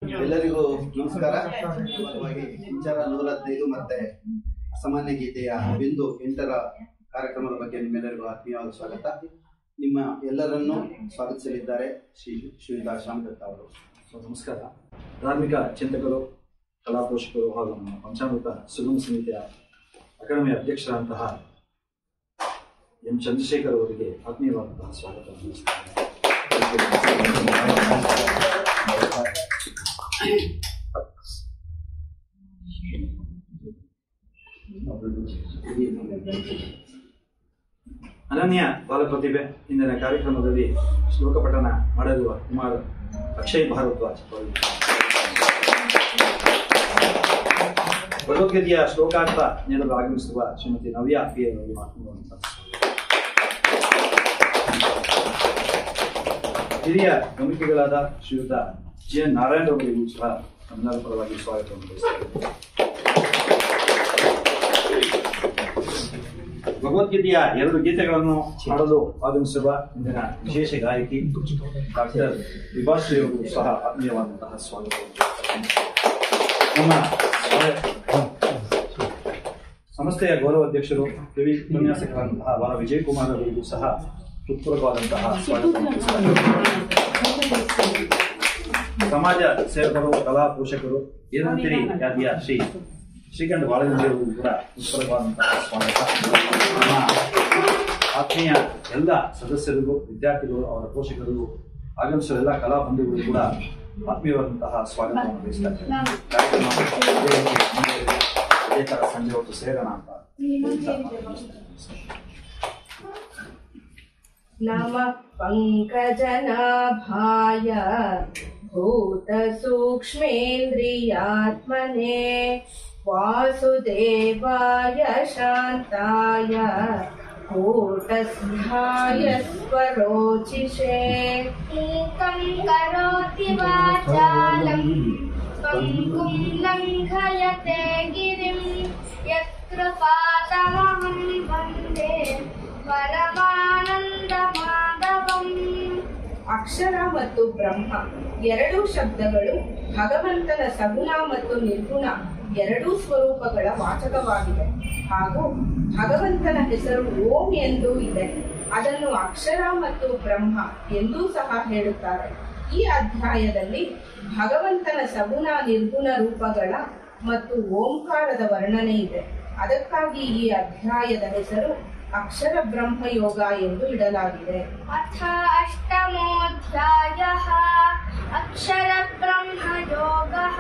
ಎಲ್ಲರಿಗೂ ನಮಸ್ಕಾರ ಮುಖ್ಯವಾಗಿ ವಿಚಾರ ನೂರ ಹದಿನೈದು ಮತ್ತೆ ಅಸಾಮಾನ್ಯ ಗೀತೆಯ ಬಿಂದು ಎಂಟರ ಕಾರ್ಯಕ್ರಮದ ಬಗ್ಗೆ ನಿಮ್ಮೆಲ್ಲರಿಗೂ ಆತ್ಮೀಯವಾದ ಸ್ವಾಗತ ನಿಮ್ಮ ಎಲ್ಲರನ್ನೂ ಸ್ವಾಗತಿಸಲಿದ್ದಾರೆ ಶ್ರೀ ಶ್ರೀಯುತ ಶ್ಯಾಮದತ್ತ ಅವರು ಸೊ ನಮಸ್ಕಾರ ಧಾರ್ಮಿಕ ಚಿಂತಕರು ಕಲಾ ಪೋಷಕರು ಹಾಗೂ ನಮ್ಮ ಪಂಚಾಮೃತ ಸುಗಮ ಸಮಿತಿಯ ಅಕಾಡೆಮಿಯ ಅಧ್ಯಕ್ಷರಾದಂತಹ ಎಂ ಚಂದ್ರಶೇಖರ್ ಅವರಿಗೆ ಆತ್ಮೀಯವಾದಂತಹ ಸ್ವಾಗತ ಅನನ್ಯ ಬಾಲ ಪ್ರತಿಭೆ ಇಂದಿನ ಕಾರ್ಯಕ್ರಮದಲ್ಲಿ ಶ್ಲೋಕ ಪಠಣ ಮಾಡಲಿರುವ ಕುಮಾರ್ ಅಕ್ಷಯ್ ಭಾರದ್ವಾಜ್ ಅವರು ಭಗವದ್ಗೀತೆಯ ಶ್ಲೋಕಾರ್ಥ ನೀಡಲು ಆಗಮಿಸಿರುವ ಶ್ರೀಮತಿ ನವ್ಯ ಪಿ ಅವರು ಮಾತನಾಡುವಂತಹ ಹಿರಿಯ ಗಮನಿಕೆಗಳಾದ ಶ್ರೀಯುತ ಜಿ ಎನ್ ನಾರಾಯಣ ಅವರಿಗೂ ಸಹ ನಮ್ಮೆಲ್ಲರ ಪರವಾಗಿ ಸ್ವಾಗತವನ್ನು ಬಯಸುತ್ತೇನೆ ಭಗವದ್ಗೀತೆಯ ಎರಡು ಗೀತೆಗಳನ್ನು ಹಾಡಲು ಆಗಮಿಸಿರುವ ಇಂದಿನ ವಿಶೇಷ ಗಾಯಕಿ ಡಾಕ್ಟರ್ ವಿಭಾಶ್ರೀ ಅವರು ಸಹ ಆತ್ಮೀಯವಾದಂತಹ ಸ್ವಾಗತವನ್ನು ನಮ್ಮ ಸಂಸ್ಥೆಯ ಗೌರವ ಅಧ್ಯಕ್ಷರು ಕಿವಿ ಉಪನ್ಯಾಸಕರಾದಂತಹ ವಾರ ವಿಜಯ್ ಕುಮಾರ್ ಅವರಿಗೂ ಸಹ ಹೃತ್ಪೂರ್ವಕವಾದಂತಹ ಸ್ವಾಗತವನ್ನು ಸಮಾಜ ಸೇವಕರು ಕಲಾ ಪೋಷಕರು ಏನಂತೀರಿ ಖ್ಯಾತಿಯ ಶ್ರೀ ಶ್ರೀಕಂಠ ಬಾಳಗಂಜಿ ಅವರಿಗೂ ಕೂಡ ಹೃತ್ಪೂರ್ವಕವಾದಂತಹ ಸ್ವಾಗತ ನಮ್ಮ ಆತ್ಮೀಯ ಎಲ್ಲ ಸದಸ್ಯರಿಗೂ ವಿದ್ಯಾರ್ಥಿಗಳು ಅವರ ಪೋಷಕರಿಗೂ ಆಗಮಿಸುವ ಎಲ್ಲ ಕಲಾ ಬಂಧುಗಳು ಕೂಡ ಆತ್ಮೀಯವಾದಂತಹ ಸ್ವಾಗತವನ್ನು ಬಯಸ್ತಾ ಇದ್ದೇನೆ. ಕಾರ್ಯಕ್ರಮ ಇದೇ ರೀತಿ ಮುಂದುವರಿಲಿ. ಇದೇ ತರ ಸಂಜೆ ಹೊತ್ತು ಸೇರೋಣ ಅಂತ नमः पङ्कजनाभाय भूतसूक्ष्मेन्द्रियात्मने वासुदेवाय शान्ताय कूटस्थाय स्वरोचिषे एकं करोति वाचालं पङ्कुं लङ्घयते गिरिं यत्कृपातमहं वन्दे परमानन्दमाधवम् ಅಕ್ಷರ ಮತ್ತು ಬ್ರಹ್ಮ ಎರಡೂ ಶಬ್ದಗಳು ಭಗವಂತನ ಸಗುಣ ಮತ್ತು ನಿರ್ಗುಣ ಎರಡೂ ಸ್ವರೂಪಗಳ ವಾಚಕವಾಗಿದೆ ಹಾಗೂ ಭಗವಂತನ ಹೆಸರು ಓಂ ಎಂದು ಇದೆ ಅದನ್ನು ಅಕ್ಷರ ಮತ್ತು ಬ್ರಹ್ಮ ಎಂದೂ ಸಹ ಹೇಳುತ್ತಾರೆ ಈ ಅಧ್ಯಾಯದಲ್ಲಿ ಭಗವಂತನ ಸಗುಣ ನಿರ್ಗುಣ ರೂಪಗಳ ಮತ್ತು ಓಂಕಾರದ ವರ್ಣನೆ ಇದೆ ಅದಕ್ಕಾಗಿ ಈ ಅಧ್ಯಾಯದ ಹೆಸರು ಅಕ್ಷರ ಬ್ರಹ್ಮಯೋಗ ಎಂದು ಇಡಲಾಗಿದೆ अथ अष्टमोऽध्यायः अक्षरब्रह्मयोगः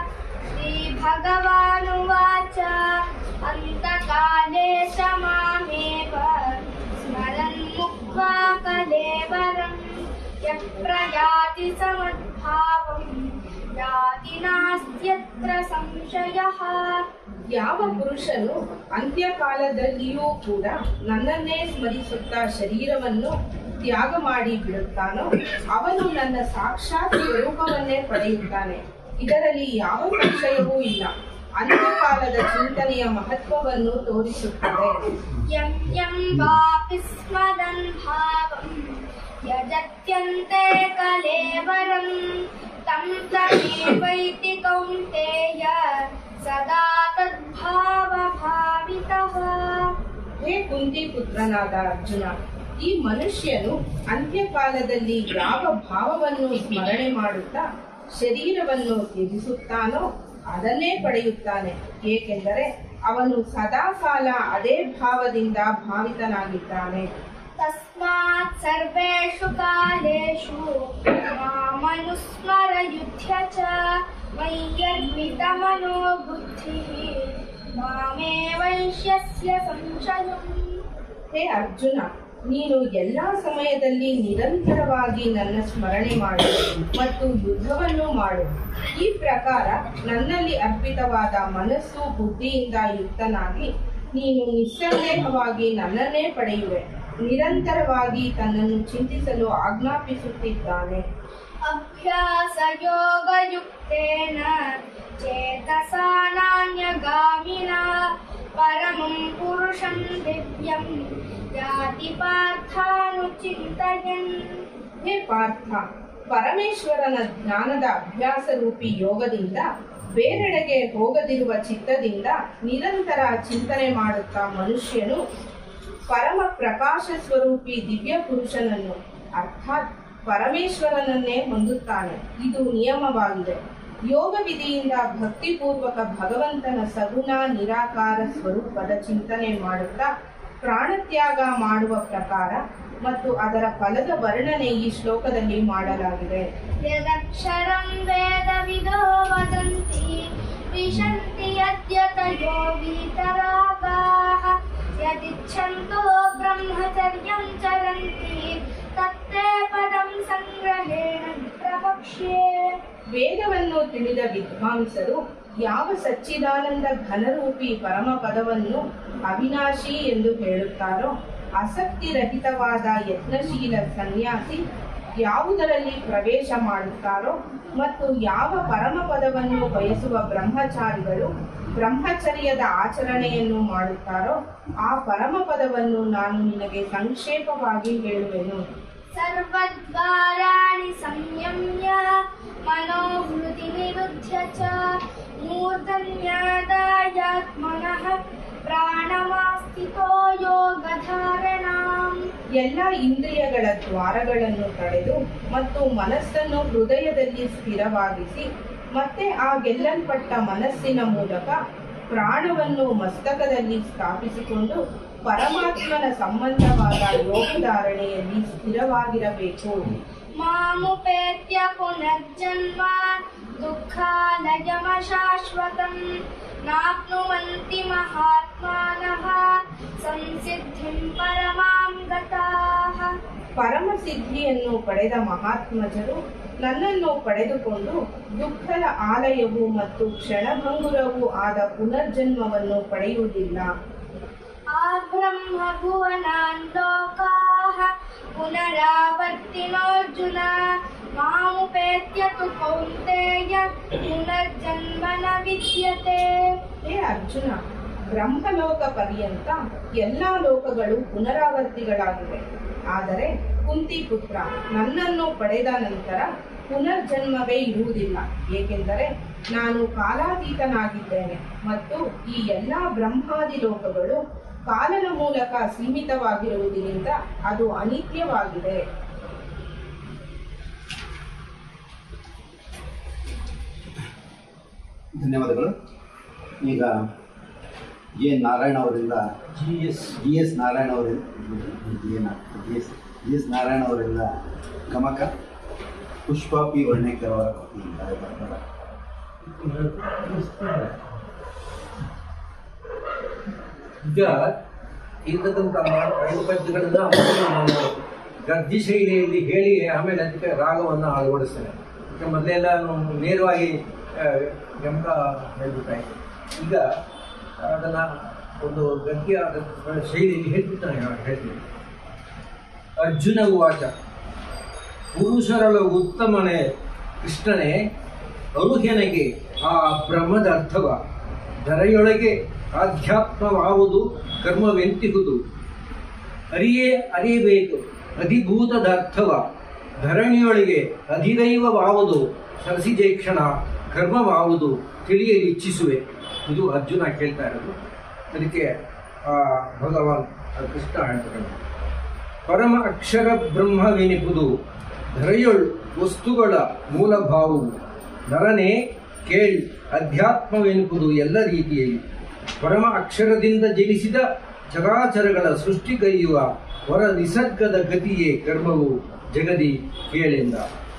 श्रीभगवानुवाच अन्तकाले च मामेव स्मरन् मुक्त्वा कलेवरं यः प्रयाति समद्भावं याति नास्त्यत्र संशयः ಯಾವ ಪುರುಷನು ಅಂತ್ಯಕಾಲದಲ್ಲಿಯೂ ಕೂಡ ನನ್ನನ್ನೇ ಸ್ಮರಿಸುತ್ತಾ ಶರೀರವನ್ನು ತ್ಯಾಗ ಮಾಡಿ ಬಿಡುತ್ತಾನೋ ಅವನು ನನ್ನ ಸಾಕ್ಷಾತ್ ಸ್ವರೂಪವನ್ನೇ ಪಡೆಯುತ್ತಾನೆ ಇದರಲ್ಲಿ ಯಾವ ಸಂಶಯವೂ ಇಲ್ಲ ಅಂತ್ಯಕಾಲದ ಚಿಂತನೆಯ ಮಹತ್ವವನ್ನು ತೋರಿಸುತ್ತದೆ यं यं वापि स्मरन् भावं यजत्यन्ते कलेवरं तं तमेवैति कौन्तेय सदा तद्भावभावितः ಹೇ ಕುಂತಿ ಪುತ್ರನಾದ ಅರ್ಜುನ ಈ ಮನುಷ್ಯನು ಅಂತ್ಯಕಾಲದಲ್ಲಿ ಯಾವ ಭಾವವನ್ನು ಸ್ಮರಣೆ ಮಾಡುತ್ತಾ ಶರೀರವನ್ನು ತ್ಯಜಿಸುತ್ತಾನೋ ಅದನ್ನೇ ಪಡೆಯುತ್ತಾನೆ ಏಕೆಂದರೆ ಅವನು ಸದಾ ಕಾಲ ಅದೇ ಭಾವದಿಂದ ಭಾವಿತನಾಗಿದ್ದಾನೆ तस्मात् सर्वेषु कालेषु मामनुस्मर युध्य च मय्यर्पितमनो बुद्धिः मामे वैश्यस्य संशयम् ಹೇ ಅರ್ಜುನ ನೀನು ಎಲ್ಲಾ ಸಮಯದಲ್ಲಿ ನಿರಂತರವಾಗಿ ನನ್ನ ಸ್ಮರಣೆ ಮಾಡು ಮತ್ತು ಯುದ್ಧವನ್ನು ಮಾಡು ಈ ಪ್ರಕಾರ ನನ್ನಲ್ಲಿ ಅರ್ಪಿತವಾದ ಮನಸ್ಸು ಬುದ್ಧಿಯಿಂದ ಯುಕ್ತನಾಗಿ ನೀನು ನಿಸ್ಸಂದೇಹವಾಗಿ ನನ್ನನ್ನೇ ಪಡೆಯುವೆ ನಿರಂತರವಾಗಿ ತನ್ನನ್ನು ಚಿಂತಿಸಲು ಆಜ್ಞಾಪಿಸುತ್ತಿದ್ದಾನೆ अभ्यासयोगयुक्तेन चेतसा नान्यगामिना परमं पुरुषं दिव्यं याति पार्थानुचिन्तयन् ಹೇ ಪಾರ್ಥ ಪರಮೇಶ್ವರನ ಜ್ಞಾನದ ಅಭ್ಯಾಸ ರೂಪಿ ಯೋಗದಿಂದ ಬೇರೆಡೆಗೆ ಹೋಗದಿರುವ ಚಿತ್ತದಿಂದ ನಿರಂತರ ಚಿಂತನೆ ಮಾಡುತ್ತಾ ಮನುಷ್ಯನು ಪರಮ ಪ್ರಕಾಶ ಸ್ವರೂಪಿ ದಿವ್ಯ ಪುರುಷನನ್ನು ಅರ್ಥಾತ್ ಪರಮೇಶ್ವರನನ್ನೇ ಹೊಂದುತ್ತಾನೆ ಇದು ನಿಯಮವಾಗಿದೆ ಯೋಗ ವಿಧಿಯಿಂದ ಭಕ್ತಿಪೂರ್ವಕ ಭಗವಂತನ ಸಗುಣ ನಿರಾಕಾರ ಸ್ವರೂಪದ ಚಿಂತನೆ ಮಾಡುತ್ತಾ ಪ್ರಾಣತ್ಯಾಗ ಮಾಡುವ ಪ್ರಕಾರ ಮತ್ತು ಅದರ ಫಲದ ವರ್ಣನೆ ಈ ಶ್ಲೋಕದಲ್ಲಿ ಮಾಡಲಾಗಿದೆ यदक्षरं वेदविदो वदन्ति विशन्ति यद्यतयो वीतरागाः यदिच्छन्तो ब्रह्मचर्यं चरन्ति तत्ते पदं सङ्ग्रहेण प्रवक्ष्ये ವೇದವನ್ನು ತಿಳಿದ ವಿದ್ವಾಂಸರು ಯಾವ ಸಚ್ಚಿದಾನಂದ ಘನರೂಪಿ ಪರಮ ಪದವನ್ನು ಅವಿನಾಶಿ ಎಂದು ಹೇಳುತ್ತಾರೋ ಆಸಕ್ತಿರಹಿತವಾದ ಯತ್ನಶೀಲ ಸನ್ಯಾಸಿ ಯಾವುದರಲ್ಲಿ ಪ್ರವೇಶ ಮಾಡುತ್ತಾರೋ ಮತ್ತು ಯಾವ ಪರಮ ಪದವನ್ನು ಬಯಸುವ ಬ್ರಹ್ಮಚಾರಿಗಳು ಬ್ರಹ್ಮಚರ್ಯದ ಆಚರಣೆಯನ್ನು ಮಾಡುತ್ತಾರೋ ಆ ಪರಮ ಪದವನ್ನು ನಾನು ನಿನಗೆ ಸಂಕ್ಷೇಪವಾಗಿ ಹೇಳುವೆನು सर्वद्वाराणि संयम्य मनोहृदि निरुध्य च मूर्धन्यादायात्मनः प्राणमास्थितो योगधारणाम् ಎಲ್ಲ ಇಂದ್ರಿಯಗಳ ದ್ವಾರಗಳನ್ನು ತಡೆದು ಮತ್ತು ಮನಸ್ಸನ್ನು ಹೃದಯದಲ್ಲಿ ಸ್ಥಿರವಾಗಿಸಿ ಮತ್ತೆ ಆ ಗೆಲ್ಲಲ್ಪಟ್ಟ ಮನಸ್ಸಿನ ಮೂಲಕ ಪ್ರಾಣವನ್ನು ಮಸ್ತಕದಲ್ಲಿ ಸ್ಥಾಪಿಸಿಕೊಂಡು ಪರಮಾತ್ಮನ ಸಂಬಂಧವಾದ ಯೋಗಧಾರಣೆಯಲ್ಲಿ ಸ್ಥಿರವಾಗಿರಬೇಕು मामुपेत्य पुनर्जन्म दुःखालयमशाश्वतम् नाप्नुवन्ति महात्मानः संसिद्धिं परमां गताः ಪರಮ ಸಿದ್ಧಿಯನ್ನು ಪಡೆದ ಮಹಾತ್ಮಜರು ನನ್ನನ್ನು ಪಡೆದುಕೊಂಡು ದುಃಖದ ಆಲಯವು ಮತ್ತು ಕ್ಷಣಭಂಗುರವೂ ಆದ ಪುನರ್ಜನ್ಮವನ್ನು ಪಡೆಯುವುದಿಲ್ಲ आब्रह्मभुवनान् लोकाः पुनरावर्तिनोऽर्जुन मामुपेत्य तु कौन्तेय पुनर्जन्म न विद्यते ಹೇ ಅರ್ಜುನ ಬ್ರಹ್ಮಲೋಕ ಪರ್ಯಂತ ಎಲ್ಲಾ ಲೋಕಗಳು ಪುನರಾವರ್ತಿಗಳಾಗಿವೆ ಆದರೆ ಕುಂತಿ ಪುತ್ರ ನನ್ನನ್ನು ಪಡೆದ ನಂತರ ಪುನರ್ಜನ್ಮವೇ ಇರುವುದಿಲ್ಲ ಏಕೆಂದರೆ ನಾನು ಕಾಲಾತೀತನಾಗಿದ್ದೇನೆ ಮತ್ತು ಈ ಎಲ್ಲಾ ಬ್ರಹ್ಮಾದಿ ಲೋಕಗಳು ಕಾಲನ ಮೂಲಕ ಸೀಮಿತವಾಗಿರುವುದರಿಂದ ಅದು ಅನಿತ್ಯವಾಗಿದೆ ಧನ್ಯವಾದಗಳು ಈಗ ಜಿ ಎನ್ ನಾರಾಯಣ ಅವರಿಂದ G S G S Narayana ಅವರಿಂದ G N G S G S Narayana ಅವರಿಂದ ಗಮಕ ಪುಷ್ಪ ಪಿ ವರ್ಣೇಕರ್ ಅವರ ಕೃತಿಯಿಂದ ಬರ್ತಾರೆ. ಈಗ ಇರ್ತಕ್ಕಂಥ ನಾಲ್ಕು ಐದು ಪದ್ಯಗಳನ್ನ ಮೊದಲು ನಾನು ಗದ್ದಿ ಶೈಲಿಯಲ್ಲಿ ಹೇಳಿ ಆಮೇಲೆ ಅದಕ್ಕೆ ರಾಗವನ್ನು ಅಳವಡಿಸ್ತೇನೆ ಈಗ ಮೊದಲೆಲ್ಲ ನಾನು ನೇರವಾಗಿ ಆ, ಗಮಕ ಹೇಳ್ಬಿಟ್ಟಾಯ್ತು ಈಗ ಅದನ್ನ ಒಂದು ಗದ್ಯ ಶೈಲಿಯಲ್ಲಿ ಹೇಳ್ಬಿಟ್ಟು ನಾನು ಹೇಳ್ತೀನಿ ಅರ್ಜುನ ಉವಾಚ ಪುರುಷರೊಳಗೆ ಉತ್ತಮನೇ ಕೃಷ್ಣನೇ ಅರುಹೆನಗೆ ಆ ಬ್ರಹ್ಮದ ಅರ್ಥವ ಧರೆಯೊಳಗೆ ಆಧ್ಯಾತ್ಮವಾವುದು ಕರ್ಮವೆಂತಿಹುದು ಅರಿಯೇ ಅರಿಯಬೇಕು ಅಧಿಭೂತದ ಅರ್ಥವ ಧರಣಿಯೊಳಗೆ ಅಧಿದೈವವಾವುದು ಸರಸಿಜೇಕ್ಷಣ ಕರ್ಮವಾವುದು ತಿಳಿಯಲು ಇಚ್ಛಿಸುವೆ ಇದು ಅರ್ಜುನ ಕೇಳ್ತಾ ಇರೋದು ಅದಕ್ಕೆ ಆ ಭಗವಾನ್ ಆ ಕೃಷ್ಣ ಹೇಳ್ತಾರೆ ಪರಮ ಅಕ್ಷರ ಬ್ರಹ್ಮವೆನಿಪುದು ಧರೆಯೊಳ್ ವಸ್ತುಗಳ ಮೂಲಭಾವವು ನರನೇ ಕೇಳ್ ಅಧ್ಯಾತ್ಮವೆನಿಪುದು ಎಲ್ಲ ರೀತಿಯಲ್ಲಿ ಪರಮ ಅಕ್ಷರದಿಂದ ಜನಿಸಿದ ಚರಾಚರಗಳ ಸೃಷ್ಟಿಗೈಯುವ ಹೊರ ನಿಸರ್ಗದ ಗತಿಯೇ ಕರ್ಮವು ಜಗದಿ ಕೇಳೆಂದ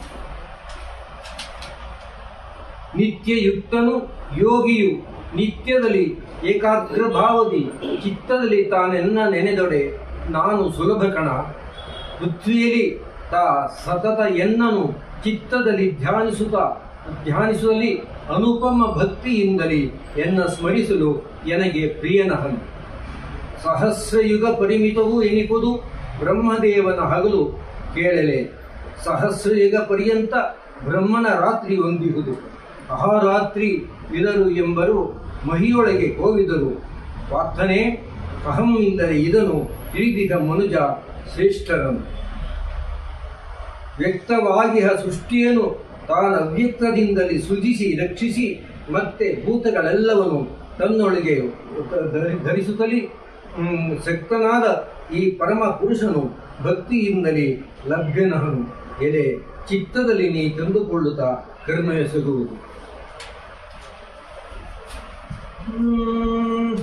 ನಿತ್ಯಯುಕ್ತನು ಯೋಗಿಯು ನಿತ್ಯದಲ್ಲಿ ಏಕಾಗ್ರ ಭಾವದಿ ಚಿತ್ತದಲ್ಲಿ ತಾನೆನ್ನ ನೆನೆದೊಡೆ ನಾನು ಸುಲಭ ಕಣ ಪೃಥ್ವಿಯಲ್ಲಿ ತಾ ಸತತ ಎನ್ನನು ಚಿತ್ತದಲ್ಲಿ ಧ್ಯಾನಿಸುತ್ತ ಧ್ಯಾನಿಸುವಲ್ಲಿ ಅನುಪಮ ಭಕ್ತಿಯಿಂದಲೇ ಎನ್ನ ಸ್ಮರಿಸಲು ಎನಗೆ ಪ್ರಿಯನಹನು ಸಹಸ್ರಯುಗ ಪರಿಮಿತವೂ ಎನಿಪುದು ಬ್ರಹ್ಮದೇವನ ಹಗಲು ಕೇಳಲೆ ಸಹಸ್ರಯುಗ ಪರ್ಯಂತ ಬ್ರಹ್ಮನ ರಾತ್ರಿ ಹೊಂದಿಹುದು ಅಹರಾತ್ರಿ ಇದರು ಎಂಬರು ಮಹಿಯೊಳಗೆ ಕೋವಿದರು ಪಾರ್ಥನೆ ಅಹಂ ಎಂದರೆ ಇದನು ತಿಳಿದಿದ ಮನುಜ ಶ್ರೇಷ್ಠರನು ವ್ಯಕ್ತವಾಗಿಹ ಸೃಷ್ಟಿಯನ್ನು ತಾನು ಅವ್ಯಕ್ತದಿಂದಲೇ ಸೃಜಿಸಿ ರಕ್ಷಿಸಿ ಮತ್ತೆ ಭೂತಗಳೆಲ್ಲವನ್ನು ತನ್ನೊಳಗೆ ಧರಿ- ಧರಿಸುತ್ತಲೇ ಹ್ಮ್, ಶಕ್ತನಾದ ಈ ಪರಮ ಪುರುಷನು ಭಕ್ತಿಯಿಂದಲೇ ಲಭ್ಯನಹನು ಎಲೆ ಚಿತ್ತದಲ್ಲಿ ನೀ ತಂದುಕೊಳ್ಳುತ್ತಾ ಕರ್ಮ ಎಸಗುವುದು ಹ್ಮ್,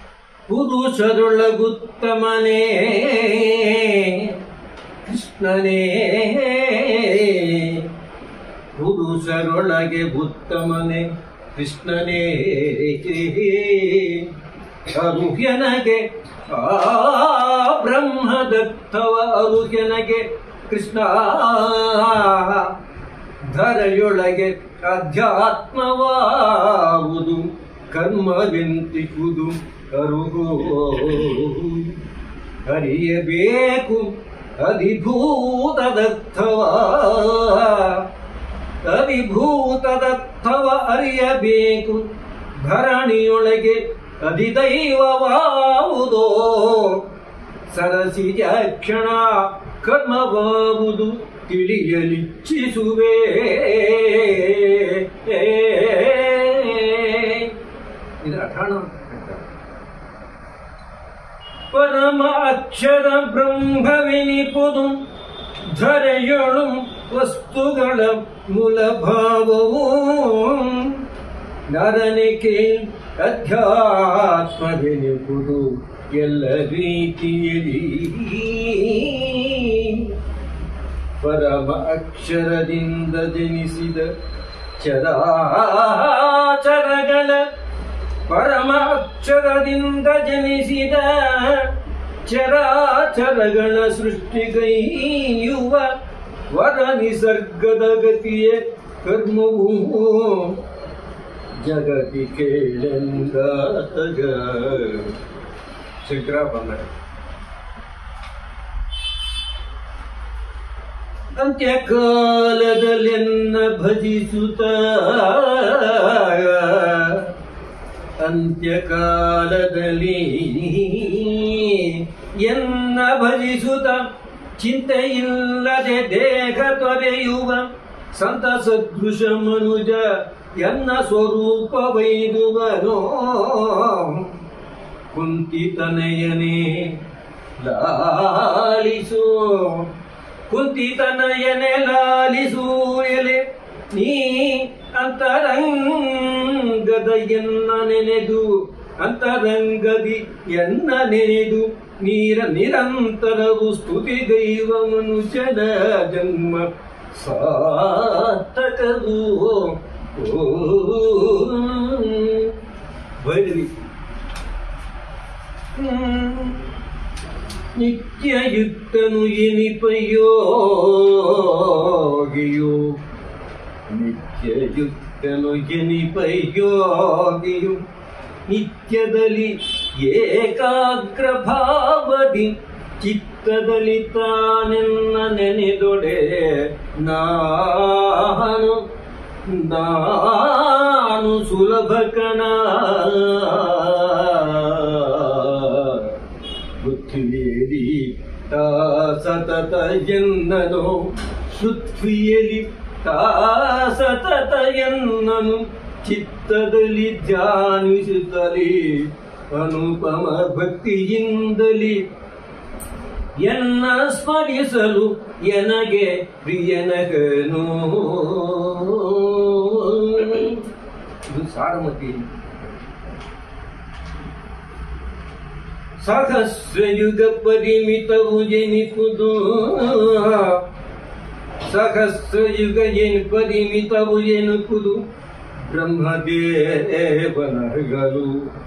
ಪುರುಷರೊಳಗುತ್ತಮನೇ ಕೃಷ್ಣನೇ ಪುರುಷರೊಳಗೆ ಉತ್ತಮನೆ ಕೃಷ್ಣನೇ ಅರುಹ್ಯನಗೆ ಆ ಬ್ರಹ್ಮದತ್ತವ ಅರುಹ್ಯನಗೆ ಕೃಷ್ಣ ಧರೆಯೊಳಗೆ ಅಧ್ಯಾತ್ಮವಾವುದು ಕರ್ಮವೆಂತಿಹುದು ಅರುಗೋ ಅರಿಯಬೇಕು ಅಧಿಭೂತದರ್ಥವ ಅಧಿಭೂತದರ್ಥವ ಅರಿಯಬೇಕು ಧರಣಿಯೊಳಗೆ ಅಧಿದೈವವಾವುದೋ ಸರಸಿಜ ಕ್ಷಣ ಕರ್ಮವಾವುದು ತಿಳಿಯಲಿಚ್ಛಿಸುವೆ ಇದು ಅಠಾಣ ಪರಮ ಅಕ್ಷರ ಬ್ರಹ್ಮವೆನಿಪುದು ಧರೆಯೊಳು ವಸ್ತುಗಳ ಮೂಲಭಾವವು ನರನಿಕೆ ಅಧ್ಯಾತ್ಮವೆನಿಪುದು ಎಲ್ಲ ರೀತಿಯಲ್ಲಿ ಪರಮ ಅಕ್ಷರದಿಂದ ಜನಿಸಿದ ಚರಾಚರಗಳ ಪರಮ ಅಕ್ಷರದಿಂದ ಜನಿಸಿದ ಚರಾಚರಗಳ ಸೃಷ್ಟಿಗೈಯುವ ವರ ನಿಸರ್ಗದ ಗತಿಯ ಕರ್ಮವು ಜಗತಿ ಕೇಳೆಂದ ಶಂಕರ ಬಂದ ಅಂತ್ಯಕಾಲದಲ್ಲೆನ್ನ ಭಜಿಸುತ್ತ ಅಂತ್ಯಕಾಲದಲ್ಲಿ ಎನ್ನ ಭಜಿಸುತ್ತ ಚಿಂತೆಯಿಲ್ಲದೆ ದೇಹ ತೊರೆಯುವ ಸಂತ ಸದೃಶ ಮನುಜ ಎನ್ನ ಸ್ವರೂಪ ವೈದುವನೋ ಕುಂತಿತನಯನೇ ಲಾಲಿಸು ಕುಂತಿತನಯನೆ ಲಾಲಿಸು ಎಲೆ ನೀ ಅಂತರಂಗದ ಎನ್ನ ನೆನೆದು ಅಂತರಂಗದಿ ಎನ್ನ ನೆನೆದು ನೀರ ನಿರಂತರವು ಸ್ತುತಿಗೈವ ಮನುಷ್ಯನ ಜನ್ಮ ಸಾರ್ಥಕವು ಓ ಭೈರವಿ ಹ್ಮ್. ನಿತ್ಯಯುಕ್ತನು ಎನಿಪಯೋಗಿಯೋ ನಿತ್ಯಯುಕ್ತನು ಎನಿಪಯೋಗಿಯು ನಿತ್ಯದಲ್ಲಿ ಏಕಾಗ್ರ ಭಾವದಿ ಚಿತ್ತದಲ್ಲಿ ತಾನೆನ್ನ ನೆನೆದೊಡೆ ನಾನು ನಾನು ಸುಲಭ ಕಣ ಪೃಥ್ವಿಯಲಿ ತಾ ಸತತ ಎನ್ನನು ಪೃಥ್ವಿಯಲಿ ತಾ ಸತತ ಎನ್ನನು ಚಿತ್ತದಲ್ಲಿ ಧ್ಯಾನಿಸುತ್ತಲೇ ಅನುಪಮ ಭಕ್ತಿಯಿಂದಲೇ ಎನ್ನ ಸ್ಮರಿಸಲು ಎನಗೆ ಪ್ರಿಯನಗನು ಇದು ಸಾರಮತಿ ಸಹಸ್ರಯುಗ ಪರಿಮಿತವು ಜನಿಪುದು ಸಹಸ್ರಯುಗ ಎನ್ ಪರಿಮಿತವು ಎನುಪುದು ಬ್ರಹ್ಮದೇವನಗಲು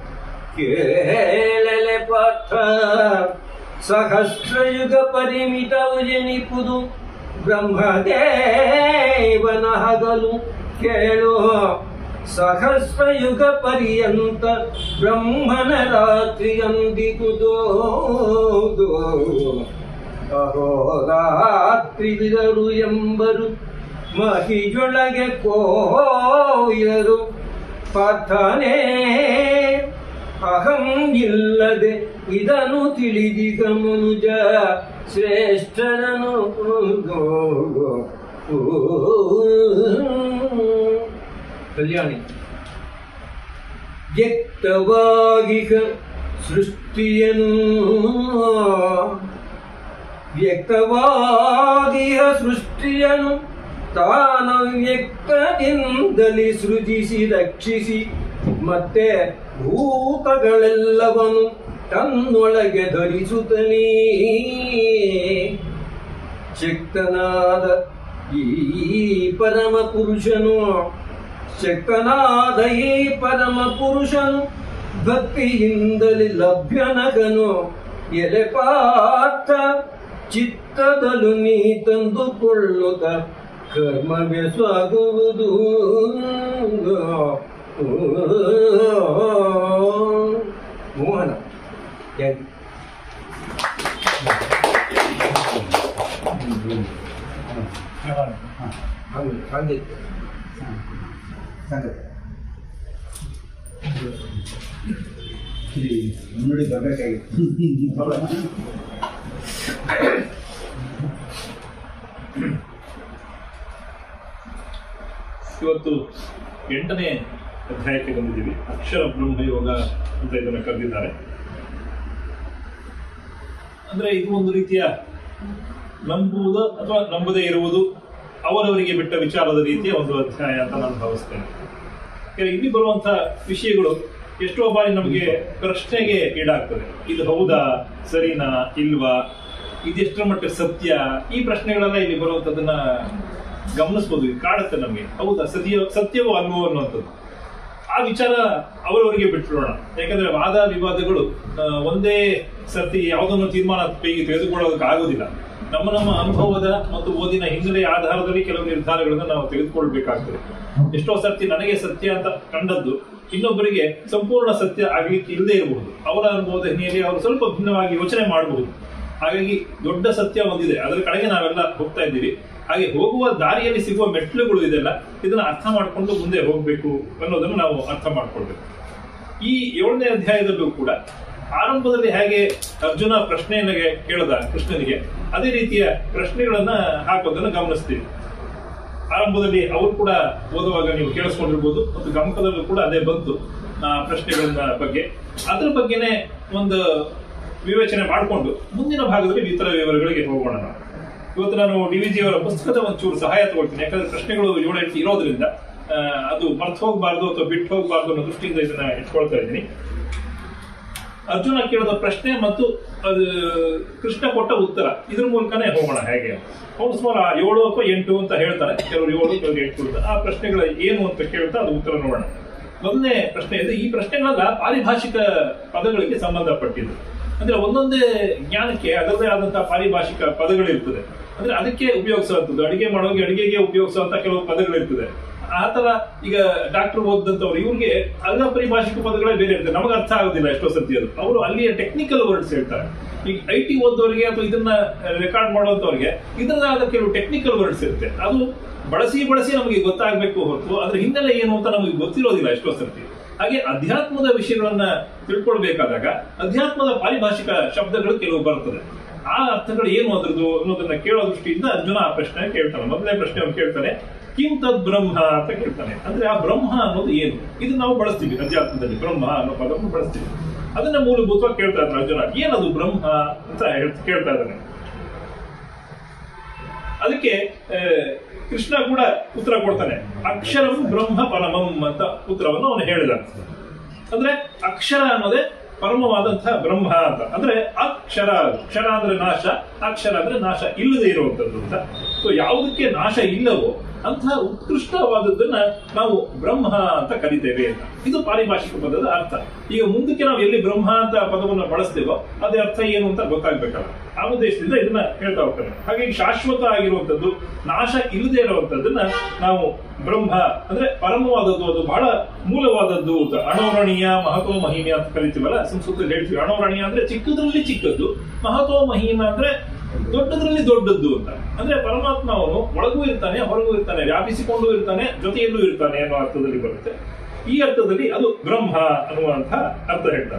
ಕೇಳಲೆ ಪಾಠ ಸಹಸ್ರಯುಗ ಪರಿಮಿತವು ಜನಿಪುದು ಬ್ರಹ್ಮದೇವನ ಹಗಲು ಕೇಳು ಸಹಸ್ರಯುಗ ಪರ್ಯಂತ ಬ್ರಹ್ಮನ ರಾತ್ರಿಯಂದಿಗುದೋ ಅಹೋರಾತ್ರಿವಿದರು ಎಂಬರು ಮಹಿಯೊಳಗೆ ಕೋಯರು ಪಥನೆ ಅಹಂ ಇಲ್ಲದೆ ಇದನ್ನು ತಿಳಿದಿಗ ಮನುಜ ಶ್ರೇಷ್ಠರನು ಕಲ್ಯಾಣಿ ವ್ಯಕ್ತವಾಗಿಗ ಸೃಷ್ಟಿಯನು ವ್ಯಕ್ತವಾಗಿಯ ಸೃಷ್ಟಿಯನು ತಾನು ವ್ಯಕ್ತದಿಂದಲೇ ಸೃಜಿಸಿ ರಕ್ಷಿಸಿ ಮತ್ತೆ ಭೂತಗಳೆಲ್ಲವನು ತನ್ನೊಳಗೆ ಧರಿಸುತ್ತಲೇ ಶಕ್ತನಾದ ಈ ಪರಮ ಪುರುಷನು ಶಕ್ತನಾದ ಈ ಪರಮ ಪುರುಷನು ಭಕ್ತಿಯಿಂದಲೇ ಲಭ್ಯನಗನು ಎಲೆ ಪಾರ್ಥ ಚಿತ್ತದಲು ನೀ ತಂದುಕೊಳ್ಳುತ್ತ ಕರ್ಮವೇ ಸಾಗುವುದು ಮೋಹನ ಯಾಕೆ ಹಂಗೆ ಹಂಗೆ ಸಂಗತಿ ಇಲ್ಲಿ ಮುನ್ನುಡಿ ಬರಬೇಕಾಗಿತ್ತು ಇವತ್ತು ಎಂಟನೇ ಅಧ್ಯಾಯಕ್ಕೆ ಬಂದಿದ್ದೀವಿ ಅಕ್ಷರ ಬ್ರಹ್ಮಯೋಗ ಅಂತ ಇದನ್ನು ಕರೆದಿದ್ದಾರೆ ಅಂದ್ರೆ ಇದು ಒಂದು ರೀತಿಯ ನಂಬುವುದು ಅಥವಾ ನಂಬದೇ ಇರುವುದು ಅವರವರಿಗೆ ಬಿಟ್ಟ ವಿಚಾರದ ರೀತಿಯ ಒಂದು ಅಧ್ಯಾಯ ಅಂತ ನಾನು ಭಾವಿಸ್ತೇನೆ ಯಾಕಂದ್ರೆ ಇಲ್ಲಿ ಬರುವಂತಹ ವಿಷಯಗಳು ಎಷ್ಟೋ ಬಾರಿ ನಮಗೆ ಪ್ರಶ್ನೆಗೆ ಈಡಾಗ್ತದೆ ಇದು ಹೌದಾ ಸರಿನಾ ಇಲ್ವಾ ಇದೆಷ್ಟರ ಮಟ್ಟ ಸತ್ಯ ಈ ಪ್ರಶ್ನೆಗಳೆಲ್ಲ ಇಲ್ಲಿ ಬರುವಂತದನ್ನ ಗಮನಿಸ್ಬೋದು ಇದು ಕಾಡುತ್ತೆ ನಮಗೆ ಹೌದಾ ಸತ್ಯ ಸತ್ಯವೋ ಅಲ್ವೋ ಅನ್ನುವಂಥದ್ದು ಆ ವಿಚಾರ ಅವರವರಿಗೆ ಬಿಟ್ಬಿಡೋಣ ಯಾಕಂದ್ರೆ ವಾದ ವಿವಾದಗಳು ಆ, ಒಂದೇ ಸರ್ತಿ ಯಾವುದನ್ನು ತೀರ್ಮಾನ ಕೈಗೆ ತೆಗೆದುಕೊಳ್ಳೋದಕ್ಕೆ ಆಗೋದಿಲ್ಲ ನಮ್ಮ ನಮ್ಮ ಅನುಭವದ ಮತ್ತು ಓದಿನ ಹಿನ್ನೆಲೆಯ ಆಧಾರದಲ್ಲಿ ಕೆಲವು ನಿರ್ಧಾರಗಳನ್ನು ನಾವು ತೆಗೆದುಕೊಳ್ಬೇಕಾಗ್ತದೆ ಎಷ್ಟೋ ಸರ್ತಿ ನನಗೆ ಸತ್ಯ ಅಂತ ಕಂಡದ್ದು ಇನ್ನೊಬ್ಬರಿಗೆ ಸಂಪೂರ್ಣ ಸತ್ಯ ಆಗ್ಲಿಕ್ಕೆ ಇಲ್ಲದೆ ಇರಬಹುದು ಅವರ ಅನುಭವದ ಹಿನ್ನೆಲೆಯಲ್ಲಿ ಅವರು ಸ್ವಲ್ಪ ಭಿನ್ನವಾಗಿ ಯೋಚನೆ ಮಾಡಬಹುದು ಹಾಗಾಗಿ ದೊಡ್ಡ ಸತ್ಯ ಒಂದಿದೆ ಅದರ ಕಡೆಗೆ ನಾವೆಲ್ಲ ಹೋಗ್ತಾ ಇದ್ದೀವಿ ಹಾಗೆ ಹೋಗುವ ದಾರಿಯಲ್ಲಿ ಸಿಗುವ ಮೆಟ್ಲುಗಳು ಇದೆಲ್ಲ ಇದನ್ನ ಅರ್ಥ ಮಾಡ್ಕೊಂಡು ಮುಂದೆ ಹೋಗ್ಬೇಕು ಅನ್ನೋದನ್ನು ನಾವು ಅರ್ಥ ಮಾಡ್ಕೊಳ್ಬೇಕು ಈ ಏಳನೇ ಅಧ್ಯಾಯದಲ್ಲೂ ಕೂಡ ಆರಂಭದಲ್ಲಿ ಹೇಗೆ ಅರ್ಜುನ ಪ್ರಶ್ನೆಯನ್ನ ಕೇಳದ ಕೃಷ್ಣನಿಗೆ ಅದೇ ರೀತಿಯ ಪ್ರಶ್ನೆಗಳನ್ನ ಹಾಕೋದನ್ನ ಗಮನಿಸ್ತೀವಿ ಆರಂಭದಲ್ಲಿ ಅವರು ಕೂಡ ಓದುವಾಗ ನೀವು ಕೇಳಿಸ್ಕೊಂಡಿರ್ಬೋದು ಮತ್ತು ಗಮಕದಲ್ಲೂ ಕೂಡ ಅದೇ ಬಂತು ಆ ಪ್ರಶ್ನೆಗಳನ್ನ ಬಗ್ಗೆ ಅದ್ರ ಬಗ್ಗೆನೇ ಒಂದು ವಿವೇಚನೆ ಮಾಡಿಕೊಂಡು ಮುಂದಿನ ಭಾಗದಲ್ಲಿ ಇತರ ವಿವರಗಳಿಗೆ ಹೋಗೋಣ ನಾವು ಇವತ್ತು ನಾನು ಡಿ ವಿ ಜಿ ಅವರ ಪುಸ್ತಕದ ಒಂಚೂರು ಸಹಾಯ ತಗೊಳ್ತೀನಿ ಯಾಕಂದ್ರೆ ಪ್ರಶ್ನೆಗಳು ಏಳೆಂಟು ಇರೋದ್ರಿಂದ ಆ, ಅದು ಮರ್ತು ಹೋಗಬಾರ್ದು ಅಥವಾ ಬಿಟ್ಟು ಹೋಗಬಾರ್ದು ಅನ್ನೋ ದೃಷ್ಟಿಯಿಂದ ಇದನ್ನ ಇಟ್ಕೊಳ್ತಾ ಇದ್ದೀನಿ ಅರ್ಜುನ ಕೇಳಿದ ಪ್ರಶ್ನೆ ಮತ್ತು ಅದು ಕೃಷ್ಣ ಕೊಟ್ಟ ಉತ್ತರ ಇದ್ರ ಮೂಲಕನೇ ಹೋಗೋಣ ಹೇಗೆ ಅವನು ಸುಮಾರು ಆ ಏಳು ಅಥವಾ ಎಂಟು ಅಂತ ಹೇಳ್ತಾರೆ ಕೆಲವರು ಏಳು ಕೆಲವರು ಎಂಟು ಅಂತ ಆ ಪ್ರಶ್ನೆಗಳ ಏನು ಅಂತ ಕೇಳ್ತಾ ಅದು ಉತ್ತರ ನೋಡೋಣ ಮೊದಲನೇ ಪ್ರಶ್ನೆ ಇದೆ ಈ ಪ್ರಶ್ನೆಗಳೆಲ್ಲ ಪಾರಿಭಾಷಿಕ ಪದಗಳಿಗೆ ಸಂಬಂಧಪಟ್ಟಿದ್ದು ಅಂದ್ರೆ ಒಂದೊಂದೇ ಜ್ಞಾನಕ್ಕೆ ಅದರದೇ ಆದಂತಹ ಪಾರಿಭಾಷಿಕ ಪದಗಳಿರ್ತದೆ ಅಂದ್ರೆ ಅದಕ್ಕೆ ಉಪಯೋಗಿಸುವಂಥದ್ದು ಅಡಿಗೆ ಮಾಡೋಕೆ ಅಡಿಗೆಗೆ ಉಪಯೋಗಿಸುವಂತ ಕೆಲವು ಪದಗಳಿರ್ತದೆ ಆ ತರ ಈಗ ಡಾಕ್ಟರ್ ಓದಂತವ್ರು ಇವ್ರಿಗೆ ಅಲ್ಲ ಪರಿಭಾಷಿಕ ಪದಗಳೇ ಬೇರೆ ಇರ್ತದೆ ನಮಗೆ ಅರ್ಥ ಆಗೋದಿಲ್ಲ ಎಷ್ಟೋ ಸರ್ತಿ ಅದು ಅವರು ಅಲ್ಲಿಯ ಟೆಕ್ನಿಕಲ್ ವರ್ಡ್ಸ್ ಹೇಳ್ತಾರೆ ಈಗ ಐ ಟಿ ಓದೋರಿಗೆ ಅಥವಾ ಇದನ್ನ ರೆಕಾರ್ಡ್ ಮಾಡುವಂತವ್ರಿಗೆ ಇದರದಾದ ಕೆಲವು ಟೆಕ್ನಿಕಲ್ ವರ್ಡ್ಸ್ ಇರುತ್ತೆ ಅದು ಬಳಸಿ ಬಳಸಿ ನಮಗೆ ಗೊತ್ತಾಗಬೇಕು ಹೊರತು ಅದ್ರ ಹಿನ್ನೆಲೆ ಏನು ಅಂತ ನಮಗೆ ಗೊತ್ತಿರೋದಿಲ್ಲ ಎಷ್ಟೋ ಸರ್ತಿ ಹಾಗೆ ಅಧ್ಯಾತ್ಮದ ವಿಷಯಗಳನ್ನ ತಿಳ್ಕೊಳ್ಬೇಕಾದಾಗ ಅಧ್ಯಾತ್ಮದ ಪಾರಿಭಾಷಿಕ ಶಬ್ದಗಳು ಕೆಲವು ಬರ್ತದೆ ಆ ಅರ್ಥಗಳು ಏನು ಅದ್ರದ್ದು ಅನ್ನೋದನ್ನ ಕೇಳೋ ದೃಷ್ಟಿಯಿಂದ ಅರ್ಜುನ ಆ ಪ್ರಶ್ನೆ ಕೇಳ್ತಾನೆ ಮೊದಲನೇ ಪ್ರಶ್ನೆ ಅವ್ನು ಕೇಳ್ತಾನೆ ಕಿಂ ತದ್ ಬ್ರಹ್ಮ ಅಂತ ಕೇಳ್ತಾನೆ ಅಂದ್ರೆ ಆ ಬ್ರಹ್ಮ ಅನ್ನೋದು ಏನು ಇದನ್ನ ನಾವು ಬಳಸ್ತೀವಿ ಅಧ್ಯಾತ್ಮದಲ್ಲಿ ಬ್ರಹ್ಮ ಅನ್ನೋ ಪದವನ್ನು ಬಳಸ್ತೀವಿ ಅದನ್ನ ಮೂಲಭೂತವಾಗಿ ಕೇಳ್ತಾ ಇದ್ದಾನೆ ಅರ್ಜುನ ಏನದು ಬ್ರಹ್ಮ ಅಂತ ಹೇಳ್- ಕೇಳ್ತಾ ಇದ್ದಾನೆ ಅದಕ್ಕೆ ಆ, ಕೃಷ್ಣ ಕೂಡ ಉತ್ತರ ಕೊಡ್ತಾನೆ ಅಕ್ಷರಂ ಬ್ರಹ್ಮ ಪರಮಂ ಅಂತ ಉತ್ತರವನ್ನು ಅವನು ಹೇಳಿದ ಅಂದ್ರೆ ಅಕ್ಷರ ಅನ್ನೋದೇ ಪರಮವಾದಂತಹ ಬ್ರಹ್ಮ ಅಂತ ಅಂದ್ರೆ ಅಕ್ಷರ ಅಕ್ಷರ ಅಂದ್ರೆ ನಾಶ ಅಕ್ಷರ ಅಂದ್ರೆ ನಾಶ ಇಲ್ಲದೆ ಇರುವಂತದ್ದು ಅಂತ ಸೊ ಯಾವುದಕ್ಕೆ ನಾಶ ಇಲ್ಲವೋ ಅಂತಹ ಉತ್ಕೃಷ್ಟವಾದದ್ದನ್ನ ನಾವು ಬ್ರಹ್ಮ ಅಂತ ಕರಿತೇವೆ ಅಂತ ಇದು ಪಾರಿಭಾಷಿಕ ಪದದ ಅರ್ಥ ಈಗ ಮುಂದಕ್ಕೆ ನಾವು ಎಲ್ಲಿ ಬ್ರಹ್ಮ ಅಂತ ಪದವನ್ನು ಬಳಸ್ತೇವೋ ಅದೇ ಅರ್ಥ ಏನು ಅಂತ ಗೊತ್ತಾಗ್ಬೇಕಲ್ಲ ಆ ಉದ್ದೇಶದಿಂದ ಇದನ್ನ ಹೇಳ್ತಾ ಹೋಗ್ತಾನೆ ಹಾಗಾಗಿ ಶಾಶ್ವತ ಆಗಿರುವಂತದ್ದು ನಾಶ ಇಲ್ಲದೆ ಇರುವಂತದ್ದನ್ನ ನಾವು ಬ್ರಹ್ಮ ಅಂದ್ರೆ ಪರಮವಾದದ್ದು ಅದು ಬಹಳ ಮೂಲವಾದದ್ದು ಅಂತ ಅಣೋರಣೀಯ ಮಹತ್ವ ಮಹಿಮೆ ಅಂತ ಕರಿತೀವಲ್ಲ ಸಂಸ್ಕೃತದಲ್ಲಿ ಹೇಳ್ತೀವಿ ಅಣೋರಣೀಯ ಅಂದ್ರೆ ಚಿಕ್ಕದ್ರಲ್ಲಿ ಚಿಕ್ಕದ್ದು ಮಹತ್ವ ಮಹಿಮ ಅಂದ್ರೆ ದೊಡ್ಡದ್ರಲ್ಲಿ ದೊಡ್ಡದ್ದು ಅಂತ ಅಂದ್ರೆ ಪರಮಾತ್ಮ ಅವನು ಒಳಗೂ ಇರ್ತಾನೆ ಹೊರಗೂ ಇರ್ತಾನೆ ವ್ಯಾಪಿಸಿಕೊಂಡು ಇರ್ತಾನೆ ಜೊತೆಯಲ್ಲೂ ಇರ್ತಾನೆ ಅನ್ನೋ ಅರ್ಥದಲ್ಲಿ ಬರುತ್ತೆ ಈ ಅರ್ಥದಲ್ಲಿ ಅದು ಬ್ರಹ್ಮ ಅನ್ನುವಂತಹ ಅರ್ಥ ಹೇಳ್ತಾನೆ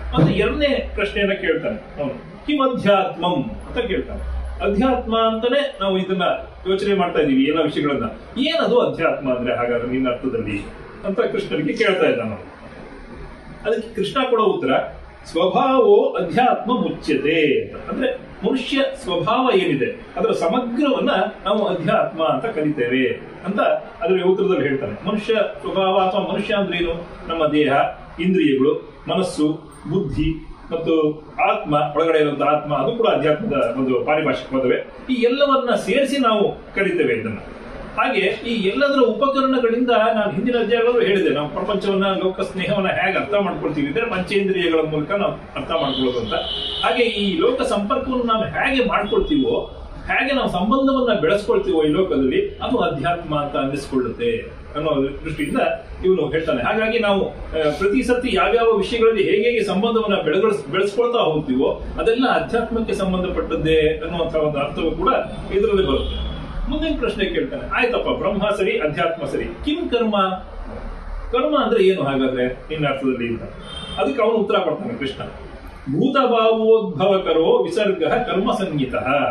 ಮತ್ತೆ ಎರಡನೇ ಪ್ರಶ್ನೆಯನ್ನ ಕೇಳ್ತಾನೆ ಅವನು ಕಿಮ್ ಅಧ್ಯಾತ್ಮಂ ಅಂತ ಕೇಳ್ತಾನೆ ಅಧ್ಯಾತ್ಮ ಅಂತಾನೆ ನಾವು ಇದನ್ನ ಯೋಚನೆ ಮಾಡ್ತಾ ಇದೀವಿ ಎಲ್ಲ ವಿಷಯಗಳನ್ನ ಏನದು ಅಧ್ಯಾತ್ಮ ಅಂದ್ರೆ ಹಾಗಾದ್ರೆ ನಿನ್ನ ಅರ್ಥದಲ್ಲಿ ಅಂತ ಕೃಷ್ಣನಿಗೆ ಕೇಳ್ತಾ ಇದ್ದಾನ ಅವನು. ಅದಕ್ಕೆ ಕೃಷ್ಣ ಕೊಡೋ ಉತ್ತರ ಸ್ವಭಾವೋ ಅಧ್ಯಾತ್ಮ ಮುಚ್ಯತೆ ಅಂತ. ಅಂದ್ರೆ ಮನುಷ್ಯ ಸ್ವಭಾವ ಏನಿದೆ ಅದರ ಸಮಗ್ರವನ್ನ ನಾವು ಅಧ್ಯಾತ್ಮ ಅಂತ ಕರಿತೇವೆ ಅಂತ ಅದರ ಉತ್ತರದಲ್ಲಿ ಹೇಳ್ತಾನೆ ಮನುಷ್ಯ ಸ್ವಭಾವ ಅಥವಾ ಮನುಷ್ಯ ಅಂದ್ರೆ ಏನು ನಮ್ಮ ದೇಹ ಇಂದ್ರಿಯಗಳು ಮನಸ್ಸು ಬುದ್ಧಿ ಮತ್ತು ಆತ್ಮ ಒಳಗಡೆ ಇರುವಂತಹ ಆತ್ಮ ಅದು ಕೂಡ ಅಧ್ಯಾತ್ಮದ ಒಂದು ಪಾರಿಭಾಷಿಕ ಪದವೇ ಈ ಎಲ್ಲವನ್ನ ಸೇರಿಸಿ ನಾವು ಕರಿತೇವೆ ಇದನ್ನ ಹಾಗೆ ಈ ಎಲ್ಲದರ ಉಪಕರಣಗಳಿಂದ ನಾನು ಹಿಂದಿನ ಅಧ್ಯಾಯಗಳಲ್ಲೂ ಹೇಳಿದೆ ನಾವು ಪ್ರಪಂಚವನ್ನ ಲೋಕ ಸ್ನೇಹವನ್ನ ಹೇಗೆ ಅರ್ಥ ಮಾಡ್ಕೊಳ್ತೀವಿ ಅಂದ್ರೆ ಪಂಚೇಂದ್ರಿಯಗಳ ಮೂಲಕ ನಾವು ಅರ್ಥ ಮಾಡ್ಕೊಳ್ಳೋದು ಅಂತ ಹಾಗೆ ಈ ಲೋಕ ಸಂಪರ್ಕವನ್ನು ನಾವು ಹೇಗೆ ಮಾಡ್ಕೊಳ್ತೀವೋ ಹೇಗೆ ನಾವು ಸಂಬಂಧವನ್ನ ಬೆಳೆಸ್ಕೊಳ್ತೀವೋ ಈ ಲೋಕದಲ್ಲಿ ಅದು ಅಧ್ಯಾತ್ಮ ಅಂತ ಅನ್ನಿಸ್ಕೊಳ್ಳುತ್ತೆ ಅನ್ನೋ ದೃಷ್ಟಿಯಿಂದ ಇವನು ಹೇಳ್ತಾನೆ ಹಾಗಾಗಿ ನಾವು ಆ, ಪ್ರತಿ ಸರ್ತಿ ಯಾವ್ಯಾವ ವಿಷಯಗಳಲ್ಲಿ ಹೇಗೆ ಹೇಗೆ ಸಂಬಂಧವನ್ನ ಬೆಳಗಸ್ ಬೆಳೆಸ್ಕೊಳ್ತಾ ಹೋಗ್ತೀವೋ ಅದೆಲ್ಲ ಅಧ್ಯಾತ್ಮಕ್ಕೆ ಸಂಬಂಧಪಟ್ಟದ್ದೇ ಅನ್ನುವಂತಹ ಒಂದು ಅರ್ಥವು ಕೂಡ ಇದರಲ್ಲಿ ಬರುತ್ತೆ ಮುಂದಿನ ಪ್ರಶ್ನೆ ಕೇಳ್ತಾನೆ ಆಯ್ತಪ್ಪ ಬ್ರಹ್ಮ ಸರಿ ಅಧ್ಯಾತ್ಮ ಸರಿ ಕಿಂ ಕರ್ಮ ಕರ್ಮ ಅಂದ್ರೆ ಏನು ಹಾಗಾದ್ರೆ ನಿನ್ನ ಅರ್ಥದಲ್ಲಿ ಅಂತ ಅದಕ್ಕೆ ಅವನು ಉತ್ತರ ಕೊಡ್ತಾನೆ ಕೃಷ್ಣ ಭೂತಭಾವೋದ್ಭವಕರೋ ವಿಸರ್ಗ ಕರ್ಮ ಸಂಗೀತ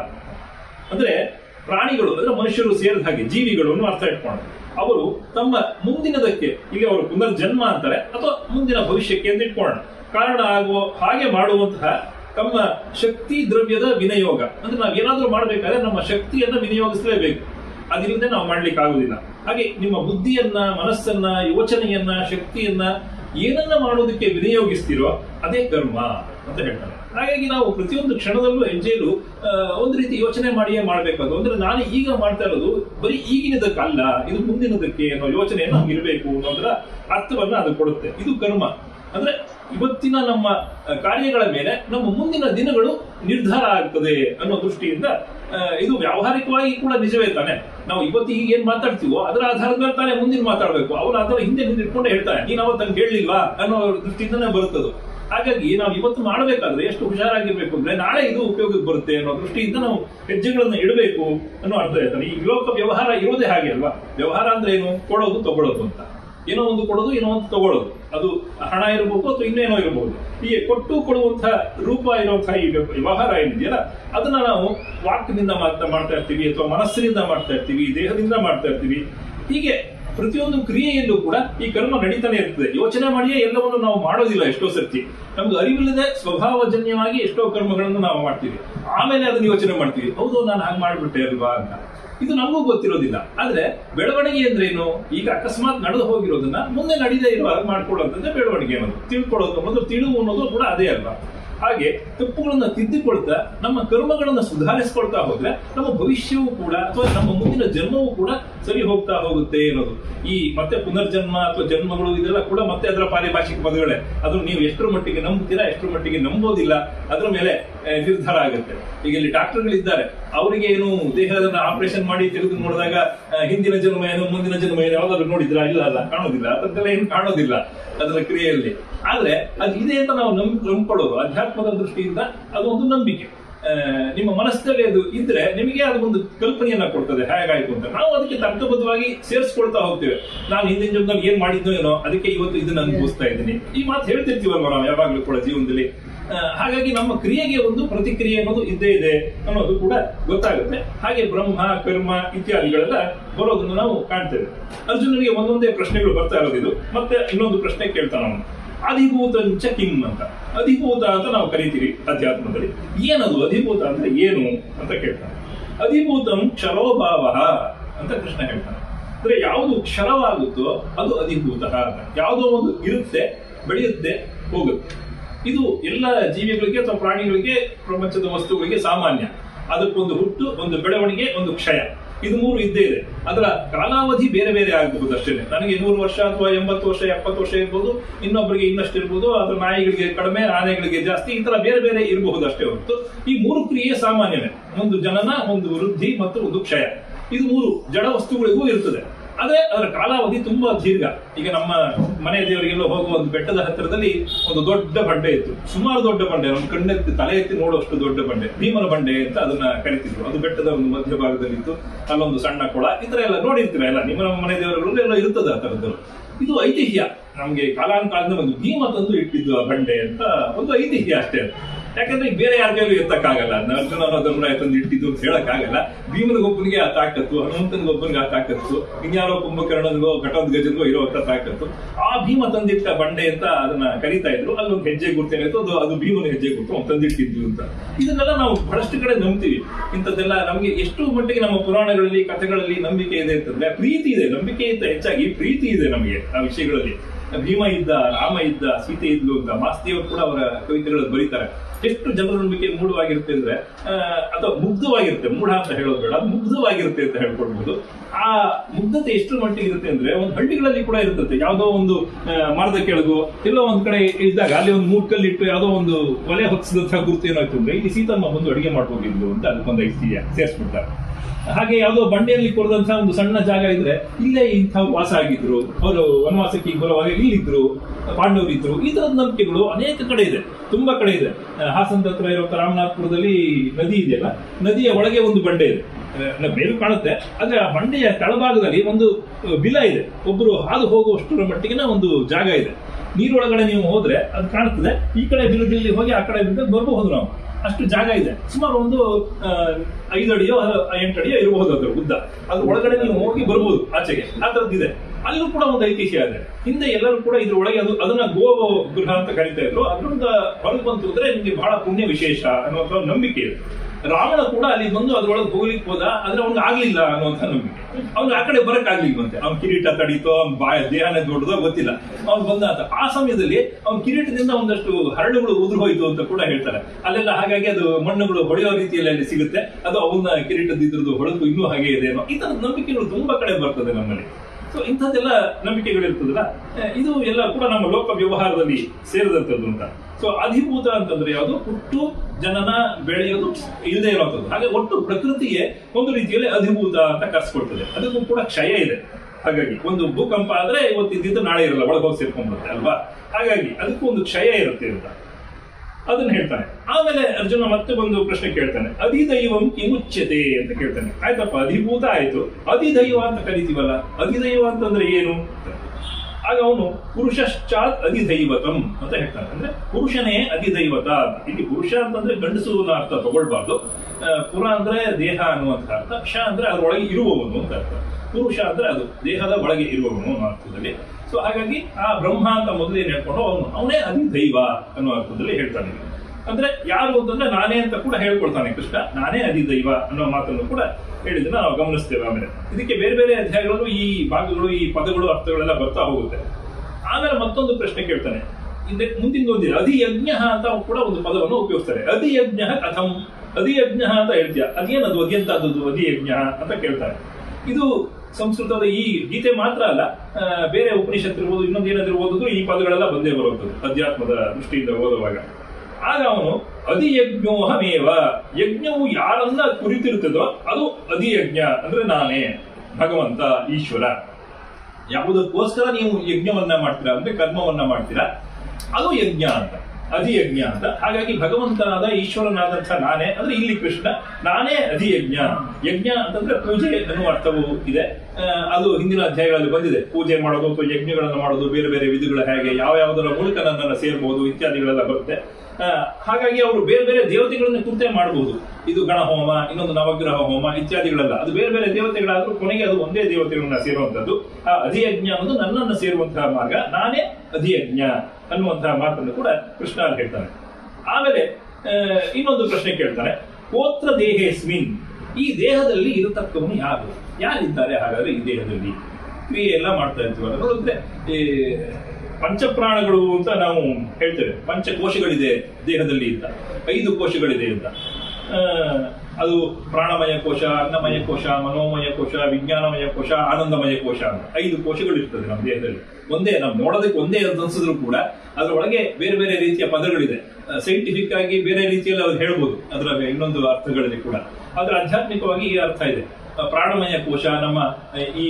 ಅಂದ್ರೆ ಪ್ರಾಣಿಗಳು ಅಂದ್ರೆ ಮನುಷ್ಯರು ಸೇರಿದ ಹಾಗೆ ಜೀವಿಗಳು ಅನ್ನೋ ಅರ್ಥ ಇಟ್ಕೊಂಡು ಅವರು ತಮ್ಮ ಮುಂದಿನದಕ್ಕೆ ಇಲ್ಲಿ ಅವರು ಪುನರ್ಜನ್ಮ ಅಂತಾರೆ ಅಥವಾ ಮುಂದಿನ ಭವಿಷ್ಯಕ್ಕೆ ಅಂತ ಇಟ್ಕೊಳ್ಳೋಣ ಕಾರಣ ಆಗುವ ಹಾಗೆ ಮಾಡುವಂತಹ ತಮ್ಮ ಶಕ್ತಿ ದ್ರವ್ಯದ ವಿನಿಯೋಗ ಅಂದ್ರೆ ನಾವು ಏನಾದ್ರೂ ಮಾಡ್ಬೇಕಾದ್ರೆ ನಮ್ಮ ಶಕ್ತಿಯನ್ನ ವಿನಿಯೋಗಿಸಲೇಬೇಕು ಅದಿಲ್ಲದೆ ನಾವು ಮಾಡ್ಲಿಕ್ಕೆ ಆಗುದಿಲ್ಲ ಹಾಗೆ ನಿಮ್ಮ ಬುದ್ಧಿಯನ್ನ ಮನಸ್ಸನ್ನ ಯೋಚನೆಯನ್ನ ಶಕ್ತಿಯನ್ನ ಏನನ್ನ ಮಾಡೋದಕ್ಕೆ ವಿನಿಯೋಗಿಸ್ತೀರೋ ಅದೇ ಕರ್ಮ ಅಂತ ಹೇಳ್ತಾನೆ ಹಾಗಾಗಿ ನಾವು ಪ್ರತಿಯೊಂದು ಕ್ಷಣದಲ್ಲೂ ಹೆಜ್ಜೆಯಲ್ಲೂ ಆ, ಒಂದು ರೀತಿ ಯೋಚನೆ ಮಾಡಿಯೇ ಮಾಡ್ಬೇಕು ಅಂದ್ರೆ ನಾನು ಈಗ ಮಾಡ್ತಾ ಇರೋದು ಬರೀ ಈಗಿನದಕ್ಕಲ್ಲ ಇದು ಮುಂದಿನದಕ್ಕೆ ಅನ್ನೋ ಯೋಚನೆಯನ್ನು ನಮ್ಗೆ ಇರಬೇಕು ಅನ್ನೋದರ ಅರ್ಥವನ್ನ ಅದು ಕೊಡುತ್ತೆ ಇದು ಕರ್ಮ ಅಂದ್ರೆ ಇವತ್ತಿನ ನಮ್ಮ ಆ, ಕಾರ್ಯಗಳ ಮೇಲೆ ನಮ್ಮ ಮುಂದಿನ ದಿನಗಳು ನಿರ್ಧಾರ ಆಗ್ತದೆ ಅನ್ನೋ ದೃಷ್ಟಿಯಿಂದ ಆ, ಇದು ವ್ಯಾವಹಾರಿಕವಾಗಿ ಕೂಡ ನಿಜವೇ ತಾನೆ ನಾವು ಇವತ್ತು ಈಗ ಏನ್ ಮಾತಾಡ್ತೀವೋ ಅದರ ಆಧಾರದ ಮೇಲೆ ತಾನೇ ಮುಂದಿನ ಮಾತಾಡ್ಬೇಕು ಅವ್ರು ಅದರ ಹಿಂದೆ ನಿಂತಿಟ್ಕೊಂಡೇ ಹೇಳ್ತಾರೆ ನೀನ್ ಅವತ್ತು ಹಂಗೆ ಹೇಳಿಲ್ವಾ ಅನ್ನೋ ದೃಷ್ಟಿಯಿಂದನೇ ಬರುತ್ತದು ಹಾಗಾಗಿ ನಾವು ಇವತ್ತು ಮಾಡಬೇಕಾದ್ರೆ ಎಷ್ಟು ಹುಷಾರಾಗಿರ್ಬೇಕು ಅಂದ್ರೆ ನಾಳೆ ಇದು ಉಪಯೋಗಕ್ಕೆ ಬರುತ್ತೆ ಅನ್ನೋ ದೃಷ್ಟಿಯಿಂದ ನಾವು ಹೆಜ್ಜೆಗಳನ್ನ ಇಡಬೇಕು ಅನ್ನೋ ಅರ್ಥ ಹೇಳ್ತಾನೆ ಈ ಲೋಕ ವ್ಯವಹಾರ ಇರೋದೇ ಹಾಗೆ ಅಲ್ವಾ ವ್ಯವಹಾರ ಅಂದ್ರೆ ಏನು ಕೊಡೋದು ತಗೊಳ್ಳೋದು ಅಂತ ಏನೋ ಒಂದು ಕೊಡೋದು ಏನೋ ಒಂದು ತಗೊಳ್ಳೋದು ಅದು ಹಣ ಇರಬಹುದು ಅಥವಾ ಇನ್ನೇನೋ ಇರಬಹುದು ಹೀಗೆ ಕೊಟ್ಟು ಕೊಡುವಂತಹ ರೂಪ ಇರುವಂತಹ ಈ ವ್ಯ- ವ್ಯವಹಾರ ಏನಿದೆಯಲ್ಲ ಅದನ್ನ ನಾವು ವಾಕ್ನಿಂದ ಮಾಡ್ತಾ ಮಾಡ್ತಾ ಇರ್ತೀವಿ ಅಥವಾ ಮನಸ್ಸಿನಿಂದ ಮಾಡ್ತಾ ಇರ್ತೀವಿ ದೇಹದಿಂದ ಮಾಡ್ತಾ ಇರ್ತೀವಿ ಹೀಗೆ ಪ್ರತಿಯೊಂದು ಕ್ರಿಯೆಯಲ್ಲೂ ಕೂಡ ಈ ಕರ್ಮ ನಡೀತಾನೆ ಇರ್ತದೆ ಯೋಚನೆ ಮಾಡಿಯೇ ಎಲ್ಲವನ್ನು ನಾವು ಮಾಡೋದಿಲ್ಲ ಎಷ್ಟೋ ಸರ್ತಿ ನಮ್ಗೆ ಅರಿವಿಲ್ಲದೆ ಸ್ವಭಾವಜನ್ಯವಾಗಿ ಎಷ್ಟೋ ಕರ್ಮಗಳನ್ನು ನಾವು ಮಾಡ್ತೀವಿ ಆಮೇಲೆ ಅದನ್ನ ಯೋಚನೆ ಮಾಡ್ತೀವಿ ಹೌದು ನಾನು ಹಾಗೆ ಮಾಡ್ಬಿಟ್ಟೆ ಅಲ್ವಾ ಅಂತ ಇದು ನಮಗೂ ಗೊತ್ತಿರೋದಿಲ್ಲ ಆದ್ರೆ ಬೆಳವಣಿಗೆ ಅಂದ್ರೆ ಏನು ಈಗ ಅಕಸ್ಮಾತ್ ನಡೆದು ಹೋಗಿರೋದನ್ನ ಮುಂದೆ ನಡೀದೇ ಇರೋ ಹಾಗೆ ಮಾಡ್ಕೊಳ್ಳೋದಂದ್ರೆ ಬೆಳವಣಿಗೆ ಅನ್ನೋದು ತಿಳ್ಕೊಳ್ಳೋದು ಅನ್ನೋದು ತಿಳಿವು ಅನ್ನೋದು ಕೂಡ ಅದೇ ಅಲ್ವಾ ಹಾಗೆ ತಪ್ಪುಗಳನ್ನ ತಿದ್ದಿಕೊಳ್ತಾ ನಮ್ಮ ಕರ್ಮಗಳನ್ನ ಸುಧಾರಿಸ್ಕೊಳ್ತಾ ಹೋದ್ರೆ ನಮ್ಮ ಭವಿಷ್ಯವೂ ಕೂಡ ಅಥವಾ ನಮ್ಮ ಮುಂದಿನ ಜನ್ಮವೂ ಕೂಡ ಸರಿ ಹೋಗ್ತಾ ಹೋಗುತ್ತೆ ಅನ್ನೋದು ಈ ಮತ್ತೆ ಪುನರ್ಜನ್ಮ ಅಥವಾ ಜನ್ಮಗಳು ಇದೆಲ್ಲ ಕೂಡ ಮತ್ತೆ ಅದರ ಪಾರಿಭಾಷಿಕ ಪದಗಳೇ ಅದನ್ನು ನೀವು ಎಷ್ಟರ ಮಟ್ಟಿಗೆ ನಂಬುತ್ತೀರಾ ಎಷ್ಟರ ಮಟ್ಟಿಗೆ ನಂಬೋದಿಲ್ಲ ಅದರ ಮೇಲೆ ಆ, ನಿರ್ಧಾರ ಆಗುತ್ತೆ ಈಗ ಇಲ್ಲಿ ಡಾಕ್ಟರ್ಗಳಿದ್ದಾರೆ ಅವರಿಗೆ ಏನು ದೇಹದನ್ನ ಆಪರೇಷನ್ ಮಾಡಿ ತೆಗೆದು ನೋಡಿದಾಗ ಆ, ಹಿಂದಿನ ಜನ್ಮ ಏನು ಮುಂದಿನ ಜನ್ಮ ಏನು ಯಾವ್ದಾದ್ರು ನೋಡಿದ್ರಾ ಇಲ್ಲ ಅಲ್ಲ ಕಾಣೋದಿಲ್ಲ ಅದನ್ನೆಲ್ಲ ಏನು ಕಾಣೋದಿಲ್ಲ ಅದರ ಕ್ರಿಯೆಯಲ್ಲಿ ಆದ್ರೆ ಅದು ಇದೆ ಅಂತ ನಾವು ನಂಬ್ ನಂಬ್ಕೊಳ್ಳೋದು ಅಧ್ಯಾತ್ಮದ ದೃಷ್ಟಿಯಿಂದ ಅದು ಒಂದು ನಂಬಿಕೆ ಆ, ನಿಮ್ಮ ಮನಸ್ಸಲ್ಲಿ ಅದು ಇದ್ರೆ ನಿಮಗೆ ಅದು ಒಂದು ಕಲ್ಪನೆಯನ್ನ ಕೊಡ್ತದೆ ಹೇಗಾಯ್ತು ಅಂತ ನಾವು ಅದಕ್ಕೆ ತರ್ಕಬದ್ಧವಾಗಿ ಸೇರಿಸ್ಕೊಳ್ತಾ ಹೋಗ್ತೇವೆ ನಾನು ಹಿಂದಿನ ಜನ್ಮದಲ್ಲಿ ಏನ್ ಮಾಡಿದ್ನೋ ಏನೋ ಅದಕ್ಕೆ ಇವತ್ತು ಇದನ್ನ ಅನುಭವಿಸ್ತಾ ಇದ್ದೀನಿ ಈ ಮಾತು ಹೇಳ್ತಿರ್ತೀವಲ್ವ ನಾವು ಯಾವಾಗ್ಲೂ ಕೂಡ ಜೀವನದಲ್ಲಿ ಆ, ಹಾಗಾಗಿ ನಮ್ಮ ಕ್ರಿಯೆಗೆ ಒಂದು ಪ್ರತಿಕ್ರಿಯೆ ಅನ್ನೋದು ಇದ್ದೇ ಇದೆ ಅನ್ನೋದು ಕೂಡ ಗೊತ್ತಾಗುತ್ತೆ ಹಾಗೆ ಬ್ರಹ್ಮ ಕರ್ಮ ಇತ್ಯಾದಿಗಳೆಲ್ಲ ಬರೋದನ್ನು ನಾವು ಕಾಣ್ತೇವೆ ಅರ್ಜುನನಿಗೆ ಒಂದೊಂದೇ ಪ್ರಶ್ನೆಗಳು ಬರ್ತಾ ಇರೋದು ಇದು ಮತ್ತೆ ಇನ್ನೊಂದು ಪ್ರಶ್ನೆ ಕೇಳ್ತಾನ ಅವನು ಅಧಿಭೂತಂಚ ಕಿಂ ಅಂತ ಅಧಿಭೂತ ಅಂತ ನಾವು ಕರಿತೀವಿ ಅಧ್ಯಾತ್ಮದಲ್ಲಿ ಏನದು ಅಧಿಭೂತ ಅಂದ್ರೆ ಏನು ಅಂತ ಕೇಳ್ತಾನೆ ಅಧಿಭೂತಂ ಕ್ಷರೋಭಾವ ಅಂತ ಕೃಷ್ಣ ಹೇಳ್ತಾನೆ ಅಂದ್ರೆ ಯಾವುದು ಕ್ಷರವಾಗುತ್ತೋ ಅದು ಅಧಿಭೂತ ಅಂತ ಯಾವುದೋ ಒಂದು ಇರುತ್ತೆ ಬೆಳೆಯುತ್ತೆ ಹೋಗುತ್ತೆ ಇದು ಎಲ್ಲ ಜೀವಿಗಳಿಗೆ ಅಥವಾ ಪ್ರಾಣಿಗಳಿಗೆ ಪ್ರಪಂಚದ ವಸ್ತುಗಳಿಗೆ ಸಾಮಾನ್ಯ ಅದಕ್ಕೊಂದು ಹುಟ್ಟು ಒಂದು ಬೆಳವಣಿಗೆ ಒಂದು ಕ್ಷಯ ಇದು ಮೂರು ಇದ್ದೇ ಇದೆ ಅದರ ಕಾಲಾವಧಿ ಬೇರೆ ಬೇರೆ ಆಗಬಹುದು ಅಷ್ಟೇ ನನಗೆ ನೂರು ವರ್ಷ ಅಥವಾ ಎಂಬತ್ತು ವರ್ಷ ಎಪ್ಪತ್ತು ವರ್ಷ ಇರ್ಬೋದು ಇನ್ನೊಬ್ಬರಿಗೆ ಇನ್ನಷ್ಟು ಇರ್ಬೋದು ಅಥವಾ ನಾಯಿಗಳಿಗೆ ಕಡಿಮೆ ಆನೆಗಳಿಗೆ ಜಾಸ್ತಿ ಈ ತರ ಬೇರೆ ಬೇರೆ ಇರಬಹುದು ಅಷ್ಟೇ ಹೊರತು ಈ ಮೂರು ಕ್ರಿಯೆ ಸಾಮಾನ್ಯವೇ ಒಂದು ಜನನ ಒಂದು ವೃದ್ಧಿ ಮತ್ತು ಒಂದು ಕ್ಷಯ ಇದು ಮೂರು ಜಡ ವಸ್ತುಗಳಿಗೂ ಇರ್ತದೆ ಆದ್ರೆ ಅದರ ಕಾಲಾವಧಿ ತುಂಬಾ ದೀರ್ಘ ಈಗ ನಮ್ಮ ಮನೆ ದೇವರಿಗೆಲ್ಲ ಹೋಗುವ ಒಂದು ಬೆಟ್ಟದ ಹತ್ತಿರದಲ್ಲಿ ಒಂದು ದೊಡ್ಡ ಬಂಡೆ ಇತ್ತು ಸುಮಾರು ದೊಡ್ಡ ಬಂಡೆ ನಮ್ಮ ಕಣ್ಣೆತ್ತಿ ತಲೆ ಎತ್ತಿ ನೋಡುವಷ್ಟು ದೊಡ್ಡ ಬಂಡೆ ಭೀಮನ ಬಂಡೆ ಅಂತ ಅದನ್ನ ಕರಿತಿದ್ರು ಅದು ಬೆಟ್ಟದ ಒಂದು ಮಧ್ಯಭಾಗದಲ್ಲಿ ಇತ್ತು ಅಲ್ಲೊಂದು ಸಣ್ಣ ಕೊಳ ಈ ತರ ಎಲ್ಲ ನೋಡಿರ್ತೀರ ಎಲ್ಲ ನಿಮ್ಮ ನಮ್ಮ ಮನೆ ದೇವರುಗಳು ಎಲ್ಲ ಇರ್ತದೆ ಆ ತರದ್ದು ಇದು ಐತಿಹ್ಯ ನಮ್ಗೆ ಕಾಲಾನುಕಾಲದ ಒಂದು ಭೀಮ ತಂದು ಇಟ್ಟಿದ್ದು ಆ ಬಂಡೆ ಅಂತ ಒಂದು ಐತಿಹ್ಯ ಅಷ್ಟೇ ಅದು. ಯಾಕಂದ್ರೆ ಈಗ ಬೇರೆ ಯಾರ ಕೈಲೂ ಎತ್ತಕ್ಕಾಗಲ್ಲ ಅರ್ಜುನನ ಧರ್ಮರಾಯ ತಂದು ಇಟ್ಟಿದ್ದು ಅಂತ ಹೇಳಕ್ಕಾಗಲ್ಲ ಭೀಮನಿಗೊಬ್ಬನಿಗೆ ಆ ತಾಕತ್ತು ಹನುಮಂತನಿಗೊಬ್ಬನಿಗೆ ಆ ತಾಕತ್ತು ಇನ್ಯಾರೋ ಕುಂಭಕರ್ಣನಿಗೋ ಘಟೋದ್ಗಜನಿಗೋ ಇರುವಂತ ತಾಕತ್ತು ಆ ಭೀಮ ತಂದಿಟ್ಟ ಬಂಡೆ ಅಂತ ಅದನ್ನ ಕರೀತಾ ಇದ್ರು ಅಲ್ಲೊಂದು ಹೆಜ್ಜೆ ಗುರ್ತೇನಾಯ್ತು ಅದು ಅದು ಭೀಮನ ಹೆಜ್ಜೆ ಗುರ್ತು ಅವ್ನು ತಂದಿಟ್ಟಿದ್ದು ಅಂತ ಇದನ್ನೆಲ್ಲ ನಾವು ಬಹಳಷ್ಟು ಕಡೆ ನಂಬ್ತೀವಿ ಇಂಥದ್ದೆಲ್ಲ ನಮಗೆ ಎಷ್ಟು ಮಟ್ಟಿಗೆ ನಮ್ಮ ಪುರಾಣಗಳಲ್ಲಿ ಕಥೆಗಳಲ್ಲಿ ನಂಬಿಕೆ ಇದೆ ಅಂತಂದ್ರೆ ಪ್ರೀತಿ ಇದೆ ನಂಬಿಕೆಗಿಂತ ಹೆಚ್ಚಾಗಿ ಪ್ರೀತಿ ಇದೆ ನಮಗೆ ಆ ವಿಷಯಗಳಲ್ಲಿ ಭೀಮ ಇದ್ದ ರಾಮ ಇದ್ದ ಸೀತೆ ಇದ್ಲು ಅಂತ ಮಾಸ್ತಿಯವರು ಕೂಡ ಅವರ ಕವಿತೆಗಳಲ್ಲಿ ಬರೀತಾರೆ ಎಷ್ಟು ಜನರ ನಂಬಿಕೆ ಮೂಢವಾಗಿರುತ್ತೆ ಅಂದ್ರೆ ಆ, ಅಥವಾ ಮುಗ್ಧವಾಗಿರುತ್ತೆ ಮೂಢ ಅಂತ ಹೇಳೋದು ಬೇಡ ಅದು ಮುಗ್ಧವಾಗಿರುತ್ತೆ ಅಂತ ಹೇಳ್ಕೊಳ್ಬಹುದು ಆ ಮುಗ್ಧತೆ ಎಷ್ಟು ಮಟ್ಟಿಗೆ ಇರುತ್ತೆ ಅಂದ್ರೆ ಒಂದು ಹಳ್ಳಿಗಳಲ್ಲಿ ಕೂಡ ಇರ್ತದೆ ಯಾವುದೋ ಒಂದು ಆ, ಮರದ ಕೆಳಗು ಎಲ್ಲೋ ಒಂದ್ ಕಡೆ ಇದ್ದಾಗ ಅಲ್ಲಿ ಒಂದು ಮೂರ್ ಕಲ್ಲಿಟ್ಟು ಯಾವುದೋ ಒಂದು ಒಲೆ ಹೊತ್ತಿಸಿದಂತಹ ಗುರುತು ಏನಾಯ್ತು ಅಂದ್ರೆ ಇಲ್ಲಿ ಸೀತಮ್ಮ ಬಂದು ಅಡಿಗೆ ಮಾಡ್ಬೋದಿದ್ರು ಅಂತ ಅದಕ್ಕೊಂದು ಐತಿಹ್ಯ ಸೇರಿಸ್ಬಿಡ್ತಾರೆ ಹಾಗೆ ಯಾವುದೋ ಬಂಡೆಯಲ್ಲಿ ಕೊಡದಂತ ಒಂದು ಸಣ್ಣ ಜಾಗ ಇದ್ರೆ ಇಲ್ಲೇ ಇಂಥ ವಾಸ ಆಗಿದ್ರು ಅವರು ವನವಾಸಕ್ಕೆ ಈಗ ಬರುವಾಗ ಇಲ್ಲಿದ್ರು ಪಾಂಡವರು ಇದ್ರು ಈ ತರದ ನಂಬಿಕೆಗಳು ಅನೇಕ ಕಡೆ ಇದೆ ತುಂಬಾ ಕಡೆ ಇದೆ ಆ, ಹಾಸನದ ಹತ್ರ ಇರೋ ರಾಮನಾಥಪುರದಲ್ಲಿ ನದಿ ಇದೆಯಲ್ಲ ನದಿಯ ಒಳಗೆ ಒಂದು ಬಂಡೆ ಇದೆ ಆ, ಮೇಲು ಕಾಣುತ್ತೆ ಆದ್ರೆ ಆ ಬಂಡೆಯ ಕೆಳಭಾಗದಲ್ಲಿ ಒಂದು ಆ, ಬಿಲ ಇದೆ ಒಬ್ಬರು ಹಾದು ಹೋಗುವಷ್ಟರ ಮಟ್ಟಿಗಿನ ಒಂದು ಜಾಗ ಇದೆ ನೀರೊಳಗಡೆ ನೀವು ಹೋದ್ರೆ ಅದು ಕಾಣುತ್ತದೆ ಈ ಕಡೆ ಬಿಲದಲ್ಲಿ ಹೋಗಿ ಆ ಕಡೆ ಬಿದ್ದ ಬರಬಹುದು ನಾವು ಅಷ್ಟು ಜಾಗ ಇದೆ ಸುಮಾರು ಒಂದು ಆ, ಐದು ಅಡಿಯೋ ಹ- ಎಂಟು ಅಡಿಯೋ ಇರಬಹುದು ಅದ್ರ ಉದ್ದ ಅದ್ರ ಒಳಗಡೆ ನೀವು ಹೋಗಿ ಬರ್ಬೋದು ಆಚೆಗೆ ಆ ತರದ್ದಿದೆ ಅಲ್ಲೂ ಕೂಡ ಒಂದು ಐತಿಹ್ಯ ಇದೆ ಹಿಂದೆ ಎಲ್ಲರೂ ಕೂಡ ಇದ್ರ ಒಳಗೆ ಅದು ಅದನ್ನ ಗೋ ಗೃಹ ಅಂತ ಕರಿತಾ ಇದ್ರು ಅದರಿಂದ ಹೊರಗೆ ಬಂತು ಅಂದ್ರೆ ನಿಮ್ಗೆ ಬಹಳ ಪುಣ್ಯ ವಿಶೇಷ ಅನ್ನುವಂಥ ಒಂದು ನಂಬಿಕೆ ಇದೆ ರಾವಣ ಕೂಡ ಅಲ್ಲಿ ಬಂದು ಅದ್ರೊಳಗೆ ಹೋಗ್ಲಿಕ್ಕೆ ಹೋದ ಆದ್ರೆ ಅವ್ನಿಗೆ ಆಗ್ಲಿಲ್ಲ ಅನ್ನುವಂಥ ನಂಬಿಕೆ ಅವ್ನು ಆ ಕಡೆ ಬರಕ್ ಆಗ್ಲಿಲ್ವಂತೆ ಅವ್ನ ಕಿರೀಟ ತಡೀತೋ ಅವ್ನ ಬಾಯ ದೇಹನೇ ದೊಡ್ಡದೋ ಗೊತ್ತಿಲ್ಲ ಅವ್ನು ಬಂದ ಅಂತ ಆ ಸಮಯದಲ್ಲಿ ಅವ್ನ ಕಿರೀಟದಿಂದ ಒಂದಷ್ಟು ಹರಳುಗಳು ಉದುರು ಹೋಯ್ತು ಅಂತ ಕೂಡ ಹೇಳ್ತಾರೆ ಅಲ್ಲೆಲ್ಲ ಹಾಗಾಗಿ ಅದು ಮಣ್ಣುಗಳು ಹೊಡೆಯೋ ರೀತಿಯಲ್ಲಿ ಅಲ್ಲಿ ಸಿಗುತ್ತೆ ಅದು ಅವನ ಕಿರೀಟದ ಇದ್ರದ್ದು ಹೊಳಪು ಇನ್ನೂ ಹಾಗೆ ಇದೆ ಅನ್ನೋ ಈ ತರದ ನಂಬಿಕೆಗಳು ತುಂಬಾ ಕಡೆ ಬರ್ತದೆ ನಮ್ಮಲ್ಲಿ ಸೊ ಇಂಥದ್ದೆಲ್ಲ ನಂಬಿಕೆಗಳು ಇರ್ತದಲ್ಲ ಆ, ಇದು ಎಲ್ಲ ಕೂಡ ನಮ್ಮ ಲೋಕ ವ್ಯವಹಾರದಲ್ಲಿ ಸೇರಿದಂಥದ್ದು ಅಂತ ಸೊ ಅಧಿಭೂತ ಅಂತಂದ್ರೆ ಯಾವುದು ಹುಟ್ಟು ಜನನ ಬೆಳೆಯೋದು ಇಲ್ಲದೆ ಇರೋಂಥದ್ದು ಹಾಗೆ ಒಟ್ಟು ಪ್ರಕೃತಿಯೇ ಒಂದು ರೀತಿಯಲ್ಲಿ ಅಧಿಭೂತ ಅಂತ ಕರ್ಸ್ಕೊಳ್ತದೆ ಅದಕ್ಕೂ ಕೂಡ ಕ್ಷಯ ಇದೆ ಹಾಗಾಗಿ ಒಂದು ಭೂಕಂಪ ಆದ್ರೆ ಇವತ್ತಿದ್ದು ನಾಳೆ ಇರಲ್ಲ ಒಳಗೆ ಹೋಗಿ ಸೇರ್ಕೊಂಡ್ಬಿಡುತ್ತೆ ಅಲ್ವಾ ಹಾಗಾಗಿ ಅದಕ್ಕೂ ಒಂದು ಕ್ಷಯ ಇರುತ್ತೆ ಅಂತ ಅದನ್ನ ಹೇಳ್ತಾನೆ ಆಮೇಲೆ ಅರ್ಜುನ ಮತ್ತೆ ಒಂದು ಪ್ರಶ್ನೆ ಕೇಳ್ತಾನೆ ಅಧಿದೈವಂ ಕಿಮುಚ್ಯತೆ ಅಂತ ಕೇಳ್ತಾನೆ ಆಯ್ತಪ್ಪ ಅಧಿಭೂತ ಆಯ್ತು ಅಧಿದೈವ ಅಂತ ಕರಿತೀವಲ್ಲ ಅಧಿದೈವ ಅಂತಂದ್ರೆ ಏನು ಆಗ ಅವನು ಪುರುಷಶ್ಚಾತ್ ಅಧಿದೈವತಂ ಅಂತ ಹೇಳ್ತಾನೆ ಅಂದ್ರೆ ಪುರುಷನೇ ಅಧಿದೈವತ ಅಂತ. ಇಲ್ಲಿ ಪುರುಷ ಅಂತಂದ್ರೆ ಗಂಡಸು ಅನ್ನೋ ಅರ್ಥ ತಗೊಳ್ಬಾರ್ದು ಆ, ಪುರ ಅಂದ್ರೆ ದೇಹ ಅನ್ನುವಂಥ ಅರ್ಥ ಶ ಅಂದ್ರೆ ಅದರೊಳಗೆ ಇರುವವನು ಅಂತ ಅರ್ಥ ಪುರುಷ ಅಂದ್ರೆ ಅದು ದೇಹದ ಒಳಗೆ ಇರುವವನು ಅನ್ನೋ ಅರ್ಥದಲ್ಲಿ ಸೊ ಹಾಗಾಗಿ ಆ ಬ್ರಹ್ಮ ಅಂತ ಮೊದಲೇ ಹೇಳ್ಕೊಂಡು ಅವನು ಅವನೇ ಅಧಿದೈವ ಅನ್ನೋ ಅರ್ಥದಲ್ಲಿ ಹೇಳ್ತಾನೆ ಅಂದ್ರೆ ಯಾರು ಅಂತಂದ್ರೆ ನಾನೇ ಅಂತ ಕೂಡ ಹೇಳ್ಕೊಳ್ತಾನೆ ಕೃಷ್ಣ ನಾನೇ ಅಧಿದೈವ ಅನ್ನೋ ಮಾತನ್ನು ಕೂಡ ಹೇಳಿದ್ದನ್ನ ನಾವು ಗಮನಿಸ್ತೇವೆ ಆಮೇಲೆ ಇದಕ್ಕೆ ಬೇರೆ ಬೇರೆ ಅಧ್ಯಾಯಗಳಲ್ಲೂ ಈ ಭಾಗಗಳು ಈ ಪದಗಳು ಅರ್ಥಗಳೆಲ್ಲ ಬರ್ತಾ ಹೋಗುತ್ತೆ ಆಮೇಲೆ ಮತ್ತೊಂದು ಪ್ರಶ್ನೆ ಕೇಳ್ತಾನೆ ಹಿಂದೆ ಮುಂದಿನ ಒಂದಿದೆ ಅಧಿಯಜ್ಞ ಅಂತ ಕೂಡ ಒಂದು ಪದವನ್ನು ಉಪಯೋಗಿಸ್ತಾರೆ ಅಧಿಯಜ್ಞ ಕಥಂ ಅಧಿಯಜ್ಞ ಅಂತ ಹೇಳ್ತೀಯ ಅದೇನದು ಅದ್ಯಂತದ್ದು ಅಧಿಯಜ್ಞ ಅಂತ ಕೇಳ್ತಾರೆ ಇದು ಸಂಸ್ಕೃತದ ಈ ಗೀತೆ ಮಾತ್ರ ಅಲ್ಲ ಆ, ಬೇರೆ ಉಪನಿಷತ್ ಇರ್ಬೋದು ಇನ್ನೊಂದು ಏನಾದ್ರು ಓದಿದ್ರು ಈ ಪದಗಳೆಲ್ಲ ಬಂದೇ ಬರುವಂಥದ್ದು ಅಧ್ಯಾತ್ಮದ ದೃಷ್ಟಿಯಿಂದ ಓದುವಾಗ ಆಗ ಅವನು ಅಧಿಯಜ್ಞೋಹಮೇವ ಯಜ್ಞವು ಯಾರನ್ನ ಕುರಿತಿರ್ತದೋ ಅದು ಅಧಿಯಜ್ಞ ಅಂದ್ರೆ ನಾನೇ ಭಗವಂತ ಈಶ್ವರ ಯಾವುದಕ್ಕೋಸ್ಕರ ನೀವು ಯಜ್ಞವನ್ನ ಮಾಡ್ತೀರಾ ಅಂದ್ರೆ ಕರ್ಮವನ್ನ ಮಾಡ್ತೀರಾ ಅದು ಯಜ್ಞ ಅಂತ ಅಧಿಯಜ್ಞ ಅಂತ ಹಾಗಾಗಿ ಭಗವಂತನಾದ ಈಶ್ವರನಾದಂಥ ನಾನೇ ಅಂದ್ರೆ ಇಲ್ಲಿ ಕೃಷ್ಣ ನಾನೇ ಅಧಿಯಜ್ಞ ಯಜ್ಞ ಅಂತಂದ್ರೆ ಪೂಜೆ ಅನ್ನುವ ಅರ್ಥವು ಇದೆ ಆ, ಅದು ಹಿಂದಿನ ಅಧ್ಯಾಯಗಳಲ್ಲಿ ಬಂದಿದೆ ಪೂಜೆ ಮಾಡೋದು ಅಥವಾ ಯಜ್ಞಗಳನ್ನು ಮಾಡೋದು ಬೇರೆ ಬೇರೆ ವಿಧಿಗಳು ಹೇಗೆ ಯಾವ ಯಾವುದರ ಮೂಲಕ ನನ್ನನ್ನು ಸೇರ್ಬಹುದು ಇತ್ಯಾದಿಗಳೆಲ್ಲ ಬರುತ್ತೆ ಆ, ಹಾಗಾಗಿ ಅವರು ಬೇರೆ ಬೇರೆ ದೇವತೆಗಳನ್ನ ಕುರಿತೇ ಮಾಡಬಹುದು ಇದು ಗಣಹೋಮ ಇನ್ನೊಂದು ನವಗ್ರಹ ಹೋಮ ಇತ್ಯಾದಿಗಳೆಲ್ಲ ಅದು ಬೇರೆ ಬೇರೆ ದೇವತೆಗಳಾದ್ರೂ ಕೊನೆಗೆ ಅದು ಒಂದೇ ದೇವತೆಗಳನ್ನ ಸೇರುವಂತದ್ದು ಆ ಅಧಿಯಜ್ಞ ಅನ್ನೋದು ನನ್ನನ್ನು ಸೇರುವಂತಹ ಮಾರ್ಗ ನಾನೇ ಅಧಿಯಜ್ಞ ಅನ್ನುವಂತಹ ಮಾತನ್ನು ಕೂಡ ಕೃಷ್ಣ ಅಲ್ಲಿ ಹೇಳ್ತಾನೆ ಆಮೇಲೆ ಆ, ಇನ್ನೊಂದು ಪ್ರಶ್ನೆ ಕೇಳ್ತಾನೆ ಪೋತ್ರ ದೇಹೇಸ್ಮಿನ್ ಈ ದೇಹದಲ್ಲಿ ಇರತಕ್ಕವನು ಯಾರು ಯಾರಿದ್ದಾರೆ ಹಾಗಾದ್ರೆ ಈ ದೇಹದಲ್ಲಿ ಕ್ರಿಯೆ ಎಲ್ಲ ಮಾಡ್ತಾ ಇರ್ತೀವಲ್ಲ ನೋಡಿದ್ರೆ ಈ ಪಂಚಪ್ರಾಣಗಳು ಅಂತ ನಾವು ಹೇಳ್ತೇವೆ ಪಂಚಕೋಶಗಳಿದೆ ದೇಹದಲ್ಲಿ ಅಂತ ಐದು ಕೋಶಗಳಿದೆ ಅಂತ ಆ, ಅದು ಪ್ರಾಣಮಯ ಕೋಶ ಅನ್ನಮಯ ಕೋಶ ಮನೋಮಯ ಕೋಶ ವಿಜ್ಞಾನಮಯ ಕೋಶ ಆನಂದಮಯ ಕೋಶ ಅಂತ ಐದು ಕೋಶಗಳು ಇರ್ತದೆ ನಮ್ಮ ದೇಹದಲ್ಲಿ ಒಂದೇ ನಾವು ನೋಡೋದಕ್ಕೆ ಒಂದೇ ಅಂತ ಅನ್ಸಿದ್ರು ಕೂಡ ಅದರೊಳಗೆ ಬೇರೆ ಬೇರೆ ರೀತಿಯ ಪದಗಳಿದೆ ಸೈಂಟಿಫಿಕ್ ಆಗಿ ಬೇರೆ ರೀತಿಯಲ್ಲಿ ಅದು ಹೇಳ್ಬೋದು ಅದರ ಇನ್ನೊಂದು ಅರ್ಥಗಳಲ್ಲಿ ಕೂಡ ಆದ್ರೆ ಆಧ್ಯಾತ್ಮಿಕವಾಗಿ ಈ ಅರ್ಥ ಇದೆ ಆ, ಪ್ರಾಣಮಯ ಕೋಶ ನಮ್ಮ ಆ, ಈ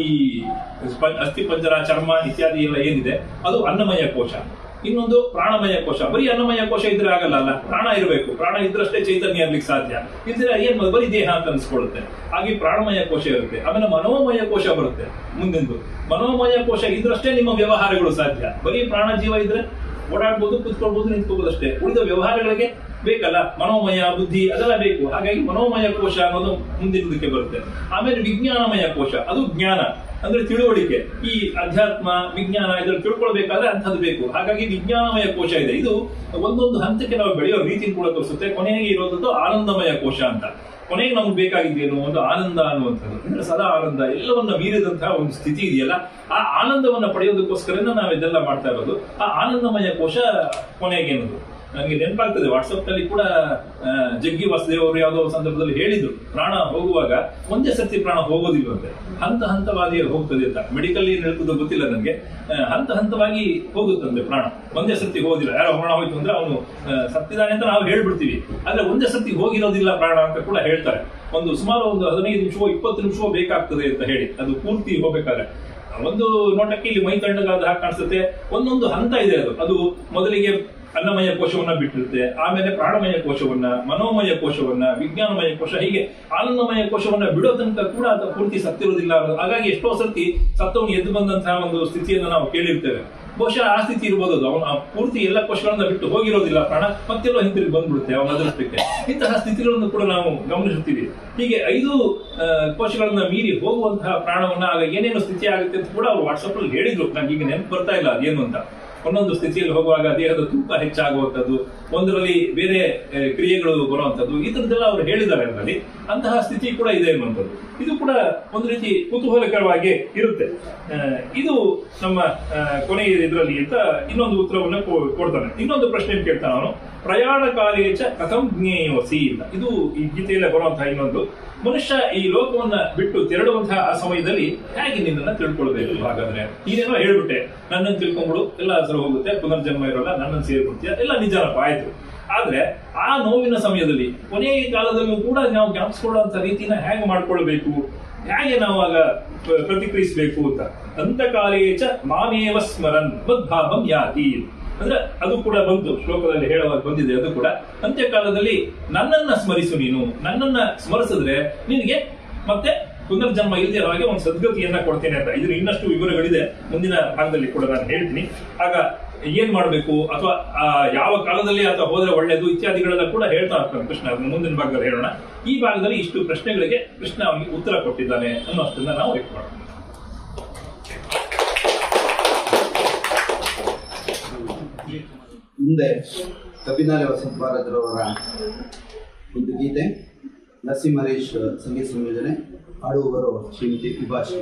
ಸ್ಪ- ಅಸ್ಥಿಪಂಜರ ಚರ್ಮ ಇತ್ಯಾದಿ ಎಲ್ಲ ಏನಿದೆ ಅದು ಅನ್ನಮಯ ಕೋಶ ಇನ್ನೊಂದು ಪ್ರಾಣಮಯ ಕೋಶ ಬರೀ ಅನ್ನಮಯ ಕೋಶ ಇದ್ರೆ ಆಗಲ್ಲ ಅಲ್ಲ ಪ್ರಾಣ ಇರಬೇಕು ಪ್ರಾಣ ಇದ್ರಷ್ಟೇ ಚೈತನ್ಯ ಇರ್ಲಿಕ್ಕೆ ಸಾಧ್ಯ ಇದ್ರೆ ಏನ್ ಮಾಡೋದು? ಬರೀ ದೇಹ ಅಂತ ಅನ್ಸ್ಕೊಳ್ಳುತ್ತೆ ಹಾಗೆ ಪ್ರಾಣಮಯ ಕೋಶ ಇರುತ್ತೆ ಆಮೇಲೆ ಮನೋಮಯ ಕೋಶ ಬರುತ್ತೆ ಮುಂದಿಂದು ಮನೋಮಯ ಕೋಶ ಇದ್ರಷ್ಟೇ ನಿಮ್ಮ ವ್ಯವಹಾರಗಳು ಸಾಧ್ಯ ಬರೀ ಪ್ರಾಣ ಜೀವ ಇದ್ರೆ ಓಡಾಡ್ಬೋದು ಕುತ್ಕೊಳ್ಬೋದು ನಿಂತ್ಕೋಬಹುದು ಅಷ್ಟೇ ಉಳಿದ ವ್ಯವಹಾರಗಳಿಗೆ ಬೇಕಲ್ಲ ಮನೋಮಯ ಬುದ್ಧಿ ಅದೆಲ್ಲ ಬೇಕು ಹಾಗಾಗಿ ಮನೋಮಯ ಕೋಶ ಅನ್ನೋದು ಮುಂದಿನದಕ್ಕೆ ಬರುತ್ತೆ ಆಮೇಲೆ ವಿಜ್ಞಾನಮಯ ಕೋಶ ಅದು ಜ್ಞಾನ ಅಂದ್ರೆ ತಿಳುವಳಿಕೆ ಈ ಅಧ್ಯಾತ್ಮ ವಿಜ್ಞಾನ ಇದ್ರಲ್ಲಿ ತಿಳ್ಕೊಳ್ಬೇಕಾದ್ರೆ ಅಂಥದ್ದು ಬೇಕು ಹಾಗಾಗಿ ವಿಜ್ಞಾನಮಯ ಕೋಶ ಇದೆ ಇದು ಒಂದೊಂದು ಹಂತಕ್ಕೆ ನಾವು ಬೆಳೆಯೋ ರೀತಿ ಕೂಡ ತೋರಿಸುತ್ತೆ ಕೊನೆಗೆ ಇರೋದದ್ದು ಆನಂದಮಯ ಕೋಶ ಅಂತ ಕೊನೆಗೆ ನಮ್ಗೆ ಬೇಕಾಗಿದ್ದೇನು ಒಂದು ಆನಂದ ಅನ್ನುವಂಥದ್ದು ಅಂದ್ರೆ ಸದಾ ಆನಂದ ಎಲ್ಲವನ್ನ ಮೀರಿದಂತಹ ಒಂದು ಸ್ಥಿತಿ ಇದೆಯಲ್ಲ ಆ ಆನಂದವನ್ನ ಪಡೆಯೋದಕ್ಕೋಸ್ಕರನೇ ನಾವು ಇದೆಲ್ಲ ಮಾಡ್ತಾ ಇರೋದು ಆ ಆನಂದಮಯ ಕೋಶ ಕೊನೆಗೆ ಅನ್ನೋದು ನನಗೆ ನೆನಪಾಗ್ತದೆ ವಾಟ್ಸಪ್ ನಲ್ಲಿ ಕೂಡ ಆ, ಜಗ್ಗಿ ವಾಸುದೇವ್ ಅವರು ಯಾವುದೋ ಒಂದು ಸಂದರ್ಭದಲ್ಲಿ ಹೇಳಿದ್ರು ಪ್ರಾಣ ಹೋಗುವಾಗ ಒಂದೇ ಸರ್ತಿ ಪ್ರಾಣ ಹೋಗೋದಿಲ್ವಂತೆ ಹಂತ ಹಂತವಾಗಿ ಹೋಗ್ತದೆ ಅಂತ ಮೆಡಿಕಲ್ ಏನ್ ಹೇಳ್ತದೋ ಗೊತ್ತಿಲ್ಲ ನನಗೆ ಆ, ಹಂತ ಹಂತವಾಗಿ ಹೋಗುತ್ತಂತೆ ಪ್ರಾಣ ಒಂದೇ ಸರ್ತಿ ಹೋಗೋದಿಲ್ಲ ಯಾರೋ ಪ್ರಾಣ ಹೋಯ್ತು ಅಂದ್ರೆ ಅವನು ಸತ್ತಿದ್ದಾನೆ ಅಂತ ನಾವು ಹೇಳ್ಬಿಡ್ತೀವಿ ಆದ್ರೆ ಒಂದೇ ಸರ್ತಿ ಹೋಗಿರೋದಿಲ್ಲ ಪ್ರಾಣ ಅಂತ ಕೂಡ ಹೇಳ್ತಾರೆ ಒಂದು ಸುಮಾರು ಒಂದು ಹದಿನೈದು ನಿಮಿಷವೋ ಇಪ್ಪತ್ತು ನಿಮಿಷವೋ ಬೇಕಾಗ್ತದೆ ಅಂತ ಹೇಳಿ ಅದು ಪೂರ್ತಿ ಹೋಗ್ಬೇಕಾದ್ರೆ ಒಂದು ನೋಟಕ್ಕೆ ಇಲ್ಲಿ ಮೈ ತಣ್ಣಗಾದ ಹಾಗೆ ಕಾಣಿಸುತ್ತೆ ಒಂದೊಂದು ಹಂತ ಇದೆ ಅದು ಅದು ಮೊದಲಿಗೆ ಅನ್ನಮಯ ಕೋಶವನ್ನ ಬಿಟ್ಟಿರುತ್ತೆ ಆಮೇಲೆ ಪ್ರಾಣಮಯ ಕೋಶವನ್ನ ಮನೋಮಯ ಕೋಶವನ್ನ ವಿಜ್ಞಾನಮಯ ಕೋಶ ಹೀಗೆ ಆನಂದಮಯ ಕೋಶವನ್ನ ಬಿಡೋ ತನಕ ಕೂಡ ಅದು ಪೂರ್ತಿ ಸತ್ತಿರೋದಿಲ್ಲ ಅನ್ನೋದು. ಹಾಗಾಗಿ ಎಷ್ಟೋ ಸರ್ತಿ ಸತ್ತವನು ಎದ್ದು ಬಂದಂತಹ ಒಂದು ಸ್ಥಿತಿಯನ್ನು ನಾವು ಕೇಳಿರ್ತೇವೆ ಬಹುಶಃ ಆ ಸ್ಥಿತಿ ಇರ್ಬೋದು ಅದು ಅವನು ಆ ಪೂರ್ತಿ ಎಲ್ಲ ಕೋಶಗಳನ್ನ ಬಿಟ್ಟು ಹೋಗಿರೋದಿಲ್ಲ ಪ್ರಾಣ ಮತ್ತೆಲ್ಲೋ ಹಿಂತಿರುಗಿ ಬಂದ್ಬಿಡುತ್ತೆ ಅವನ ಅದೃಷ್ಟಕ್ಕೆ ಇಂತಹ ಸ್ಥಿತಿಗಳನ್ನು ಕೂಡ ನಾವು ಗಮನಿಸುತ್ತೀವಿ ಹೀಗೆ ಐದು ಆ, ಕೋಶಗಳನ್ನ ಮೀರಿ ಹೋಗುವಂತಹ ಪ್ರಾಣವನ್ನ ಆಗ ಏನೇನು ಸ್ಥಿತಿ ಆಗುತ್ತೆ ಅಂತ ಕೂಡ ಅವರು ವಾಟ್ಸಪ್ ಅಲ್ಲಿ ಹೇಳಿದ್ರು ನಂಗೆ ಈಗ ನೆನಪು ಬರ್ತಾ ಇಲ್ಲ ಅದೇನು ಅಂತ ಒಂದೊಂದು ಸ್ಥಿತಿಯಲ್ಲಿ ಹೋಗುವಾಗ ದೇಹದ ತೂಕ ಹೆಚ್ಚಾಗುವಂಥದ್ದು ಒಂದರಲ್ಲಿ ಬೇರೆ ಆ, ಕ್ರಿಯೆಗಳು ಬರುವಂಥದ್ದು ಈ ಥರದ್ದೆಲ್ಲ ಅವರು ಹೇಳಿದ್ದಾರೆ ಅದರಲ್ಲಿ ಅಂತಹ ಸ್ಥಿತಿ ಕೂಡ ಇದೆ ಅನ್ನುವಂಥದ್ದು ಇದು ಕೂಡ ಒಂದು ರೀತಿ ಕುತೂಹಲಕರವಾಗಿ ಇರುತ್ತೆ ಆ, ಇದು ನಮ್ಮ ಆ, ಕೊನೆಯ ಇದರಲ್ಲಿ ಅಂತ ಇನ್ನೊಂದು ಉತ್ತರವನ್ನು ಕೊ- ಕೊಡ್ತಾನೆ ಇನ್ನೊಂದು ಪ್ರಶ್ನೆ ಕೇಳ್ತಾನೆ ಅವನು ಪ್ರಯಾಣ ಕಾಲೇಚ ಕಥಂ ಜ್ಞೇಯೋಸಿ ಅಂತ ಇದು ಈ ಗೀತೆಯಲ್ಲಿ ಬರುವಂತಹ ಇನ್ನೊಂದು ಮನುಷ್ಯ ಈ ಲೋಕವನ್ನ ಬಿಟ್ಟು ತೆರಳುವಂತಹ ಆ ಸಮಯದಲ್ಲಿ ಹೇಗೆ ನಿನ್ನನ್ನ ತಿಳ್ಕೊಳ್ಬೇಕು ಹಾಗಾದ್ರೆ ನೀನೇನೋ ಹೇಳ್ಬಿಟ್ಟೆ ನನ್ನನ್ನು ತಿಳ್ಕೊಂಡ್ಬಿಡು ಎಲ್ಲ ಹೆಸರು ಹೋಗುತ್ತೆ ಪುನರ್ಜನ್ಮ ಇರೋಲ್ಲ ನನ್ನನ್ನು ಸೇರ್ಬಿಡ್ತೀಯ ಎಲ್ಲ ನಿಜನಪ್ಪ ಆಯ್ತು ಆದ್ರೆ ಆ ನೋವಿನ ಸಮಯದಲ್ಲಿ ಕೊನೆಯ ಕಾಲದಲ್ಲೂ ಕೂಡ ನಾವು ಜ್ಞಾಪಿಸ್ಕೊಳ್ಳುವಂತ ರೀತಿನ ಹೇಗೆ ಮಾಡ್ಕೊಳ್ಬೇಕು ಹೇಗೆ ನಾವು ಆಗ ಪ್ರ- ಪ್ರತಿಕ್ರಿಯಿಸಬೇಕು ಅಂತ ಅಂತಕಾಲೇಚ ಮಾಮೇವ ಸ್ಮರನ್ ಮದ್ಭಾವಂ ಯಾತಿ ಅಂದ್ರೆ ಅದು ಕೂಡ ಬಂತು ಶ್ಲೋಕದಲ್ಲಿ ಹೇಳುವಾಗ ಬಂದಿದೆ ಅದು ಕೂಡ ಅಂತ್ಯಕಾಲದಲ್ಲಿ ನನ್ನನ್ನ ಸ್ಮರಿಸು ನೀನು ನನ್ನನ್ನ ಸ್ಮರಿಸಿದ್ರೆ ನಿನಗೆ ಮತ್ತೆ ಪುನರ್ಜನ್ಮ ಇಲ್ಲದೆ ಇರೋ ಹಾಗೆ ಒಂದು ಸದ್ಗತಿಯನ್ನ ಕೊಡ್ತೇನೆ ಅಂತ ಇದ್ರ ಇನ್ನಷ್ಟು ವಿವರಗಳಿದೆ ಮುಂದಿನ ಭಾಗದಲ್ಲಿ ಕೂಡ ನಾನು ಹೇಳ್ತೀನಿ ಆಗ ಏನ್ ಮಾಡಬೇಕು ಅಥವಾ ಆ ಯಾವ ಕಾಲದಲ್ಲಿ ಅಥವಾ ಹೋದ್ರೆ ಒಳ್ಳೇದು ಇತ್ಯಾದಿಗಳೆಲ್ಲ ಕೂಡ ಹೇಳ್ತಾ ಇರ್ತಾನೆ ಕೃಷ್ಣ ಅದನ್ನ ಮುಂದಿನ ಭಾಗದಲ್ಲಿ ಹೇಳೋಣ ಈ ಭಾಗದಲ್ಲಿ ಇಷ್ಟು ಪ್ರಶ್ನೆಗಳಿಗೆ ಕೃಷ್ಣ ಅವನಿಗೆ ಉತ್ತರ ಕೊಟ್ಟಿದ್ದಾನೆ ಅನ್ನೋಷ್ಟನ್ನ ನಾವು ಲೆಕ್ಕ ಮಾಡೋಣ ಮುಂದೆ ಕಪಿನಾಲೆ ವಸಂತ ಭಾರತರವರ ಒಂದು ಗೀತೆ ನರಸಿಂಹರೇಶ್ ಸಂಗೀತ ಸಂಯೋಜನೆ ಹಾಡುವವರು ಶ್ರೀಮತಿ ವಿಭಾಷಿ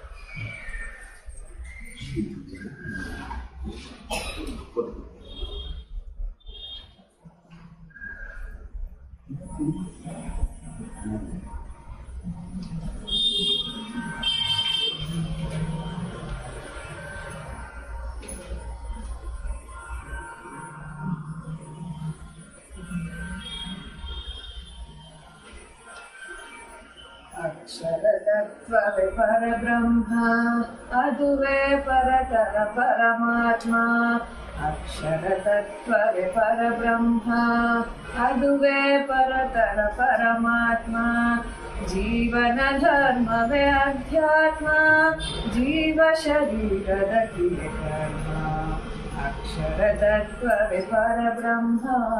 ಅಕ್ಷರತತ್ವವೇ ಪರಬ್ರಹ್ಮ ಅದುವೇ ಪರತರ ಪರಮಾತ್ಮ ಅಕ್ಷರತತ್ವವೇ ಪರಬ್ರಹ್ಮ ಅದುವೇ ಪರತರ ಪರಮಾತ್ಮ ಜೀವನ ಧರ್ಮವೇ ಅಧ್ಯಾತ್ಮ ಜೀವ ಶರೀರದ ಕ್ರಿಯೆ ಕರ್ಮ ಅಕ್ಷರತತ್ವವೇ ಪರಬ್ರಹ್ಮ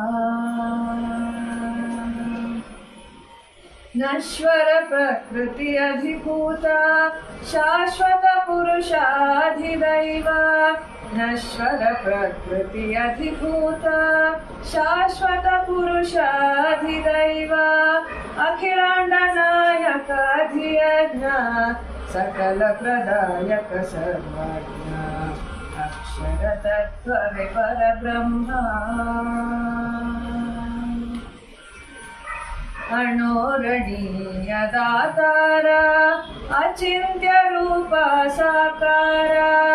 ನಶ್ವರ ಪ್ರಕೃತಿ ಅಧಿಭೂತ ಶಾಶ್ವತ ಪುರುಷಾಧಿದೈವ ನಶ್ವರ ಪ್ರಕೃತಿ ಅಧಿಭೂತ ಶಾಶ್ವತ ಪುರುಷಾಧಿದೈವ ಅಖಿಲಾಂಡ ನಾಯಕ ಧಿಯಜ್ಞ ಸಕಲ ಪ್ರದಾಯಕ ಸರ್ವಜ್ಞ ಅಕ್ಷರ ತತ್ವವೇ ಪರಬ್ರಹ್ಮ ಅಣೋರಣೀಯ ದಾತಾರ ಅಚಿಂತ್ಯ ರೂಪ ಸಾಕಾರ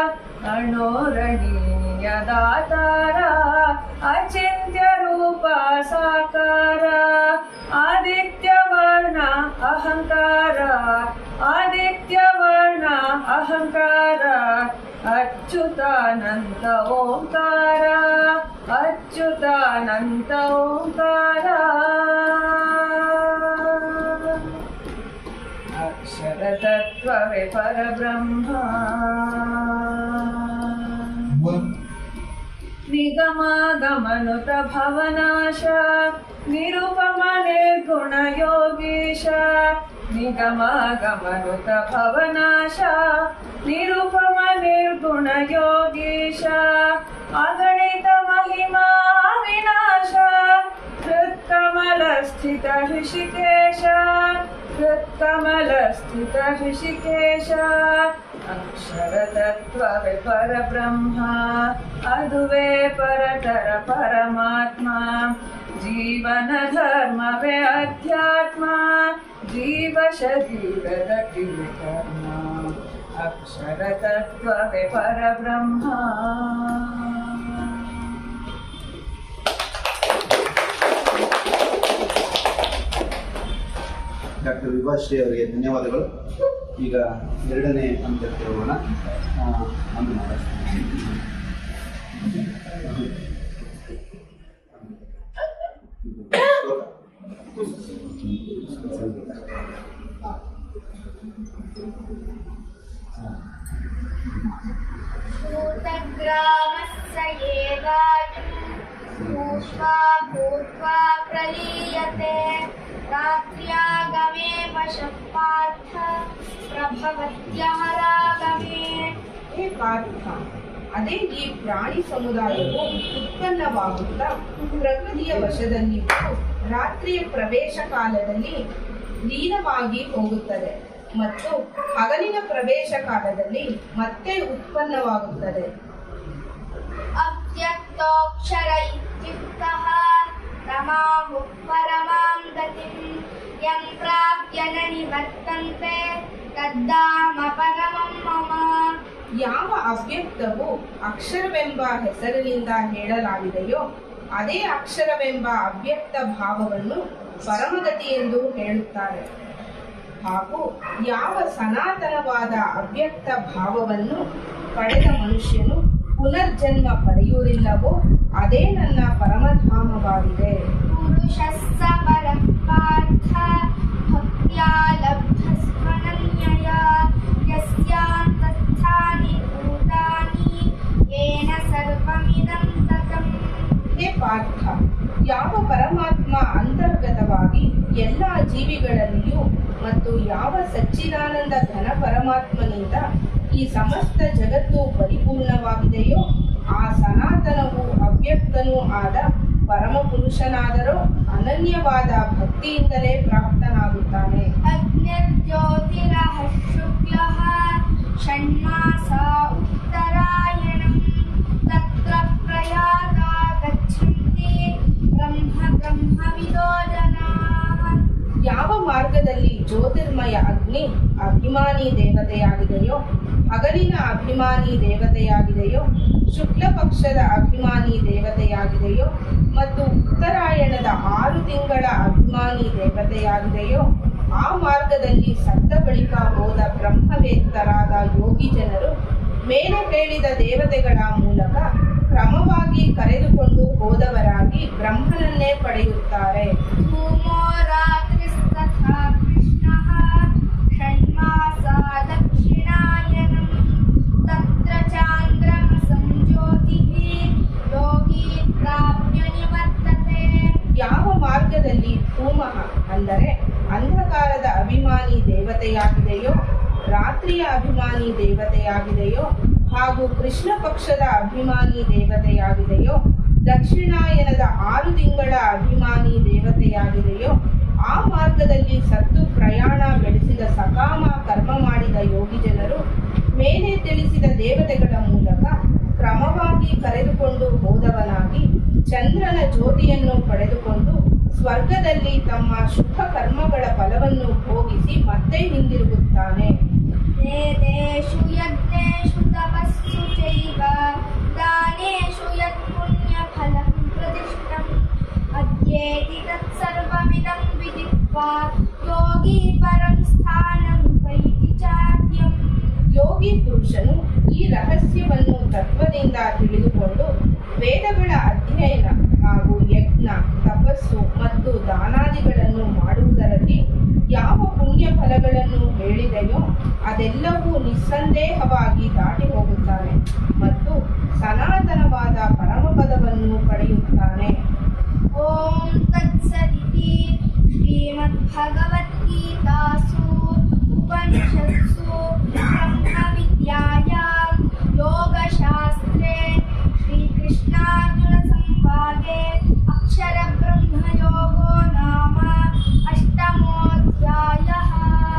ಅಣೋರಣೀಯ ದಾತಾರ ಅಚಿಂತ್ಯ ರೂಪ ಸಾಕಾರ ಆದಿತ್ಯ ವರ್ಣ ಅಹಂಕಾರ ಸತ್ಯವರ್ಣ ಅಹಂಕಾರ ಅಚ್ಯುತಾನಂತ ಓಂಕಾರ ಅಚ್ಯುತಾನಂತ ಓಂಕಾರ ಅಕ್ಷರ ತತ್ವವೇ ಪರಬ್ರಹ್ಮ ನಿಗಮಾಗಮನುತ ಭವನಾಶ ನಿರುಪಮ ನಿರ್ಗುಣ ಯೋಗೀಶ ನಿಗಮಾಗಮನುತ ಭವನಾಶ ನಿರುಪಮ ನಿರ್ಗುಣ ಯೋಗೀಶ ಅಗಣಿತ ಮಹಿಮಾ ವಿನಾಶ ಹೃತ್ಕಮಲ ಸ್ಥಿತ ಋಷಿಕೇಶ ಹೃತ್ಕಮಲ ಸ್ಥಿತ ಋಷಿಕೇಶ ಅಕ್ಷರ ತತ್ವವೇ ಪರಬ್ರಹ್ಮ ಅದುವೇ ಪರತರ ಪರಮಾತ್ಮ ಜೀವನ ಧರ್ಮವೇ ಅಧ್ಯಾತ್ಮ ಜೀವ ಶರೀರದ ಕಿರುಕರ್ಮ ಅಕ್ಷರ ತತ್ವವೇ ಪರಬ್ರಹ್ಮ ಡಾಕ್ಟರ್ ವಿಭಾಶ್ರೀ ಅವರಿಗೆ ಧನ್ಯವಾದಗಳು ಈಗ ಎರಡನೇ ಹಂತಕ್ಕೆ ಹೋಗೋಣ ಆ, ಒಂದು ಮಾಡ भूतग्रामस्य एवायम् भूत्वा भूत्वा प्रलीयते रात्र्यागमे वशः पार्थ प्रभवत्यमरागमे ಹೇ ಪಾರ್ಥ ಅದೇ ಈ ಪ್ರಾಣಿ ಸಮುದಾಯವು ಉತ್ಪನ್ನವಾಗುತ್ತಾ ಪ್ರಕೃತಿಯ ವಶದಲ್ಲಿದ್ದು ರಾತ್ರಿಯ ಪ್ರವೇಶ ಕಾಲದಲ್ಲಿ ಲೀನವಾಗಿ ಹೋಗುತ್ತದೆ ಮತ್ತು ಹಗಲಿನ ಪ್ರವೇಶ ಕಾಲದಲ್ಲಿ ಮತ್ತೆ ಉತ್ಪನ್ನವಾಗುತ್ತದೆ अव्यक्तोऽक्षर इत्युक्तः रमाहुः परमां गतिम् यं प्राप्य न निवर्तन्ते तद्धाम परमं मम ಯಾವ ಅವ್ಯಕ್ತವು ಅಕ್ಷರವೆಂಬ ಹೆಸರಿನಿಂದ ಹೇಳಲಾಗಿದೆಯೋ ಅದೇ ಅಕ್ಷರವೆಂಬ ಅವ್ಯಕ್ತ ಭಾವವನ್ನು ಪರಮಗತಿ ಎಂದು ಹೇಳುತ್ತಾರೆ ಹಾಗೂ ಯಾವ ಸನಾತನವಾದ ಅವ್ಯಕ್ತ ಭಾವವನ್ನು ಪಡೆದ ಮನುಷ್ಯನು ಪುನರ್ಜನ್ಮ ಪಡೆಯುವುದಿಲ್ಲವೋ ಅದೇ ನನ್ನ ಪರಮಧಾಮವಾಗಿದೆ पुरुषः स परः पार्थ भक्त्या लब्धस्त्वनन्यया यस्यान्तस्थानि भूतानि येन सर्वमिदं ततम् ಹೇ ಪಾರ್ಥ ಯಾವ ಪರಮಾತ್ಮ ಅಂತರ್ಗತವಾಗಿ ಎಲ್ಲ ಜೀವಿಗಳಲ್ಲಿಯೂ ಮತ್ತು ಯಾವ ಸಚ್ಚಿದಾನಂದ ಘನ ಪರಮಾತ್ಮನಿಂದ ಈ ಸಮಸ್ತ ಜಗತ್ತು ಪರಿಪೂರ್ಣವಾಗಿದೆಯೋ ಆ ಸನಾತನವು ಅವ್ಯಕ್ತನೂ ಆದ ಪರಮ ಪುರುಷನಾದರೂ ಅನನ್ಯವಾದ ಭಕ್ತಿಯಿಂದಲೇ ಪ್ರಾಪ್ತನಾಗುತ್ತಾನೆ अग्निर्ज्योतिरः शुक्लः षण्मासा उत्तरायणम् तत्र प्रयाता गच्छन्ति ब्रह्म ब्रह्मविदो जनाः ಯಾವ ಮಾರ್ಗದಲ್ಲಿ ಜ್ಯೋತಿರ್ಮಯ ಅಗ್ನಿ ಅಭಿಮಾನಿ ದೇವತೆಯಾಗಿದೆಯೋ ಹಗಲಿನ ಅಭಿಮಾನಿ ದೇವತೆಯಾಗಿದೆಯೋ ಶುಕ್ಲ ಪಕ್ಷದ ಅಭಿಮಾನಿ ದೇವತೆಯಾಗಿದೆಯೋ ಮತ್ತು ಉತ್ತರಾಯಣದ ಆರು ತಿಂಗಳ ಅಭಿಮಾನಿ ದೇವತೆಯಾಗಿದೆಯೋ ಆ ಮಾರ್ಗದಲ್ಲಿ ಸತ್ತ ಬಳಿಕ ಹೋದ ಬ್ರಹ್ಮವೇತ್ತರಾದ ಯೋಗಿ ಜನರು ಮೇಲೆ ಹೇಳಿದ ದೇವತೆಗಳ ಮೂಲಕ ಕ್ರಮವಾಗಿ ಕರೆದುಕೊಂಡು ಹೋದವರಾಗಿ ಬ್ರಹ್ಮನನ್ನೇ ಪಡೆಯುತ್ತಾರೆ धूमो रात्रिस्तथा कृष्णः षण्मासा दक्षिणायनम् तत्र चान्द्रमसं ज्योतिः योगी प्राप्य निवर्तते ಯಾವ ಮಾರ್ಗದಲ್ಲಿ ಧೂಮಃ ಅಂದರೆ ಅಂಧಕಾರದ ಅಭಿಮಾನಿ ದೇವತೆಯಾಗಿದೆಯೋ ರಾತ್ರಿಯ ಅಭಿಮಾನಿ ದೇವತೆಯಾಗಿದೆಯೋ ಹಾಗೂ ಕೃಷ್ಣ ಪಕ್ಷದ ಅಭಿಮಾನಿ ದೇವತೆಯಾಗಿದೆಯೋ ದಕ್ಷಿಣಾಯನದ ಆರು ತಿಂಗಳ ಅಭಿಮಾನಿ ದೇವತೆಯಾಗಿದೆಯೋ ಆ ಮಾರ್ಗದಲ್ಲಿ ಸತ್ತು ಪ್ರಯಾಣ ಬೆಳೆಸಿದ ಸಕಾಮ ಕರ್ಮ ಮಾಡಿದ ಯೋಗಿ ಜನರು ಮೇಲೆ ತಿಳಿಸಿದ ದೇವತೆಗಳ ಮೂಲಕ ಕ್ರಮವಾಗಿ ಕರೆದುಕೊಂಡು ಹೋದವನಾಗಿ ಚಂದ್ರನ ಜ್ಯೋತಿಯನ್ನು ಪಡೆದುಕೊಂಡು ಸ್ವರ್ಗದಲ್ಲಿ ತಮ್ಮ ಶುಭ ಕರ್ಮಗಳ ಫಲವನ್ನು ಭೋಗಿಸಿ ಮತ್ತೆ ಹಿಂದಿರುಗುತ್ತಾನೆ वेदेषु यज्ञेषु तपस्सु चैव दानेषु यत्पुण्यफलं प्रदिष्टम् अद्येति तत्सर्वमिदं विदित्वा योगी परं स्थानं वैति चात्मनि ಪುರುಷನು ಈ ರಹಸ್ಯವನ್ನು ತತ್ವದಿಂದ ತಿಳಿದುಕೊಂಡು ವೇದಗಳ ಅಧ್ಯಯನ ಹಾಗೂ ಯಜ್ಞ ತಪಸ್ಸು ಮತ್ತು ದಾನಾದಿಗಳನ್ನು ಮಾಡುವುದರಲ್ಲಿ ಯಾವ ಪುಣ್ಯ ಫಲಗಳನ್ನು ಹೇಳಿದೆಯೋ ಅದೆಲ್ಲವೂ ನಿಸ್ಸಂದೇಹವಾಗಿ ದಾಟಿ ಹೋಗುತ್ತಾನೆ ಮತ್ತು ಸನಾತನವಾದ ಪರಮಪದವನ್ನು ಪಡೆಯುತ್ತಾನೆ ॐ तत्सदिति श्रीमद्भगवद्गीतासु उपनिषत्सु ब्रह्मविद्यायां योगशास्त्रे श्रीकृष्णार्जुनसंवादे अक्षरब्रह्मयोगो नाम अष्टमोऽध्यायः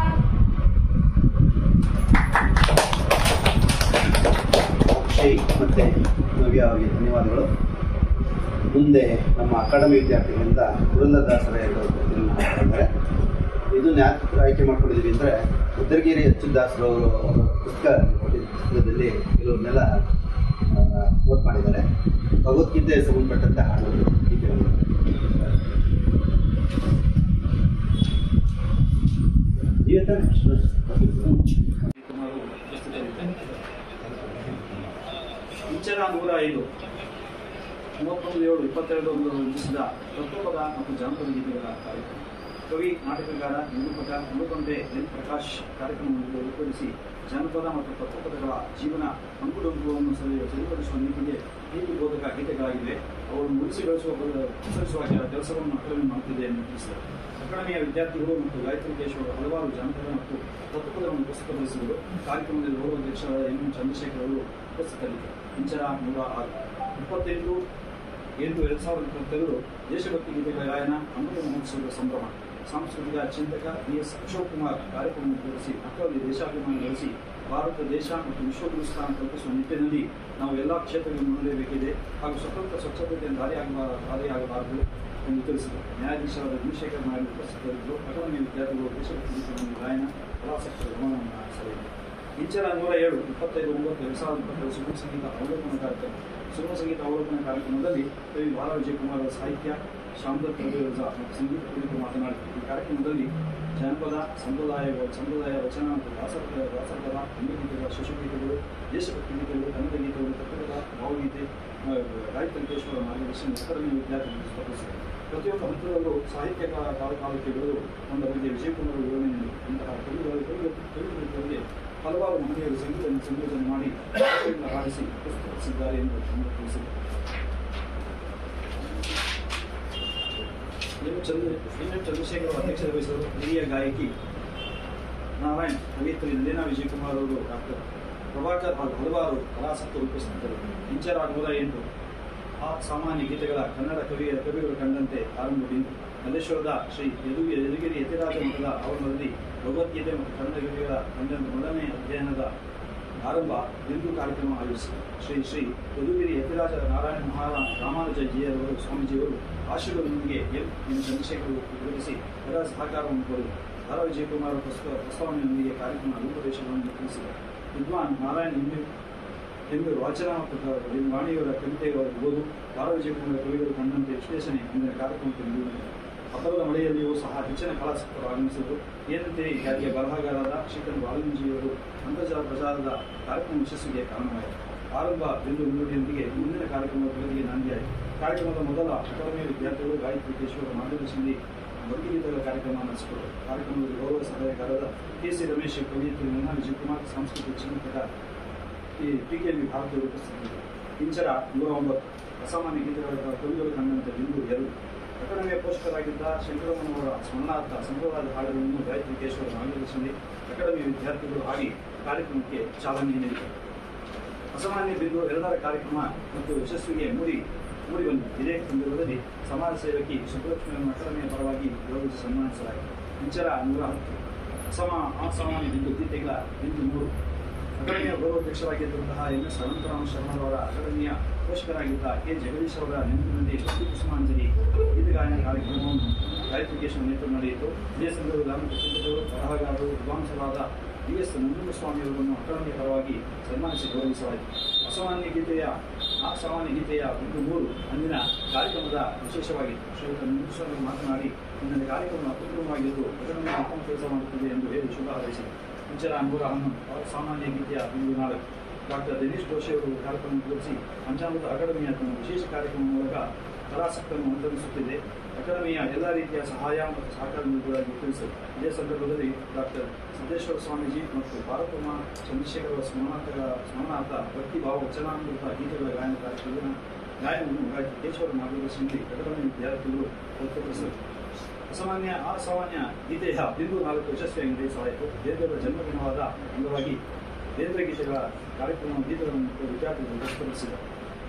ಅಕ್ಷಯ್ ಮತ್ತೆ ನವ್ಯ ಅವರಿಗೆ ಧನ್ಯವಾದಗಳು ಮುಂದೆ ನಮ್ಮ ಅಕಾಡೆಮಿ ವಿದ್ಯಾರ್ಥಿಗಳಿಂದ ಪುರಂದರದಾಸರ ಎರಡು ಕೃತಿಗಳನ್ನ ಹಾಡ್ತಾ ಇದ್ದಾರೆ ಇದನ್ನ ಯಾಕೆ ಆಯ್ಕೆ ಮಾಡ್ಕೊಂಡಿದ್ದೀವಿ ಅಂದರೆ ಉತ್ತರಗಿರಿ ಅಚ್ಚುದಾಸರವರು ಅವರ ಪುಸ್ತಕ ಕೊಟ್ಟಿದ್ದ ಪುಸ್ತಕದಲ್ಲಿ ಕೆಲವನ್ನೆಲ್ಲ ಕೋಟ್ ಮಾಡಿದ್ದಾರೆ ಭಗವದ್ಗೀತೆ ಸಂಬಂಧಪಟ್ಟಂತ ಹಾಡುಗಳು ಗೀತೆಗಳು ನೀವೇ ತಾನೇ ಸುಮಾರು ಪ್ರಸ್ತುತವಿದೆ ಇಂಚರ ನೂರ ಐದು ಮೂವತ್ತೊಂದು ಏಳು ಇಪ್ಪತ್ತೆರಡು ಒಂದು ರಚಿಸಿದ ತತ್ವಪದ ಮತ್ತು ಜಾನಪದ ಗೀತೆಗಳ ಕಾರ್ಯಕ್ರಮ ಕವಿ ನಾಟಕಗಾರ ನಿರೂಪಕ ಮುಳುಗೊಂಡೆ ಎನ್ ಪ್ರಕಾಶ್ ಕಾರ್ಯಕ್ರಮವನ್ನು ಏರ್ಪಡಿಸಿ ಜಾನಪದ ಮತ್ತು ತತ್ವಪದಗಳ ಜೀವನ ಅಂಕುಡೊಂಕುಗಳನ್ನು ಸರಿ ಸರಿಪಡಿಸುವ ನೀತಿಗೆ ನೀತಿ ಬೋಧಕ ಗೀತೆಗಳಾಗಿವೆ ಅವನ್ನು ಉಳಿಸಿ ಬೆಳೆಸುವ ಅನುಸರಿಸುವ ಕೆಲಸವನ್ನು ಅಕಾಡೆಮಿ ಮಾಡುತ್ತಿದೆ ಎಂದು ತಿಳಿಸಿದರು ಅಕಾಡೆಮಿಯ ವಿದ್ಯಾರ್ಥಿಗಳು ಮತ್ತು ಗಾಯತ್ರಿ ಕೇಶವರು ಹಲವಾರು ಜಾನಪದ ಮತ್ತು ತತ್ವಪದವನ್ನು ಪ್ರಸ್ತುತಪಡಿಸಿದರು ಕಾರ್ಯಕ್ರಮದಲ್ಲಿ ಗೌರವಾಧ್ಯಕ್ಷರಾದ ಎಂ ಎಂ ಚಂದ್ರಶೇಖರ್ ಅವರು ಉಪಸ್ಥಿತರಿದ್ದರು ಇಂಚರ ನೂರ ಆರು ಇಪ್ಪತ್ತೆಂಟು ಎಂಟು ಎರಡ್ ಸಾವಿರದ ಇಪ್ಪತ್ತೆರಡು ದೇಶಭಕ್ತಿ ಗೀತೆಗಳ ಗಾಯನ ಅಮೃತ ಮಹೋತ್ಸವದ ಸಂಭ್ರಮ ಸಾಂಸ್ಕೃತಿಕ ಚಿಂತಕ ಬಿ ಎಸ್ ಅಶೋಕ್ ಕುಮಾರ್ ಕಾರ್ಯಕ್ರಮ ನಿರ್ವಹಿಸಿ ಮಕ್ಕಳಲ್ಲಿ ದೇಶಾಭಿಮಾನ ಗಳಿಸಿ ಭಾರತ ದೇಶ ಮತ್ತು ವಿಶ್ವಗುರು ಸ್ಥಾನ ಕಲ್ಪಿಸುವ ನಿಟ್ಟಿನಲ್ಲಿ ನಾವು ಎಲ್ಲ ಕ್ಷೇತ್ರಗಳನ್ನು ಮುನ್ನಡೆಯಬೇಕಿದೆ ಹಾಗೂ ಸ್ವತಂತ್ರ ಸ್ವಚ್ಛತೆಯ ದಾರಿಯಾಗಬ ದಾರಿಯಾಗಬಾರದು ಎಂದು ತಿಳಿಸಿದರು ನ್ಯಾಯಾಧೀಶರಾದ ಗುಣಶೇಖರ್ ನಾಯ್ಡು ಉಪಸ್ಥಿತರಿದ್ದರು ಅಕಾಡೆಮಿ ವಿದ್ಯಾರ್ಥಿಗಳು ದೇಶಭಕ್ತಿ ಗೀತೆಗಳನ್ನು ಗಾಯನ ಕಲಾಸಕ್ತರ ಗಮನವನ್ನು ಹರಿಸಲಿದ್ದಾರೆ ಇಂಚರ ನೂರ ಏಳು ಇಪ್ಪತ್ತೈದು ಒಂಬತ್ತು ಎರಡ್ ಸಾವಿರದ ಇಪ್ಪತ್ತೆರಡು ಸುಗಮ ಸಂಗೀತ ಅವಲೋಕನ ಕಾರ್ಯಕ್ರಮ ಸುಗಮ ಸಂಗೀತ ಅವಲೋಕನ ಕಾರ್ಯಕ್ರಮದಲ್ಲಿ ಕವಿ ಬಾಲ ವಿಜಯಕುಮಾರ್ ಅವರ ಸಾಹಿತ್ಯ ಶಾಮದತ್ ರವಿರಜಾ ಮತ್ತು ಸಂಗೀತ ಕುರಿತು ಮಾತನಾಡಿದರು ಈ ಕಾರ್ಯಕ್ರಮದಲ್ಲಿ ಜಾನಪದ ಸಂಪ್ರದಾಯ ಸಂಪ್ರದಾಯ ವಚನ ಮತ್ತು ದಾಸಪದ ದಾಸಪದ ಅಂಗಗೀತೆಗಳ ಶಿಶುಗೀತೆಗಳು ದೇಶಭಕ್ತಿ ಗೀತೆಗಳು ಕನ್ನಡ ಗೀತೆಗಳು ತತ್ವದ ಭಾವಗೀತೆ ಆ, ಗಾಯತ್ರಿ ಕೇಶ್ವರ ಮಾರ್ಗದರ್ಶನ ಅಕಾಡೆಮಿ ವಿದ್ಯಾರ್ಥಿಗಳು ಸ್ಪರ್ಧಿಸಿದರು ಪ್ರತಿಯೊಂದು ಹಂತದಲ್ಲೂ ಸಾಹಿತ್ಯ ಕಾ- ಕಾಲ ಕಾಲಕ್ಕೆ ಬೆಳೆದು ಒಂದ ಬಗ್ಗೆ ವಿಜಯಕುಮಾರ್ ವಿವರಣೆ ನೀಡಿದರು ಇಂತಹ ಕವಿಗಳು ಕವಿಗಳು ಕವಿಗಳಿಗೆ ಹಲವಾರು ಮಹನೀಯರು ಸಂಗೀತ ಸಂಯೋಜನೆ ಮಾಡಿ ಗೀತೆಗಳನ್ನು ಹಾಡಿಸಿ ಪುಸ್ತಕಿಸಿದ್ದಾರೆ ಎಂದು ಅವರು ತಿಳಿಸಿದರು M Chandra M M Chandrashekar ಅಧ್ಯಕ್ಷತೆ ವಹಿಸಿದರು ಹಿರಿಯ ಗಾಯಕಿ ನಾರಾಯಣ್ ಕವಿತ್ರಿ ನಂದಿನಾ ವಿಜಯಕುಮಾರ್ ಅವರು ಡಾಕ್ಟರ್ ಪ್ರಭಾಕರ್ ಹಾಗೂ ಹಲವಾರು ಕಲಾಸಕ್ತರು ಉಪಸ್ಥಿತರು ಇಂಚರ ನೂರ ಎಂಟು ಆ ಸಾಮಾನ್ಯ ಗೀತೆಗಳ ಕನ್ನಡ ಕವಿಯ ಕವಿಗಳು ಕಂಡಂತೆ ಆರಂಭದಿಂದು ಮಲ್ಲೇಶ್ವರದ ಶ್ರೀ ಯದುಗಿ ಯದುಗಿರಿ ಯತಿರಾಜ ಮಠದ ಆವರಣದಲ್ಲಿ ಭಗವದ್ಗೀತೆ ಮತ್ತು ಕನ್ನಡ ಕವಿಗಳ ಕಂಡಂತೆ ಮೊದಲನೇ ಅಧ್ಯಯನದ ಆರಂಭ ಬಿಂದು ಕಾರ್ಯಕ್ರಮ ಆಯೋಜಿಸಿದರು ಶ್ರೀ ಶ್ರೀ ಯದುಗಿರಿ ಯತಿರಾಜ ನಾರಾಯಣ ಮಹಾರ ರಾಮಾನುಜ ಜಿಯರವರು ಸ್ವಾಮೀಜಿಯವರು ಆಶೀರ್ವಾದದೊಂದಿಗೆ ಎಂ ಎಂ ಚಂದ್ರಶೇಖರ್ ವಿವರಿಸಿ ಎಲ್ಲ ಸಹಕಾರವನ್ನು ಕೋರಿದರು ಧಾರಾ ವಿಜಯಕುಮಾರ್ ಪ್ರಸ್ತಾವ ಪ್ರಸ್ತಾವನೆಯೊಂದಿಗೆ ಕಾರ್ಯಕ್ರಮ ರೂಪರೇಷೆಗಳನ್ನು ತಿಳಿಸಿದರು ವಿದ್ವಾನ್ ನಾರಾಯಣ್ ಹಿಂದೂ ಎಂದು ವಾಚನ ಮತ್ತು ಕ- ವಾಣಿಯವರ ಕವಿತೆಗಳ ಓದು ಧಾರ ವಿಜಯಕುಮಾರ ಕವಿಗಳು ಕಂಡಂತೆ ವಿಶ್ಲೇಷಣೆ ಇಂದಿನ ಕಾರ್ಯಕ್ರಮಕ್ಕೆ ನಡೆಯುತ್ತದೆ ಹಬ್ಬದ ಮಳೆಯಲ್ಲಿಯೂ ಸಹ ಹೆಚ್ಚಿನ ಕಲಾಸಕ್ತರು ಆಗಮಿಸಿದರು ಏನಂತೆಯೇ ಖ್ಯಾತಿಯ ಬರಹಗಾರರಾದ ಶ್ರೀಕಂಠ ಬಾಲಗಂಜಿಯವರು ಅಂತರ್ಜಾಲ ಪ್ರಚಾರದ ಕಾರ್ಯಕ್ರಮ ಯಶಸ್ವಿಗೆ ಕಾರಣವಾಯಿತು ಆರಂಭ ಬಿಂದು ಮುನ್ನುಡಿಯೊಂದಿಗೆ ಮುಂದಿನ ಕಾರ್ಯಕ್ರಮದ ಪ್ರಗತಿಗೆ ನಾಂದಿಯಾಯಿತು ಕಾರ್ಯಕ್ರಮದ ಮೊದಲ ಅಕಾಡೆಮಿಯ ವಿದ್ಯಾರ್ಥಿಗಳು ಗಾಯತ್ರಿ ಕೇಶವರ ಮಾರ್ಗದರ್ಶನದಲ್ಲಿ ಭಕ್ತಿಗೀತೆಗಳ ಕಾರ್ಯಕ್ರಮ ನಡೆಸಿಕೊಟ್ಟರು ಕಾರ್ಯಕ್ರಮದಲ್ಲಿ ಗೌರವ ಸಲಹೆಗಾರರಾದ ಕೆ ಸಿ ರಮೇಶ್ ಕವಿಯತ್ರಿ ಮುನ್ನಾ ವಿಜಯಕುಮಾರ್ ಸಾಂಸ್ಕೃತಿಕ ಚಿಂತಕ ಈ ಪಿಕೆಎಲ್ವಿ ಭಾರತೀಯರು ಉಪಸ್ಥಿತರಿದ್ದರು ಇಂಚರ ನೂರ ಒಂಬತ್ತು ಅಸಾಮಾನ್ಯ ಗೀತೆಗಳ ಕವಿಗಳು ಕಂಡಂತೆ ಬಿಂದು ಎರಡು ಅಕಾಡೆಮಿಯ ಪೋಷಕರಾಗಿದ್ದ ಶಂಕರಮ್ಮನವರ ಸ್ಮರಣಾರ್ಥ ಸಂಪ್ರದಾಯದ ಹಾಡುಗಳನ್ನು ಗಾಯತ್ರಿ ಕೇಶವರ ಮಾರ್ಗದರ್ಶನದಲ್ಲಿ ಅಕಾಡೆಮಿಯ ವಿದ್ಯಾರ್ಥಿಗಳು ಹಾಡಿ ಕಾರ್ಯಕ್ರಮಕ್ಕೆ ಚಾಲನೆ ನೀಡಿದರು ಅಸಾಮಾನ್ಯ ಬಿಂದು ಎರಡರ ಕಾರ್ಯಕ್ರಮ ಮತ್ತು ಯಶಸ್ವಿಗೆ ಮೂಡಿ ಮೂಡಿ ಬಂದಿದೆ ಇದೇ ಸಂದರ್ಭದಲ್ಲಿ ಸಮಾಜ ಸೇವಕಿ ಸುಬ್ಬಲಕ್ಷ್ಮಿಯನ್ನು ಅಕಾಡೆಮಿಯ ಪರವಾಗಿ ಗೌರವಿಸಿ ಸನ್ಮಾನಿಸಲಾಯಿತು ಇಂಚರ ನೂರ ಹತ್ತು ಅಸಮ ಅಸಾಮಾನ್ಯ ಬಿಂದು ಗೀತೆಗಳ ಬಿಂದು ಮೂರು ಅಕಾಡೆಮಿಯ ಗೌರವಾಧ್ಯಕ್ಷರಾಗಿದ್ದಂತಹ ಎಂ ಎಸ್ ಅನಂತರಾಮ ಶರ್ಮರವರ ಅಕಾಡೆಮಿಯ ಪೋಷಕರಾಗಿದ್ದ ಕೆ ಜಗದೀಶ್ ಅವರ ನೆನಪಿನಲ್ಲಿ ಭಕ್ತಿ ಕುಸುಮಾಂಜಲಿ ಗೀತಗಾಯನ ಕಾರ್ಯಕ್ರಮವನ್ನು ಗಾಯತ್ರಿ ಕೇಶವ ನೇತೃತ್ವ ನಡೆಯಿತು ಇದೇ ಸಂದರ್ಭದಲ್ಲಿ ಚಿಂತಕರು ಬರಹಗಾರರು ವಿದ್ವಾಂಸರಾದ ಬಿ ಎಸ್ ನಂಜುಂಡಸ್ವಾಮಿ ಅವರನ್ನು ಅಕಾಡೆಮಿಯ ಪರವಾಗಿ ಸನ್ಮಾನಿಸಿ ಗೌರವಿಸಲಾಯಿತು ಅಸಾಮಾನ್ಯ ಗೀತೆಯ ಅಸಾಮಾನ್ಯ ಗೀತೆಯ ಒಂದು ಮೂರು ಅಂದಿನ ಕಾರ್ಯಕ್ರಮದ ವಿಶೇಷವಾಗಿತ್ತು ಶ್ರೀಯುತ ನಂಜುಂಡಸ್ವಾಮಿ ಮಾತನಾಡಿ ಇಂದಿನ ಕಾರ್ಯಕ್ರಮ ಅತ್ಯುತ್ತಮವಾಗಿದ್ದು ಅಕಾಡೆಮಿ ಉತ್ತಮ ಕೆಲಸ ಮಾಡುತ್ತದೆ ಎಂದು ಹೇಳಿ ಶುಭ ಹಾರೈಸಿದರು ವಿಚಾರ ನೂರ ಹನ್ನೊಂದು ಸಾಮಾನ್ಯ ಗೀತೆಯ ಒಂದು ನಾಲ್ಕು ಡಾಕ್ಟರ್ ದಿನೇಶ್ ಜೋಶಿ ಅವರು ಕಾರ್ಯಕ್ರಮ ಉದ್ಘಾಟಿಸಿ ಪಂಚಾಮೃತ ಅಕಾಡೆಮಿಯ ತನ್ನ ವಿಶೇಷ ಕಾರ್ಯಕ್ರಮ ಮೂಲಕ ಕಲಾಸಕ್ತನ್ನು ಅನುಸರಿಸುತ್ತಿದೆ ಅಕಾಡೆಮಿಯ ಎಲ್ಲ ರೀತಿಯ ಸಹಾಯ ಮತ್ತು ಸಹಕಾರ ನೀಡುವುದಾಗಿ ತಿಳಿಸಿದರು ಇದೇ ಸಂದರ್ಭದಲ್ಲಿ ಡಾಕ್ಟರ್ ಸಿದ್ದೇಶ್ವರ ಸ್ವಾಮೀಜಿ ಮತ್ತು ಭಾರತಮ್ಮ ಚಂದ್ರಶೇಖರ ಅವರ ಸ್ಮರಣಾರ್ಥಗಳ ಸ್ಮರಣಾರ್ಥ ಭಕ್ತಿಭಾವ ವಚನಾಮೃತ ಗೀತೆಗಳ ಗಾಯನ ಕಾರ್ಯಕ್ರಮದ ಗಾಯನವನ್ನು ಗಾಯಕ ಕೇಶವರ ಮಾರ್ಗದರ್ಶನದಲ್ಲಿ ಅಕಾಡೆಮಿ ವಿದ್ಯಾರ್ಥಿಗಳು ವ್ಯಕ್ತಪಡಿಸಿದರು ಅಸಾಮಾನ್ಯ ಅಸಾಮಾನ್ಯ ಗೀತೆಯ ಬಿಂದು ನಾಲ್ಕು ಯಶಸ್ವಿಯಾಗಿ ನಡೆಸಲಾಯಿತು ದೇವರ ಜನ್ಮದಿನವಾದ ಅಂಗವಾಗಿ ದೇವರ ಗೀತೆಗಳ ಕಾರ್ಯಕ್ರಮ ಗೀತೆಗಳನ್ನು ಮತ್ತು ವಿದ್ಯಾರ್ಥಿಗಳು ವ್ಯಕ್ತಪಡಿಸಿದರು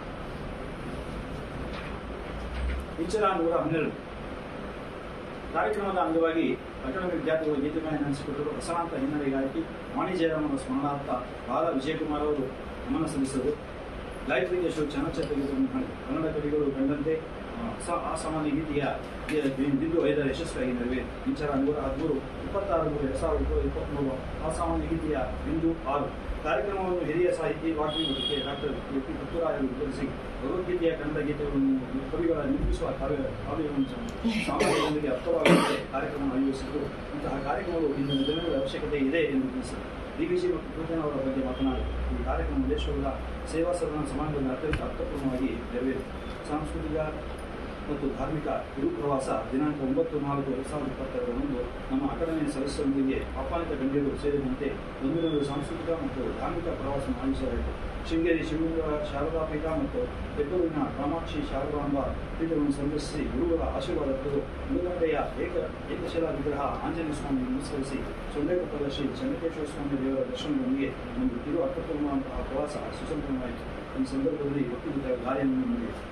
ಇಂಚರ ನೂರ ಹನ್ನೆರಡು ಕಾರ್ಯಕ್ರಮದ ಅಂಗವಾಗಿ ಅಕಾಡೆಮಿ ವಿದ್ಯಾರ್ಥಿಗಳು ಗೀತೆಗಳನ್ನು ನಡೆಸಿಕೊಟ್ಟರು ಪ್ರಸನ್ನಾಂತ ಹಿನ್ನೆಲೆ ಗಾಯಕಿ ವಾಣಿ ಜಯರಾಮನ ಸ್ಮರಣಾರ್ಥ ಬಾಲ ವಿಜಯಕುಮಾರ್ ಅವರು ನಮನ ಸಲ್ಲಿಸಿದರು ಗಾಯತ್ರಿ ಯಶೋ ಚಲನಚಿತ್ರ ಗೀತೆಯನ್ನು ಹಾಡಿದರು ಕನ್ನಡ ಕವಿಗಳು ಕಂಡಂತೆ ಆ, ಅಸ- ಅಸಾಮಾನ್ಯ ಗೀತೆಯ ಗಿ- ಬಿ- ಬಿಂದು ಐದರ ಯಶಸ್ವಿಯಾಗಿ ನೆರವೇರಿತು ಇಂಚರ ನೂರ ಹದಿಮೂರು ಇಪ್ಪತ್ತಾರು ಮೂರು ಎರಡ್ ಸಾವಿರದ ಇಪ್ಪತ್ತ್ಮೂರು ಅಸಾಮಾನ್ಯ ಗೀತೆಯ ಬಿಂದು ಆರು ಕಾರ್ಯಕ್ರಮವನ್ನು ಹಿರಿಯ ಸಾಹಿತಿ ವಾಗ್ಮಿ ಮತ್ತು ಕೆ ಡಾಕ್ಟರ್ ಎ ಪಿ ಪುತ್ತೂರಾಯರು ವಿತರಿಸಿ ಭಗವದ್ಗೀತೆಯ ಕನ್ನಡ ಗೀತೆಗಳನ್ನು ಕವಿಗಳ ನಿರ್ಮಿಸುವ ಕಾವ್ಯ ಕಾವ್ಯವನ್ನು ಸಾಮಾನ್ಯರಿಗೆ ಅರ್ಥವಾಗುವಂತೆ ಕಾರ್ಯಕ್ರಮ ಆಯೋಜಿಸಿದ್ದು ಇಂತಹ ಕಾರ್ಯಕ್ರಮಗಳು ಇಂದಿನ ದಿನಗಳ ಅವಶ್ಯಕತೆ ಇದೆ ಎಂದು ತಿಳಿಸಿದರು ಡಿವಿಜಿ ಮತ್ತು ಕೃಷ್ಣನ್ ಅವರ ಬಗ್ಗೆ ಮಾತನಾಡಿ ಈ ಕಾರ್ಯಕ್ರಮ ದೇಶದ ಸೇವಾ ಸದನ ಸಮಾಜದಲ್ಲಿ ಅತ್ಯಂತ ಅರ್ಥಪೂರ್ಣವಾಗಿ ನೆರವೇರಿತು ಸಾಂಸ್ಕೃತಿಕ ಮತ್ತು ಧಾರ್ಮಿಕ ಗುರು ಪ್ರವಾಸ ದಿನಾಂಕ ಒಂಬತ್ತು ನಾಲ್ಕು ಎರಡು ಸಾವಿರದ ಇಪ್ಪತ್ತೆರಡರಂದು ನಮ್ಮ ಅಕಾಡೆಮಿಯ ಸದಸ್ಯರೊಂದಿಗೆ ಆಹ್ವಾನಿತ ಗಣ್ಯರು ಸೇರಿದಂತೆ ಒಂದೊಂದು ಸಾಂಸ್ಕೃತಿಕ ಮತ್ತು ಧಾರ್ಮಿಕ ಪ್ರವಾಸ ಆಯೋಜಿಸಲಾಯಿತು ಶೃಂಗೇರಿ ಶಿವಲಿಂಗ ಶಾರದಾ ಪೀಠ ಮತ್ತು ಬೆಂಗಳೂರಿನ ಕಾಮಾಕ್ಷಿ ಶಾರದಾಂಬ ಪೀಠವನ್ನು ಸಂದರ್ಶಿಸಿ ಗುರುಗಳ ಆಶೀರ್ವಾದ ಪಡೆದು ಮುಳುಗಡೆಯ ಏಕ ಏಕಶಿಲಾ ವಿಗ್ರಹ ಆಂಜನೇಯ ಸ್ವಾಮಿ ನಮಸ್ಕರಿಸಿ ಸೊಂಡೆಕೊಪ್ಪದ ಶ್ರೀ ಚಂದ್ರಕೇಶ್ವರ ಸ್ವಾಮಿ ದೇವರ ದರ್ಶನದೊಂದಿಗೆ ಒಂದು ಕಿರು ಅರ್ಥಪೂರ್ಣವಂತಹ ಪ್ರವಾಸ ಸುಸಂಪನ್ನವಾಯಿತು ಈ ಸಂದರ್ಭದಲ್ಲಿ ಒಪ್ಪಿದ ಗಾಯನವನ್ನು ನಡೆಯಿತು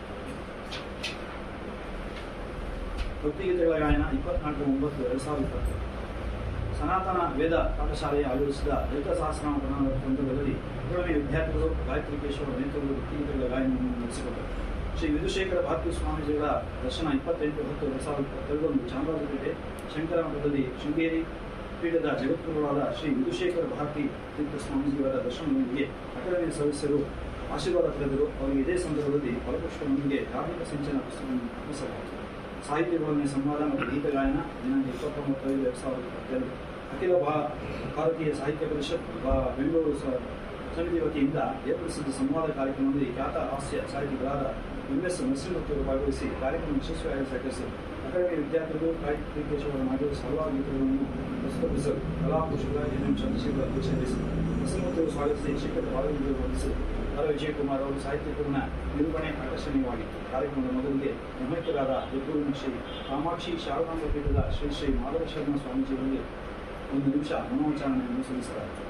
ಭಕ್ತಿಗೀತೆಗಳ ಗಾಯನ ಇಪ್ಪತ್ನಾಲ್ಕು ಒಂಬತ್ತು ಎರಡು ಸಾವಿರದ ಇಪ್ಪತ್ತು ಸನಾತನ ವೇದ ಪಾಠಶಾಲೆಯ ಆಯೋಜಿಸಿದ ಲಲಿತ ಸಹಸ್ರನಾಮ ಕನ್ನಡ ಸಂದರ್ಭದಲ್ಲಿ ಅಕಾಡೆಮಿ ವಿದ್ಯಾರ್ಥಿಗಳು ಗಾಯತ್ರಿ ಕೇಶವರ ನೇತೃತ್ವದ ಭಕ್ತಿಗೀತೆಗಳ ಗಾಯನವನ್ನು ನಡೆಸಿಕೊಟ್ಟರು ಶ್ರೀ ವಿಧುಶೇಖರ ಭಾರತಿ ಸ್ವಾಮೀಜಿಗಳ ದರ್ಶನ ಇಪ್ಪತ್ತೆಂಟು ಹತ್ತು ಎರಡು ಸಾವಿರದ ಇಪ್ಪತ್ತೆರಡರಂದು ಚಾಮರಾಜಪೇಟೆ ಶಂಕರ ಮಠದಲ್ಲಿ ಶೃಂಗೇರಿ ಪೀಠದ ಜಗದ್ಗುರುಗಳಾದ ಶ್ರೀ ವಿಧುಶೇಖರ ಭಾರತಿ ತೀರ್ಥ ಸ್ವಾಮೀಜಿಯವರ ದರ್ಶನದೊಂದಿಗೆ ಅಕಾಡೆಮಿಯ ಸದಸ್ಯರು ಆಶೀರ್ವಾದ ಪಡೆದರು ಅವರಿಗೆ ಇದೇ ಸಂದರ್ಭದಲ್ಲಿ ಫಲಪುಷ್ಪದೊಂದಿಗೆ ಧಾರ್ಮಿಕ ಸಿಂಚನ ಪುಸ್ತಕವನ್ನು ಅರ್ಪಿಸಲಾಯಿತು ಸಾಹಿತ್ಯ ಭವನ ಸಂವಾದ ಮತ್ತು ಗೀತ ಗಾಯನ ದಿನಾಂಕ ಇಪ್ಪತ್ತೊಂಬತ್ತು ಐದು ಎರಡು ಸಾವಿರದ ಇಪ್ಪತ್ತೆರಡು ಅಖಿಲ ಭಾ ಭಾರತೀಯ ಸಾಹಿತ್ಯ ಪರಿಷತ್ ಬಾ- ಬೆಂಗಳೂರು ಸ- ಸಮಿತಿ ವತಿಯಿಂದ ಏರ್ಪಡಿಸಿದ ಸಂವಾದ ಕಾರ್ಯಕ್ರಮದಲ್ಲಿ ಖ್ಯಾತ ಹಾಸ್ಯ ಸಾಹಿತಿಗಳಾದ ಎಂ ಎಸ್ ನರಸಿಂಹಮೂರ್ತಿಯವರು ಭಾಗವಹಿಸಿ ಕಾರ್ಯಕ್ರಮ ಯಶಸ್ವಿಯಾಗಿ ಸಹಕರಿಸಿದರು ಅಕಾಡೆಮಿ ವಿದ್ಯಾರ್ಥಿಗಳು ಗಾಯತ್ರಿ ಕೇಶವರ ನಾಗೇಶ್ ಹಲವಾರು ಗೀತೆಗಳನ್ನು ಪ್ರಸ್ತುತಪಡಿಸಲು ಕಲಾಪೋಷಕ ಎನ್ ಎಂ ಚಂದ್ರಶೇಖರ್ ಅಧ್ಯಕ್ಷ ವಹಿಸಿದರು ನರಸಿಂಹಮೂರ್ತಿಯವರು ಸ್ವಾಗತಿಸಿ ಶಿಖರ ಬಾಲವಿದ್ಯರು ವಂದಿಸಿದರು ಹರ ವಿಜಯಕುಮಾರ್ ಅವರು ಸಾಹಿತ್ಯಪೂರ್ಣ ನಿರೂಪಣೆ ಆಕರ್ಷಣೀಯವಾಗಿತ್ತು ಕಾರ್ಯಕ್ರಮದ ಮೊದಲಿಗೆ ನಿರ್ಮಿತರಾದ ಬೆಂಗಳೂರಿನ ಶ್ರೀ ಕಾಮಾಕ್ಷಿ ಶಾರದಾಂಬ ಪೀಠದ ಶ್ರೀ ಶ್ರೀ ಮಾಧವ ಶರ್ಮ ಸ್ವಾಮೀಜಿಯವರಿಗೆ ಒಂದು ನಿಮಿಷ ಮನೋಚ್ಚಾರಣೆಯನ್ನು ಸಲ್ಲಿಸಲಾಯಿತು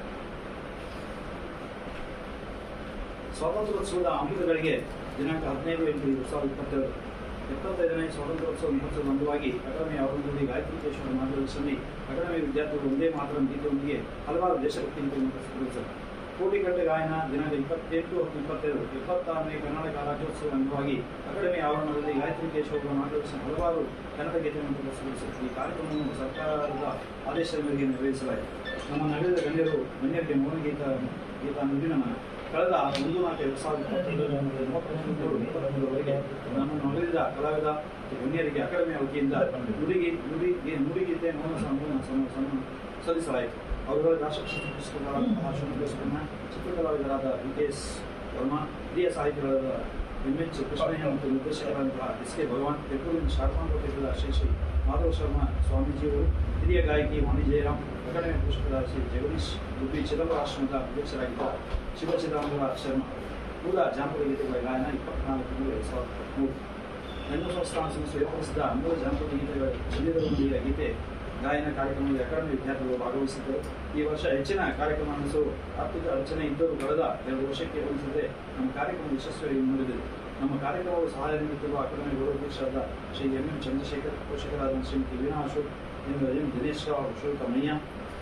ಸ್ವಾತಂತ್ರ್ಯೋತ್ಸವದ ಅಮೃತಗಳಿಗೆ ದಿನಾಂಕ ಹದಿನೈದು ಎಂಟು ಎರಡು ಸಾವಿರದ ಇಪ್ಪತ್ತೆರಡು ಎಪ್ಪತ್ತೈದನೇ ಸ್ವಾತಂತ್ರ್ಯೋತ್ಸವ ಮಹೋತ್ಸವದ ಅಂಗವಾಗಿ ಅಕಾಡೆಮಿ ಆವರಣದಲ್ಲಿ ಗಾಯತ್ರಿ ಕೇಶವರ ಮಾರ್ಗದರ್ಶನದಲ್ಲಿ ಅಕಾಡೆಮಿ ವಿದ್ಯಾರ್ಥಿಗಳು ಒಂದೇ ಮಾತ್ರ ಗೀತೆಯೊಂದಿಗೆ ಹಲವಾರು ದೇಶಭಕ್ತಿ ಗೀತೆಗಳನ್ನು ಪ್ರಸ್ತುತಪಡಿಸಿದರು ಕೋಟಿಗಟ್ಟೆ ಗಾಯನ ದಿನಾಂಕ ಇಪ್ಪತ್ತೆಂಟು ಹತ್ತು ಇಪ್ಪತ್ತೆರಡು ಇಪ್ಪತ್ತಾರನೇ ಕರ್ನಾಟಕ ರಾಜ್ಯೋತ್ಸವ ಅಂಗವಾಗಿ ಅಕಾಡೆಮಿ ಆವರಣದಲ್ಲಿ ಗಾಯತ್ರಿ ಕೇಶವರ ಮಾರ್ಗದರ್ಶನ ಹಲವಾರು ಕನ್ನಡ ಗೀತೆಗಳನ್ನು ಪ್ರದರ್ಶಿಸಿದರು ಈ ಕಾರ್ಯಕ್ರಮವನ್ನು ಸರ್ಕಾರದ ಆದೇಶದ ಮೇರೆಗೆ ನೆರವೇರಿಸಲಾಯಿತು ನಮ್ಮ ನಗರದ ಗಣ್ಯರು ಗಣ್ಯರಿಗೆ ಮೌನ ಗೀತ ಗೀತ ನುಡಿ ನಮನ ಕಳೆದ ಒಂದು ನಾಲ್ಕು ಎರಡು ಸಾವಿರದ ಇಪ್ಪತ್ತೊಂದರಿಂದ ಇಪ್ಪತ್ತೊಂದು ಇಪ್ಪತ್ತೊಂದರವರೆಗೆ ನಮ್ಮನ್ನು ಅಗಲಿದ ಕಲಾವಿದ ಮತ್ತು ಗಣ್ಯರಿಗೆ ಅಕಾಡೆಮಿಯ ವತಿಯಿಂದ ನುಡಿಗಿ ನುಡಿ ನುಡಿಗೀತೆ ಮೌನ ಸನ್ಮಾನ ಸನ್ಮಾನ- ಸನ್ಮಾನ ಸಲ್ಲಿಸಲಾಯಿತು ಅವುಗಳ ರಾಷ್ಟ್ರಪ್ರಶಸ್ತಿ ಪುಸ್ತಕಗಳಾದಂತಹ ಶುಭ್ರಸ್ಪನ್ನ ಚಿತ್ರಕಲಾವಿದರಾದ ವಿ ಕೆ ಎಸ್ ವರ್ಮಾ ಹಿರಿಯ ಸಾಹಿತಿಗಳಾದ ಎಂ ಎಚ್ ಕೃಷ್ಣಯ್ಯ ಮತ್ತು ನಿರ್ದೇಶಕರಾದಂತಹ ಎಸ್ ಕೆ ಭಗವಾನ್ ಬೆಂಗಳೂರಿನ ಶಾರದಾಂಬ ಪೀಠದ ಶ್ರೀ ಶ್ರೀ ಮಾಧವ ಶರ್ಮಾ ಸ್ವಾಮೀಜಿಯವರು ಹಿರಿಯ ಗಾಯಕಿ ವಾಣಿ ಜಯರಾಮ್ ಅಕಾಡೆಮಿ ಪೋಷಕರಾದ ಶ್ರೀ ಜಗದೀಶ್ ಗುಬ್ಬಿ ಚಿದಂಬರಾಶ್ರಮದ ಅಧ್ಯಕ್ಷರಾಗಿದ್ದ ಶಿವ ಚಿದಂಬರ ಶರ್ಮಾ ಮೂಲ ಜಾನಪದ ಗೀತೆಗಳ ಗಾಯನ ಇಪ್ಪತ್ನಾಲ್ಕು ಮೂರು ಎರಡು ಸಾವಿರದ ಮೂರು ಹೆಣ್ಣು ಸಂಸ್ಥಾನ ಸಂಸ್ಥೆ ಏರ್ಪಡಿಸಿದ ಮೂರು ಜಾನಪದ ಗೀತೆಗಳ ಶಿಬಿರದೊಂದಿಗೆ ಗೀತೆ ಗಾಯನ ಕಾರ್ಯಕ್ರಮದಲ್ಲಿ ಅಕಾಡೆಮಿ ವಿದ್ಯಾರ್ಥಿಗಳು ಭಾಗವಹಿಸಿದ್ದರು ಈ ವರ್ಷ ಹೆಚ್ಚಿನ ಕಾರ್ಯಕ್ರಮ ನಡೆಸಲು ಆರ್ಥಿಕ ಅಡಚಣೆ ಇದ್ದರೂ ಕಳೆದ ಎರಡು ವರ್ಷಕ್ಕೆ ಹೋಲಿಸಿದರೆ ನಮ್ಮ ಕಾರ್ಯಕ್ರಮ ಯಶಸ್ವಿಯಾಗಿ ಮುರಿದಿದೆ ನಮ್ಮ ಕಾರ್ಯಕ್ರಮವು ಸಹಾಯ ನೀಡುತ್ತಿರುವ ಅಕಾಡೆಮಿ ಗೌರವಾಧ್ಯಕ್ಷರಾದ ಶ್ರೀ ಎಂ ಎಂ ಚಂದ್ರಶೇಖರ್ ಪೋಷಕರಾದ ಶ್ರೀಮತಿ ವೀಣಾ ಅಶೋಕ್ ಎಂ ಎಂ ದಿನೇಶ್ ರಾವ್ ಅಶೋಕ ಮಯ್ಯ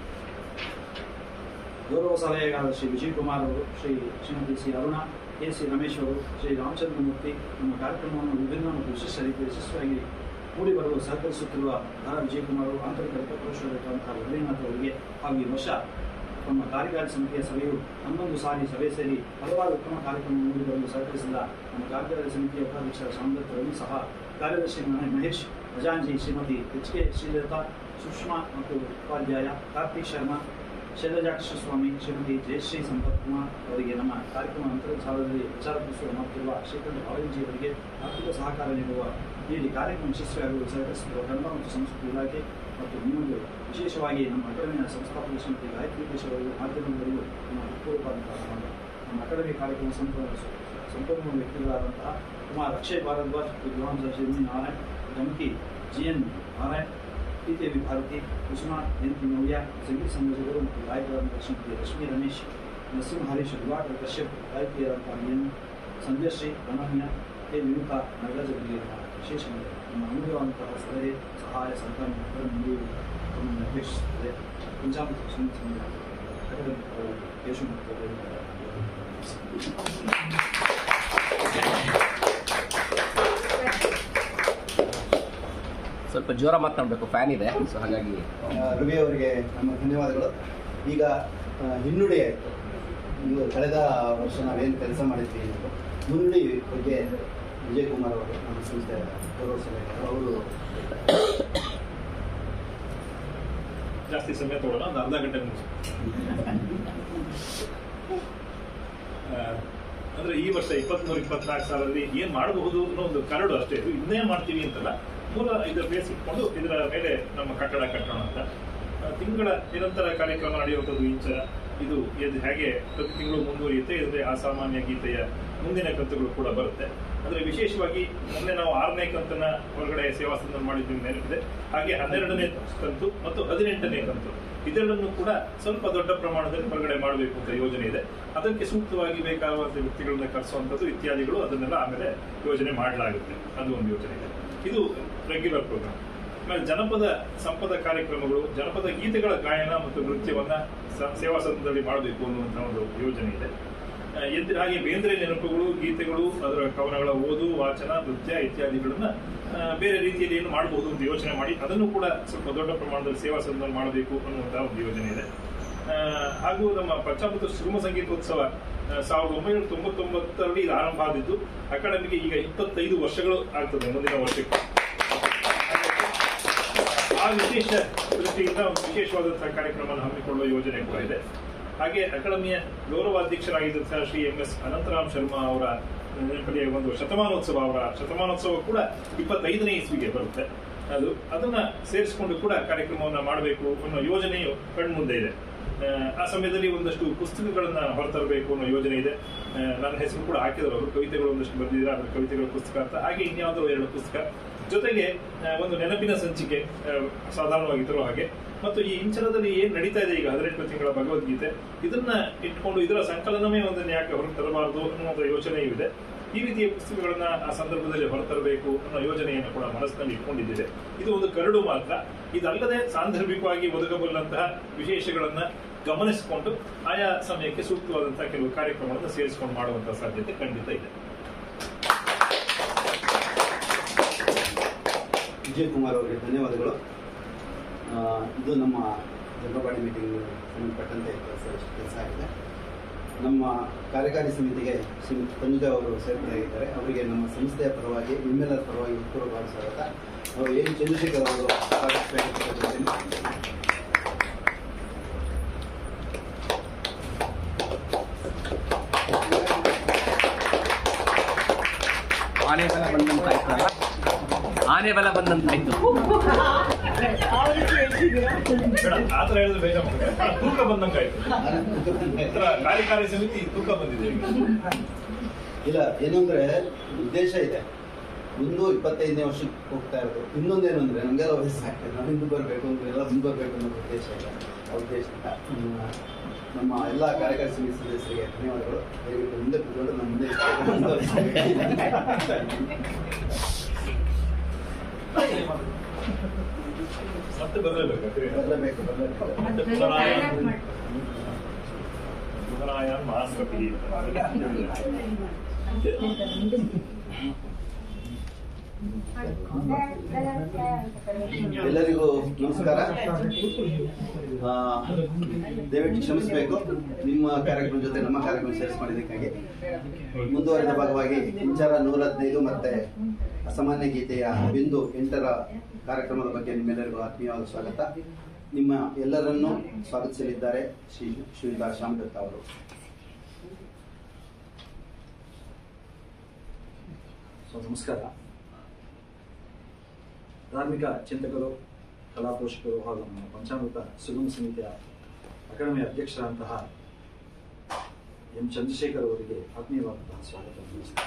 ಗೌರವ ಸಲಹೆಗಾರ ಶ್ರೀ ವಿಜಯಕುಮಾರ್ ಅವರು Shri Shrimati C Aruna K C Ramesh ಅವರು ಶ್ರೀ ರಾಮಚಂದ್ರಮೂರ್ತಿ ನಮ್ಮ ಕಾರ್ಯಕ್ರಮವನ್ನು ವಿಭಿನ್ನ ಮತ್ತು ವಿಶಿಷ್ಟ ರೀತಿಯಲ್ಲಿ ಯಶಸ್ವಿಯಾಗಿ ಮೂಡಿಬರಲು ಸಹಕರಿಸುತ್ತಿರುವ ಆರ್ ವಿಜಯಕುಮಾರ್ ಅವರು ಆಂತರಿಕ ವಿತ್ತಕೋಶದಲ್ಲಿರುವಂತಹ ರವೀನಾಥ್ ಅವರಿಗೆ ಹಾಗೂ ಈ ವರ್ಷ ನಮ್ಮ ಕಾರ್ಯಕಾರಿ ಸಮಿತಿಯ ಸಭೆಯು ಹನ್ನೊಂದು ಸಾರಿ ಸಭೆ ಸೇರಿ ಹಲವಾರು ಉತ್ತಮ ಕಾರ್ಯಕ್ರಮ ಮೂಡಿಬರಲು ಸಹಕರಿಸಿದ ನಮ್ಮ ಕಾರ್ಯಕಾರಿ ಸಮಿತಿಯ ಉಪಾಧ್ಯಕ್ಷರ ಸಾಮರ್ಥ್ಯ ರವಿ ಸಹ ಕಾರ್ಯದರ್ಶಿ ಮಹೇ- ಮಹೇಶ್ ಖಜಾಂಜಿ ಶ್ರೀಮತಿ ಎಚ್ ಕೆ ಶ್ರೀಲತಾ ಸುಷ್ಮಾ ಮತ್ತು ಉಪಾಧ್ಯಾಯ ಕಾರ್ತಿಕ್ ಶರ್ಮಾ ಶೈಲಜಾಕ್ಷ ಸ್ವಾಮಿ ಶ್ರೀಮತಿ ಜಯಶ್ರೀ ಸಂಪತ್ ಕುಮಾರ್ ಅವರಿಗೆ ನಮ್ಮ ಕಾರ್ಯಕ್ರಮ ಅಂತರ್ಜಾಲದಲ್ಲಿ ಪ್ರಚಾರಪಡಿಸುವ ಮಾಡುತ್ತಿರುವ ಶ್ರೀಕಂಠ ಕಾಳಂಜಿ ಅವರಿಗೆ ಆರ್ಥಿಕ ಸಹಕಾರ ನೀಡುವ ಇಲ್ಲಿ ಕಾರ್ಯಕ್ರಮ ಯಶಸ್ವಿಯಾಗಲು ಸಹಕರಿಸಿರುವ ಕನ್ನಡ ಮತ್ತು ಸಂಸ್ಕೃತಿ ಇಲಾಖೆ ಮತ್ತು ನಿಮಗೆ ವಿಶೇಷವಾಗಿ ನಮ್ಮ ಅಕಾಡೆಮಿಯ ಸಂಸ್ಥಾಪಕ ಶ್ರೀಮತಿ ಗಾಯತ್ರಿ ದೇಶವರು ಮಾಧ್ಯಮದವರಿಗೂ ನಮ್ಮ ಹೃತ್ಪೂರ್ವಕವಾದಂತಹ ನಮ್ಮ ನಮ್ಮ ಅಕಾಡೆಮಿ ಕಾರ್ಯಕ್ರಮ ಸಂಪೂರ್ಣ ಸಂಪೂರ್ಣ ವ್ಯಕ್ತಿಗಳಾದಂತಹ ಕುಮಾರ್ ಅಕ್ಷಯ್ ಭಾರದ್ವಾಜ್ ವಿದ್ವಾಂಸ ಶ್ರೀಮತಿ ನಾರಾಯಣ್ ಗಮಕಿ ಜಿ ಎನ್ ನಾರಾಯಣ್ ಪಿದೇವಿ ಭಾರತಿ ವಿಶ್ವನಾಥ್ ಎನ್ ಪಿ ಮೌಲ್ಯ ಸಂಗೀತ ಸಂಯೋಜಕರು ಮತ್ತು ಗಾಯಕರಾದಂತಹ ಶ್ರೀಮತಿ ರಶ್ಮಿ ರಮೇಶ್ ನರಸಿಂಹ ಹರೀಶ್ ದಿವಾಕರ್ ಕಶ್ಯಪ್ ಗಾಯಕಿಯರಾದಂತಹ ಎನ್ ಸಂಜಯಶ್ರೀ ಅನನ್ಯ ಕೆ ವಿನುತಾ ನಗರಾಜ್ ಅವರಿಗೆ ನಮ್ಮ ವಿಶೇಷ ನಮ್ಮ ಅಮೂಲ್ಯವಾದಂತಹ ಸಲಹೆ ಸಹಾಯ ಸಹಕಾರ ನೀಡುವುದು ತಮ್ಮನ್ನು ಅಪೇಕ್ಷಿಸುತ್ತದೆ ಪಂಚಾಮೃತ ಶ್ರೀಮತಿ ಅಕಾಡೆಮಿಕ್ ಕೇಶವ ಮತ್ತು ಅವರಿಂದ ಸ್ವಲ್ಪ ಜೋರ ಮಾತನಾಡಬೇಕು ಫ್ಯಾನ್ ಇದೆ ಸೊ ಹಾಗಾಗಿ ಆ, ರವಿ ಅವರಿಗೆ ನಮ್ಮ ಧನ್ಯವಾದಗಳು ಈಗ ಆ, ಹಿನ್ನುಡಿ ಆಯಿತು ಇದು ಕಳೆದ ವರ್ಷ ನಾವೇನು ಕೆಲಸ ಮಾಡಿದ್ವಿ ಅನ್ನೋದು ಮುನ್ನುಡಿ ಬಗ್ಗೆ ವಿಜಯ್ ಕುಮಾರ್ ಅವರು ನಮ್ಮ ಸಂಸ್ಥೆ ಗೌರವ ಸಲಹೆಗಾರರು ಅವರು ಜಾಸ್ತಿ ಸಮಯ ತಗೊಳ್ಳೋಣ ಒಂದು ಅರ್ಧ ಗಂಟೆ ಮುಗಿಸು ಆ, ಅಂದ್ರೆ ಈ ವರ್ಷ ಇಪ್ಪತ್ಮೂರು ಇಪ್ಪತ್ನಾಲ್ಕು ಸಾಲದಲ್ಲಿ ಏನ್ ಮಾಡಬಹುದು ಅನ್ನೋ ಒಂದು ಕರಡು ಅಷ್ಟೇ ಇದು ಇನ್ನೇ ಮಾಡ್ತೀವಿ ಅಂತಲ್ಲ ಮೂಲ ಇದರ ಬೇಸ್ ಇಟ್ಕೊಂಡು ಇದರ ಮೇಲೆ ನಮ್ಮ ಕಟ್ಟಡ ಕಟ್ಟೋಣ ಅಂತ ಆ, ತಿಂಗಳ ನಿರಂತರ ಕಾರ್ಯಕ್ರಮ ನಡೆಯುವಂಥದ್ದು ಇಂಚ ಇದು ಇದು ಹೇಗೆ ಪ್ರತಿ ತಿಂಗಳು ಮುಂದುವರಿಯುತ್ತೆ ಇದರಲ್ಲಿ ಅಸಾಮಾನ್ಯ ಗೀತೆಯ ಮುಂದಿನ ಕಂತುಗಳು ಕೂಡ ಬರುತ್ತೆ ಅಂದ್ರೆ ವಿಶೇಷವಾಗಿ ಮೊನ್ನೆ ನಾವು ಆರನೇ ಕಂತನ್ನ ಹೊರಗಡೆ ಸೇವಾ ಸಂದರ್ಭ ಮಾಡಿದ್ವಿ ನೆನಪಿದೆ ಹಾಗೆ ಹನ್ನೆರಡನೇ ಕಂತು ಮತ್ತು ಹದಿನೆಂಟನೇ ಕಂತು ಇದೆರಡನ್ನು ಕೂಡ ಸ್ವಲ್ಪ ದೊಡ್ಡ ಪ್ರಮಾಣದಲ್ಲಿ ಹೊರಗಡೆ ಮಾಡಬೇಕು ಅಂತ ಯೋಜನೆ ಇದೆ ಅದಕ್ಕೆ ಸೂಕ್ತವಾಗಿ ಬೇಕಾಗುವಂತ ವ್ಯಕ್ತಿಗಳನ್ನ ಕರೆಸುವಂಥದ್ದು ಇತ್ಯಾದಿಗಳು ಅದನ್ನೆಲ್ಲ ಆಮೇಲೆ ಯೋಜನೆ ಮಾಡಲಾಗುತ್ತೆ ಅದು ಒಂದು ಯೋಜನೆ ಇದೆ ಇದು ರೆಗ್ಯುಲರ್ ಪ್ರೋಗ್ರಾಮ್ ಆಮೇಲೆ ಜನಪದ ಸಂಪದ ಕಾರ್ಯಕ್ರಮಗಳು ಜನಪದ ಗೀತೆಗಳ ಗಾಯನ ಮತ್ತು ನೃತ್ಯವನ್ನ ಸ- ಸೇವಾ ಸದನದಲ್ಲಿ ಮಾಡಬೇಕು ಅನ್ನುವಂಥ ಒಂದು ಯೋಜನೆ ಇದೆ ಆ, ಎದ್ದು ಹಾಗೆ ಬೇಂದ್ರೆ ನೆನಪುಗಳು ಗೀತೆಗಳು ಅದರ ಕವನಗಳ ಓದು ವಾಚನ ನೃತ್ಯ ಇತ್ಯಾದಿಗಳನ್ನ ಆ, ಬೇರೆ ರೀತಿಯಲ್ಲಿ ಏನು ಮಾಡಬಹುದು ಅಂತ ಯೋಚನೆ ಮಾಡಿ ಅದನ್ನು ಕೂಡ ಸ್ವಲ್ಪ ದೊಡ್ಡ ಪ್ರಮಾಣದಲ್ಲಿ ಸೇವಾ ಸದನದಲ್ಲಿ ಮಾಡಬೇಕು ಅನ್ನುವಂತಹ ಒಂದು ಯೋಜನೆ ಇದೆ ಆ, ಹಾಗೂ ನಮ್ಮ ಪಂಚಾಮೃತ ಸುಗಮ ಸಂಗೀತೋತ್ಸವ ಆ, ಸಾವಿರದ ಒಂಬೈನೂರ ತೊಂಬತ್ತೊಂಬತ್ತರಲ್ಲಿ ಇದು ಆರಂಭ ಆದಿದ್ದು ಅಕಾಡೆಮಿಗೆ ಈಗ ಇಪ್ಪತ್ತೈದು ವರ್ಷಗಳು ಆಗ್ತದೆ ಮುಂದಿನ ವರ್ಷಕ್ಕೆ ಆ ವಿಶೇಷ ದೃಷ್ಟಿಯಿಂದ ಒಂದು ವಿಶೇಷವಾದಂತಹ ಕಾರ್ಯಕ್ರಮವನ್ನು ಹಮ್ಮಿಕೊಳ್ಳುವ ಯೋಜನೆ ಕೂಡ ಇದೆ ಹಾಗೆ ಅಕಾಡೆಮಿಯ ಗೌರವಾಧ್ಯಕ್ಷರಾಗಿದ್ದಂತಹ ಶ್ರೀ ಎಂ ಎಸ್ ಅನಂತರಾಮ್ ಶರ್ಮಾ ಅವರ ನೆನಪಲ್ಲಿ ಒಂದು ಶತಮಾನೋತ್ಸವ ಅವರ ಶತಮಾನೋತ್ಸವ ಕೂಡ ಇಪ್ಪತ್ತೈದನೇ ಇಸ್ವಿಗೆ ಬರುತ್ತೆ ಅದು ಅದನ್ನ ಸೇರಿಸಿಕೊಂಡು ಕೂಡ ಕಾರ್ಯಕ್ರಮವನ್ನ ಮಾಡಬೇಕು ಅನ್ನೋ ಯೋಜನೆಯು ಕಣ್ಮುಂದೆ ಇದೆ ಆ, ಆ ಸಮಯದಲ್ಲಿ ಒಂದಷ್ಟು ಪುಸ್ತಕಗಳನ್ನ ಹೊರತರಬೇಕು ಅನ್ನೋ ಯೋಜನೆ ಇದೆ ಆ, ನನ್ನ ಹೆಸರು ಕೂಡ ಹಾಕಿದ್ರು ಅವರು ಕವಿತೆಗಳು ಒಂದಷ್ಟು ಬರೆದಿದ್ದಾರೆ ಅದರ ಕವಿತೆಗಳ ಪುಸ್ತಕ ಅಂತ ಹಾಗೆ ಇನ್ಯಾವುದೋ ಎರಡು ಪುಸ್ತಕ ಜೊತೆಗೆ ಆ, ಒಂದು ನೆನಪಿನ ಸಂಚಿಕೆ ಆ, ಸಾಧಾರಣವಾಗಿ ತರುವ ಹಾಗೆ ಮತ್ತು ಈ ಇಂಚಲದಲ್ಲಿ ಏನ್ ನಡೀತಾ ಇದೆ ಈಗ ಹದಿನೆಂಟು ತಿಂಗಳ ಭಗವದ್ಗೀತೆ ಇದನ್ನ ಇಟ್ಕೊಂಡು ಇದರ ಸಂಕಲನವೇ ಒಂದನ್ನು ಯಾಕೆ ಹೊರಗೆ ತರಬಾರದು ಅನ್ನೋ ಒಂದು ಯೋಚನೆಯೂ ಇದೆ ಈ ರೀತಿಯ ಪುಸ್ತಕಗಳನ್ನ ಆ ಸಂದರ್ಭದಲ್ಲಿ ಹೊರತರಬೇಕು ಅನ್ನೋ ಯೋಜನೆಯನ್ನು ಕೂಡ ಮನಸ್ಸಿನಲ್ಲಿ ಇಟ್ಕೊಂಡಿದ್ದೇವೆ ಇದು ಒಂದು ಕರಡು ಮಾತ್ರ ಇದಲ್ಲದೆ ಸಾಂದರ್ಭಿಕವಾಗಿ ಒದಗಬಲ್ಲಂತಹ ವಿಶೇಷಗಳನ್ನ ಗಮನಿಸಿಕೊಂಡು ಆಯಾ ಸಮಯಕ್ಕೆ ಸೂಕ್ತವಾದಂತಹ ಕೆಲವು ಕಾರ್ಯಕ್ರಮಗಳನ್ನು ಸೇರಿಸಿಕೊಂಡು ಮಾಡುವಂತಹ ಸಾಧ್ಯತೆ ಖಂಡಿತ ಇದೆ ವಿಜಯ್ ಕುಮಾರ್ ಅವರಿಗೆ ಧನ್ಯವಾದಗಳು ಆ, ಇದು ನಮ್ಮ ಜಂಗಬಾಡಿ ಮೀಟಿಂಗ್ ಸಂಬಂಧಪಟ್ಟಂತೆ ಕೆಲಸ ಇಷ್ಟು ಕೆಲಸ ಆಗಿದೆ ನಮ್ಮ ಕಾರ್ಯಕಾರಿ ಸಮಿತಿಗೆ ಶ್ರೀಮತಿ ತನುಜಾ ಅವರು ಸೇರ್ಪಡೆಯಾಗಿದ್ದಾರೆ ಅವರಿಗೆ ನಮ್ಮ ಸಂಸ್ಥೆಯ ಪರವಾಗಿ ನಿಮ್ಮೆಲ್ಲರ ಪರವಾಗಿ ಪೂರ್ವಕವಾದ ಸ್ವಾಗತ ಅವರು ಏನು ಚಂದ್ರಶೇಖರ್ ಅವರು ಸ್ವಾಗತಿಸಬೇಕಿದ್ದೀನಿ ಆನೆ ಬಲ ಬಂದಂತಾಯ್ತು ಅಲ್ಲ? ಆನೆ ಬಲ ಬಂದಂತಾಯ್ತು ಬೇಡ, ಆ ಥರ ಹೇಳಿದ್ರೆ ಬೇಗ ತೂಕ ಬಂದಂಗಾಯ್ತು ಹತ್ರ ಕಾರ್ಯಕಾರಿ ಸಮಿತಿ ತೂಕ ಬಂದಿದೆ ಈಗ ಇಲ್ಲ ಏನು ಅಂದ್ರೆ ಉದ್ದೇಶ ಇದೆ ಮುಂದು ಇಪ್ಪತ್ತೈದನೇ ವರ್ಷಕ್ಕೆ ಹೋಗ್ತಾ ಇರೋದು ಇನ್ನೊಂದೇನು ಅಂದ್ರೆ ನಮಗೆಲ್ಲ ವಯಸ್ಸಾಗ್ತದೆ ನಾವು ಹಿಂದೆ ಬರಬೇಕು ಅಂದ್ರೆ ಎಲ್ಲ ಮುಂದೆ ಬರಬೇಕು ಅನ್ನೋ ಉದ್ದೇಶ ಇದೆ ಆ ಉದ್ದೇಶದಿಂದ ಹ್ಮ್, ನಮ್ಮ ಎಲ್ಲ ಕಾರ್ಯಕಾರಿ ಸಮಿತಿ ಸದಸ್ಯರಿಗೆ ಧನ್ಯವಾದಗಳು ದಯವಿಟ್ಟು ಮುಂದೆ ಕೂತ್ಕೊಂಡು ನಮ್ಮ ಮುಂದೆ ಮತ್ತೆ ಬರಲೇಬೇಕು ಬರಲೇಬೇಕು ಬರಲೇಬೇಕು ಮತ್ತೆ ಪುನರಾಯನ್ ಪುನರಾಯನ್ ಮಹಾಸ್ಪತಿ ಎಲ್ಲರಿಗೂ ನಮಸ್ಕಾರ ಆ, ದಯವಿಟ್ಟು ಕ್ಷಮಿಸಬೇಕು ನಿಮ್ಮ ಕಾರ್ಯಕ್ರಮದ ಜೊತೆ ನಮ್ಮ ಕಾರ್ಯಕ್ರಮ ಸೇರಿಸಿ ಮಾಡಿದ್ದಕ್ಕಾಗಿ ಮುಂದುವರೆದ ಭಾಗವಾಗಿ ವಿಚಾರ ನೂರ ಹದಿನೈದು ಮತ್ತೆ ಅಸಾಮಾನ್ಯ ಗೀತೆಯ ಬಿಂದು ಎಂಟರ ಕಾರ್ಯಕ್ರಮದ ಬಗ್ಗೆ ನಿಮ್ಮೆಲ್ಲರಿಗೂ ಆತ್ಮೀಯವಾದ ಸ್ವಾಗತ ನಿಮ್ಮ ಎಲ್ಲರನ್ನೂ ಸ್ವಾಗತಿಸಲಿದ್ದಾರೆ ಶ್ರೀ ಶ್ರೀಯುತ ಶ್ಯಾಮದತ್ತ ಅವರು ಸೊ ನಮಸ್ಕಾರ ಧಾರ್ಮಿಕ ಚಿಂತಕರು ಕಲಾ ಪೋಷಕರು ಹಾಗೂ ನಮ್ಮ ಪಂಚಾಮೃತ ಸುಗಮ ಸಮಿತಿಯ ಅಕಾಡೆಮಿ ಅಧ್ಯಕ್ಷರಾದಂತಹ ಎಂ ಚಂದ್ರಶೇಖರ್ ಅವರಿಗೆ ಆತ್ಮೀಯವಾದಂತಹ ಸ್ವಾಗತ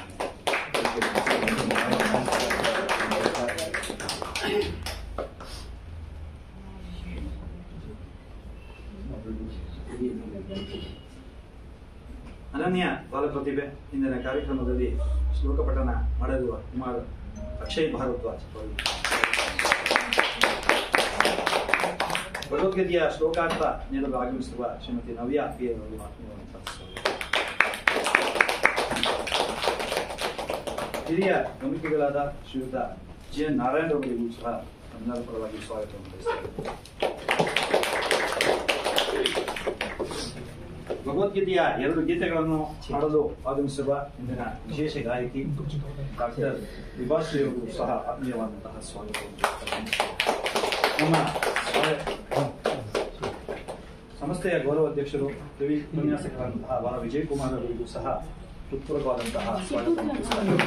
ಅನನ್ಯ ಬಾಲ ಪ್ರತಿಭೆ ಇಂದಿನ ಕಾರ್ಯಕ್ರಮದಲ್ಲಿ ಶ್ಲೋಕ ಪಠನ ಮಾಡಲಿರುವ ಕುಮಾರ್ ಅಕ್ಷಯ್ ಭಾರದ್ವಾಜ್ ಅವರು ಭಗವದ್ಗೀತೆಯ ಶ್ಲೋಕಾರ್ಥ ನೀಡಲು ಆಗಮಿಸಿರುವ ಶ್ರೀಮತಿ ನವ್ಯ ಪಿ ಅವರು ಆತ್ಮೀಯವಾದಂತಹ ಸ್ವಾಗತ. ಹಿರಿಯ ಗಮನಿಕೆಗಳಾದ ಶ್ರೀಯುತ ಜಿ ಎನ್ ನಾರಾಯಣ ಅವರಿಗೂ ಸಹ ನಮ್ಮೆಲ್ಲರ ಪರವಾಗಿ ಸ್ವಾಗತವನ್ನು ಬಯಸುತ್ತೇನೆ ಭಗವದ್ಗೀತೆಯ ಎರಡು ಗೀತೆಗಳನ್ನು ಹಾಡಲು ಆಗಮಿಸಿರುವ ಇಂದಿನ ವಿಶೇಷ ಗಾಯಕಿ ಡಾಕ್ಟರ್ ವಿಭಾಶ್ರೀ ಅವರು ಸಹ ಆತ್ಮೀಯವಾದಂತಹ ಸ್ವಾಗತವನ್ನು ನಮ್ಮ ಸಂಸ್ಥೆಯ ಗೌರವ ಅಧ್ಯಕ್ಷರು ಕವಿ ಉಪನ್ಯಾಸಕರಾದಂತಹ ಬಾಲ ವಿಜಯಕುಮಾರ್ ಅವರಿಗೂ ಸಹ ಹೃತ್ಪೂರ್ವಕವಾದಂತಹ ಸ್ವಾಗತವನ್ನು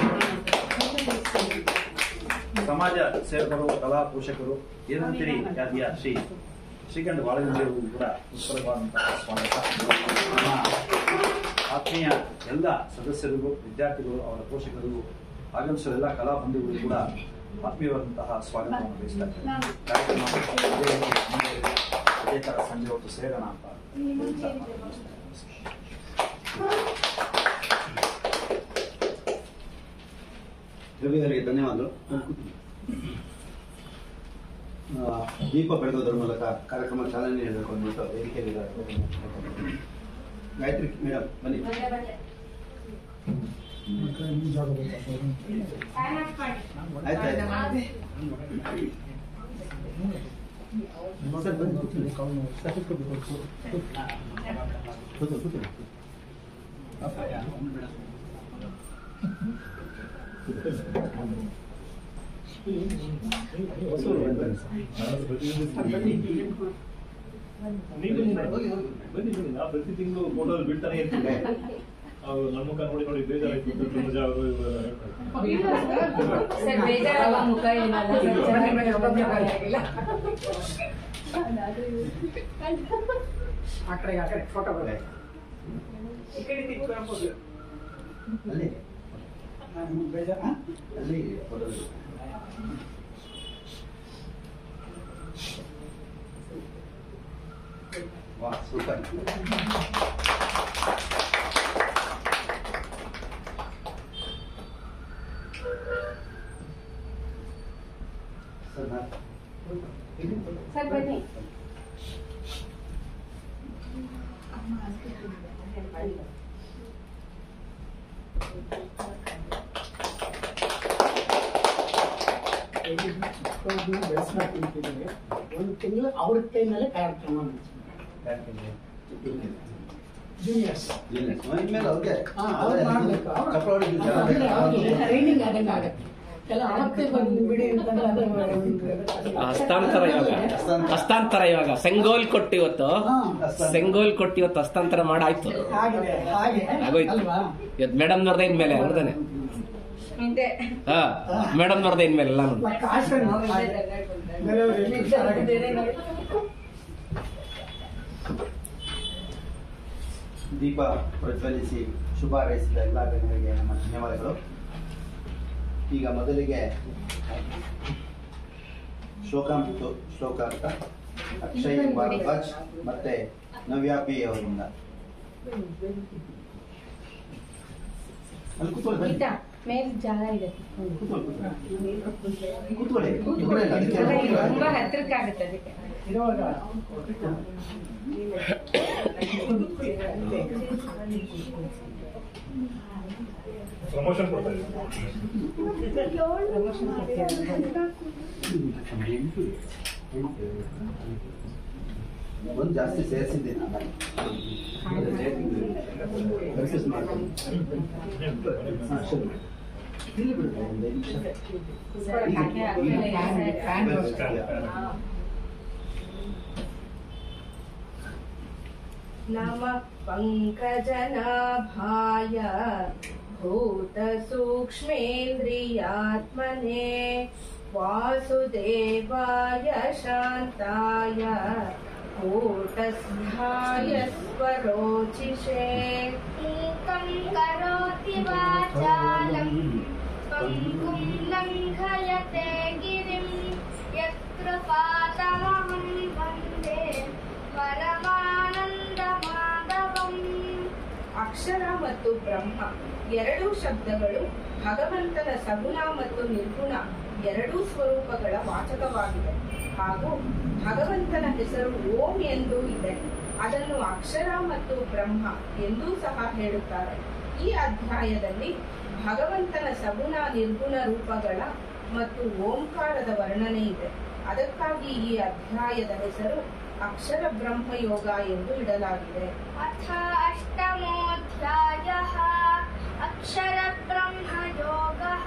ಸಮಾಜ ಸೇವಕರು ಕಲಾ ಪೋಷಕರು ಏನಂತೀರಿ ಖ್ಯಾತಿಯ ಶ್ರೀ ಶ್ರೀಕಂಠ ಬಾಳಗಂಜಿಯವರಿಗೂ ಕೂಡ ಹೃತ್ಪೂರ್ವಕವಾದಂತಹ ಸ್ವಾಗತ ನಮ್ಮ ಆತ್ಮೀಯ ಎಲ್ಲ ಸದಸ್ಯರಿಗೂ ವಿದ್ಯಾರ್ಥಿಗಳು ಅವರ ಪೋಷಕರಿಗೂ ಆಗಮಿಸುವ ಎಲ್ಲ ಕಲಾ ಬಂಧುಗಳು ಕೂಡ ಆತ್ಮೀಯವಾದಂತಹ ಸ್ವಾಗತವನ್ನು ಬಯಸ್ತಾ ಇದ್ದೇನೆ ಕಾರ್ಯಕ್ರಮ ಇದೇ ರೀತಿ ಮುಂದೆ ಅದೇ ತರ ಸಂಜೆ ಹೊತ್ತು ಸೇರೋಣ ಅಂತ ಹೇಳ್ತಾ ರವಿ ಅವರಿಗೆ ಧನ್ಯವಾದಗಳು ಆ, ದೀಪ ಬೆಳಗೋದ್ರ ಮೂಲಕ ಕಾರ್ಯಕ್ರಮ ಚಾಲನೆ ನೀಡಬೇಕು ಅಂದ್ಬಿಟ್ಟು ವೇದಿಕೆಯಲ್ಲಿ ಗಾಯತ್ರಿ ಮೇಡಮ್ ಬನ್ನಿ ಆಯ್ತು ಆಯ್ತು ಸರ್, ಬನ್ನಿ, ಕೂತ್ಕೊಳ್ಳಿ. ಕೂತ್ಕೊಳ್ಳಿ, ಕೂತ್ಕೊಳ್ಳಿ. ನೀವು ಬನ್ನಿ ಬನ್ನಿ ಬನ್ನಿ ನಾ ಪ್ರತಿ ತಿಂಗಳು ಫೋಟೋ ಬಿಡ್ತಾನೆ ಇರ್ತೀನಿ ಅವ್ರು ನಮ್ಮ ಮುಖ ನೋಡಿ ನೋಡಿ ಬೇಜಾರಾಯ್ತು ಅಂತ ತುಮಜಾ ಅವರು ಇವರು ಹೇಳ್ತಾರೆ. ಸರ್ ಬೇಜಾರಾಗೋ ಮುಖ ಏನಲ್ಲ ಸರ್ ಚೆನ್ನಾಗಿ ಒಬ್ಬೊಬ್ರು ಪರವಾಗಿಲ್ಲ. ಆ ಕಡೆ ಆ ಕಡೆ ಫೋಟೋ ಬರುತ್ತೆ ಈ ಕಡೆ ತಿರ್ಗ್ಕೊಂಡು ಅಲ್ಲಿ ಬೇಜಾರಾ ಅಲ್ಲಿ ಫೋಟೋ ಇದೆ. ವಾ ಸೂಪರ್ ಸರ್ ನಾ- ಸರ್ ಬನ್ನಿ ಬೆಳೆಸ್ಕೊಳ್ತಿದ್ದೀವಿ ಒಂದು ತಿಂಗಳು ಅವ್ರ ಕೈ ಮೇಲೆ ಕಾರ್ಯಕ್ರಮ ಯಾಕೆ? ಜೂನಿಯರ್ಸ್ ಇಲ್ಲ. ಇನ್ಮೇಲೆ ಅವ್ರಿಗೆ ಅವ್ರು ಮಾಡ್ಬೇಕು ಅವ್ರು ಕಪ್ಪಳ ಹೊಡಿಲಿಕ್ಕೆ ಅಂದ್ರೆ ಜನ ಅವ್ರಿಗೆ ಬೇಕು. ಟ್ರೈನಿಂಗ್ ಆದಂಗೆ ಆಗುತ್ತೆ ಎಲ್ಲ ಅವತ್ತೇ ಬಂದು ಬಿಡಿ ಅಂತಂದ್ರೆ ಅದು ಹಸ್ತಾಂತರ ಇವಾಗ ಹಸ್ತಾಂತರ ಇವಾಗ ಸೆಂಗೋಲ್ ಕೊಟ್ಟು ಇವತ್ತು ಹಾ, ಸೆಂಗೋಲ್ ಕೊಟ್ಟು ಇವತ್ತು ಹಸ್ತಾಂತರ ಮಾಡಾಯ್ತು ಆಗಿದೆ ಹಾಗೆ ಆಗೋಯ್ತು ಅಲ್ವಾ ಇವತ್ತು ಮೇಡಮ್ ನೋಡ್ದೆ ಇನ್ಮೇಲೆ ಅವ್ರದೇನೆ ಹಿಂದೆ ಹಾ ಮೇಡಮ್ ನೋಡ್ದೆ ಇನ್ಮೇಲೆ ಎಲ್ಲ ನೋಡಿ ಮತ್ತೆ ಆಶ್ರಮ ಹಾಗೆ. ಬೇರೆಯವ್ರಿಗೆ ಹುಷಾರಾಗಿ. ದೀಪ ಪ್ರಜ್ವಲಿಸಿ ಶುಭ ಹಾರೈಸಿದ ಎಲ್ಲ ಗಣ್ಯರಿಗೆ ನಮ್ಮ ಧನ್ಯವಾದಗಳು ಈಗ ಮೊದಲಿಗೆ ಶೋಕ ಮತ್ತು ಶ್ಲೋಕಾರ್ಥ ಅಕ್ಷಯ್ ಭಾರದ್ವಾಜ್ ಮತ್ತೆ ನವ್ಯಾಪಿ ಅವರಿಂದ ಅಲ್ಲಿ ಕೂತ್ಕೊಳ್ಳಿ ಬನ್ನಿ. ಗೀತಾ ಮೇಲೆ ಜಾಗ ಇದೆ ಕೂತ್ಕೊಳ್ಳಿ, ಕೂತ್ಕೊಳ್ಳಿ. ಕೂತ್ಕೊಳ್ಳಿ ಇಬ್ಬರೇ ಇಲ್ಲ, ಅದಕ್ಕೆ ಕೂತ್ಕೊಳ್ಳಿ. ತುಂಬಾ ಹತ್ರಕ್ಕಾಗುತ್ತೆ ಅದಕ್ಕೆ ಇರುವಾಗ ಪ್ರಮೋಷನ್ ಕೊಡ್ತಾ ಇದ್ದೀನಿ ಒಂದು ಜಾಸ್ತಿ ಸೇರಿಸಿದ್ದೆ ನಾನು Confuse ಮಾಡ್ಕೊಂಡು. ಹಾ, ಸರಿ. ಇಲ್ಲಿ ಬಿಡು, ಒಂದು ಐದು ನಿಮಿಷ. ಹಾಗೆ ಆದ್ಮೇಲೆ ಫ್ಯಾನ್ ಫ್ಯಾನ್ ಫ್ಯಾನ್. ವ್ಯವಸ್ಥೆ. नमः पङ्कजनाभाय भूतसूक्ष्मेन्द्रियात्मने वासुदेवाय शान्ताय कूटस्थाय स्वरोचिषे मूकं करोति वाचालं पङ्गुं लङ्घयते गिरिं यत्कृपातमहं वन्दे परमानन्दमाधवम् ಅಕ್ಷರ ಮತ್ತು ಬ್ರಹ್ಮ ಎರಡೂ ಶಬ್ದಗಳು ಭಗವಂತನ ಸಗುಣ ಮತ್ತು ನಿರ್ಗುಣ ಎರಡೂ ಸ್ವರೂಪಗಳ ವಾಚಕವಾಗಿದೆ ಹಾಗೂ ಭಗವಂತನ ಹೆಸರು ಓಂ ಎಂದು ಇದೆ ಅದನ್ನು ಅಕ್ಷರ ಮತ್ತು ಬ್ರಹ್ಮ ಎಂದೂ ಸಹ ಹೇಳುತ್ತಾರೆ ಈ ಅಧ್ಯಾಯದಲ್ಲಿ ಭಗವಂತನ ಸಗುಣ ನಿರ್ಗುಣ ರೂಪಗಳ ಮತ್ತು ಓಂಕಾರದ ವರ್ಣನೆ ಇದೆ ಅದಕ್ಕಾಗಿ ಈ ಅಧ್ಯಾಯದ ಹೆಸರು ಅಕ್ಷರ ಬ್ರಹ್ಮ ಯೋಗ ಎಂದು ಇಡಲಾಗಿದೆ अथ अष्टमोऽध्यायः अक्षरब्रह्मयोगः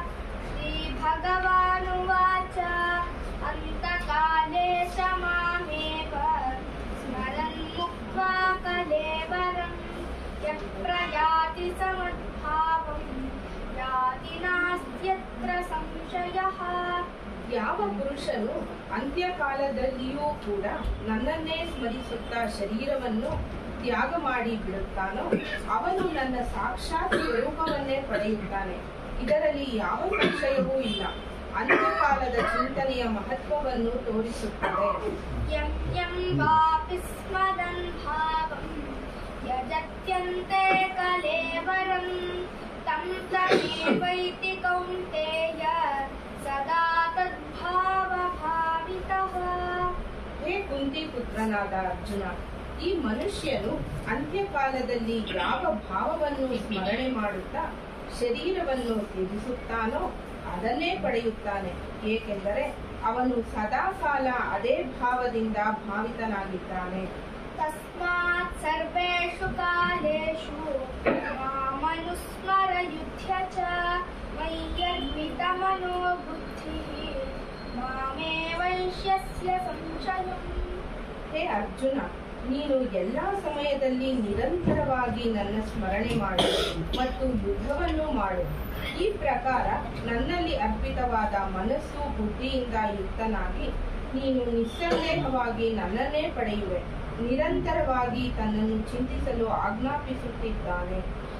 श्रीभगवानुवाच अन्तकाले च मामेव स्मरन् मुक्त्वा कलेवरं यः प्रयाति समद्भावं याति नास्त्यत्र संशयः ಯಾವ ಪುರುಷನು ಅಂತ್ಯಕಾಲದಲ್ಲಿಯೂ ಕೂಡ ನನ್ನನ್ನೇ ಸ್ಮರಿಸುತ್ತಾ ಶರೀರವನ್ನು ತ್ಯಾಗ ಮಾಡಿ ಬಿಡುತ್ತಾನೋ ಅವನು ನನ್ನ ಸಾಕ್ಷಾತ್ ಸ್ವರೂಪವನ್ನೇ ಪಡೆಯುತ್ತಾನೆ ಇದರಲ್ಲಿ ಯಾವ ಸಂಶಯವೂ ಇಲ್ಲ ಅಂತ್ಯಕಾಲದ ಚಿಂತನೆಯ ಮಹತ್ವವನ್ನು ತೋರಿಸುತ್ತದೆ यं यं वापि स्मरन् भावं यजत्यन्ते कलेवरं तं तमेवैति कौन्तेय सदा तद्भावभावितः ಹೇ ಕುಂತಿ ಪುತ್ರನಾದ ಅರ್ಜುನ ಈ ಮನುಷ್ಯನು ಅಂತ್ಯಕಾಲದಲ್ಲಿ ಯಾವ ಭಾವವನ್ನು ಸ್ಮರಣೆ ಮಾಡುತ್ತಾ ಶರೀರವನ್ನು ತ್ಯಜಿಸುತ್ತಾನೋ ಅದನ್ನೇ ಪಡೆಯುತ್ತಾನೆ ಏಕೆಂದರೆ ಅವನು ಸದಾ ಕಾಲ ಅದೇ ಭಾವದಿಂದ ಭಾವಿತನಾಗಿದ್ದಾನೆ तस्मात् सर्वेषु कालेषु मामनुस्मर युध्य च मय्यर्पितमनो बुद्धिः मामे वैश्यस्य संशयम् ಹೇ ಅರ್ಜುನ ನೀನು ಎಲ್ಲಾ ಸಮಯದಲ್ಲಿ ನಿರಂತರವಾಗಿ ನನ್ನ ಸ್ಮರಣೆ ಮಾಡು ಮತ್ತು ಯುದ್ಧವನ್ನು ಮಾಡು ಈ ಪ್ರಕಾರ ನನ್ನಲ್ಲಿ ಅರ್ಪಿತವಾದ ಮನಸ್ಸು ಬುದ್ಧಿಯಿಂದ ಯುಕ್ತನಾಗಿ ನೀನು ನಿಸ್ಸಂದೇಹವಾಗಿ ನನ್ನನ್ನೇ ಪಡೆಯುವೆ ನಿರಂತರವಾಗಿ ತನ್ನನ್ನು ಚಿಂತಿಸಲು ಆಜ್ಞಾಪಿಸುತ್ತಿದ್ದಾನೆ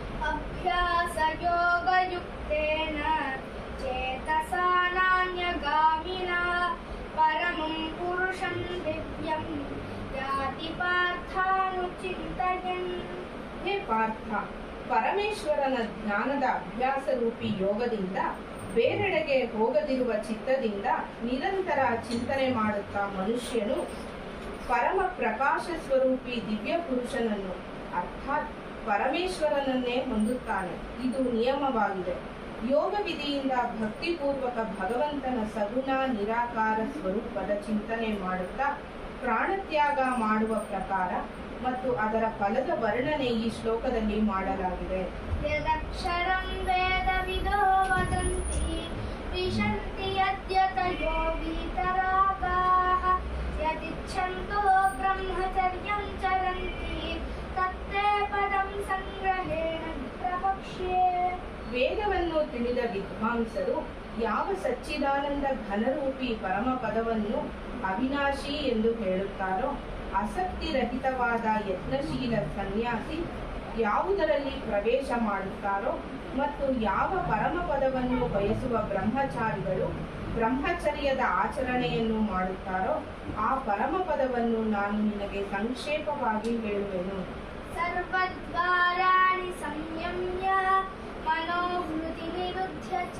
अभ्यासयोगयुक्तेन चेतसा नान्यगामिना परमं पुरुषं दिव्यं याति पार्थानुचिन्तयन् ಹೇ ಪಾರ್ಥ ಪರಮೇಶ್ವರನ ಜ್ಞಾನದ ಅಭ್ಯಾಸ ರೂಪಿ ಯೋಗದಿಂದ ಬೇರೆಡೆಗೆ ಹೋಗದಿರುವ ಚಿತ್ತದಿಂದ ನಿರಂತರ ಚಿಂತನೆ ಮಾಡುತ್ತಾ ಮನುಷ್ಯನು ಪರಮ ಪ್ರಕಾಶ ಸ್ವರೂಪಿ ದಿವ್ಯ ಪುರುಷನನ್ನು ಅರ್ಥಾತ್ ಪರಮೇಶ್ವರನನ್ನೇ ಹೊಂದುತ್ತಾನೆ ಇದು ನಿಯಮವಾಗಿದೆ ಯೋಗ ವಿಧಿಯಿಂದ ಭಕ್ತಿಪೂರ್ವಕ ಭಗವಂತನ ಸಗುಣ ನಿರಾಕಾರ ಸ್ವರೂಪದ ಚಿಂತನೆ ಮಾಡುತ್ತಾ ಪ್ರಾಣತ್ಯಾಗ ಮಾಡುವ ಪ್ರಕಾರ ಮತ್ತು ಅದರ ಫಲದ ವರ್ಣನೆ ಈ ಶ್ಲೋಕದಲ್ಲಿ ಮಾಡಲಾಗಿದೆ यदक्षरं वेदविदो वदन्ति विशन्ति यद्यतयो वीतरागाः यदिच्छन्तो ब्रह्मचर्यं चरन्ति तत्ते पदं सङ्ग्रहेण प्रवक्ष्ये ವೇದವನ್ನು ತಿಳಿದ ವಿದ್ವಾಂಸರು ಯಾವ ಸಚ್ಚಿದಾನಂದ ಘನರೂಪಿ ಪರಮ ಪದವನ್ನು ಅವಿನಾಶಿ ಎಂದು ಹೇಳುತ್ತಾರೋ ಆಸಕ್ತಿರಹಿತವಾದ ಯತ್ನಶೀಲ ಸನ್ಯಾಸಿ ಯಾವುದರಲ್ಲಿ ಪ್ರವೇಶ ಮಾಡುತ್ತಾರೋ ಮತ್ತು ಯಾವ ಪರಮ ಪದವನ್ನು ಬಯಸುವ ಬ್ರಹ್ಮಚಾರಿಗಳು ಬ್ರಹ್ಮಚರ್ಯದ ಆಚರಣೆಯನ್ನು ಮಾಡುತ್ತಾರೋ ಆ ಪರಮ ಪದವನ್ನು ನಾನು ನಿನಗೆ ಸಂಕ್ಷೇಪವಾಗಿ ಹೇಳುವೆನು सर्वद्वाराणि संयम्य मनोहृदि निरुध्य च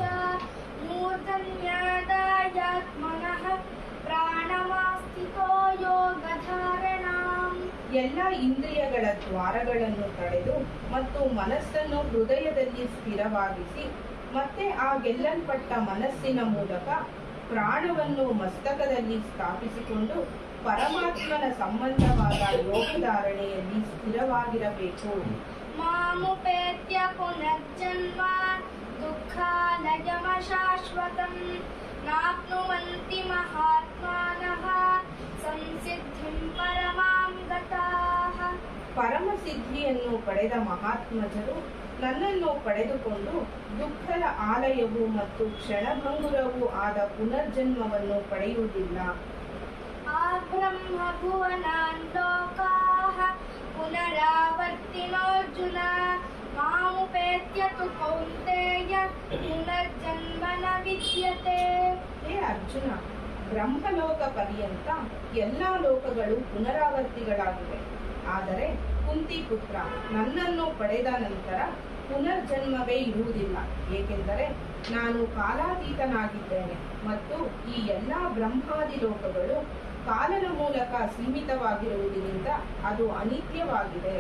मूर्धन्यादायात्मनः प्राणमास्थितो योगधारणाम् ಎಲ್ಲ ಇಂದ್ರಿಯಗಳ ದ್ವಾರಗಳನ್ನು ತಡೆದು ಮತ್ತು ಮನಸ್ಸನ್ನು ಹೃದಯದಲ್ಲಿ ಸ್ಥಿರವಾಗಿಸಿ ಮತ್ತೆ ಆ ಗೆಲ್ಲಲ್ಪಟ್ಟ ಮನಸ್ಸಿನ ಮೂಲಕ ಪ್ರಾಣವನ್ನು ಮಸ್ತಕದಲ್ಲಿ ಸ್ಥಾಪಿಸಿಕೊಂಡು ಪರಮಾತ್ಮನ ಸಂಬಂಧವಾದ ಯೋಗಧಾರಣೆಯಲ್ಲಿ ಸ್ಥಿರವಾಗಿರಬೇಕು मामुपेत्य पुनर्जन्म दुःखालयमशाश्वतम् नाप्नुवन्ति महात्मानः संसिद्धिं परमां गताः ಪರಮ ಸಿದ್ಧಿಯನ್ನು ಪಡೆದ ಮಹಾತ್ಮಜರು ನನ್ನನ್ನು ಪಡೆದುಕೊಂಡು ದುಃಖದ ಆಲಯವು ಮತ್ತು ಕ್ಷಣಭಂಗುರವೂ ಆದ ಪುನರ್ಜನ್ಮವನ್ನು ಪಡೆಯುವುದಿಲ್ಲ आब्रह्मभुवनान् लोकाः पुनरावर्तिनोऽर्जुन मामुपेत्य तु कौन्तेय पुनर्जन्म न विद्यते ಹೇ ಅರ್ಜುನ ಬ್ರಹ್ಮಲೋಕ ಪರ್ಯಂತ ಎಲ್ಲಾ ಲೋಕಗಳು ಪುನರಾವರ್ತಿಗಳಾಗಿವೆ ಆದರೆ ಕುಂತಿ ಪುತ್ರ ನನ್ನನ್ನು ಪಡೆದ ನಂತರ ಪುನರ್ಜನ್ಮವೇ ಇರುವುದಿಲ್ಲ ಏಕೆಂದರೆ ನಾನು ಕಾಲಾತೀತನಾಗಿದ್ದೇನೆ ಮತ್ತು ಈ ಎಲ್ಲಾ ಬ್ರಹ್ಮಾದಿ ಲೋಕಗಳು ಕಾಲನ ಮೂಲಕ ಸೀಮಿತವಾಗಿರುವುದರಿಂದ ಅದು ಅನಿತ್ಯವಾಗಿದೆ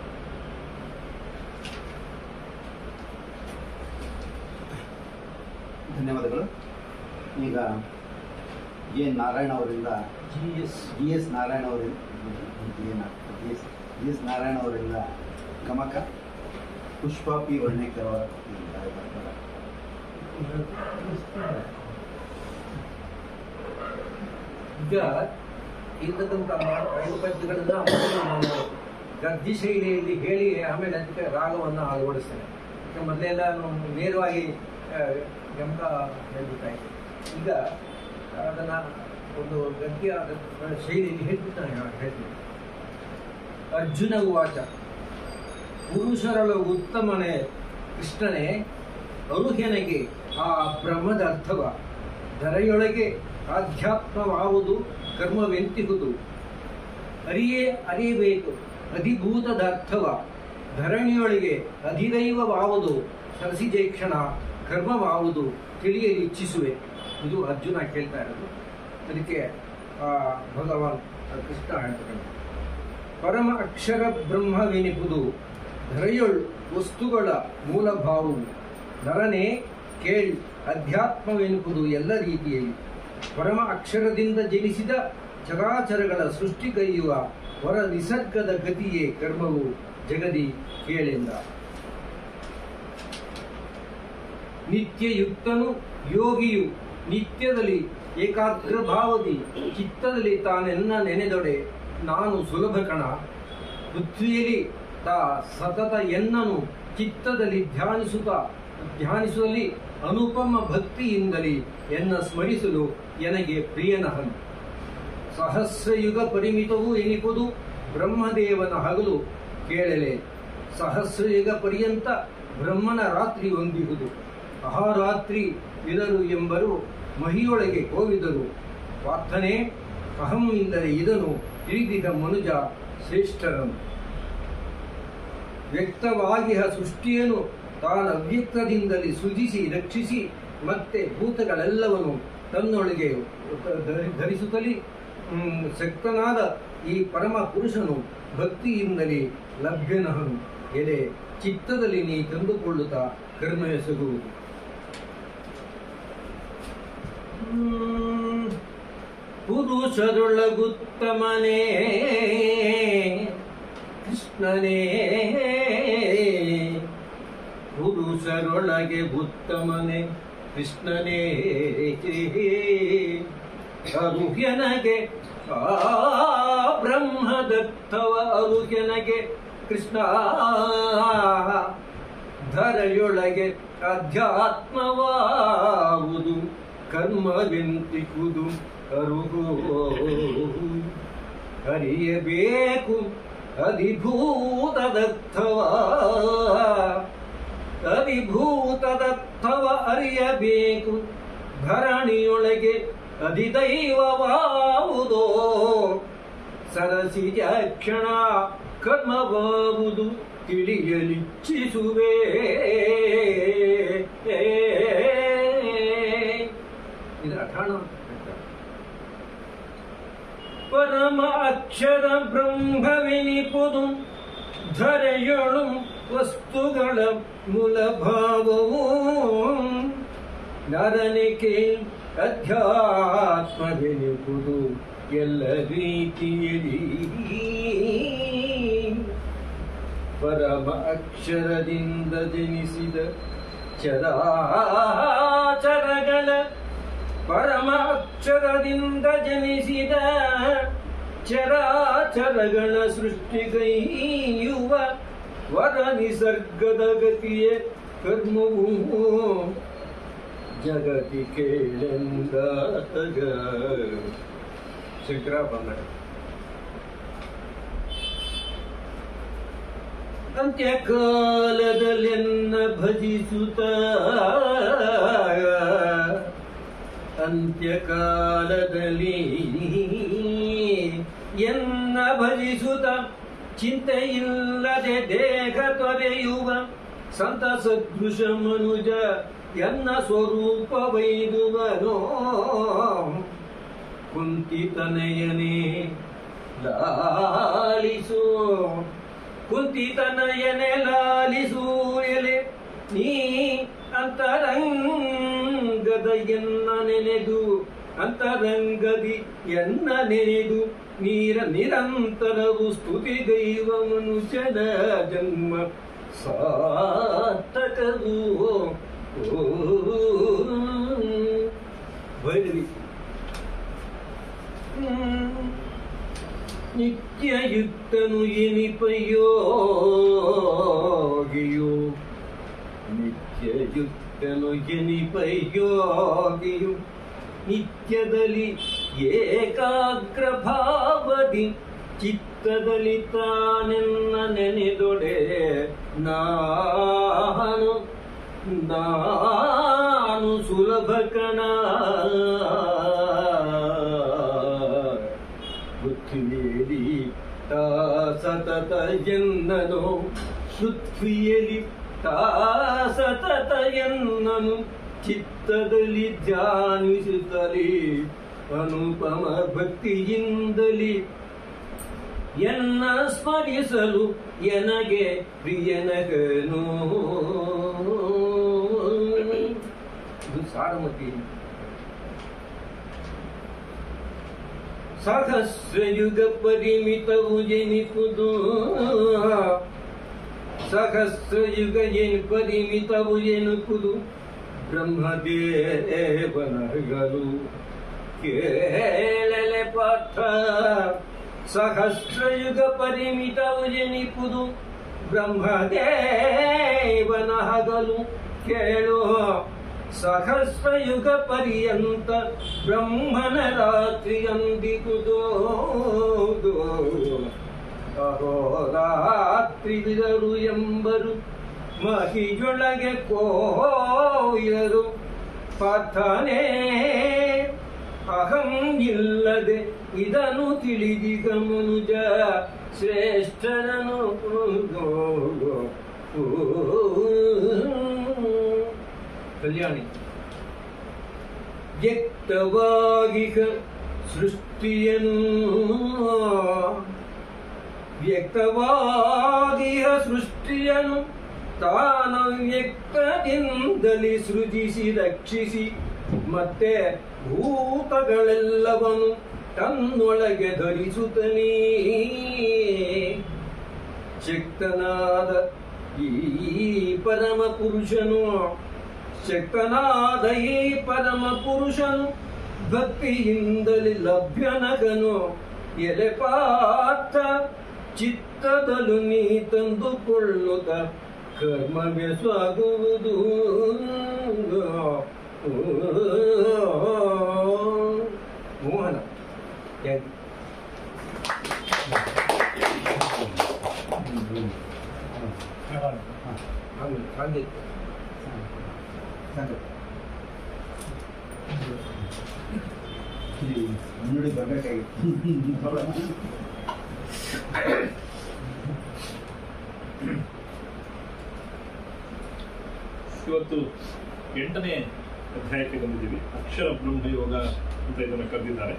ಧನ್ಯವಾದಗಳು ಈಗ ಜಿ ಎನ್ ನಾರಾಯಣ ಅವರಿಂದ G S G S Narayana ಅವರಿಂದ G N G S G S Narayana ಅವರಿಂದ ಗಮಕ ಪುಷ್ಪ ಪಿ ವರ್ಣೇಕರ್ ಅವರ ಇದ್ದಾರೆ, ಬರ್ತಾರೆ. ಈಗ ಇರ್ತಕ್ಕಂಥ ಮಾ- ಐದು ಪದ್ಯಗಳನ್ನ ಮೊದಲು ನಾನು ಗದ್ದಿ ಶೈಲಿಯಲ್ಲಿ ಹೇಳಿ ಆಮೇಲೆ ಅದಕ್ಕೆ ರಾಗವನ್ನು ಅಳವಡಿಸ್ತೇನೆ ಈಗ ಮೊದಲೆಲ್ಲ ನಾನು ನೇರವಾಗಿ ಆ, ಗಮಕ ಹೇಳ್ಬೇಕಾಯ್ತು ಈಗ ಅದನ್ನ ಒಂದು ಗದ್ಯ ಶೈಲಿಯಲ್ಲಿ ಹೇಳ್ಬಿಟ್ಟು ನಾನು ಹೇಳ್ತೀನಿ ಅರ್ಜುನ ಉವಾಚ ಪುರುಷರಳು ಉತ್ತಮನೇ ಕೃಷ್ಣನೇ ಅರುಹೆನಗೆ ಆ ಬ್ರಹ್ಮದ ಅರ್ಥವ ಧರೆಯೊಳಗೆ ಆಧ್ಯಾತ್ಮವಾವುದು ಕರ್ಮವೆಂತಿಹುದು ಅರಿಯೇ ಅರಿಯಬೇಕು ಅಧಿಭೂತದ ಅರ್ಥವ ಧರಣಿಯೊಳಗೆ ಅಧಿದೈವವಾವುದು ಸರಸಿಜೇಕ್ಷಣ ಕರ್ಮವಾವುದು ತಿಳಿಯಲು ಇಚ್ಛಿಸುವೆ ಇದು ಅರ್ಜುನ ಕೇಳ್ತಾ ಇರೋದು ಅದಕ್ಕೆ ಆ ಭಗವಾನ್ ಕೃಷ್ಣ ಹೇಳ್ತಾರೆ ಪರಮ ಅಕ್ಷರ ಬ್ರಹ್ಮವೆನಿಪುದು ಧರೆಯೊಳ್ ವಸ್ತುಗಳ ಮೂಲಭಾವವು ನರನೇ ಕೇಳ್ ಅಧ್ಯಾತ್ಮವೆನಿಪುದು ಎಲ್ಲ ರೀತಿಯಲ್ಲಿ ಪರಮ ಅಕ್ಷರದಿಂದ ಜನಿಸಿದ ಚರಾಚರಗಳ ಸೃಷ್ಟಿಗೈಯುವ ಹೊರ ನಿಸರ್ಗದ ಗತಿಯೇ ಕರ್ಮವು ಜಗದಿ ಕೇಳೆಂದ ನಿತ್ಯಯುಕ್ತನು ಯೋಗಿಯು ನಿತ್ಯದಲ್ಲಿ ಏಕಾಗ್ರ ಭಾವದಿ ಚಿತ್ತದಲ್ಲಿ ತಾನೆನ್ನ ನೆನೆದೊಡೆ ನಾನು ಸುಲಭ ಕಣ ಪೃಥ್ವಿಯಲ್ಲಿ ತಾ ಸತತ ಎನ್ನನು ಚಿತ್ತದಲ್ಲಿ ಧ್ಯಾನಿಸುತ್ತ ಧ್ಯಾನಿಸುವಲ್ಲಿ ಅನುಪಮ ಭಕ್ತಿಯಿಂದಲೇ ಎನ್ನ ಸ್ಮರಿಸಲು ಎನಗೆ ಪ್ರಿಯನಹನು ಸಹಸ್ರಯುಗ ಪರಿಮಿತವೂ ಎನಿಪುದು ಬ್ರಹ್ಮದೇವನ ಹಗಲು ಕೇಳಲೆ ಸಹಸ್ರಯುಗ ಪರ್ಯಂತ ಬ್ರಹ್ಮನ ರಾತ್ರಿ ಹೊಂದಿಹುದು ಅಹರಾತ್ರಿ ಇರರು ಎಂಬರು ಮಹಿಯೊಳಗೆ ಕೋವಿದರು ಪಾರ್ಥನೆ ಅಹಂ ಇಲ್ಲದೆ ಇದನು ತಿಳಿದಿದ ಮನುಜ ಶ್ರೇಷ್ಠರನು ವ್ಯಕ್ತವಾಗಿಹ ಸೃಷ್ಟಿಯನ್ನು ತಾನು ಅವ್ಯಕ್ತದಿಂದಲೇ ಸೃಜಿಸಿ ರಕ್ಷಿಸಿ ಮತ್ತೆ ಭೂತಗಳೆಲ್ಲವನ್ನು ತನ್ನೊಳಗೆ ಧರಿ- ಧರಿಸುತ್ತಲೇ ಹ್ಮ್, ಶಕ್ತನಾದ ಈ ಪರಮ ಪುರುಷನು ಭಕ್ತಿಯಿಂದಲೇ ಲಭ್ಯನಹನು ಎಲೆ ಚಿತ್ತದಲ್ಲಿ ನೀ ತಂದುಕೊಳ್ಳುತ್ತಾ ಕರ್ಮ ಎಸಗುವುದು ಹ್ಮ್, ಪುರುಷರೊಳಗುತ್ತಮನೇ ಕೃಷ್ಣನೇ ಪುರುಷರೊಳಗೆ ಉತ್ತಮನೆ ಕೃಷ್ಣನೇ ಅರುಹ್ಯನಗೆ ಆ ಬ್ರಹ್ಮದತ್ತವ ಅರುಹ್ಯನಗೆ ಕೃಷ್ಣ ಧರೆಯೊಳಗೆ ಅಧ್ಯಾತ್ಮವಾವುದು ಕರ್ಮವೆಂತಿಕುದು ಅರುಗೋ ಅರಿಯಬೇಕು ಅಧಿಭೂತದರ್ಥವ ಅಧಿಭೂತದರ್ಥವ ಅರಿಯಬೇಕು ಧರಣಿಯೊಳಗೆ ಅಧಿದೈವವಾವುದೋ ಸರಸಿಜ ಕ್ಷಣ ಕರ್ಮವಾವುದು ತಿಳಿಯಲಿಚ್ಛಿಸುವೆ ಇದರ ಕಾರಣ ಪರಮ ಅಕ್ಷರ ಬ್ರಹ್ಮವೆನಿಪುದು ಧರೆಯೊಳು ವಸ್ತುಗಳ ಮೂಲಭಾವವು ನರನಿಕೆ ಅಧ್ಯಾತ್ಮವೆನಿಪುದು ಎಲ್ಲ ರೀತಿಯಲ್ಲಿ ಪರಮ ಅಕ್ಷರದಿಂದ ಜನಿಸಿದ ಚರಾಚರಗಳ ಪರಮ ಅಕ್ಷರದಿಂದ ಜನಿಸಿದ ಚರಾಚರಗಳ ಸೃಷ್ಟಿಗೈಯುವ ವರ ನಿಸರ್ಗದ ಗತಿಯೇ ಕರ್ಮವು ಜಗತಿ ಕೇಳೆಂದಾಗ ಶಂಕರ ಬಂದ ಅಂತ್ಯಕಾಲದಲ್ಲೆನ್ನ ಭಜಿಸುತ್ತ ಅಂತ್ಯಕಾಲದಲ್ಲಿ ಎನ್ನ ಭಜಿಸುತ್ತ ಚಿಂತೆಯಿಲ್ಲದೆ ದೇಹ ತೊರೆಯುವ ಸಂತ ಸದೃಶ ಮನುಜ ಎನ್ನ ಸ್ವರೂಪ ವೈದುವನೋ ಕುಂತಿತನಯನೇ ಲಾಲಿಸು ಕುಂತಿತನಯನೆ ಲಾಲಿಸು ಎಲೆ ನೀ ಅಂತರಂಗದ ಎನ್ನ ನೆನೆದು ಅಂತರಂಗದಿ ಎನ್ನ ನೆನೆದು ನೀರ ನಿರಂತರವು ಸ್ತುತಿಗೈವ ಮನುಷ್ಯನ ಜನ್ಮ ಸಾರ್ಥಕವು ಓ ಭೈರವಿ ನಿತ್ಯಯುಕ್ತನು ಎನಿಪಯೋಗಿಯು ನಿತ್ಯಯುಕ್ತನು ಎನಿಪಯೋಗಿಯು ನಿತ್ಯದಲ್ಲಿ ಏಕಾಗ್ರ ಭಾವದಿ ಚಿತ್ತದಲ್ಲಿ ತಾನೆನ್ನ ನೆನೆದೊಡೆ ನಾನು ನಾನು ಸುಲಭ ಕಣ ಪೃಥ್ವಿಯಲ್ಲಿ ತಾ ಸತತ ಎನ್ನನು ಪೃಥ್ವಿಯಲ್ಲಿ ತಾ ಸತತ ಎನ್ನನು ಚಿತ್ತದಲ್ಲಿ ಧ್ಯಾನಿಸುತ್ತಲೇ ಅನುಪಮ ಭಕ್ತಿಯಿಂದಲೇ ಎನ್ನ ಸ್ಮರಿಸಲು ಎನಗೆ ಪ್ರಿಯನಗನು ಇದು ಸಾರಮತಿ ಸಹಸ್ರಯುಗ ಪರಿಮಿತವು ಜನಿಪುದು ಸಹಸ್ರಯುಗ ಎನ್ ಪರಿಮಿತವು ಎನುಪುದು ಬ್ರಹ್ಮದೇವನಗಲು ಕೇಳಲೆ ಪಾಠ ಸಹಸ್ರಯುಗ ಪರಿಮಿತವು ಜನಿಪುದು ಬ್ರಹ್ಮದೇವನ ಹಗಲು ಕೇಳು ಸಹಸ್ರಯುಗ ಪರ್ಯಂತ ಬ್ರಹ್ಮನ ರಾತ್ರಿಯಂದಿಗುದೋ ಅಹೋರಾತ್ರಿವಿದರು ಎಂಬರು ಮಹಿಯೊಳಗೆ ಕೋಯರು ಪಥನೇ ಅಹಂ ಇಲ್ಲದೆ ಇದನ್ನು ತಿಳಿದಿಗ ಮನುಜ ಶ್ರೇಷ್ಠರನು ಕಲ್ಯಾಣಿ ವ್ಯಕ್ತವಾಗಿಗ ಸೃಷ್ಟಿಯನು ವ್ಯಕ್ತವಾಗಿಹ ಸೃಷ್ಟಿಯನು ತಾನು ವ್ಯಕ್ತದಿಂದಲೇ ಸೃಜಿಸಿ ರಕ್ಷಿಸಿ ಮತ್ತೆ ಭೂತಗಳೆಲ್ಲವನು ತನ್ನೊಳಗೆ ಧರಿಸುತ್ತಲೇ ಶಕ್ತನಾದ ಈ ಪರಮ ಪುರುಷನು ಶಕ್ತನಾದ ಈ ಪರಮ ಪುರುಷನು ಭಕ್ತಿಯಿಂದಲೇ ಲಭ್ಯನಗನು ಎಲೆ ಪಾತ್ರ ಚಿತ್ತದಲು ನೀ ತಂದುಕೊಳ್ಳುತ್ತ ಕರ್ಮವೇ ಸಾಗುವುದು ಮೋಹನ ಥ್ಯಾಂಕ್ ಯು ಆಮೇಲೆ ಹಾಗೆ ಮುನ್ನುಡಿ ಬರ್ಬೇಕಾಗಿತ್ತು ಇವತ್ತು ಎಂಟನೇ ಅಧ್ಯಾಯಕ್ಕೆ ಬಂದಿದ್ದೀವಿ ಅಕ್ಷರ ಬ್ರಹ್ಮಯೋಗ ಅಂತ ಇದನ್ನು ಕರೆದಿದ್ದಾರೆ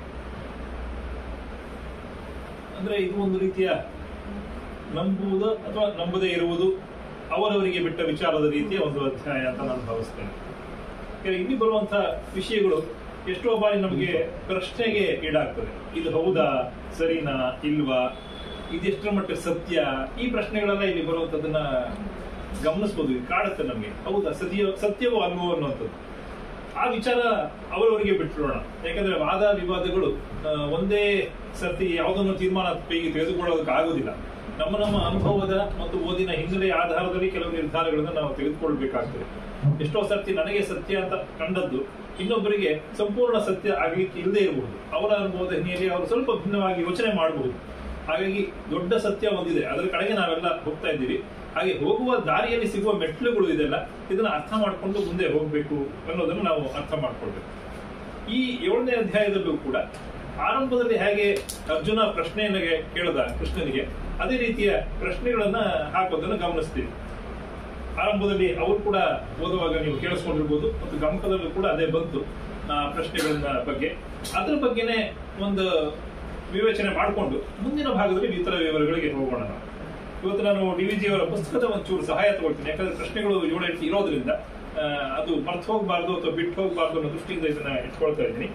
ಅಂದ್ರೆ ಇದು ಒಂದು ರೀತಿಯ ನಂಬುವುದು ಅಥವಾ ನಂಬದೇ ಇರುವುದು ಅವರವರಿಗೆ ಬಿಟ್ಟ ವಿಚಾರದ ರೀತಿಯ ಒಂದು ಅಧ್ಯಾಯ ಅಂತ ನಾನು ಭಾವಿಸ್ತೇನೆ ಯಾಕಂದ್ರೆ ಇಲ್ಲಿ ಬರುವಂತಹ ವಿಷಯಗಳು ಎಷ್ಟೋ ಬಾರಿ ನಮಗೆ ಪ್ರಶ್ನೆಗೆ ಈಡಾಗ್ತದೆ ಇದು ಹೌದಾ ಸರಿನಾ ಇಲ್ವಾ ಇದೆಷ್ಟರ ಮಟ್ಟಿಗೆ ಸತ್ಯ ಈ ಪ್ರಶ್ನೆಗಳೆಲ್ಲ ಇಲ್ಲಿ ಬರುವಂತದನ್ನ ಗಮನಿಸಬಹುದು ಇದು ಕಾಡುತ್ತೆ ನಮಗೆ ಹೌದಾ ಸತ್ಯ ಸತ್ಯವೋ ಅಲ್ವೋ ಅನ್ನುವಂಥದ್ದು ಆ ವಿಚಾರ ಅವರವರಿಗೆ ಬಿಟ್ಬಿಡೋಣ ಯಾಕಂದ್ರೆ ವಾದ ವಿವಾದಗಳು ಆ, ಒಂದೇ ಸರ್ತಿ ಯಾವುದನ್ನು ತೀರ್ಮಾನ ಕೈಗೆ ತೆಗೆದುಕೊಳ್ಳೋದಕ್ಕೆ ಆಗುದಿಲ್ಲ ನಮ್ಮ ನಮ್ಮ ಅನುಭವದ ಮತ್ತು ಓದಿನ ಹಿನ್ನೆಲೆಯ ಆಧಾರದಲ್ಲಿ ಕೆಲವು ನಿರ್ಧಾರಗಳನ್ನು ನಾವು ತೆಗೆದುಕೊಳ್ಬೇಕಾಗ್ತದೆ ಎಷ್ಟೋ ಸರ್ತಿ ನನಗೆ ಸತ್ಯ ಅಂತ ಕಂಡದ್ದು ಇನ್ನೊಬ್ಬರಿಗೆ ಸಂಪೂರ್ಣ ಸತ್ಯ ಆಗ್ಲಿಕ್ಕೆ ಇಲ್ಲದೆ ಇರಬಹುದು ಅವರ ಅನುಭವದ ಹಿನ್ನೆಲೆಯಲ್ಲಿ ಅವರು ಸ್ವಲ್ಪ ಭಿನ್ನವಾಗಿ ಯೋಚನೆ ಮಾಡಬಹುದು ಹಾಗಾಗಿ ದೊಡ್ಡ ಸತ್ಯ ಒಂದಿದೆ ಅದರ ಕಡೆಗೆ ನಾವೆಲ್ಲ ಹೋಗ್ತಾ ಇದ್ದೀವಿ ಹಾಗೆ ಹೋಗುವ ದಾರಿಯಲ್ಲಿ ಸಿಗುವ ಮೆಟ್ಲುಗಳು ಇದೆಲ್ಲ ಇದನ್ನ ಅರ್ಥ ಮಾಡಿಕೊಂಡು ಮುಂದೆ ಹೋಗ್ಬೇಕು ಅನ್ನೋದನ್ನು ನಾವು ಅರ್ಥ ಮಾಡ್ಕೊಳ್ಬೇಕು ಈ ಏಳನೇ ಅಧ್ಯಾಯದಲ್ಲೂ ಕೂಡ ಆರಂಭದಲ್ಲಿ ಹೇಗೆ ಅರ್ಜುನ ಪ್ರಶ್ನೆಯನ್ನ ಕೇಳದ ಕೃಷ್ಣನಿಗೆ ಅದೇ ರೀತಿಯ ಪ್ರಶ್ನೆಗಳನ್ನ ಹಾಕೋದನ್ನ ಗಮನಿಸ್ತೀವಿ ಆರಂಭದಲ್ಲಿ ಅವರು ಕೂಡ ಓದುವಾಗ ನೀವು ಕೇಳಿಸ್ಕೊಂಡಿರ್ಬೋದು ಮತ್ತು ಗಮಕದಲ್ಲೂ ಕೂಡ ಅದೇ ಬಂತು ಆ ಪ್ರಶ್ನೆಗಳನ್ನ ಬಗ್ಗೆ ಅದ್ರ ಬಗ್ಗೆನೇ ಒಂದು ವಿವೇಚನೆ ಮಾಡಿಕೊಂಡು ಮುಂದಿನ ಭಾಗದಲ್ಲಿ ಇತರ ವಿವರಗಳಿಗೆ ಹೋಗೋಣ ನಾವು ಇವತ್ತು ನಾನು ಡಿ ವಿ ಜಿ ಅವರ ಪುಸ್ತಕದ ಒಂಚೂರು ಸಹಾಯ ತಗೊಳ್ತೀನಿ ಯಾಕಂದ್ರೆ ಪ್ರಶ್ನೆಗಳು ಏಳೆಂಟು ಇರೋದ್ರಿಂದ ಆ, ಅದು ಮರ್ತು ಹೋಗಬಾರ್ದು ಅಥವಾ ಬಿಟ್ಟು ಹೋಗಬಾರ್ದು ಅನ್ನೋ ದೃಷ್ಟಿಯಿಂದ ಇದನ್ನ ಇಟ್ಕೊಳ್ತಾ ಇದ್ದೀನಿ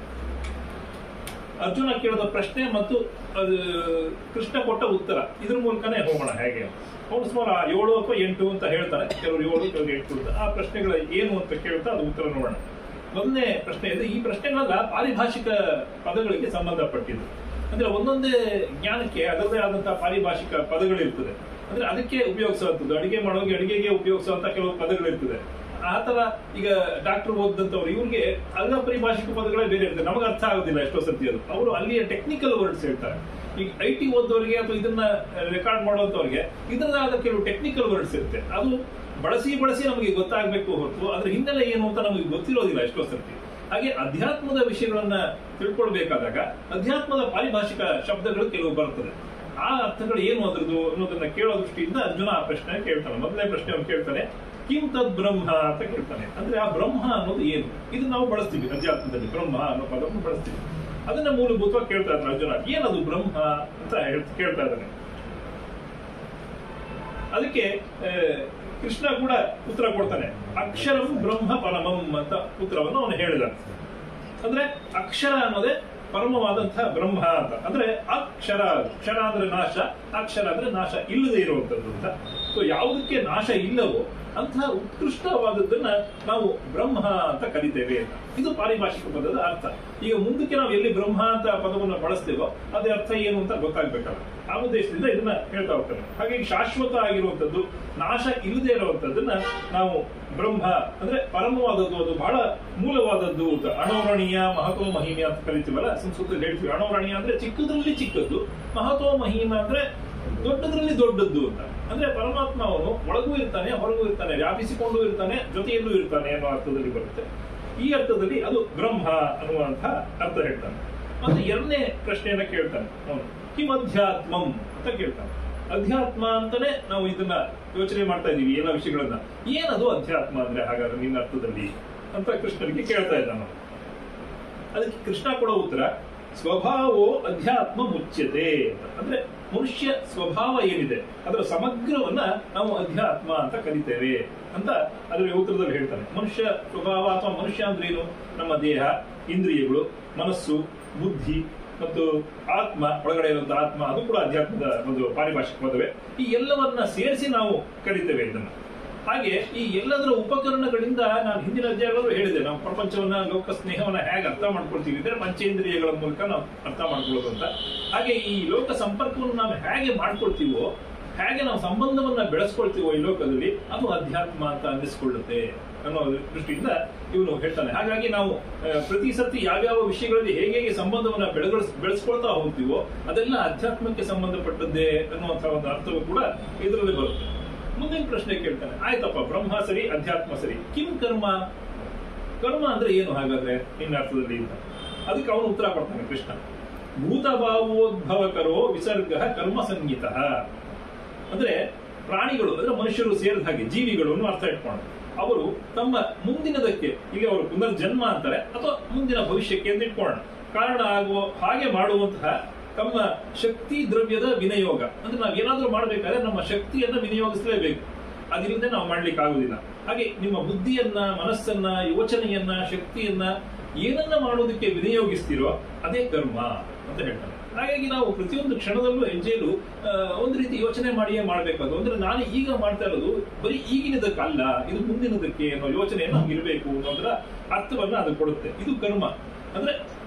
ಅರ್ಜುನ ಕೇಳಿದ ಪ್ರಶ್ನೆ ಮತ್ತು ಅದು ಕೃಷ್ಣ ಕೊಟ್ಟ ಉತ್ತರ ಇದ್ರ ಮೂಲಕನೇ ಹೋಗೋಣ ಹೇಗೆ ಅವನು ಸುಮಾರು ಆ ಏಳು ಅಥವಾ ಎಂಟು ಅಂತ ಹೇಳ್ತಾರೆ ಕೆಲವರು ಏಳು ಕೆಲವರು ಎಂಟು ಅಂತ ಆ ಪ್ರಶ್ನೆಗಳ ಏನು ಅಂತ ಕೇಳ್ತಾ ಅದು ಉತ್ತರ ನೋಡೋಣ ಮೊದಲನೇ ಪ್ರಶ್ನೆ ಇದೆ ಈ ಪ್ರಶ್ನೆಗಳೆಲ್ಲ ಪಾರಿಭಾಷಿಕ ಪದಗಳಿಗೆ ಸಂಬಂಧಪಟ್ಟಿದ್ದು ಅಂದ್ರೆ ಒಂದೊಂದೇ ಜ್ಞಾನಕ್ಕೆ ಅದರದೇ ಆದಂತಹ ಪಾರಿಭಾಷಿಕ ಪದಗಳಿರ್ತದೆ ಅಂದ್ರೆ ಅದಕ್ಕೆ ಉಪಯೋಗಿಸುವಂಥದ್ದು ಅಡಿಗೆ ಮಾಡೋಕೆ ಅಡಿಗೆಗೆ ಉಪಯೋಗಿಸುವಂತ ಕೆಲವು ಪದಗಳಿರ್ತದೆ ಆ ತರ ಈಗ ಡಾಕ್ಟರ್ ಓದಂತವ್ರು ಇವ್ರಿಗೆ ಅಲ್ಲ ಪರಿಭಾಷಿಕ ಪದಗಳೇ ಬೇರೆ ಇರ್ತದೆ ನಮಗೆ ಅರ್ಥ ಆಗೋದಿಲ್ಲ ಎಷ್ಟೋ ಸರ್ತಿ ಅದು ಅವರು ಅಲ್ಲಿಯ ಟೆಕ್ನಿಕಲ್ ವರ್ಡ್ಸ್ ಹೇಳ್ತಾರೆ ಈಗ ಐ ಟಿ ಓದೋರಿಗೆ ಅಥವಾ ಇದನ್ನ ರೆಕಾರ್ಡ್ ಮಾಡುವಂತವ್ರಿಗೆ ಇದರದಾದ ಕೆಲವು ಟೆಕ್ನಿಕಲ್ ವರ್ಡ್ಸ್ ಇರುತ್ತೆ ಅದು ಬಳಸಿ ಬಳಸಿ ನಮಗೆ ಗೊತ್ತಾಗಬೇಕು ಹೊರತು ಅದ್ರ ಹಿನ್ನೆಲೆ ಏನು ಅಂತ ನಮಗೆ ಗೊತ್ತಿರೋದಿಲ್ಲ ಎಷ್ಟೋ ಸರ್ತಿ ಹಾಗೆ ಅಧ್ಯಾತ್ಮದ ವಿಷಯಗಳನ್ನ ತಿಳ್ಕೊಳ್ಬೇಕಾದಾಗ ಅಧ್ಯಾತ್ಮದ ಪಾರಿಭಾಷಿಕ ಶಬ್ದಗಳು ಕೆಲವು ಬರ್ತದೆ ಆ ಅರ್ಥಗಳು ಏನು ಅದ್ರದ್ದು ಅನ್ನೋದನ್ನ ಕೇಳೋ ದೃಷ್ಟಿಯಿಂದ ಅರ್ಜುನ ಆ ಪ್ರಶ್ನೆ ಕೇಳ್ತಾನೆ ಮೊದಲನೇ ಪ್ರಶ್ನೆ ಅವನು ಕೇಳ್ತಾನೆ ಕಿಂ ತದ್ ಬ್ರಹ್ಮ ಅಂತ ಕೇಳ್ತಾನೆ ಅಂದ್ರೆ ಆ ಬ್ರಹ್ಮ ಅನ್ನೋದು ಏನು ಇದು ನಾವು ಬಳಸ್ತೀವಿ ಅಧ್ಯಾತ್ಮದಲ್ಲಿ ಬ್ರಹ್ಮ ಅನ್ನೋ ಪದವನ್ನು ಬಳಸ್ತೀವಿ ಅದನ್ನ ಮೂಲಭೂತವಾಗಿ ಕೇಳ್ತಾ ಇದ್ದಾನೆ ಅರ್ಜುನ ಏನದು ಬ್ರಹ್ಮ ಅಂತ ಹೇಳ್- ಕೇಳ್ತಾ ಇದ್ದಾನೆ ಅದಕ್ಕೆ ಆ, ಕೃಷ್ಣ ಕೂಡ ಉತ್ತರ ಕೊಡ್ತಾನೆ ಅಕ್ಷರಂ ಬ್ರಹ್ಮ ಪರಮಂ ಅಂತ ಉತ್ತರವನ್ನು ಅವನು ಹೇಳಿದ ಅಂದ್ರೆ ಅಕ್ಷರ ಅನ್ನೋದೇ ಪರಮವಾದಂತಹ ಬ್ರಹ್ಮ ಅಂತ ಅಂದ್ರೆ ಅಕ್ಷರ ಅಕ್ಷರ ಅಂದ್ರೆ ನಾಶ ಅಕ್ಷರ ಅಂದ್ರೆ ನಾಶ ಇಲ್ಲದೆ ಇರುವಂತದ್ದು ಅಂತ ಸೊ ಯಾವುದಕ್ಕೆ ನಾಶ ಇಲ್ಲವೋ ಅಂತಹ ಉತ್ಕೃಷ್ಟವಾದದ್ದನ್ನ ನಾವು ಬ್ರಹ್ಮ ಅಂತ ಕರಿತೇವೆ ಅಂತ ಇದು ಪಾರಿಭಾಷಿಕ ಪದದ ಅರ್ಥ ಈಗ ಮುಂದಕ್ಕೆ ನಾವು ಎಲ್ಲಿ ಬ್ರಹ್ಮ ಅಂತ ಪದವನ್ನು ಬಳಸ್ತೇವೋ ಅದೇ ಅರ್ಥ ಏನು ಅಂತ ಗೊತ್ತಾಗ್ಬೇಕಲ್ಲ ಆ ಉದ್ದೇಶದಿಂದ ಇದನ್ನ ಹೇಳ್ತಾ ಹೋಗ್ತಾನೆ ಹಾಗಾಗಿ ಶಾಶ್ವತ ಆಗಿರುವಂತದ್ದು ನಾಶ ಇಲ್ಲದೆ ಇರುವಂತದ್ದನ್ನ ನಾವು ಬ್ರಹ್ಮ ಅಂದ್ರೆ ಪರಮವಾದದ್ದು ಅದು ಬಹಳ ಮೂಲವಾದದ್ದು ಅಂತ ಅಣೋರಣೀಯ ಮಹತ್ವ ಮಹಿಮೆ ಅಂತ ಕರಿತೀವಲ್ಲ ಸಂಸ್ಕೃತದಲ್ಲಿ ಹೇಳ್ತೀವಿ ಅಣೋರಣೀಯ ಅಂದ್ರೆ ಚಿಕ್ಕದ್ರಲ್ಲಿ ಚಿಕ್ಕದ್ದು ಮಹತ್ವ ಮಹಿಮ ಅಂದ್ರೆ ದೊಡ್ಡದ್ರಲ್ಲಿ ದೊಡ್ಡದ್ದು ಅಂತ ಅಂದ್ರೆ ಪರಮಾತ್ಮ ಅವನು ಒಳಗೂ ಇರ್ತಾನೆ ಹೊರಗೂ ಇರ್ತಾನೆ ವ್ಯಾಪಿಸಿಕೊಂಡು ಇರ್ತಾನೆ ಜೊತೆಯಲ್ಲೂ ಇರ್ತಾನೆ ಅನ್ನೋ ಅರ್ಥದಲ್ಲಿ ಬರುತ್ತೆ ಈ ಅರ್ಥದಲ್ಲಿ ಅದು ಬ್ರಹ್ಮ ಅನ್ನುವಂತಹ ಅರ್ಥ ಹೇಳ್ತಾನೆ ಮತ್ತೆ ಎರಡನೇ ಪ್ರಶ್ನೆಯನ್ನ ಕೇಳ್ತಾನೆ ಅವನು ಕಿಮ್ ಅಧ್ಯಾತ್ಮಂ ಅಂತ ಕೇಳ್ತಾನೆ ಅಧ್ಯಾತ್ಮ ಅಂತಾನೆ ನಾವು ಇದನ್ನ ಯೋಚನೆ ಮಾಡ್ತಾ ಇದೀವಿ ಎಲ್ಲ ವಿಷಯಗಳನ್ನ ಏನದು ಅಧ್ಯಾತ್ಮ ಅಂದ್ರೆ ಹಾಗಾದ್ರೆ ನಿನ್ನ ಅರ್ಥದಲ್ಲಿ ಅಂತ ಕೃಷ್ಣನಿಗೆ ಕೇಳ್ತಾ ಇದ್ದಾನ ಅವನು. ಅದಕ್ಕೆ ಕೃಷ್ಣ ಕೊಡೋ ಉತ್ತರ ಸ್ವಭಾವೋ ಅಧ್ಯಾತ್ಮ ಮುಚ್ಯತೆ ಅಂತ ಅಂದ್ರೆ ಮನುಷ್ಯ ಸ್ವಭಾವ ಏನಿದೆ ಅದರ ಸಮಗ್ರವನ್ನ ನಾವು ಅಧ್ಯಾತ್ಮ ಅಂತ ಕರಿತೇವೆ ಅಂತ ಅದರ ಉತ್ತರದಲ್ಲಿ ಹೇಳ್ತಾನೆ ಮನುಷ್ಯ ಸ್ವಭಾವ ಅಥವಾ ಮನುಷ್ಯ ಅಂದ್ರೆ ಏನು ನಮ್ಮ ದೇಹ ಇಂದ್ರಿಯಗಳು ಮನಸ್ಸು ಬುದ್ಧಿ ಮತ್ತು ಆತ್ಮ ಒಳಗಡೆ ಇರುವಂತಹ ಆತ್ಮ ಅದು ಕೂಡ ಅಧ್ಯಾತ್ಮದ ಒಂದು ಪಾರಿಭಾಷಿಕ ಪದವೇ ಈ ಎಲ್ಲವನ್ನ ಸೇರಿಸಿ ನಾವು ಕರಿತೇವೆ ಇದನ್ನ ಹಾಗೆ ಈ ಎಲ್ಲದರ ಉಪಕರಣಗಳಿಂದ ನಾನು ಹಿಂದಿನ ಅಧ್ಯಾಯಗಳಲ್ಲೂ ಹೇಳಿದೆ ನಾವು ಪ್ರಪಂಚವನ್ನ ಲೋಕ ಸ್ನೇಹವನ್ನ ಹೇಗೆ ಅರ್ಥ ಮಾಡ್ಕೊಳ್ತೀವಿ ಅಂದ್ರೆ ಪಂಚೇಂದ್ರಿಯಗಳ ಮೂಲಕ ನಾವು ಅರ್ಥ ಮಾಡ್ಕೊಳ್ಳೋದು ಅಂತ ಹಾಗೆ ಈ ಲೋಕ ಸಂಪರ್ಕವನ್ನು ನಾವು ಹೇಗೆ ಮಾಡ್ಕೊಳ್ತೀವೋ ಹೇಗೆ ನಾವು ಸಂಬಂಧವನ್ನ ಬೆಳೆಸ್ಕೊಳ್ತೀವೋ ಈ ಲೋಕದಲ್ಲಿ ಅದು ಅಧ್ಯಾತ್ಮ ಅಂತ ಅನ್ನಿಸ್ಕೊಳ್ಳುತ್ತೆ ಅನ್ನೋ ದೃಷ್ಟಿಯಿಂದ ಇವನು ಹೇಳ್ತಾನೆ ಹಾಗಾಗಿ ನಾವು ಆ, ಪ್ರತಿ ಸರ್ತಿ ಯಾವ್ಯಾವ ವಿಷಯಗಳಲ್ಲಿ ಹೇಗೆ ಹೇಗೆ ಸಂಬಂಧವನ್ನ ಬೆಳಗಳ್ಸ್ ಬೆಳೆಸ್ಕೊಳ್ತಾ ಹೋಗ್ತೀವೋ ಅದೆಲ್ಲ ಅಧ್ಯಾತ್ಮಕ್ಕೆ ಸಂಬಂಧಪಟ್ಟದ್ದೇ ಅನ್ನುವಂತಹ ಒಂದು ಅರ್ಥವು ಕೂಡ ಇದರಲ್ಲಿ ಬರುತ್ತೆ ಮುಂದಿನ ಪ್ರಶ್ನೆ ಕೇಳ್ತಾನೆ ಆಯ್ತಪ್ಪ ಬ್ರಹ್ಮ ಸರಿ ಅಧ್ಯಾತ್ಮ ಸರಿ ಕಿಂ ಕರ್ಮ ಕರ್ಮ ಅಂದ್ರೆ ಏನು ಹಾಗಾದ್ರೆ ನಿನ್ನ ಅರ್ಥದಲ್ಲಿ ಅಂತ ಅದಕ್ಕೆ ಅವನು ಉತ್ತರ ಕೊಡ್ತಾನೆ ಕೃಷ್ಣ ಭೂತಭಾವೋದ್ಭವಕರೋ ವಿಸರ್ಗ ಕರ್ಮ ಸಂಗೀತ ಅಂದ್ರೆ ಪ್ರಾಣಿಗಳು ಅಂದ್ರೆ ಮನುಷ್ಯರು ಸೇರಿದ ಹಾಗೆ ಜೀವಿಗಳು ಅನ್ನೋ ಅರ್ಥ ಇಟ್ಕೊಂಡು ಅವರು ತಮ್ಮ ಮುಂದಿನದಕ್ಕೆ ಇಲ್ಲಿ ಅವರು ಪುನರ್ಜನ್ಮ ಅಂತಾರೆ ಅಥವಾ ಮುಂದಿನ ಭವಿಷ್ಯಕ್ಕೆ ಅಂತ ಇಟ್ಕೊಳ್ಳೋಣ ಕಾರಣ ಆಗುವ ಹಾಗೆ ಮಾಡುವಂತಹ ತಮ್ಮ ಶಕ್ತಿ ದ್ರವ್ಯದ ವಿನಿಯೋಗ ಅಂದ್ರೆ ನಾವು ಏನಾದ್ರೂ ಮಾಡ್ಬೇಕಾದ್ರೆ ನಮ್ಮ ಶಕ್ತಿಯನ್ನ ವಿನಿಯೋಗಿಸಲೇಬೇಕು ಅದಿಲ್ಲದೆ ನಾವು ಮಾಡ್ಲಿಕ್ಕೆ ಆಗುದಿಲ್ಲ ಹಾಗೆ ನಿಮ್ಮ ಬುದ್ಧಿಯನ್ನ ಮನಸ್ಸನ್ನ ಯೋಚನೆಯನ್ನ ಶಕ್ತಿಯನ್ನ ಏನನ್ನ ಮಾಡೋದಕ್ಕೆ ವಿನಿಯೋಗಿಸ್ತೀರೋ ಅದೇ ಕರ್ಮ ಅಂತ ಹೇಳ್ತಾನೆ ಹಾಗಾಗಿ ನಾವು ಪ್ರತಿಯೊಂದು ಕ್ಷಣದಲ್ಲೂ ಹೆಜ್ಜೆಯಲ್ಲೂ ಆ, ಒಂದು ರೀತಿ ಯೋಚನೆ ಮಾಡಿಯೇ ಮಾಡ್ಬೇಕಾದ್ರು ಅಂದ್ರೆ ನಾನು ಈಗ ಮಾಡ್ತಾ ಇರೋದು ಬರೀ ಈಗಿನದಕ್ಕಲ್ಲ ಇದು ಮುಂದಿನದಕ್ಕೆ ಅನ್ನೋ ಯೋಚನೆ ನಮ್ಗೆ ಇರಬೇಕು ಅನ್ನೋದರ ಅರ್ಥವನ್ನ ಅದು ಕೊಡುತ್ತೆ ಇದು ಕರ್ಮ ಅಂದ್ರೆ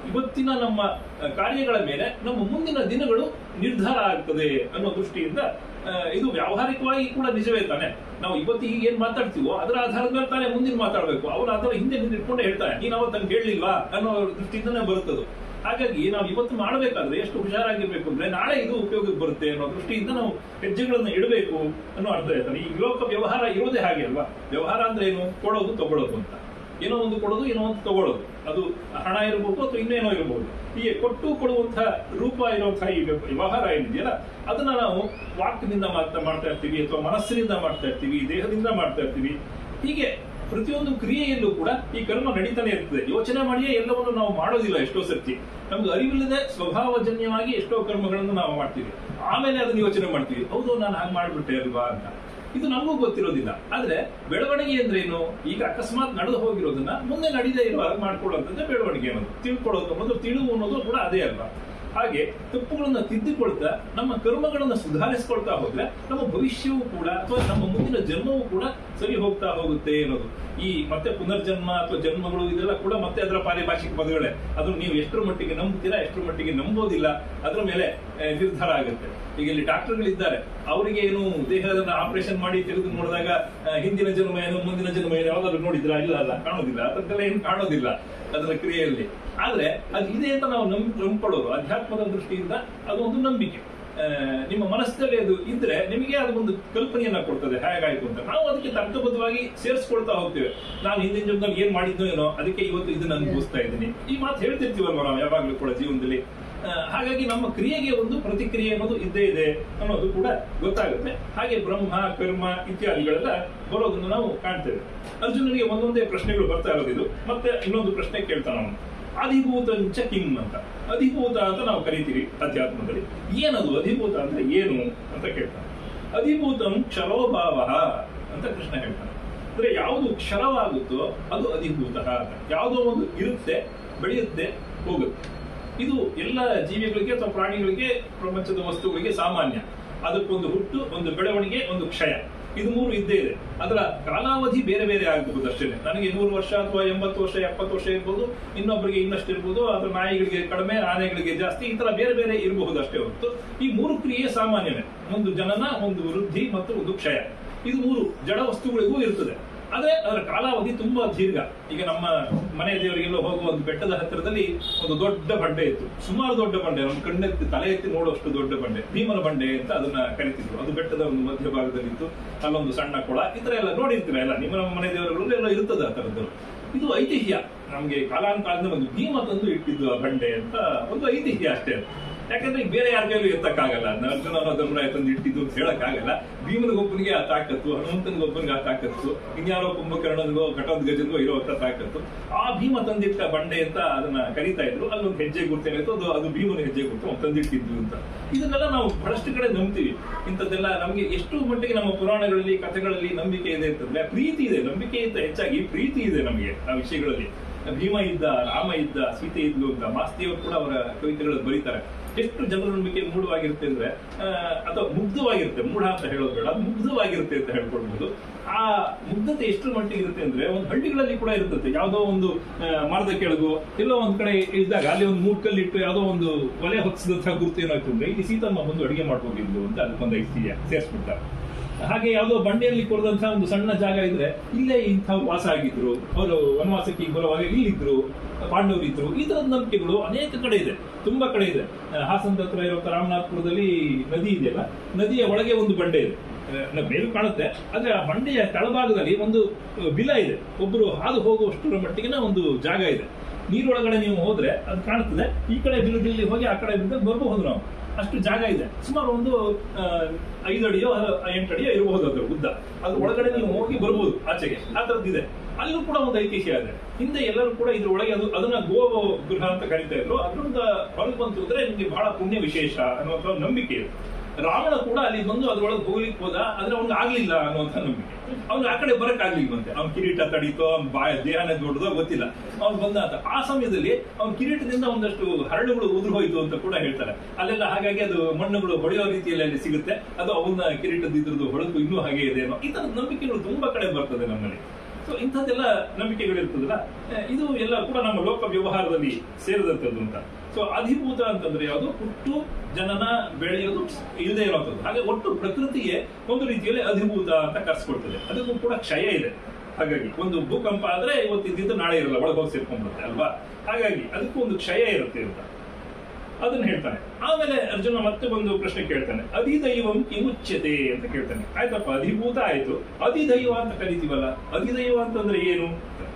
ಇವತ್ತಿನ ನಮ್ಮ ಆ, ಕಾರ್ಯಗಳ ಮೇಲೆ ನಮ್ಮ ಮುಂದಿನ ದಿನಗಳು ನಿರ್ಧಾರ ಆಗ್ತದೆ ಅನ್ನೋ ದೃಷ್ಟಿಯಿಂದ ಆ, ಇದು ವ್ಯಾವಹಾರಿಕವಾಗಿ ಕೂಡ ನಿಜವೇ ತಾನೆ ನಾವು ಇವತ್ತಿಗೆ ಏನ್ ಮಾತಾಡ್ತೀವೋ ಅದರ ಆಧಾರದ ಮೇಲೆ ತಾನೇ ಮುಂದಿನ ಮಾತಾಡ್ಬೇಕು ಅವ್ರು ಅದರ ಹಿಂದೆ ನಿಂತ್ಕೊಂಡೆ ಹೇಳ್ತಾರೆ ನೀನ್ ಅವತ್ತು ಹಂಗೆ ಹೇಳಿಲ್ವಾ ಅನ್ನೋ ದೃಷ್ಟಿಯಿಂದನೇ ಬರುತ್ತದು ಹಾಗಾಗಿ ನಾವು ಇವತ್ತು ಮಾಡಬೇಕಾದ್ರೆ ಎಷ್ಟು ಹುಷಾರಾಗಿರ್ಬೇಕು ಅಂದ್ರೆ ನಾಳೆ ಇದು ಉಪಯೋಗಕ್ಕೆ ಬರುತ್ತೆ ಅನ್ನೋ ದೃಷ್ಟಿಯಿಂದ ನಾವು ಹೆಜ್ಜೆಗಳನ್ನು ಇಡಬೇಕು ಅನ್ನೋ ಅರ್ಥ ಹೇಳ್ತಾರೆ ಈ ಲೋಕ ವ್ಯವಹಾರ ಇರೋದೇ ಹಾಗೆ ಅಲ್ವಾ ವ್ಯವಹಾರ ಅಂದ್ರೆ ಏನು ಕೊಡೋದು ತಗೊಳ್ಳೋದು ಅಂತ ಏನೋ ಒಂದು ಕೊಡೋದು ಏನೋ ಒಂದು ತಗೊಳ್ಳೋದು ಅದು ಹಣ ಇರಬಹುದು ಅಥವಾ ಇನ್ನೇನೋ ಇರಬಹುದು ಹೀಗೆ ಕೊಟ್ಟು ಕೊಡುವಂತಹ ರೂಪ ಇರುವಂತಹ ಈ ವ್ಯ- ವ್ಯವಹಾರ ಏನಿದೆಯಲ್ಲ ಅದನ್ನ ನಾವು ವಾಕ್ನಿಂದ ಮಾಡ್ತಾ ಮಾಡ್ತಾ ಇರ್ತೀವಿ ಅಥವಾ ಮನಸ್ಸಿನಿಂದ ಮಾಡ್ತಾ ಇರ್ತೀವಿ ದೇಹದಿಂದ ಮಾಡ್ತಾ ಇರ್ತೀವಿ ಹೀಗೆ ಪ್ರತಿಯೊಂದು ಕ್ರಿಯೆಯಲ್ಲೂ ಕೂಡ ಈ ಕರ್ಮ ನಡೀತಾನೆ ಇರ್ತದೆ ಯೋಚನೆ ಮಾಡಿಯೇ ಎಲ್ಲವನ್ನು ನಾವು ಮಾಡೋದಿಲ್ಲ ಎಷ್ಟೋ ಸರ್ತಿ ನಮ್ಗೆ ಅರಿವಿಲ್ಲದೆ ಸ್ವಭಾವಜನ್ಯವಾಗಿ ಎಷ್ಟೋ ಕರ್ಮಗಳನ್ನು ನಾವು ಮಾಡ್ತೀವಿ ಆಮೇಲೆ ಅದನ್ನ ಯೋಚನೆ ಮಾಡ್ತೀವಿ ಹೌದು ನಾನು ಹಾಗೆ ಮಾಡ್ಬಿಟ್ಟೆ ಅಲ್ವಾ ಅಂತ ಇದು ನಮಗೂ ಗೊತ್ತಿರೋದಿಲ್ಲ ಆದ್ರೆ ಬೆಳವಣಿಗೆ ಅಂದ್ರೆ ಏನು ಈಗ ಅಕಸ್ಮಾತ್ ನಡೆದು ಹೋಗಿರೋದನ್ನ ಮುಂದೆ ನಡೀದೇ ಇರುವಾಗ ಮಾಡ್ಕೊಳ್ಳೋದಂದ್ರೆ ಬೆಳವಣಿಗೆ ಅನ್ನೋದು ತಿಳ್ಕೊಳ್ಳೋದು ಮೊದಲು ತಿಳಿವು ಅನ್ನೋದು ಕೂಡ ಅದೇ ಅಲ್ವಾ ಹಾಗೆ ತಪ್ಪುಗಳನ್ನ ತಿದ್ದಿಕೊಳ್ತಾ ನಮ್ಮ ಕರ್ಮಗಳನ್ನ ಸುಧಾರಿಸ್ಕೊಳ್ತಾ ಹೋದ್ರೆ ನಮ್ಮ ಭವಿಷ್ಯವೂ ಕೂಡ ಅಥವಾ ನಮ್ಮ ಮುಂದಿನ ಜನ್ಮವೂ ಕೂಡ ಸರಿ ಹೋಗ್ತಾ ಹೋಗುತ್ತೆ ಅನ್ನೋದು ಈ ಮತ್ತೆ ಪುನರ್ಜನ್ಮ ಅಥವಾ ಜನ್ಮಗಳು ಇದೆಲ್ಲ ಕೂಡ ಮತ್ತೆ ಅದರ ಪಾರಿಭಾಷಿಕ ಪದಗಳೇ ಅದನ್ನು ನೀವು ಎಷ್ಟರ ಮಟ್ಟಿಗೆ ನಂಬ್ತೀರಾ ಎಷ್ಟರ ಮಟ್ಟಿಗೆ ನಂಬೋದಿಲ್ಲ ಅದರ ಮೇಲೆ ಆ, ನಿರ್ಧಾರ ಆಗುತ್ತೆ ಈಗ ಇಲ್ಲಿ ಡಾಕ್ಟರ್ಗಳಿದ್ದಾರೆ ಅವರಿಗೆ ಏನು ದೇಹದ ಆಪರೇಷನ್ ಮಾಡಿ ತೆಗೆದು ನೋಡಿದಾಗ ಆ, ಹಿಂದಿನ ಜನ್ಮ ಏನು ಮುಂದಿನ ಜನ್ಮ ಏನು ಯಾವ್ದಾದ್ರು ನೋಡಿದ್ರಾ ಇಲ್ಲ ಅಲ್ಲ ಕಾಣೋದಿಲ್ಲ ಅದಕ್ಕೆಲ್ಲ ಏನು ಕಾಣೋದಿಲ್ಲ ಅದರ ಕ್ರಿಯೆಯಲ್ಲಿ ಆದ್ರೆ ಅದು ಇದೆ ಅಂತ ನಾವು ನಂಬ್ ನಂಬ್ಕೊಳ್ಳೋದು ಅಧ್ಯಾತ್ಮದ ದೃಷ್ಟಿಯಿಂದ ಅದು ಒಂದು ನಂಬಿಕೆ ಆ, ನಿಮ್ಮ ಮನಸ್ಸಿನಲ್ಲಿ ಅದು ಇದ್ರೆ ನಿಮಗೆ ಅದು ಒಂದು ಕಲ್ಪನೆಯನ್ನ ಕೊಡ್ತದೆ ಹೇಗಾಯ್ತು ಅಂತ ನಾವು ಅದಕ್ಕೆ ತರ್ಕಬದ್ಧವಾಗಿ ಸೇರಿಸ್ಕೊಳ್ತಾ ಹೋಗ್ತೇವೆ ನಾನು ಹಿಂದಿನ ಜನ್ಮದಲ್ಲಿ ಏನ್ ಮಾಡಿದ್ನೋ ಏನೋ ಅದಕ್ಕೆ ಇವತ್ತು ಇದನ್ನ ಅನುಭವಿಸ್ತಾ ಇದ್ದೀನಿ ಈ ಮಾತು ಹೇಳ್ತಿರ್ತೀವಲ್ವ ನಾವು ಯಾವಾಗ್ಲೂ ಕೂಡ ಜೀವನದಲ್ಲಿ ಆ, ಹಾಗಾಗಿ ನಮ್ಮ ಕ್ರಿಯೆಗೆ ಒಂದು ಪ್ರತಿಕ್ರಿಯೆ ಅನ್ನೋದು ಇದ್ದೇ ಇದೆ ಅನ್ನೋದು ಕೂಡ ಗೊತ್ತಾಗುತ್ತೆ ಹಾಗೆ ಬ್ರಹ್ಮ ಕರ್ಮ ಇತ್ಯಾದಿಗಳೆಲ್ಲ ಬರೋದನ್ನು ನಾವು ಕಾಣ್ತೇವೆ ಅರ್ಜುನನಿಗೆ ಒಂದೊಂದೇ ಪ್ರಶ್ನೆಗಳು ಬರ್ತಾ ಇರೋದು ಇದು ಮತ್ತೆ ಇನ್ನೊಂದು ಪ್ರಶ್ನೆ ಕೇಳ್ತಾನ ಅವನು ಅಧಿಭೂತಂಚ ಕಿಂ ಅಂತ ಅಧಿಭೂತ ಅಂತ ನಾವು ಕರಿತೀವಿ ಅಧ್ಯಾತ್ಮದಲ್ಲಿ ಏನದು ಅಧಿಭೂತ ಅಂದ್ರೆ ಏನು ಅಂತ ಕೇಳ್ತಾನೆ ಅಧಿಭೂತಂ ಕ್ಷರೋಭಾವ ಅಂತ ಕೃಷ್ಣ ಹೇಳ್ತಾನೆ ಅಂದ್ರೆ ಯಾವುದು ಕ್ಷರವಾಗುತ್ತೋ ಅದು ಅಧಿಭೂತ ಅಂತ ಯಾವುದೋ ಒಂದು ಇರುತ್ತೆ ಬೆಳೆಯುತ್ತೆ ಹೋಗುತ್ತೆ ಇದು ಎಲ್ಲ ಜೀವಿಗಳಿಗೆ ಅಥವಾ ಪ್ರಾಣಿಗಳಿಗೆ ಪ್ರಪಂಚದ ವಸ್ತುಗಳಿಗೆ ಸಾಮಾನ್ಯ ಅದಕ್ಕೊಂದು ಹುಟ್ಟು ಒಂದು ಬೆಳವಣಿಗೆ ಒಂದು ಕ್ಷಯ ಇದು ಮೂರು ಇದ್ದೇ ಇದೆ ಅದರ ಕಾಲಾವಧಿ ಬೇರೆ ಬೇರೆ ಆಗಬಹುದು ಅಷ್ಟೇ ನನಗೆ ನೂರು ವರ್ಷ ಅಥವಾ ಎಂಬತ್ತು ವರ್ಷ ಎಪ್ಪತ್ತು ವರ್ಷ ಇರ್ಬೋದು ಇನ್ನೊಬ್ಬರಿಗೆ ಇನ್ನಷ್ಟು ಇರ್ಬೋದು ಅಥವಾ ನಾಯಿಗಳಿಗೆ ಕಡಿಮೆ ಆನೆಗಳಿಗೆ ಜಾಸ್ತಿ ಈ ತರ ಬೇರೆ ಬೇರೆ ಇರಬಹುದು ಅಷ್ಟೇ ಹೊರತು ಈ ಮೂರು ಕ್ರಿಯೆ ಸಾಮಾನ್ಯವೇ ಒಂದು ಜನನ ಒಂದು ವೃದ್ಧಿ ಮತ್ತು ಒಂದು ಕ್ಷಯ ಇದು ಮೂರು ಜಡ ವಸ್ತುಗಳಿಗೂ ಇರ್ತದೆ ಆದ್ರೆ ಅದರ ಕಾಲಾವಧಿ ತುಂಬಾ ದೀರ್ಘ ಈಗ ನಮ್ಮ ಮನೆ ದೇವರಿಗೆಲ್ಲ ಹೋಗುವ ಒಂದು ಬೆಟ್ಟದ ಹತ್ತಿರದಲ್ಲಿ ಒಂದು ದೊಡ್ಡ ಬಂಡೆ ಇತ್ತು ಸುಮಾರು ದೊಡ್ಡ ಬಂಡೆ ಒಂದು ಕಣ್ಣೆತ್ತಿ ತಲೆ ಎತ್ತಿ ನೋಡುವಷ್ಟು ದೊಡ್ಡ ಬಂಡೆ ಭೀಮನ ಬಂಡೆ ಅಂತ ಅದನ್ನ ಕರಿತಿದ್ರು ಅದು ಬೆಟ್ಟದ ಒಂದು ಮಧ್ಯಭಾಗದಲ್ಲಿ ಇತ್ತು ಅಲ್ಲೊಂದು ಸಣ್ಣ ಕೊಳ ಈ ತರ ಎಲ್ಲ ನೋಡಿರ್ತೀರ ಎಲ್ಲ ನಿಮ್ಮ ನಮ್ಮ ಮನೆ ದೇವರುಗಳು ಎಲ್ಲ ಇರ್ತದೆ ಆ ತರದ್ದು ಇದು ಐತಿಹ್ಯ ನಮ್ಗೆ ಕಾಲಾನುಕಾಲದಿಂದ ಒಂದು ಭೀಮ ತಂದು ಇಟ್ಟಿದ್ದು ಆ ಬಂಡೆ ಅಂತ ಒಂದು ಐತಿಹ್ಯ ಅಷ್ಟೇ ಅದು. ಯಾಕಂದ್ರೆ ಈಗ ಬೇರೆ ಯಾರ ಕೈಲೂ ಎತ್ತಕ್ಕಾಗಲ್ಲ ಅದನ್ನ ಅರ್ಜುನನ ಧರ್ಮರಾಯ ತಂದು ಇಟ್ಟಿದ್ದು ಅಂತ ಹೇಳಕ್ಕಾಗಲ್ಲ ಭೀಮನಿಗೊಬ್ಬನಿಗೆ ಆ ತಾಕತ್ತು ಹನುಮಂತನಿಗೊಬ್ಬನಿಗೆ ಆ ತಾಕತ್ತು ಇನ್ಯಾರೋ ಕುಂಭಕರ್ಣನಿಗೋ ಘಟೋದ್ಗಜನಿಗೋ ಇರುವಂತ ತಾಕತ್ತು ಆ ಭೀಮ ತಂದಿಟ್ಟ ಬಂಡೆ ಅಂತ ಅದನ್ನ ಕರೀತಾ ಇದ್ರು ಅಲ್ಲೊಂದು ಹೆಜ್ಜೆ ಗುರ್ತೇನಿತ್ತು ಅದು ಅದು ಭೀಮನ ಹೆಜ್ಜೆ ಗುರ್ತು ಅವ್ನು ತಂದಿಟ್ಟಿದ್ದು ಅಂತ ಇದನ್ನೆಲ್ಲ ನಾವು ಬಹಳಷ್ಟು ಕಡೆ ನಂಬ್ತೀವಿ ಇಂಥದ್ದೆಲ್ಲ ನಮ್ಗೆ ಎಷ್ಟು ಮಟ್ಟಿಗೆ ನಮ್ಮ ಪುರಾಣಗಳಲ್ಲಿ ಕಥೆಗಳಲ್ಲಿ ನಂಬಿಕೆ ಇದೆ ಅಂತಂದ್ರೆ ಪ್ರೀತಿ ಇದೆ ನಂಬಿಕೆಗಿಂತ ಹೆಚ್ಚಾಗಿ ಪ್ರೀತಿ ಇದೆ ನಮಗೆ ಆ ವಿಷಯಗಳಲ್ಲಿ ಭೀಮ ಇದ್ದ ರಾಮ ಇದ್ದ ಸೀತೆ ಇದ್ಲು ಅಂತ ಮಾಸ್ತಿಯವರು ಕೂಡ ಅವರ ಕವಿತೆಗಳಲ್ಲಿ ಬರೀತಾರೆ ಎಷ್ಟು ಜನರ ನಂಬಿಕೆ ಮೂಢವಾಗಿರುತ್ತೆ ಅಂದ್ರೆ ಆ, ಅಥವಾ ಮುಗ್ಧವಾಗಿರುತ್ತೆ ಮೂಢ ಅಂತ ಹೇಳೋದು ಬೇಡ ಅದು ಮುಗ್ಧವಾಗಿರುತ್ತೆ ಅಂತ ಹೇಳ್ಕೊಳ್ಬಹುದು ಆ ಮುಗ್ಧತೆ ಎಷ್ಟು ಮಟ್ಟಿಗೆ ಇರುತ್ತೆ ಅಂದ್ರೆ ಒಂದು ಹಳ್ಳಿಗಳಲ್ಲಿ ಕೂಡ ಇರ್ತದೆ ಯಾವುದೋ ಒಂದು ಆ, ಮರದ ಕೆಳಗು ಎಲ್ಲೋ ಒಂದ್ ಕಡೆ ಇದ್ದಾಗ ಅಲ್ಲಿ ಒಂದು ಮೂರ್ ಕಲ್ಲಿಟ್ಟು ಯಾವುದೋ ಒಂದು ಒಲೆ ಹೊತ್ತಿಸಿದಂತಹ ಗುರುತು ಏನಾಯ್ತು ಅಂದ್ರೆ ಇಲ್ಲಿ ಸೀತಮ್ಮ ಬಂದು ಅಡಿಗೆ ಮಾಡ್ಕೊಂಡಿದ್ಲು ಅಂತ ಅದಕ್ಕೊಂದು ಐತಿಹ್ಯ ಸೇರಿಸ್ಬಿಡ್ತಾರೆ ಹಾಗೆ ಯಾವುದೋ ಬಂಡೆಯಲ್ಲಿ ಕೊಡದಂತಹ ಒಂದು ಸಣ್ಣ ಜಾಗ ಇದ್ರೆ ಇಲ್ಲೇ ಇಂಥವ್ರು ವಾಸ ಆಗಿದ್ರು ಅವರು ವನವಾಸಕ್ಕೆ ಈಗ ಬರುವಾಗ ಇಲ್ಲಿದ್ರು ಪಾಂಡವರು ಇದ್ರು ಈ ತರದ ನಂಬಿಕೆಗಳು ಅನೇಕ ಕಡೆ ಇದೆ ತುಂಬಾ ಕಡೆ ಇದೆ ಆ, ಹಾಸನದ ಹತ್ರ ಇರೋ ರಾಮನಾಥ್ಪುರದಲ್ಲಿ ನದಿ ಇದೆಯಲ್ಲ ನದಿಯ ಒಳಗೆ ಒಂದು ಬಂಡೆ ಇದೆ ಆ, ಮೇಲು ಕಾಣುತ್ತೆ ಆದ್ರೆ ಆ ಬಂಡೆಯ ತಳಭಾಗದಲ್ಲಿ ಒಂದು ಆ, ಬಿಲ ಇದೆ ಒಬ್ಬರು ಹಾದು ಹೋಗುವಷ್ಟರ ಮಟ್ಟಿಗಿನ ಒಂದು ಜಾಗ ಇದೆ ನೀರೊಳಗಡೆ ನೀವು ಹೋದ್ರೆ ಅದು ಕಾಣುತ್ತದೆ ಈ ಕಡೆ ಬಿರುದಲ್ಲಿ ಹೋಗಿ ಆ ಕಡೆ ಬಿರುದಲ್ಲಿ ಬರಬಹುದು ನಾವು ಅಷ್ಟು ಜಾಗ ಇದೆ ಸುಮಾರು ಒಂದು ಆ, ಐದು ಅಡಿಯೋ ಆ, ಎಂಟು ಅಡಿಯೋ ಇರಬಹುದು ಅದ್ರ ಉದ್ದ ಅದ್ರ ಒಳಗಡೆ ನೀವು ಹೋಗಿ ಬರ್ಬೋದು ಆಚೆಗೆ ಆ ಥರದ್ದಿದೆ ಅಲ್ಲೂ ಕೂಡ ಒಂದು ಐತಿಹ್ಯ ಇದೆ ಹಿಂದೆ ಎಲ್ಲರೂ ಕೂಡ ಇದ್ರ ಒಳಗೆ ಅದು ಅದನ್ನ ಗೋ ಗೃಹ ಅಂತ ಕರಿತಾ ಇದ್ರು ಅದರಿಂದ ಹೊರಗೆ ಬಂತು ಅಂದ್ರೆ ನಿಮ್ಗೆ ಬಹಳ ಪುಣ್ಯ ವಿಶೇಷ ಅನ್ನುವಂಥ ಒಂದು ನಂಬಿಕೆ ಇದೆ ರಾವಣ ಕೂಡ ಅಲ್ಲಿ ಬಂದು ಅದ್ರೊಳಗೆ ಹೋಗ್ಲಿಕ್ಕೆ ಹೋದ ಆದ್ರೆ ಅವ್ನಿಗೆ ಆಗ್ಲಿಲ್ಲ ಅನ್ನುವಂಥ ನಂಬಿಕೆ ಅವ್ನು ಆ ಕಡೆ ಬರಕ್ ಆಗ್ಲಿಲ್ವಂತೆ ಅವ್ನ ಕಿರೀಟ ತಡೀತೋ ಅವ್ನ ಬಾಯ ದೇಹನೇ ದೊಡ್ಡದೋ ಗೊತ್ತಿಲ್ಲ ಅವ್ನು ಬಂದ ಅಂತ ಆ ಸಮಯದಲ್ಲಿ ಅವ್ನ ಕಿರೀಟದಿಂದ ಒಂದಷ್ಟು ಹರಳುಗಳು ಉದುರು ಹೋಯ್ತು ಅಂತ ಕೂಡ ಹೇಳ್ತಾರೆ ಅಲ್ಲೆಲ್ಲ ಹಾಗಾಗಿ ಅದು ಮಣ್ಣುಗಳು ಹೊಡೆಯೋ ರೀತಿಯಲ್ಲಿ ಅಲ್ಲಿ ಸಿಗುತ್ತೆ ಅದು ಅವನ ಕಿರೀಟದ ಇದ್ರದ್ದು ಹೊಳಪು ಇನ್ನೂ ಹಾಗೆ ಇದೆ ಅನ್ನೋ ಈ ತರದ ನಂಬಿಕೆಗಳು ತುಂಬಾ ಕಡೆ ಬರ್ತದೆ ನಮ್ಮಲ್ಲಿ ಸೊ ಇಂಥದ್ದೆಲ್ಲ ನಂಬಿಕೆಗಳಿರ್ತದಲ್ಲ ಆ, ಇದು ಎಲ್ಲ ಕೂಡ ನಮ್ಮ ಲೋಕ ವ್ಯವಹಾರದಲ್ಲಿ ಸೇರಿದಂಥದ್ದು ಅಂತ ಸೊ ಅಧಿಭೂತ ಅಂತಂದ್ರೆ ಯಾವುದು ಹುಟ್ಟು ಜನನ ಬೆಳೆಯೋದು ಇಲ್ಲದೆ ಇರೋಂಥದ್ದು ಹಾಗೆ ಒಟ್ಟು ಪ್ರಕೃತಿಯೇ ಒಂದು ರೀತಿಯಲ್ಲಿ ಅಧಿಭೂತ ಅಂತ ಕರ್ಸ್ಕೊಳ್ತದೆ ಅದಕ್ಕೂ ಕೂಡ ಕ್ಷಯ ಇದೆ ಹಾಗಾಗಿ ಒಂದು ಭೂಕಂಪ ಆದ್ರೆ ಇವತ್ತಿದ್ದು ನಾಳೆ ಇರಲ್ಲ ಒಳಗೆ ಹೋಗಿ ಸೇರ್ಕೊಂಡ್ಬಿಡುತ್ತೆ ಅಲ್ವಾ ಹಾಗಾಗಿ ಅದಕ್ಕೂ ಒಂದು ಕ್ಷಯ ಇರುತ್ತೆ ಅಂತ ಅದನ್ನ ಹೇಳ್ತಾನೆ ಆಮೇಲೆ ಅರ್ಜುನ ಮತ್ತೆ ಒಂದು ಪ್ರಶ್ನೆ ಕೇಳ್ತಾನೆ ಅಧಿದೈವಂ ಕಿಮುಚ್ಯತೆ ಅಂತ ಕೇಳ್ತಾನೆ ಆಯ್ತಪ್ಪ ಅಧಿಭೂತ ಆಯ್ತು ಅಧಿದೈವ ಅಂತ ಕರಿತೀವಲ್ಲ ಅಧಿದೈವ ಅಂತಂದ್ರೆ ಏನು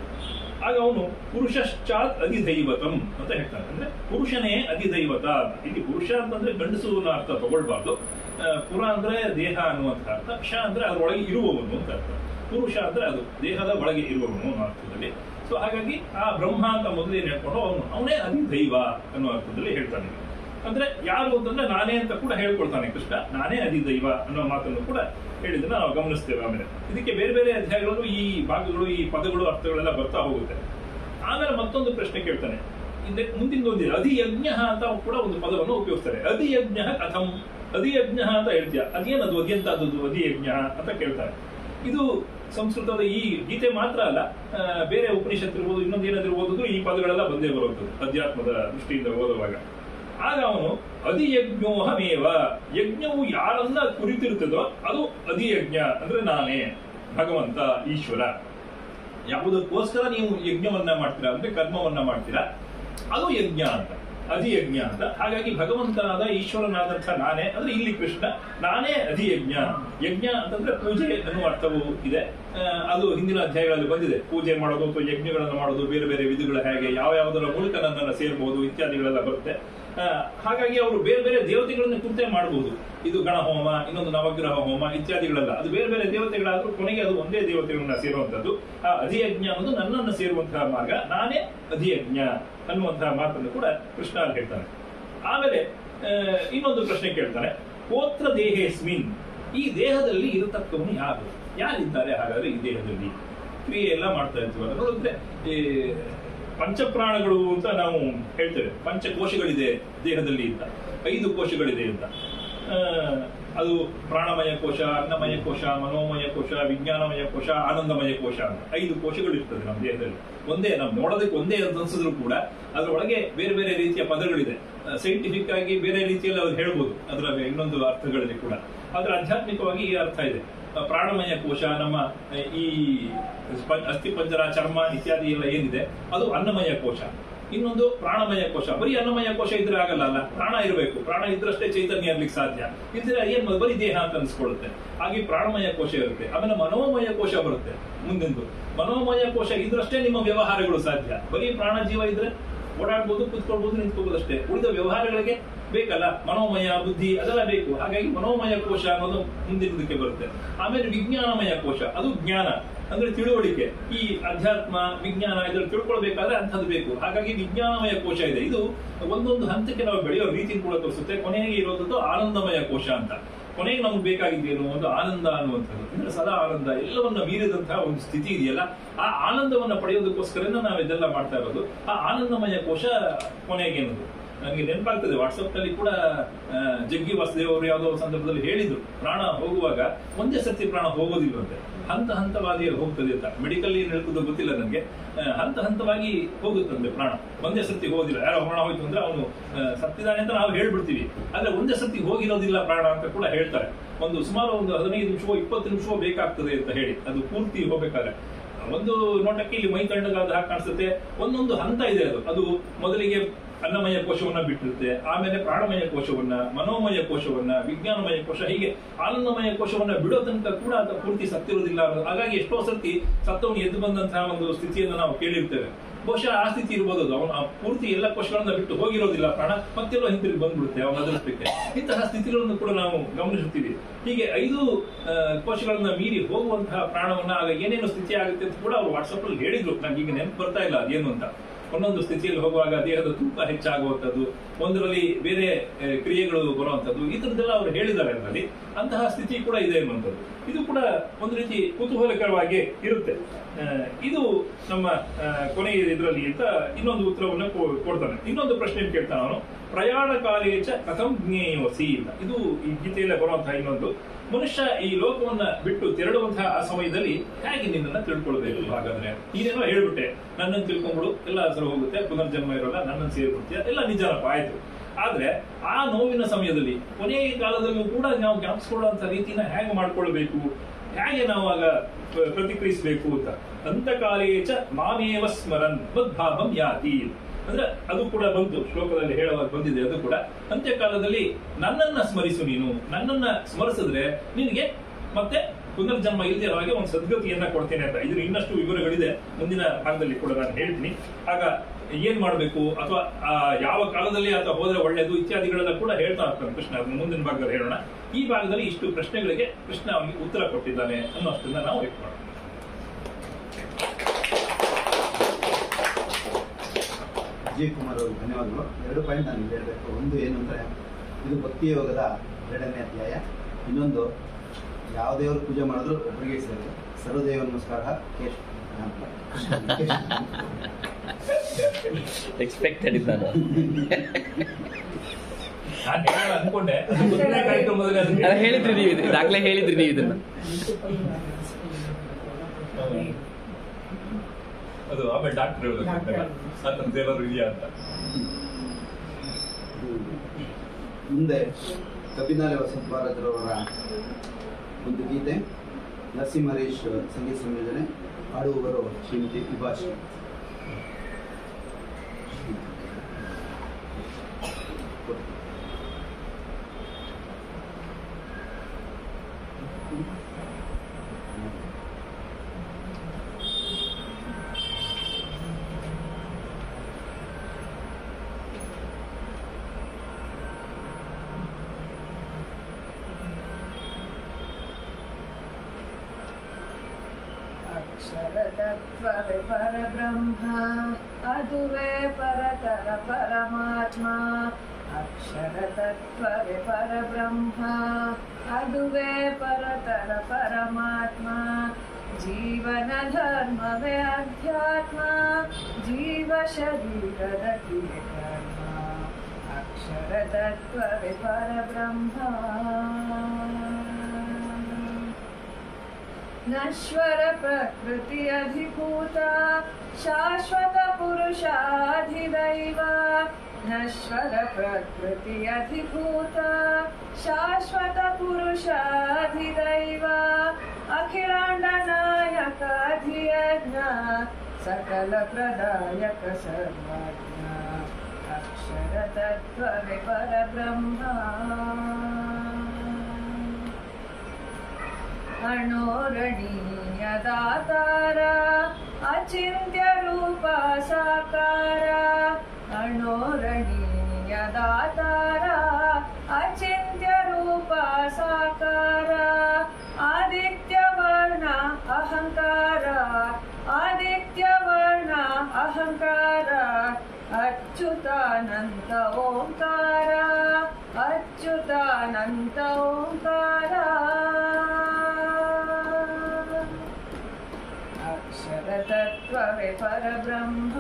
ಆಗ ಅವನು ಪುರುಷಶ್ಚಾತ್ ಅಧಿದೈವತಂ ಅಂತ ಹೇಳ್ತಾನೆ ಅಂದ್ರೆ ಪುರುಷನೇ ಅಧಿದೈವತ ಅಂತ. ಇಲ್ಲಿ ಪುರುಷ ಅಂತಂದ್ರೆ ಗಂಡಸು ಅನ್ನೋ ಅರ್ಥ ತಗೊಳ್ಬಾರ್ದು ಆ, ಪುರ ಅಂದ್ರೆ ದೇಹ ಅನ್ನುವಂಥ ಅರ್ಥ ಶ ಅಂದ್ರೆ ಅದರೊಳಗೆ ಇರುವವನು ಅಂತ ಅರ್ಥ ಪುರುಷ ಅಂದ್ರೆ ಅದು ದೇಹದ ಒಳಗೆ ಇರುವವನು ಅನ್ನೋ ಅರ್ಥದಲ್ಲಿ ಸೊ ಹಾಗಾಗಿ ಆ ಬ್ರಹ್ಮ ಅಂತ ಮೊದಲೇ ಹೇಳ್ಕೊಂಡು ಅವನು ಅವನೇ ಅಧಿದೈವ ಅನ್ನೋ ಅರ್ಥದಲ್ಲಿ ಹೇಳ್ತಾನೆ ಅಂದ್ರೆ ಯಾರು ಅಂತಂದ್ರೆ ನಾನೇ ಅಂತ ಕೂಡ ಹೇಳ್ಕೊಳ್ತಾನೆ ಕೃಷ್ಣ ನಾನೇ ಅಧಿದೈವ ಅನ್ನೋ ಮಾತನ್ನು ಕೂಡ ಹೇಳಿದ್ದನ್ನ ನಾವು ಗಮನಿಸ್ತೇವೆ ಆಮೇಲೆ ಇದಕ್ಕೆ ಬೇರೆ ಬೇರೆ ಅಧ್ಯಾಯಗಳು ಈ ಭಾಗಗಳು ಈ ಪದಗಳು ಅರ್ಥಗಳೆಲ್ಲ ಬರ್ತಾ ಹೋಗುತ್ತೆ ಆಮೇಲೆ ಮತ್ತೊಂದು ಪ್ರಶ್ನೆ ಕೇಳ್ತಾನೆ ಹಿಂದೆ ಮುಂದಿನ ಒಂದಿದೆ ಅಧಿಯಜ್ಞ ಅಂತ ಕೂಡ ಒಂದು ಪದವನ್ನು ಉಪಯೋಗಿಸ್ತಾರೆ ಅಧಿಯಜ್ಞ ಕಥಂ ಅಧಿಯಜ್ಞ ಅಂತ ಹೇಳ್ತೀಯ ಅದೇನದು ಅದೆಂತದ್ದು ಅಧಿಯಜ್ಞ ಅಂತ ಕೇಳ್ತಾರೆ ಇದು ಸಂಸ್ಕೃತದ ಈ ಗೀತೆ ಮಾತ್ರ ಅಲ್ಲ ಆ, ಬೇರೆ ಉಪನಿಷತ್ ಇರ್ಬೋದು ಇನ್ನೊಂದು ಏನಾದ್ರು ಓದಿದ್ರು ಈ ಪದಗಳೆಲ್ಲ ಬಂದೇ ಬರುವಂಥದ್ದು ಅಧ್ಯಾತ್ಮದ ದೃಷ್ಟಿಯಿಂದ ಓದುವಾಗ ಆಗ ಅವನು ಅಧಿಯಜ್ಞೋಹಮೇವ ಯಜ್ಞವು ಯಾರನ್ನ ಕುರಿತಿರ್ತದೋ ಅದು ಅಧಿಯಜ್ಞ ಅಂದ್ರೆ ನಾನೇ ಭಗವಂತ ಈಶ್ವರ ಯಾವುದಕ್ಕೋಸ್ಕರ ನೀವು ಯಜ್ಞವನ್ನ ಮಾಡ್ತೀರಾ ಅಂದ್ರೆ ಕರ್ಮವನ್ನ ಮಾಡ್ತೀರಾ ಅದು ಯಜ್ಞ ಅಂತ ಅಧಿಯಜ್ಞ ಅಂತ ಹಾಗಾಗಿ ಭಗವಂತನಾದ ಈಶ್ವರನಾದಂಥ ನಾನೇ ಅಂದ್ರೆ ಇಲ್ಲಿ ಕೃಷ್ಣ ನಾನೇ ಅಧಿಯಜ್ಞ ಯಜ್ಞ ಅಂತಂದ್ರೆ ಪೂಜೆ ಅನ್ನುವ ಅರ್ಥವು ಇದೆ ಆ, ಅದು ಹಿಂದಿನ ಅಧ್ಯಾಯಗಳಲ್ಲಿ ಬಂದಿದೆ ಪೂಜೆ ಮಾಡೋದು ಅಥವಾ ಯಜ್ಞಗಳನ್ನು ಮಾಡೋದು ಬೇರೆ ಬೇರೆ ವಿಧಿಗಳು ಹೇಗೆ ಯಾವ ಯಾವುದರ ಮೂಲಕ ನನ್ನನ್ನು ಸೇರ್ಬೋದು ಇತ್ಯಾದಿಗಳೆಲ್ಲ ಬರುತ್ತೆ ಆ, ಹಾಗಾಗಿ ಅವರು ಬೇರೆ ಬೇರೆ ದೇವತೆಗಳನ್ನ ಕುರಿತೇ ಮಾಡಬಹುದು ಇದು ಗಣಹೋಮ ಇನ್ನೊಂದು ನವಗ್ರಹ ಹೋಮ ಇತ್ಯಾದಿಗಳೆಲ್ಲ ಅದು ಬೇರೆ ಬೇರೆ ದೇವತೆಗಳಾದ್ರೂ ಕೊನೆಗೆ ಅದು ಒಂದೇ ದೇವತೆಗಳನ್ನ ಸೇರುವಂತದ್ದು ಆ ಅಧಿಯಜ್ಞ ಅನ್ನೋದು ನನ್ನನ್ನು ಸೇರುವಂತಹ ಮಾರ್ಗ ನಾನೇ ಅಧಿಯಜ್ಞ ಅನ್ನುವಂತಹ ಮಾತನ್ನು ಕೂಡ ಕೃಷ್ಣ ಅಲ್ಲಿ ಹೇಳ್ತಾನೆ ಆಮೇಲೆ ಆ, ಇನ್ನೊಂದು ಪ್ರಶ್ನೆ ಕೇಳ್ತಾನೆ ಪೋತ್ರ ದೇಹೇಸ್ಮಿನ್ ಈ ದೇಹದಲ್ಲಿ ಇರತಕ್ಕವನು ಯಾರು ಯಾರಿದ್ದಾರೆ ಹಾಗಾದ್ರೆ ಈ ದೇಹದಲ್ಲಿ ಕ್ರಿಯೆ ಎಲ್ಲ ಮಾಡ್ತಾ ಇರ್ತೀವಲ್ಲ ನೋಡಿದ್ರೆ ಈ ಪಂಚಪ್ರಾಣಗಳು ಅಂತ ನಾವು ಹೇಳ್ತೇವೆ ಪಂಚಕೋಶಗಳಿದೆ ದೇಹದಲ್ಲಿ ಅಂತ ಐದು ಕೋಶಗಳಿದೆ ಅಂತ ಆ, ಅದು ಪ್ರಾಣಮಯ ಕೋಶ ಅನ್ನಮಯ ಕೋಶ ಮನೋಮಯ ಕೋಶ ವಿಜ್ಞಾನಮಯ ಕೋಶ ಆನಂದಮಯ ಕೋಶ ಅಂತ ಐದು ಕೋಶಗಳು ಇರ್ತದೆ ನಮ್ಮ ದೇಹದಲ್ಲಿ ಒಂದೇ ನಾವು ನೋಡೋದಕ್ಕೆ ಒಂದೇ ಅಂತ ಅನ್ಸಿದ್ರು ಕೂಡ ಅದರೊಳಗೆ ಬೇರೆ ಬೇರೆ ರೀತಿಯ ಪದಗಳಿದೆ ಸೈಂಟಿಫಿಕ್ ಆಗಿ ಬೇರೆ ರೀತಿಯಲ್ಲಿ ಅದು ಹೇಳ್ಬೋದು ಅದರ ಇನ್ನೊಂದು ಅರ್ಥಗಳಲ್ಲಿ ಕೂಡ ಆದ್ರೆ ಆಧ್ಯಾತ್ಮಿಕವಾಗಿ ಈ ಅರ್ಥ ಇದೆ ಆ, ಪ್ರಾಣಮಯ ಕೋಶ ನಮ್ಮ ಆ, ಈ ಸ್ಪ- ಅಸ್ಥಿಪಂಜರ ಚರ್ಮ ಇತ್ಯಾದಿ ಎಲ್ಲ ಏನಿದೆ ಅದು ಅನ್ನಮಯ ಕೋಶ ಇನ್ನೊಂದು ಪ್ರಾಣಮಯ ಕೋಶ ಬರೀ ಅನ್ನಮಯ ಕೋಶ ಇದ್ರೆ ಆಗಲ್ಲ ಅಲ್ಲ ಪ್ರಾಣ ಇರಬೇಕು ಪ್ರಾಣ ಇದ್ರಷ್ಟೇ ಚೈತನ್ಯ ಇರ್ಲಿಕ್ಕೆ ಸಾಧ್ಯ ಇದ್ರೆ ಏನ್ ಮ- ಬರೀ ದೇಹ ಅಂತ ಅನ್ಸ್ಕೊಳ್ಳುತ್ತೆ ಹಾಗೆ ಪ್ರಾಣಮಯ ಕೋಶ ಇರುತ್ತೆ ಆಮೇಲೆ ಮನೋಮಯ ಕೋಶ ಬರುತ್ತೆ ಮುಂದಿಂದು ಮನೋಮಯ ಕೋಶ ಇದ್ರಷ್ಟೇ ನಿಮ್ಮ ವ್ಯವಹಾರಗಳು ಸಾಧ್ಯ ಬರೀ ಪ್ರಾಣ ಜೀವ ಇದ್ರೆ ಓಡಾಡ್ಬೋದು ಕುತ್ಕೊಳ್ಬೋದು ನಿಂತ್ಕೋಬಹುದು ಅಷ್ಟೇ ಉಳಿದ ವ್ಯವಹಾರಗಳಿಗೆ ಬೇಕಲ್ಲ ಮನೋಮಯ ಬುದ್ಧಿ ಅದೆಲ್ಲ ಬೇಕು ಹಾಗಾಗಿ ಮನೋಮಯ ಕೋಶ ಅನ್ನೋದು ಮುಂದಿನದಕ್ಕೆ ಬರುತ್ತೆ ಆಮೇಲೆ ವಿಜ್ಞಾನಮಯ ಕೋಶ ಅದು ಜ್ಞಾನ ಅಂದ್ರೆ ತಿಳುವಳಿಕೆ ಈ ಅಧ್ಯಾತ್ಮ ವಿಜ್ಞಾನ ಇದ್ರಲ್ಲಿ ತಿಳ್ಕೊಳ್ಬೇಕಾದ್ರೆ ಅಂಥದ್ದು ಬೇಕು ಹಾಗಾಗಿ ವಿಜ್ಞಾನಮಯ ಕೋಶ ಇದೆ ಇದು ಒಂದೊಂದು ಹಂತಕ್ಕೆ ನಾವು ಬೆಳೆಯೋ ರೀತಿ ಕೂಡ ತೋರಿಸುತ್ತೆ ಕೊನೆಗೆ ಇರೋದದ್ದು ಆನಂದಮಯ ಕೋಶ ಅಂತ ಕೊನೆಗೆ ನಮ್ಗೆ ಬೇಕಾಗಿದ್ದೇನು ಒಂದು ಆನಂದ ಅನ್ನುವಂಥದ್ದು ಅಂದ್ರೆ ಸದಾ ಆನಂದ ಎಲ್ಲವನ್ನ ಮೀರಿದಂತಹ ಒಂದು ಸ್ಥಿತಿ ಇದೆಯಲ್ಲ ಆ ಆನಂದವನ್ನ ಪಡೆಯೋದಕ್ಕೋಸ್ಕರನೇ ನಾವು ಇದೆಲ್ಲ ಮಾಡ್ತಾ ಇರೋದು ಆ ಆನಂದಮಯ ಕೋಶ ಕೊನೆಗೆ ಏನದು ನನಗೆ ನೆನಪಾಗ್ತದೆ ವಾಟ್ಸಪ್ ನಲ್ಲಿ ಕೂಡ ಆ, ಜಗ್ಗಿ ವಾಸುದೇವ್ ಅವರು ಯಾವುದೋ ಸಂದರ್ಭದಲ್ಲಿ ಹೇಳಿದ್ರು ಪ್ರಾಣ ಹೋಗುವಾಗ ಒಂದೇ ಸತಿ ಪ್ರಾಣ ಹೋಗೋದಿಲ್ವಂತೆ ಹಂತ ಹಂತವಾಗಿ ಹೋಗ್ತದೆ ಅಂತ ಮೆಡಿಕಲ್ ಏನ್ ಹೇಳ್ತದೋ ಗೊತ್ತಿಲ್ಲ ನನಗೆ ಆ, ಹಂತ ಹಂತವಾಗಿ ಹೋಗುತ್ತಂತೆ ಪ್ರಾಣ ಒಂದೇ ಸತಿ ಹೋಗೋದಿಲ್ಲ ಯಾರೋ ಪ್ರಾಣ ಹೋಯ್ತು ಅಂದ್ರೆ ಅವನು ಸತ್ತಿದ್ದಾನೆ ಅಂತ ನಾವು ಹೇಳ್ಬಿಡ್ತೀವಿ ಆದ್ರೆ ಒಂದೇ ಸತಿ ಹೋಗಿರೋದಿಲ್ಲ ಪ್ರಾಣ ಅಂತ ಕೂಡ ಹೇಳ್ತಾರೆ ಒಂದು ಸುಮಾರು ಒಂದು ಹದಿನೈದು ನಿಮಿಷವೋ ಇಪ್ಪತ್ತು ನಿಮಿಷವೋ ಬೇಕಾಗ್ತದೆ ಅಂತ ಹೇಳಿ ಅದು ಪೂರ್ತಿ ಹೋಗ್ಬೇಕಾದ್ರೆ ಒಂದು ನೋಟಕ್ಕೆ ಇಲ್ಲಿ ಮೈ ತಣ್ಣಗಾದ ಹಾಗೆ ಕಾಣಿಸುತ್ತೆ ಒಂದೊಂದು ಹಂತ ಇದೆ ಅದು ಅದು ಮೊದಲಿಗೆ ಅನ್ನಮಯ ಕೋಶವನ್ನ ಬಿಟ್ಟಿರುತ್ತೆ ಆಮೇಲೆ ಪ್ರಾಣಮಯ ಕೋಶವನ್ನ ಮನೋಮಯ ಕೋಶವನ್ನ ವಿಜ್ಞಾನಮಯ ಕೋಶ ಹೀಗೆ ಆನಂದಮಯ ಕೋಶವನ್ನ ಬಿಡೋ ತನಕ ಕೂಡ ಅದು ಪೂರ್ತಿ ಸತ್ತಿರೋದಿಲ್ಲ ಅನ್ನೋದು. ಹಾಗಾಗಿ ಎಷ್ಟೋ ಸರ್ತಿ ಸತ್ತವನು ಎದ್ದು ಬಂದಂತಹ ಒಂದು ಸ್ಥಿತಿಯನ್ನು ನಾವು ಕೇಳಿರ್ತೇವೆ ಬಹುಶಃ ಆ ಸ್ಥಿತಿ ಇರ್ಬೋದು ಅದು ಅವನು ಆ ಪೂರ್ತಿ ಎಲ್ಲ ಕೋಶಗಳನ್ನ ಬಿಟ್ಟು ಹೋಗಿರೋದಿಲ್ಲ ಪ್ರಾಣ ಮತ್ತೆಲ್ಲೋ ಹಿಂತಿರುಗಿ ಬಂದ್ಬಿಡುತ್ತೆ ಅವನ ಅದೃಷ್ಟಕ್ಕೆ ಇಂತಹ ಸ್ಥಿತಿಗಳನ್ನು ಕೂಡ ನಾವು ಗಮನಿಸುತ್ತೀವಿ ಹೀಗೆ ಐದು ಆ, ಕೋಶಗಳನ್ನ ಮೀರಿ ಹೋಗುವಂತಹ ಪ್ರಾಣವನ್ನ ಆಗ ಏನೇನು ಸ್ಥಿತಿ ಆಗುತ್ತೆ ಅಂತ ಕೂಡ ಅವರು ವಾಟ್ಸಪ್ ಅಲ್ಲಿ ಹೇಳಿದ್ರು ನಂಗೆ ಈಗ ನೆನಪು ಬರ್ತಾ ಇಲ್ಲ ಅದೇನು ಅಂತ ಒಂದೊಂದು ಸ್ಥಿತಿಯಲ್ಲಿ ಹೋಗುವಾಗ ದೇಹದ ತೂಕ ಹೆಚ್ಚಾಗುವಂಥದ್ದು ಒಂದರಲ್ಲಿ ಬೇರೆ ಆ, ಕ್ರಿಯೆಗಳು ಬರುವಂಥದ್ದು ಈ ಥರದ್ದೆಲ್ಲ ಅವರು ಹೇಳಿದ್ದಾರೆ ಅದರಲ್ಲಿ ಅಂತಹ ಸ್ಥಿತಿ ಕೂಡ ಇದೆ ಅನ್ನುವಂಥದ್ದು ಇದು ಕೂಡ ಒಂದು ರೀತಿ ಕುತೂಹಲಕರವಾಗಿ ಇರುತ್ತೆ ಆ, ಇದು ನಮ್ಮ ಆ, ಕೊನೆಯ ಇದರಲ್ಲಿ ಅಂತ ಇನ್ನೊಂದು ಉತ್ತರವನ್ನು ಕೊ- ಕೊಡ್ತಾನೆ ಇನ್ನೊಂದು ಪ್ರಶ್ನೆ ಕೇಳ್ತಾನೆ ಅವನು ಪ್ರಯಾಣ ಕಾಲೇಚ ಕಥಂ ಜ್ಞೇಯೋಸಿ ಅಂತ ಇದು ಈ ಗೀತೆಯಲ್ಲೇ ಬರುವಂತಹ ಇನ್ನೊಂದು ಮನುಷ್ಯ ಈ ಲೋಕವನ್ನ ಬಿಟ್ಟು ತೆರಳುವಂತಹ ಆ ಸಮಯದಲ್ಲಿ ಹೇಗೆ ನಿನ್ನನ್ನ ತಿಳ್ಕೊಳ್ಬೇಕು ಹಾಗಾದ್ರೆ ನೀನೇನೋ ಹೇಳ್ಬಿಟ್ಟೆ ನನ್ನನ್ನು ತಿಳ್ಕೊಂಡ್ಬಿಡು ಎಲ್ಲ ಹೆಸರು ಹೋಗುತ್ತೆ ಪುನರ್ಜನ್ಮ ಇರೋಲ್ಲ ನನ್ನನ್ನು ಸೇರ್ಬಿಡ್ತೀಯ ಎಲ್ಲ ನಿಜನಪ್ಪ ಆಯ್ತು ಆದ್ರೆ ಆ ನೋವಿನ ಸಮಯದಲ್ಲಿ ಕೊನೆಯ ಕಾಲದಲ್ಲೂ ಕೂಡ ನಾವು ಜ್ಞಾಪಿಸ್ಕೊಳ್ಳುವಂತ ರೀತಿನ ಹೇಗೆ ಮಾಡ್ಕೊಳ್ಬೇಕು ಹೇಗೆ ನಾವು ಆಗ ಪ್ರ- ಪ್ರತಿಕ್ರಿಯಿಸಬೇಕು ಅಂತ ಅಂತಕಾಲೇಚ ಮಾಮೇವ ಸ್ಮರನ್ ಮದ್ಭಾವಂ ಯಾತಿ ಅಂದ್ರೆ ಅದು ಕೂಡ ಬಂತು ಶ್ಲೋಕದಲ್ಲಿ ಹೇಳುವಾಗ ಬಂದಿದೆ ಅದು ಕೂಡ ಅಂತ್ಯಕಾಲದಲ್ಲಿ ನನ್ನನ್ನ ಸ್ಮರಿಸು ನೀನು ನನ್ನನ್ನ ಸ್ಮರಿಸಿದ್ರೆ ನಿನಗೆ ಮತ್ತೆ ಪುನರ್ಜನ್ಮ ಇಲ್ಲದೆ ಹಾಗೆ ಒಂದು ಸದ್ಗತಿಯನ್ನ ಕೊಡ್ತೇನೆ ಅಂತ ಇದ್ರ ಇನ್ನಷ್ಟು ವಿವರಗಳಿದೆ ಮುಂದಿನ ಭಾಗದಲ್ಲಿ ಕೂಡ ನಾನು ಹೇಳ್ತೀನಿ ಆಗ ಏನ್ ಮಾಡ್ಬೇಕು ಅಥವಾ ಆ ಯಾವ ಕಾಲದಲ್ಲಿ ಅಥವಾ ಹೋದ್ರೆ ಒಳ್ಳೇದು ಇತ್ಯಾದಿಗಳೆಲ್ಲ ಕೂಡ ಹೇಳ್ತಾ ಹೋಗ್ತಾನೆ ಕೃಷ್ಣ ಅದನ್ನ ಮುಂದಿನ ಭಾಗದಲ್ಲಿ ಹೇಳೋಣ ಈ ಭಾಗದಲ್ಲಿ ಇಷ್ಟು ಪ್ರಶ್ನೆಗಳಿಗೆ ಕೃಷ್ಣ ಅವನಿಗೆ ಉತ್ತರ ಕೊಟ್ಟಿದ್ದಾನೆ ಅನ್ನೋಷ್ಟನ್ನ ನಾವು ವೆಯ್ಟ್ ಮಾಡೋಣ ವಿಜಯ್ ಕುಮಾರ್ ಅವರು ಧನ್ಯವಾದಗಳು ಎರಡು ಪಾಯಿಂಟ್ ನಾನು ಹೇಳಬೇಕು ಒಂದು ಏನು ಅಂದರೆ ಇದು ಭಕ್ತಿ ಯೋಗದ ಎರಡನೇ ಅಧ್ಯಾಯ ಇನ್ನೊಂದು ಯಾವ ದೇವರು ಪೂಜೆ ಮಾಡಿದ್ರು ಒಬ್ಬರಿಗೆ ಸೇರಿ ಸರ್ವದೇವ ನಮಸ್ಕಾರ ಕೇಶ್ ಎಕ್ಸ್ಪೆಕ್ಟೆಡ್ ಇದ್ದಾನೆ ನಾನು ಹೇಳೋಣ ಅನ್ಕೊಂಡೆ ಅದು ಮೊದಲನೇ ಕಾರ್ಯಕ್ರಮದಲ್ಲಿ ಅದನ್ನ ಅಲ್ಲ ಹೇಳಿದ್ರಿ ನೀವು ಇದು- ಇದಾಗ್ಲೇ ಹೇಳಿದ್ರಿ ನೀವು ಇದನ್ನ ಅದು ಆಮೇಲೆ ಡಾಕ್ಟರ್ ಹೇಳ್ಬೇಕು ಅಂತಂತ ಏನಾದ್ರು ಇದೆಯಾ ಅಂತ ಮುಂದೆ ಕಪಿನಾಲೆ ವಸಂತ ಭಾರತರವರ ಒಂದು ಗೀತೆ ನರಸಿಂಹರೇಶ್ ಸಂಗೀತ ಸಂಯೋಜನೆ ಹಾಡುವವರು ಶ್ರೀಮತಿ ವಿಭಾಷಿ ಅಕ್ಷರತತ್ವವೇ ಪರಬ್ರಹ್ಮ ಅದುವೇ ಪರತರ ಪರಮಾತ್ಮ ಅಕ್ಷರತತ್ವವೇ ಪರಬ್ರಹ್ಮ ಅದುವೇ ಪರತರ ಪರಮಾತ್ಮ ಜೀವನ ಧರ್ಮವೇ ಅಧ್ಯಾತ್ಮ ಜೀವ ಶರೀರದ ಕಿರಿಕರ್ಮ ಅಕ್ಷರತತ್ವವೇ ಪರಬ್ರಹ್ಮ ನಶ್ವರ ಪ್ರಕೃತಿ ಅಧಿಭೂತ ಶಾಶ್ವತ ಪುರುಷಾಧಿದೈವ ನಶ್ವರ ಪ್ರಕೃತಿ ಅಧಿಭೂತ ಶಾಶ್ವತ ಪುರುಷಾಧಿದೈವ ಅಖಿಲಾಂಡ ನಾಯಕ ಧಿಯಜ್ಞ ಸಕಲ ಪ್ರದಾಯಕ ಸರ್ವಜ್ಞ ಅಕ್ಷರ ತತ್ವವೇ ಪರಬ್ರಹ್ಮ ಅಣೋರಣೀಯ ದಾತಾರ ಅಚಿಂತ್ಯ ರೂಪ ಸಾಕಾರ ಅಣೋರಣೀಯ ದಾತಾರ ಅಚಿಂತ್ಯ ರೂಪ ಸಾಕಾರ ಆದಿತ್ಯ ವರ್ಣ ಅಹಂಕಾರ ಆದಿತ್ಯ ವರ್ಣ ಅಹಂಕಾರ ಅಚ್ಯುತಾನಂತ ಓಂಕಾರ ಅಚ್ಯುತಾನಂತ ಓಂಕಾರ ಅಕ್ಷರ ತತ್ವವೇ ಪರಬ್ರಹ್ಮ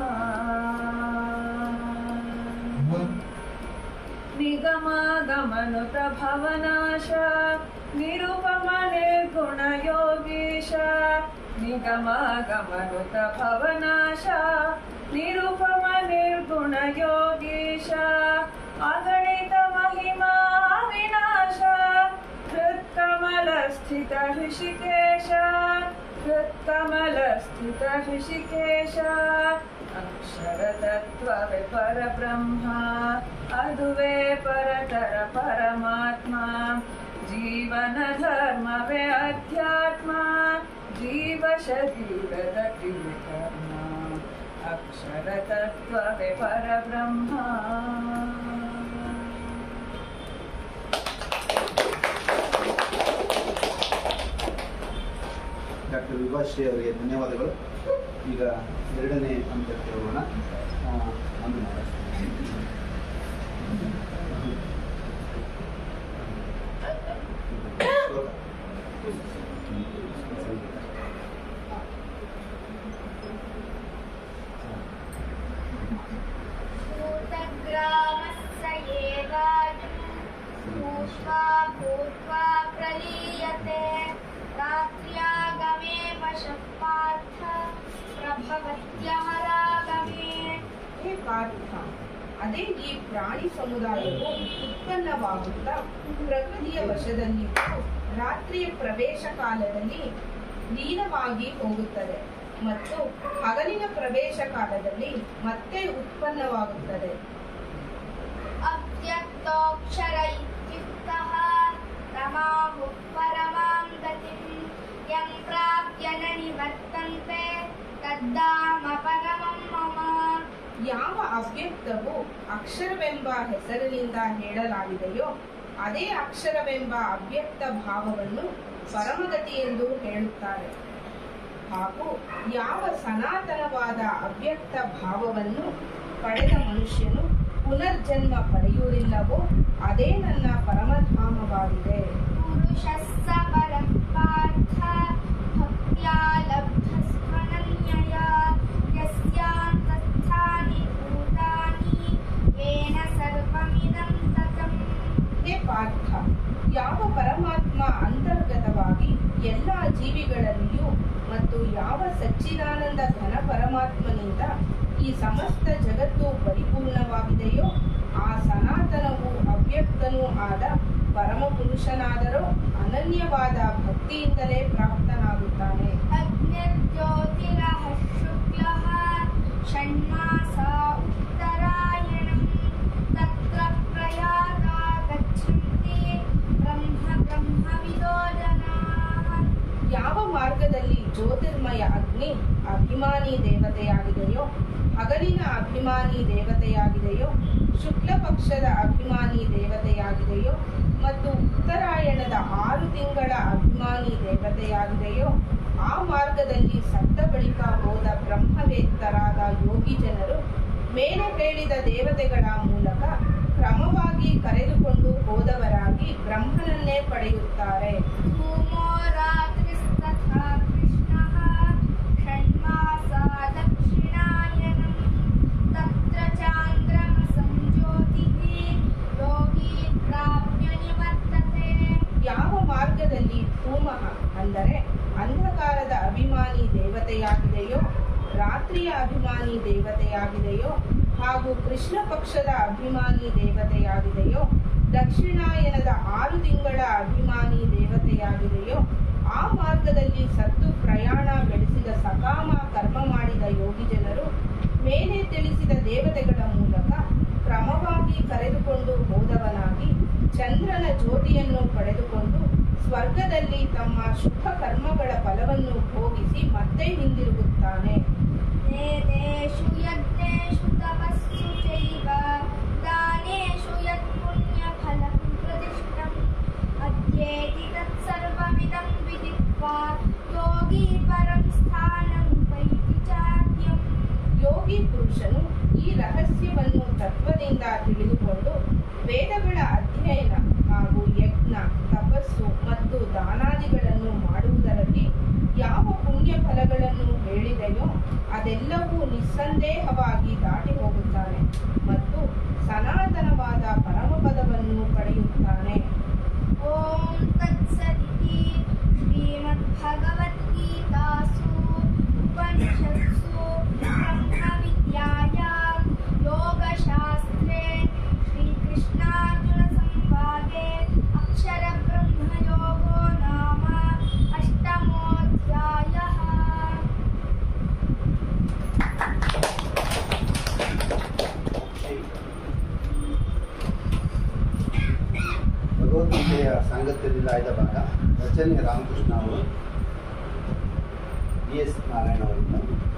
ನಿಗಮಾಗಮನುತ ಭವನಾಶ ನಿರುಪಮ ನಿರ್ಗುಣ ಯೋಗೀಶ ನಿಗಮಾಗಮನುತ ಭವನಾಶ ನಿರುಪಮ ನಿರ್ಗುಣ ಯೋಗೀಶ ಅಗಣಿತ ಮಹಿಮಾ ವಿನಾಶ ಹೃತ್ಕಮಲ ಸ್ಥಿತ ಋಷಿಕೇಶ ಹೃತ್ಕಮಲ ಸ್ಥಿತ ಋಷಿಕೇಶ ಅಕ್ಷರ ತತ್ವವೇ ಪರಬ್ರಹ್ಮ ಅದುವೇ ಪರತರ ಪರಮಾತ್ಮ ಜೀವನ ಧರ್ಮವೇ ಅಧ್ಯಾತ್ಮ ಜೀವ ಶರೀರದ ಕಿರಿಕರ್ಮ ಅಕ್ಷರ ತತ್ವವೇ ಪರಬ್ರಹ್ಮ ಡಾಕ್ಟರ್ ವಿಭಾಶ್ರೀ ಅವರಿಗೆ ಧನ್ಯವಾದಗಳು ಈಗ ಎರಡನೇ ಹಂತಕ್ಕೆ ಹೋಗೋಣ ಆ, ಆಮೇಲೆ ಮಾತಾಡ್ತೀನಿ. ಶ್ಲೋಕ. भूतग्रामस्य एवायु भूत्वा भूत्वा प्रलीयते ಭವತ್ಯಾರಾಗಮೇ ಹೇ ಪಾರ್ಥ ಅದೇ ಈ ಪ್ರಾಣಿ ಸಮುದಾಯವು ಉತ್ಪನ್ನವಾಗುತ್ತಾ ಪ್ರಕೃತಿಯ ವಶದಲ್ಲಿದ್ದು ರಾತ್ರಿಯ ಪ್ರವೇಶ ಕಾಲದಲ್ಲಿ ಲೀನವಾಗಿ ಹೋಗುತ್ತದೆ ಮತ್ತು ಹಗಲಿನ ಪ್ರವೇಶ ಕಾಲದಲ್ಲಿ ಮತ್ತೆ ಉತ್ಪನ್ನವಾಗುತ್ತದೆ अव्यक्तोऽक्षर इत्युक्तः तमाहुः परमां गतिं यं प्राप्य न निवर्तन्ते तद्धाम परमं मम ಯಾವ ಅವ್ಯಕ್ತವು ಅಕ್ಷರವೆಂಬ ಹೆಸರಿನಿಂದ ಹೇಳಲಾಗಿದೆಯೋ ಅದೇ ಅಕ್ಷರವೆಂಬ ಅವ್ಯಕ್ತ ಭಾವವನ್ನು ಪರಮಗತಿ ಎಂದು ಹೇಳುತ್ತಾರೆ ಹಾಗೂ ಯಾವ ಸನಾತನವಾದ ಅವ್ಯಕ್ತ ಭಾವವನ್ನು ಪಡೆದ ಮನುಷ್ಯನು ಪುನರ್ಜನ್ಮ ಪಡೆಯುವುದಿಲ್ಲವೋ ಅದೇ ನನ್ನ ಪರಮಧಾಮವಾಗಿದೆ पुरुषः स परः पार्थ भक्त्या लब्धस्त्वनन्यया यस्यान्तस्थानि भूतानि येन सर्वमिदं ततम् ಹೇ ಪಾರ್ಥ ಯಾವ ಪರಮಾತ್ಮ ಅಂತರ್ಗತವಾಗಿ ಎಲ್ಲ ಜೀವಿಗಳಲ್ಲಿಯೂ ಮತ್ತು ಯಾವ ಸಚ್ಚಿದಾನಂದ ಘನ ಪರಮಾತ್ಮನಿಂದ ಈ ಸಮಸ್ತ ಜಗತ್ತು ಪರಿಪೂರ್ಣವಾಗಿದೆಯೋ ಆ ಸನಾತನವು ಅವ್ಯಕ್ತನೂ ಆದ ಪರಮ ಪುರುಷನಾದರೂ ಅನನ್ಯವಾದ ಭಕ್ತಿಯಿಂದಲೇ ಪ್ರಾಪ್ತನಾಗುತ್ತಾನೆ अग्निर्ज्योतिरः शुक्लः षण्मासा उत्तरायणम् तत्र प्रयाता गच्छन्ति ब्रह्म ब्रह्मविदो जनाः ಯಾವ ಮಾರ್ಗದಲ್ಲಿ ಜ್ಯೋತಿರ್ಮಯ ಅಗ್ನಿ ಅಭಿಮಾನಿ ದೇವತೆಯಾಗಿದೆಯೋ ಹಗಲಿನ ಅಭಿಮಾನಿ ದೇವತೆಯಾಗಿದೆಯೋ ಶುಕ್ಲ ಪಕ್ಷದ ಅಭಿಮಾನಿ ದೇವತೆಯಾಗಿದೆಯೋ ಮತ್ತು ಉತ್ತರಾಯಣದ ಆರು ತಿಂಗಳ ಅಭಿಮಾನಿ ದೇವತೆಯಾಗಿದೆಯೋ ಆ ಮಾರ್ಗದಲ್ಲಿ ಸತ್ತ ಬಳಿಕ ಹೋದ ಬ್ರಹ್ಮವೇತ್ತರಾದ ಯೋಗಿ ಜನರು ಮೇಲೆ ಹೇಳಿದ ದೇವತೆಗಳ ಮೂಲಕ ಕ್ರಮವಾಗಿ ಕರೆದುಕೊಂಡು ಹೋದವರಾಗಿ ಬ್ರಹ್ಮನನ್ನೇ ಪಡೆಯುತ್ತಾರೆ धूमो रात्रिस्तथा कृष्णः षण्मासा दक्षिणायनम् तत्र चान्द्रमसं ज्योतिः योगी प्राप्य निवर्तते ಯಾವ ಮಾರ್ಗದಲ್ಲಿ ಧೂಮಃ ಅಂದರೆ ಅಂಧಕಾರದ ಅಭಿಮಾನಿ ದೇವತೆಯಾಗಿದೆಯೋ ರಾತ್ರಿಯ ಅಭಿಮಾನಿ ದೇವತೆಯಾಗಿದೆಯೋ ಹಾಗೂ ಕೃಷ್ಣ ಪಕ್ಷದ ಅಭಿಮಾನಿ ದೇವತೆಯಾಗಿದೆಯೋ ದಕ್ಷಿಣಾಯನದ ಆರು ತಿಂಗಳ ಅಭಿಮಾನಿ ದೇವತೆಯಾಗಿದೆಯೋ ಆ ಮಾರ್ಗದಲ್ಲಿ ಸತ್ತು ಪ್ರಯಾಣ ಬೆಳೆಸಿದ ಸಕಾಮ ಕರ್ಮ ಮಾಡಿದ ಯೋಗಿ ಜನರು ಮೇಲೆ ತಿಳಿಸಿದ ದೇವತೆಗಳ ಮೂಲಕ ಕ್ರಮವಾಗಿ ಕರೆದುಕೊಂಡು ಹೋದವನಾಗಿ ಚಂದ್ರನ ಜ್ಯೋತಿಯನ್ನು ಪಡೆದುಕೊಂಡು ಸ್ವರ್ಗದಲ್ಲಿ ತಮ್ಮ ಶುಭ ಕರ್ಮಗಳ ಫಲವನ್ನು ಭೋಗಿಸಿ ಮತ್ತೆ ಹಿಂದಿರುಗುತ್ತಾನೆ वेदेषु यज्ञेषु तपस्सु चैव दानेषु यत्पुण्यफलं प्रदिष्टम् अद्येति तत्सर्वमिदं विदित्वा योगी परं स्थानं वैति चाद्यम् ಯೋಗಿ ಪುರುಷನು ಈ ರಹಸ್ಯವನ್ನು ತತ್ವದಿಂದ ತಿಳಿದುಕೊಂಡು ವೇದಗಳ ಅಧ್ಯಯನ ಹಾಗೂ ಯಜ್ಞ ತಪಸ್ಸು ಮತ್ತು ದಾನಾದಿಗಳನ್ನು ಮಾಡುವುದರಲ್ಲಿ ಯಾವ ಪುಣ್ಯ ಫಲಗಳನ್ನು ಹೇಳಿದೆಯೋ ಅದೆಲ್ಲವೂ ನಿಸ್ಸಂದೇಹವಾಗಿ ದಾಟಿ ಹೋಗುತ್ತಾನೆ ಮತ್ತು ಸನಾತನವಾದ ಪರಮಪದವನ್ನು ಪಡೆಯುತ್ತಾನೆ ॐ तत्सदिति श्रीमद्भगवद्गीतासु उपनिषत्सु ब्रह्मविद्यायां योगशास्त्रे श्रीकृष्णार्जुनसंवादे अक्षरब्रह्मयोगो नाम अष्टमोऽध्यायः ಭಗವದ್ಗೀತೆಯ ಸಾಂಗತ್ಯದಿಂದ ಆಯ್ದ ಭಾಗ ರಚನೆ ರಾಮಕೃಷ್ಣ ಅವರು ಬಿ ಎಸ್ ನಾರಾಯಣ ಅವರಿಂದ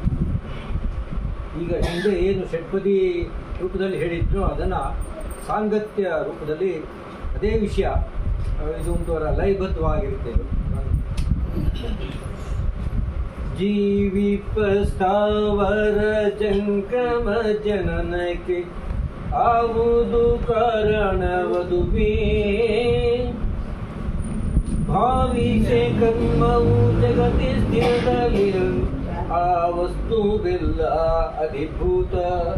ಈಗ ಹಿಂದೆ ಏನು ಷಟ್ಪದಿ ರೂಪದಲ್ಲಿ ಹೇಳಿದ್ರು ಅದನ್ನು ಸಾಂಗತ್ಯ ರೂಪದಲ್ಲಿ ಅದೇ ವಿಷಯ ಆ, ಇದು ಒಂಥರ ಲಯಬದ್ಧವಾಗಿರುತ್ತೆ ಇದು. ಜೀವಿಪ ಸ್ಥಾವರ ಜಂಗಮ ಜನನಕ್ಕೆ ಆವುದು ಕಾರಣವದುವೇ ಭಾವಿಸೆ ಕರ್ಮವು ಜಗತಿ ಸ್ಥಿರದಲ್ಲಿರು ಆ ವಸ್ತುವೆಲ್ಲ ಅಧಿಭೂತ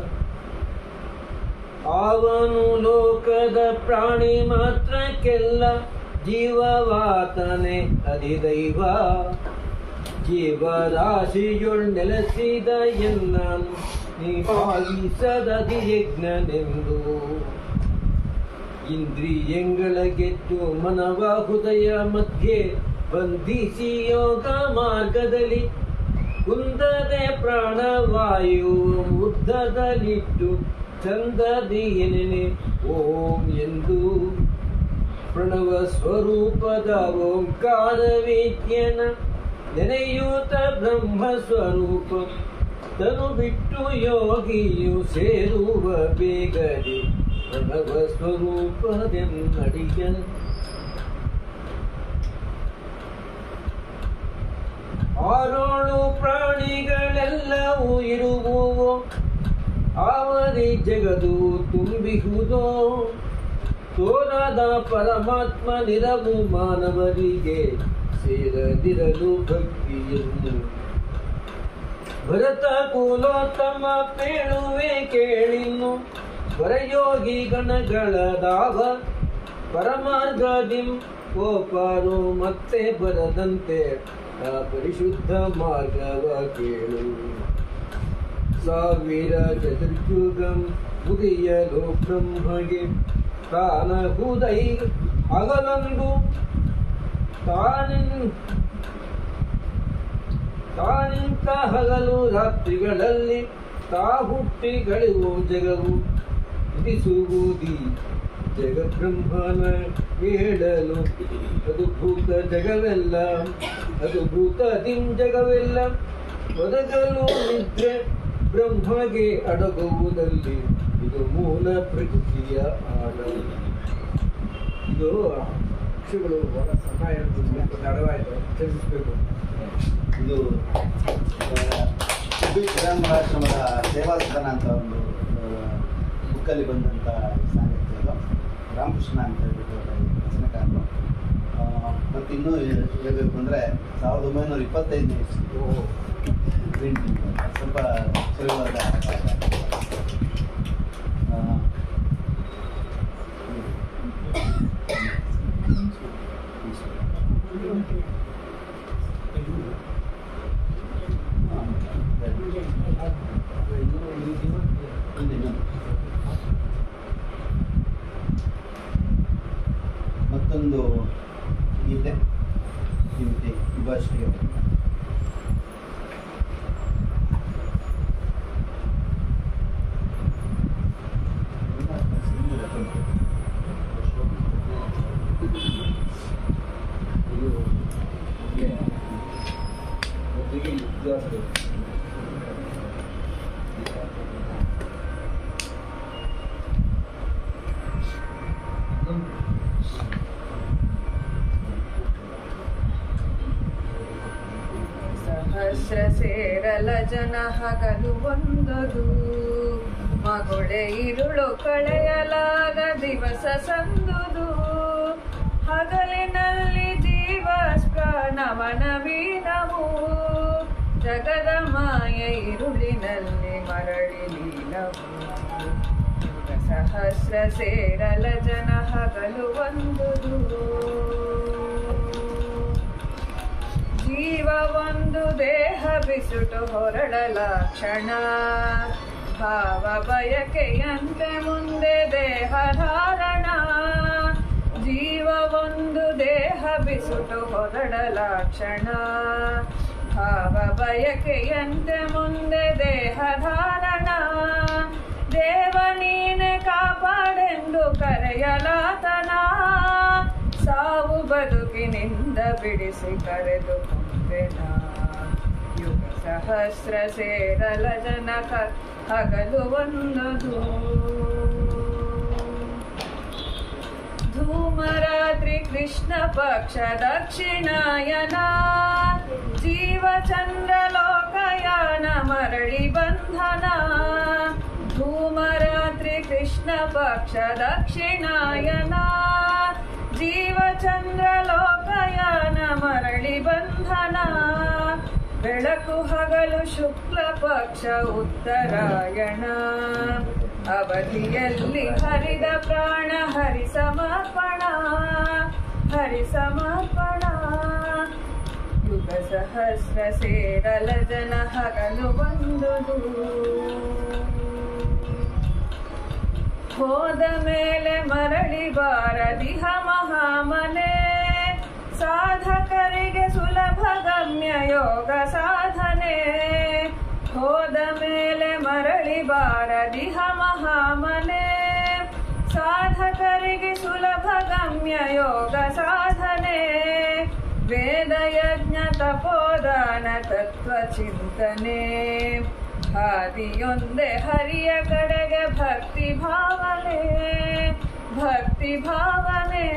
ಅವನು ಲೋಕದ ಪ್ರಾಣಿ ಮಾತ್ರಕ್ಕೆಲ್ಲ ಜೀವವಾತನೆ ಅಧಿದೈವ ಜೀವರಾಶಿಯೊಳ್ ನೆಲೆಸಿದ ಎನ್ನ ನೀ ಭಾವಿಸದದಿ ಯಜ್ಞನೆಂದು ಇಂದ್ರಿಯಂಗಳ ಗೆದ್ದು ಮನವ ಹೃದಯ ಮಧ್ಯೆ ಬಂಧಿಸಿ ಯೋಗ ಮಾರ್ಗದಲ್ಲಿ ಕುಂದದೆ ಪ್ರಾಣವಾಯು ಮುದ್ದದಲ್ಲಿಟ್ಟು ಚಂದದಿ ಎನೆನೆ ಓಂ ಎಂದು ಪ್ರಣವ ಸ್ವರೂಪದ ಓಂಕಾರ ವೇದ್ಯನ ನೆನೆಯೂತ ಬ್ರಹ್ಮ ಸ್ವರೂಪ ತನು ಬಿಟ್ಟು ಯೋಗಿಯು ಸೇರುವ ಬೇಗನೆ ಪ್ರಣವ ಸ್ವರೂಪದೆನ್ನಡಿಯ ಆರೋಳು ಪ್ರಾಣಿಗಳೆಲ್ಲವೂ ಇರುವುವು ಆವರಿ ಜಗದು ತುಂಬಿಹುದೋ ತೋರದ ಪರಮಾತ್ಮ ನಿರವು ಮಾನವರಿಗೆ ಸೇರದಿರಲು ಭಕ್ತಿಯನ್ನು ಭರತ ಕುಲೋತ್ತಮ ಪೇಳುವೆ ಕೇಳಿನ್ನು ಪರಯೋಗಿ ಗಣಗಳದಾವ ಪರಮಾರ್ಗದಿಂ ಕೋಪಾರು ಮತ್ತೆ ಬರದಂತೆ ಆ ಪರಿಶುದ್ಧ ಮಾರ್ಗವ ಕೇಳು ಸಾವಿರ ಚತುರ್ಯುಗಂ ಮುಗಿಯಲು ಬ್ರಹ್ಮಗೆ ತಾನ ಹುದೈ ಅಗಲಂದು ತಾನಿನ್ ತಾನಿಂತ ಹಗಲು ರಾತ್ರಿಗಳಲ್ಲಿ ತಾ ಹುಟ್ಟಿ ಗಳಿವು ಜಗವು ಉದಿಸುವುದಿ ಜಗಬ್ರಹ್ಮನ ಹೇಳಲು ಅದು ಭೂತ ಜಗವೆಲ್ಲ ಅದು ಭೂತ ದಿಂ ಜಗವೆಲ್ಲ ಒದಗಲು ನಿದ್ರೆ ಬ್ರಹ್ಮಗೆ ಅಡಗುವುದಲ್ಲಿ ಇದು ಮೂಲ ಪ್ರಕೃತಿಯ ಆಡ ಇದು ಅಕ್ಷಗಳು ಬಹಳ ಸಣ್ಣ ಇರ್ತದೆ ಸ್ವಲ್ಪ ತಡವಾಯ್ತು ಕ್ಷಮಿಸಬೇಕು ಇದು ಶ್ರೀರಾಮರಾಶ್ರಮದ ಸೇವಾ ಸದನ ಅಂತ ಒಂದು ಬುಕ್ಕಲ್ಲಿ ಬಂದಂಥ ಸಾಹಿತ್ಯ ಇದು ರಾಮಕೃಷ್ಣ ಅಂತ ಹೇಳ್ಬಿಟ್ಟು ಅವರ ವಚನಕಾರರು ಆ, ಮತ್ತು ಇನ್ನೂ ಹೇಳಬೇಕು ಅಂದರೆ ಸಾವಿರದ ಒಂಬೈನೂರ ಇಪ್ಪತ್ತೈದನೇ ಇಸ್ವಿ ಪ್ರಿಂಟಿಂಗ್ ಸ್ವಲ್ಪ ಸುಲಭವಾದ ಆ, ಮತ್ತೊಂದು ಗೀತೆ ಶ್ರೀಮತಿ ವಿಭಾಶ್ರೀ ಅವರು ಸಹಸ್ರ ಸೇರಲ ಜನ ಹಗಲು ಒಂದದು ಮಗುಳೆ ಇರುಳು ಕಳೆಯಲಾಗ ದಿವಸ ಸಂದುದು ಹಗಲಿನಲ್ಲಿ ಜೀವ ಪ್ರಾಣವನ ವೀಣವು ಜಗದ ಮಾಯ ಇರುಳಿನಲ್ಲಿ ಮರಳಿ ಲೀಲವು ಯುಗ ಸಹಸ್ರ ಸೇರಲ ಜನ ಹಗಲು ಒಂದುದು ಜೀವ ಒಂದು ದೇಹ ಬಿಸುಟು ಹೊರಡಲ ಕ್ಷಣ ಭಾವ ಬಯಕೆಯಂತೆ ಮುಂದೆ ದೇಹ ಧಾರಣ ಜೀವ ಒಂದು ದೇಹ ಬಿಸುಟು ಹೊರಡಲ ಕ್ಷಣ ಭಾವ ಬಯಕೆಯಂತೆ ಮುಂದೆ ದೇಹ ಧಾರಣ ದೇವ ನೀನೆ ಕಾಪಾಡೆಂದು ಕರೆಯಲಾತನ ಸಾವು ಬದುಕಿನಿಂದ ಬಿಡಿಸಿ ಕರೆದು ಕೊಂಡೆನ ಯುಗ ಸಹಸ್ರ ಸೇರಲ ಜನಕ ಹಗಲು ಒಂದದು ಧೂಮರಾತ್ರಿ ಕೃಷ್ಣ ಪಕ್ಷ ದಕ್ಷಿಣಾಯನ ಜೀವ ಚಂದ್ರ ಲೋಕಯಾನ ಮರಳಿ ಬಂಧನ ಧೂಮರಾತ್ರಿ ಕೃಷ್ಣ ಪಕ್ಷ ದಕ್ಷಿಣಾಯನ ಜೀವ ಚಂದ್ರ ಲೋಕಯಾನ ಮರಳಿ ಬಂಧನ ಬೆಳಕು ಹಗಲು ಶುಕ್ಲ ಪಕ್ಷ ಉತ್ತರಾಯಣ ಅವಧಿಯಲ್ಲಿ ಹರಿದ ಪ್ರಾಣ ಹರಿ ಸಮರ್ಪಣ ಹರಿ ಸಮರ್ಪಣ ಯುಗ ಸಹಸ್ರ ಸೇರಲ ಜನ ಹಗಲು ಬಂದುದು ಹೋದ ಮೇಲೆ ಮರಳಿ ಬಾರದಿಹ ಮಹಾಮನೆ ಸಾಧಕರಿಗೆ ಸುಲಭ ಗಮ್ಯ ಯೋಗ ಸಾಧನೆ ಹೋದ ಮೇಲೆ ಮರಳಿ ಬಾರದಿಹ ಮಹಾಮನೆ ಸಾಧಕರಿಗೆ ಸುಲಭ ಗಮ್ಯ ಯೋಗ ಸಾಧನೆ ವೇದ ಯಜ್ಞ ತಪೋದಾನ ತತ್ವ ಚಿಂತನೆ ಹಾದಿಯೊಂದೇ ಹರಿಯ ಕಡೆಗೆ ಭಕ್ತಿ ಭಾವನೆ ಭಕ್ತಿ ಭಾವನೆ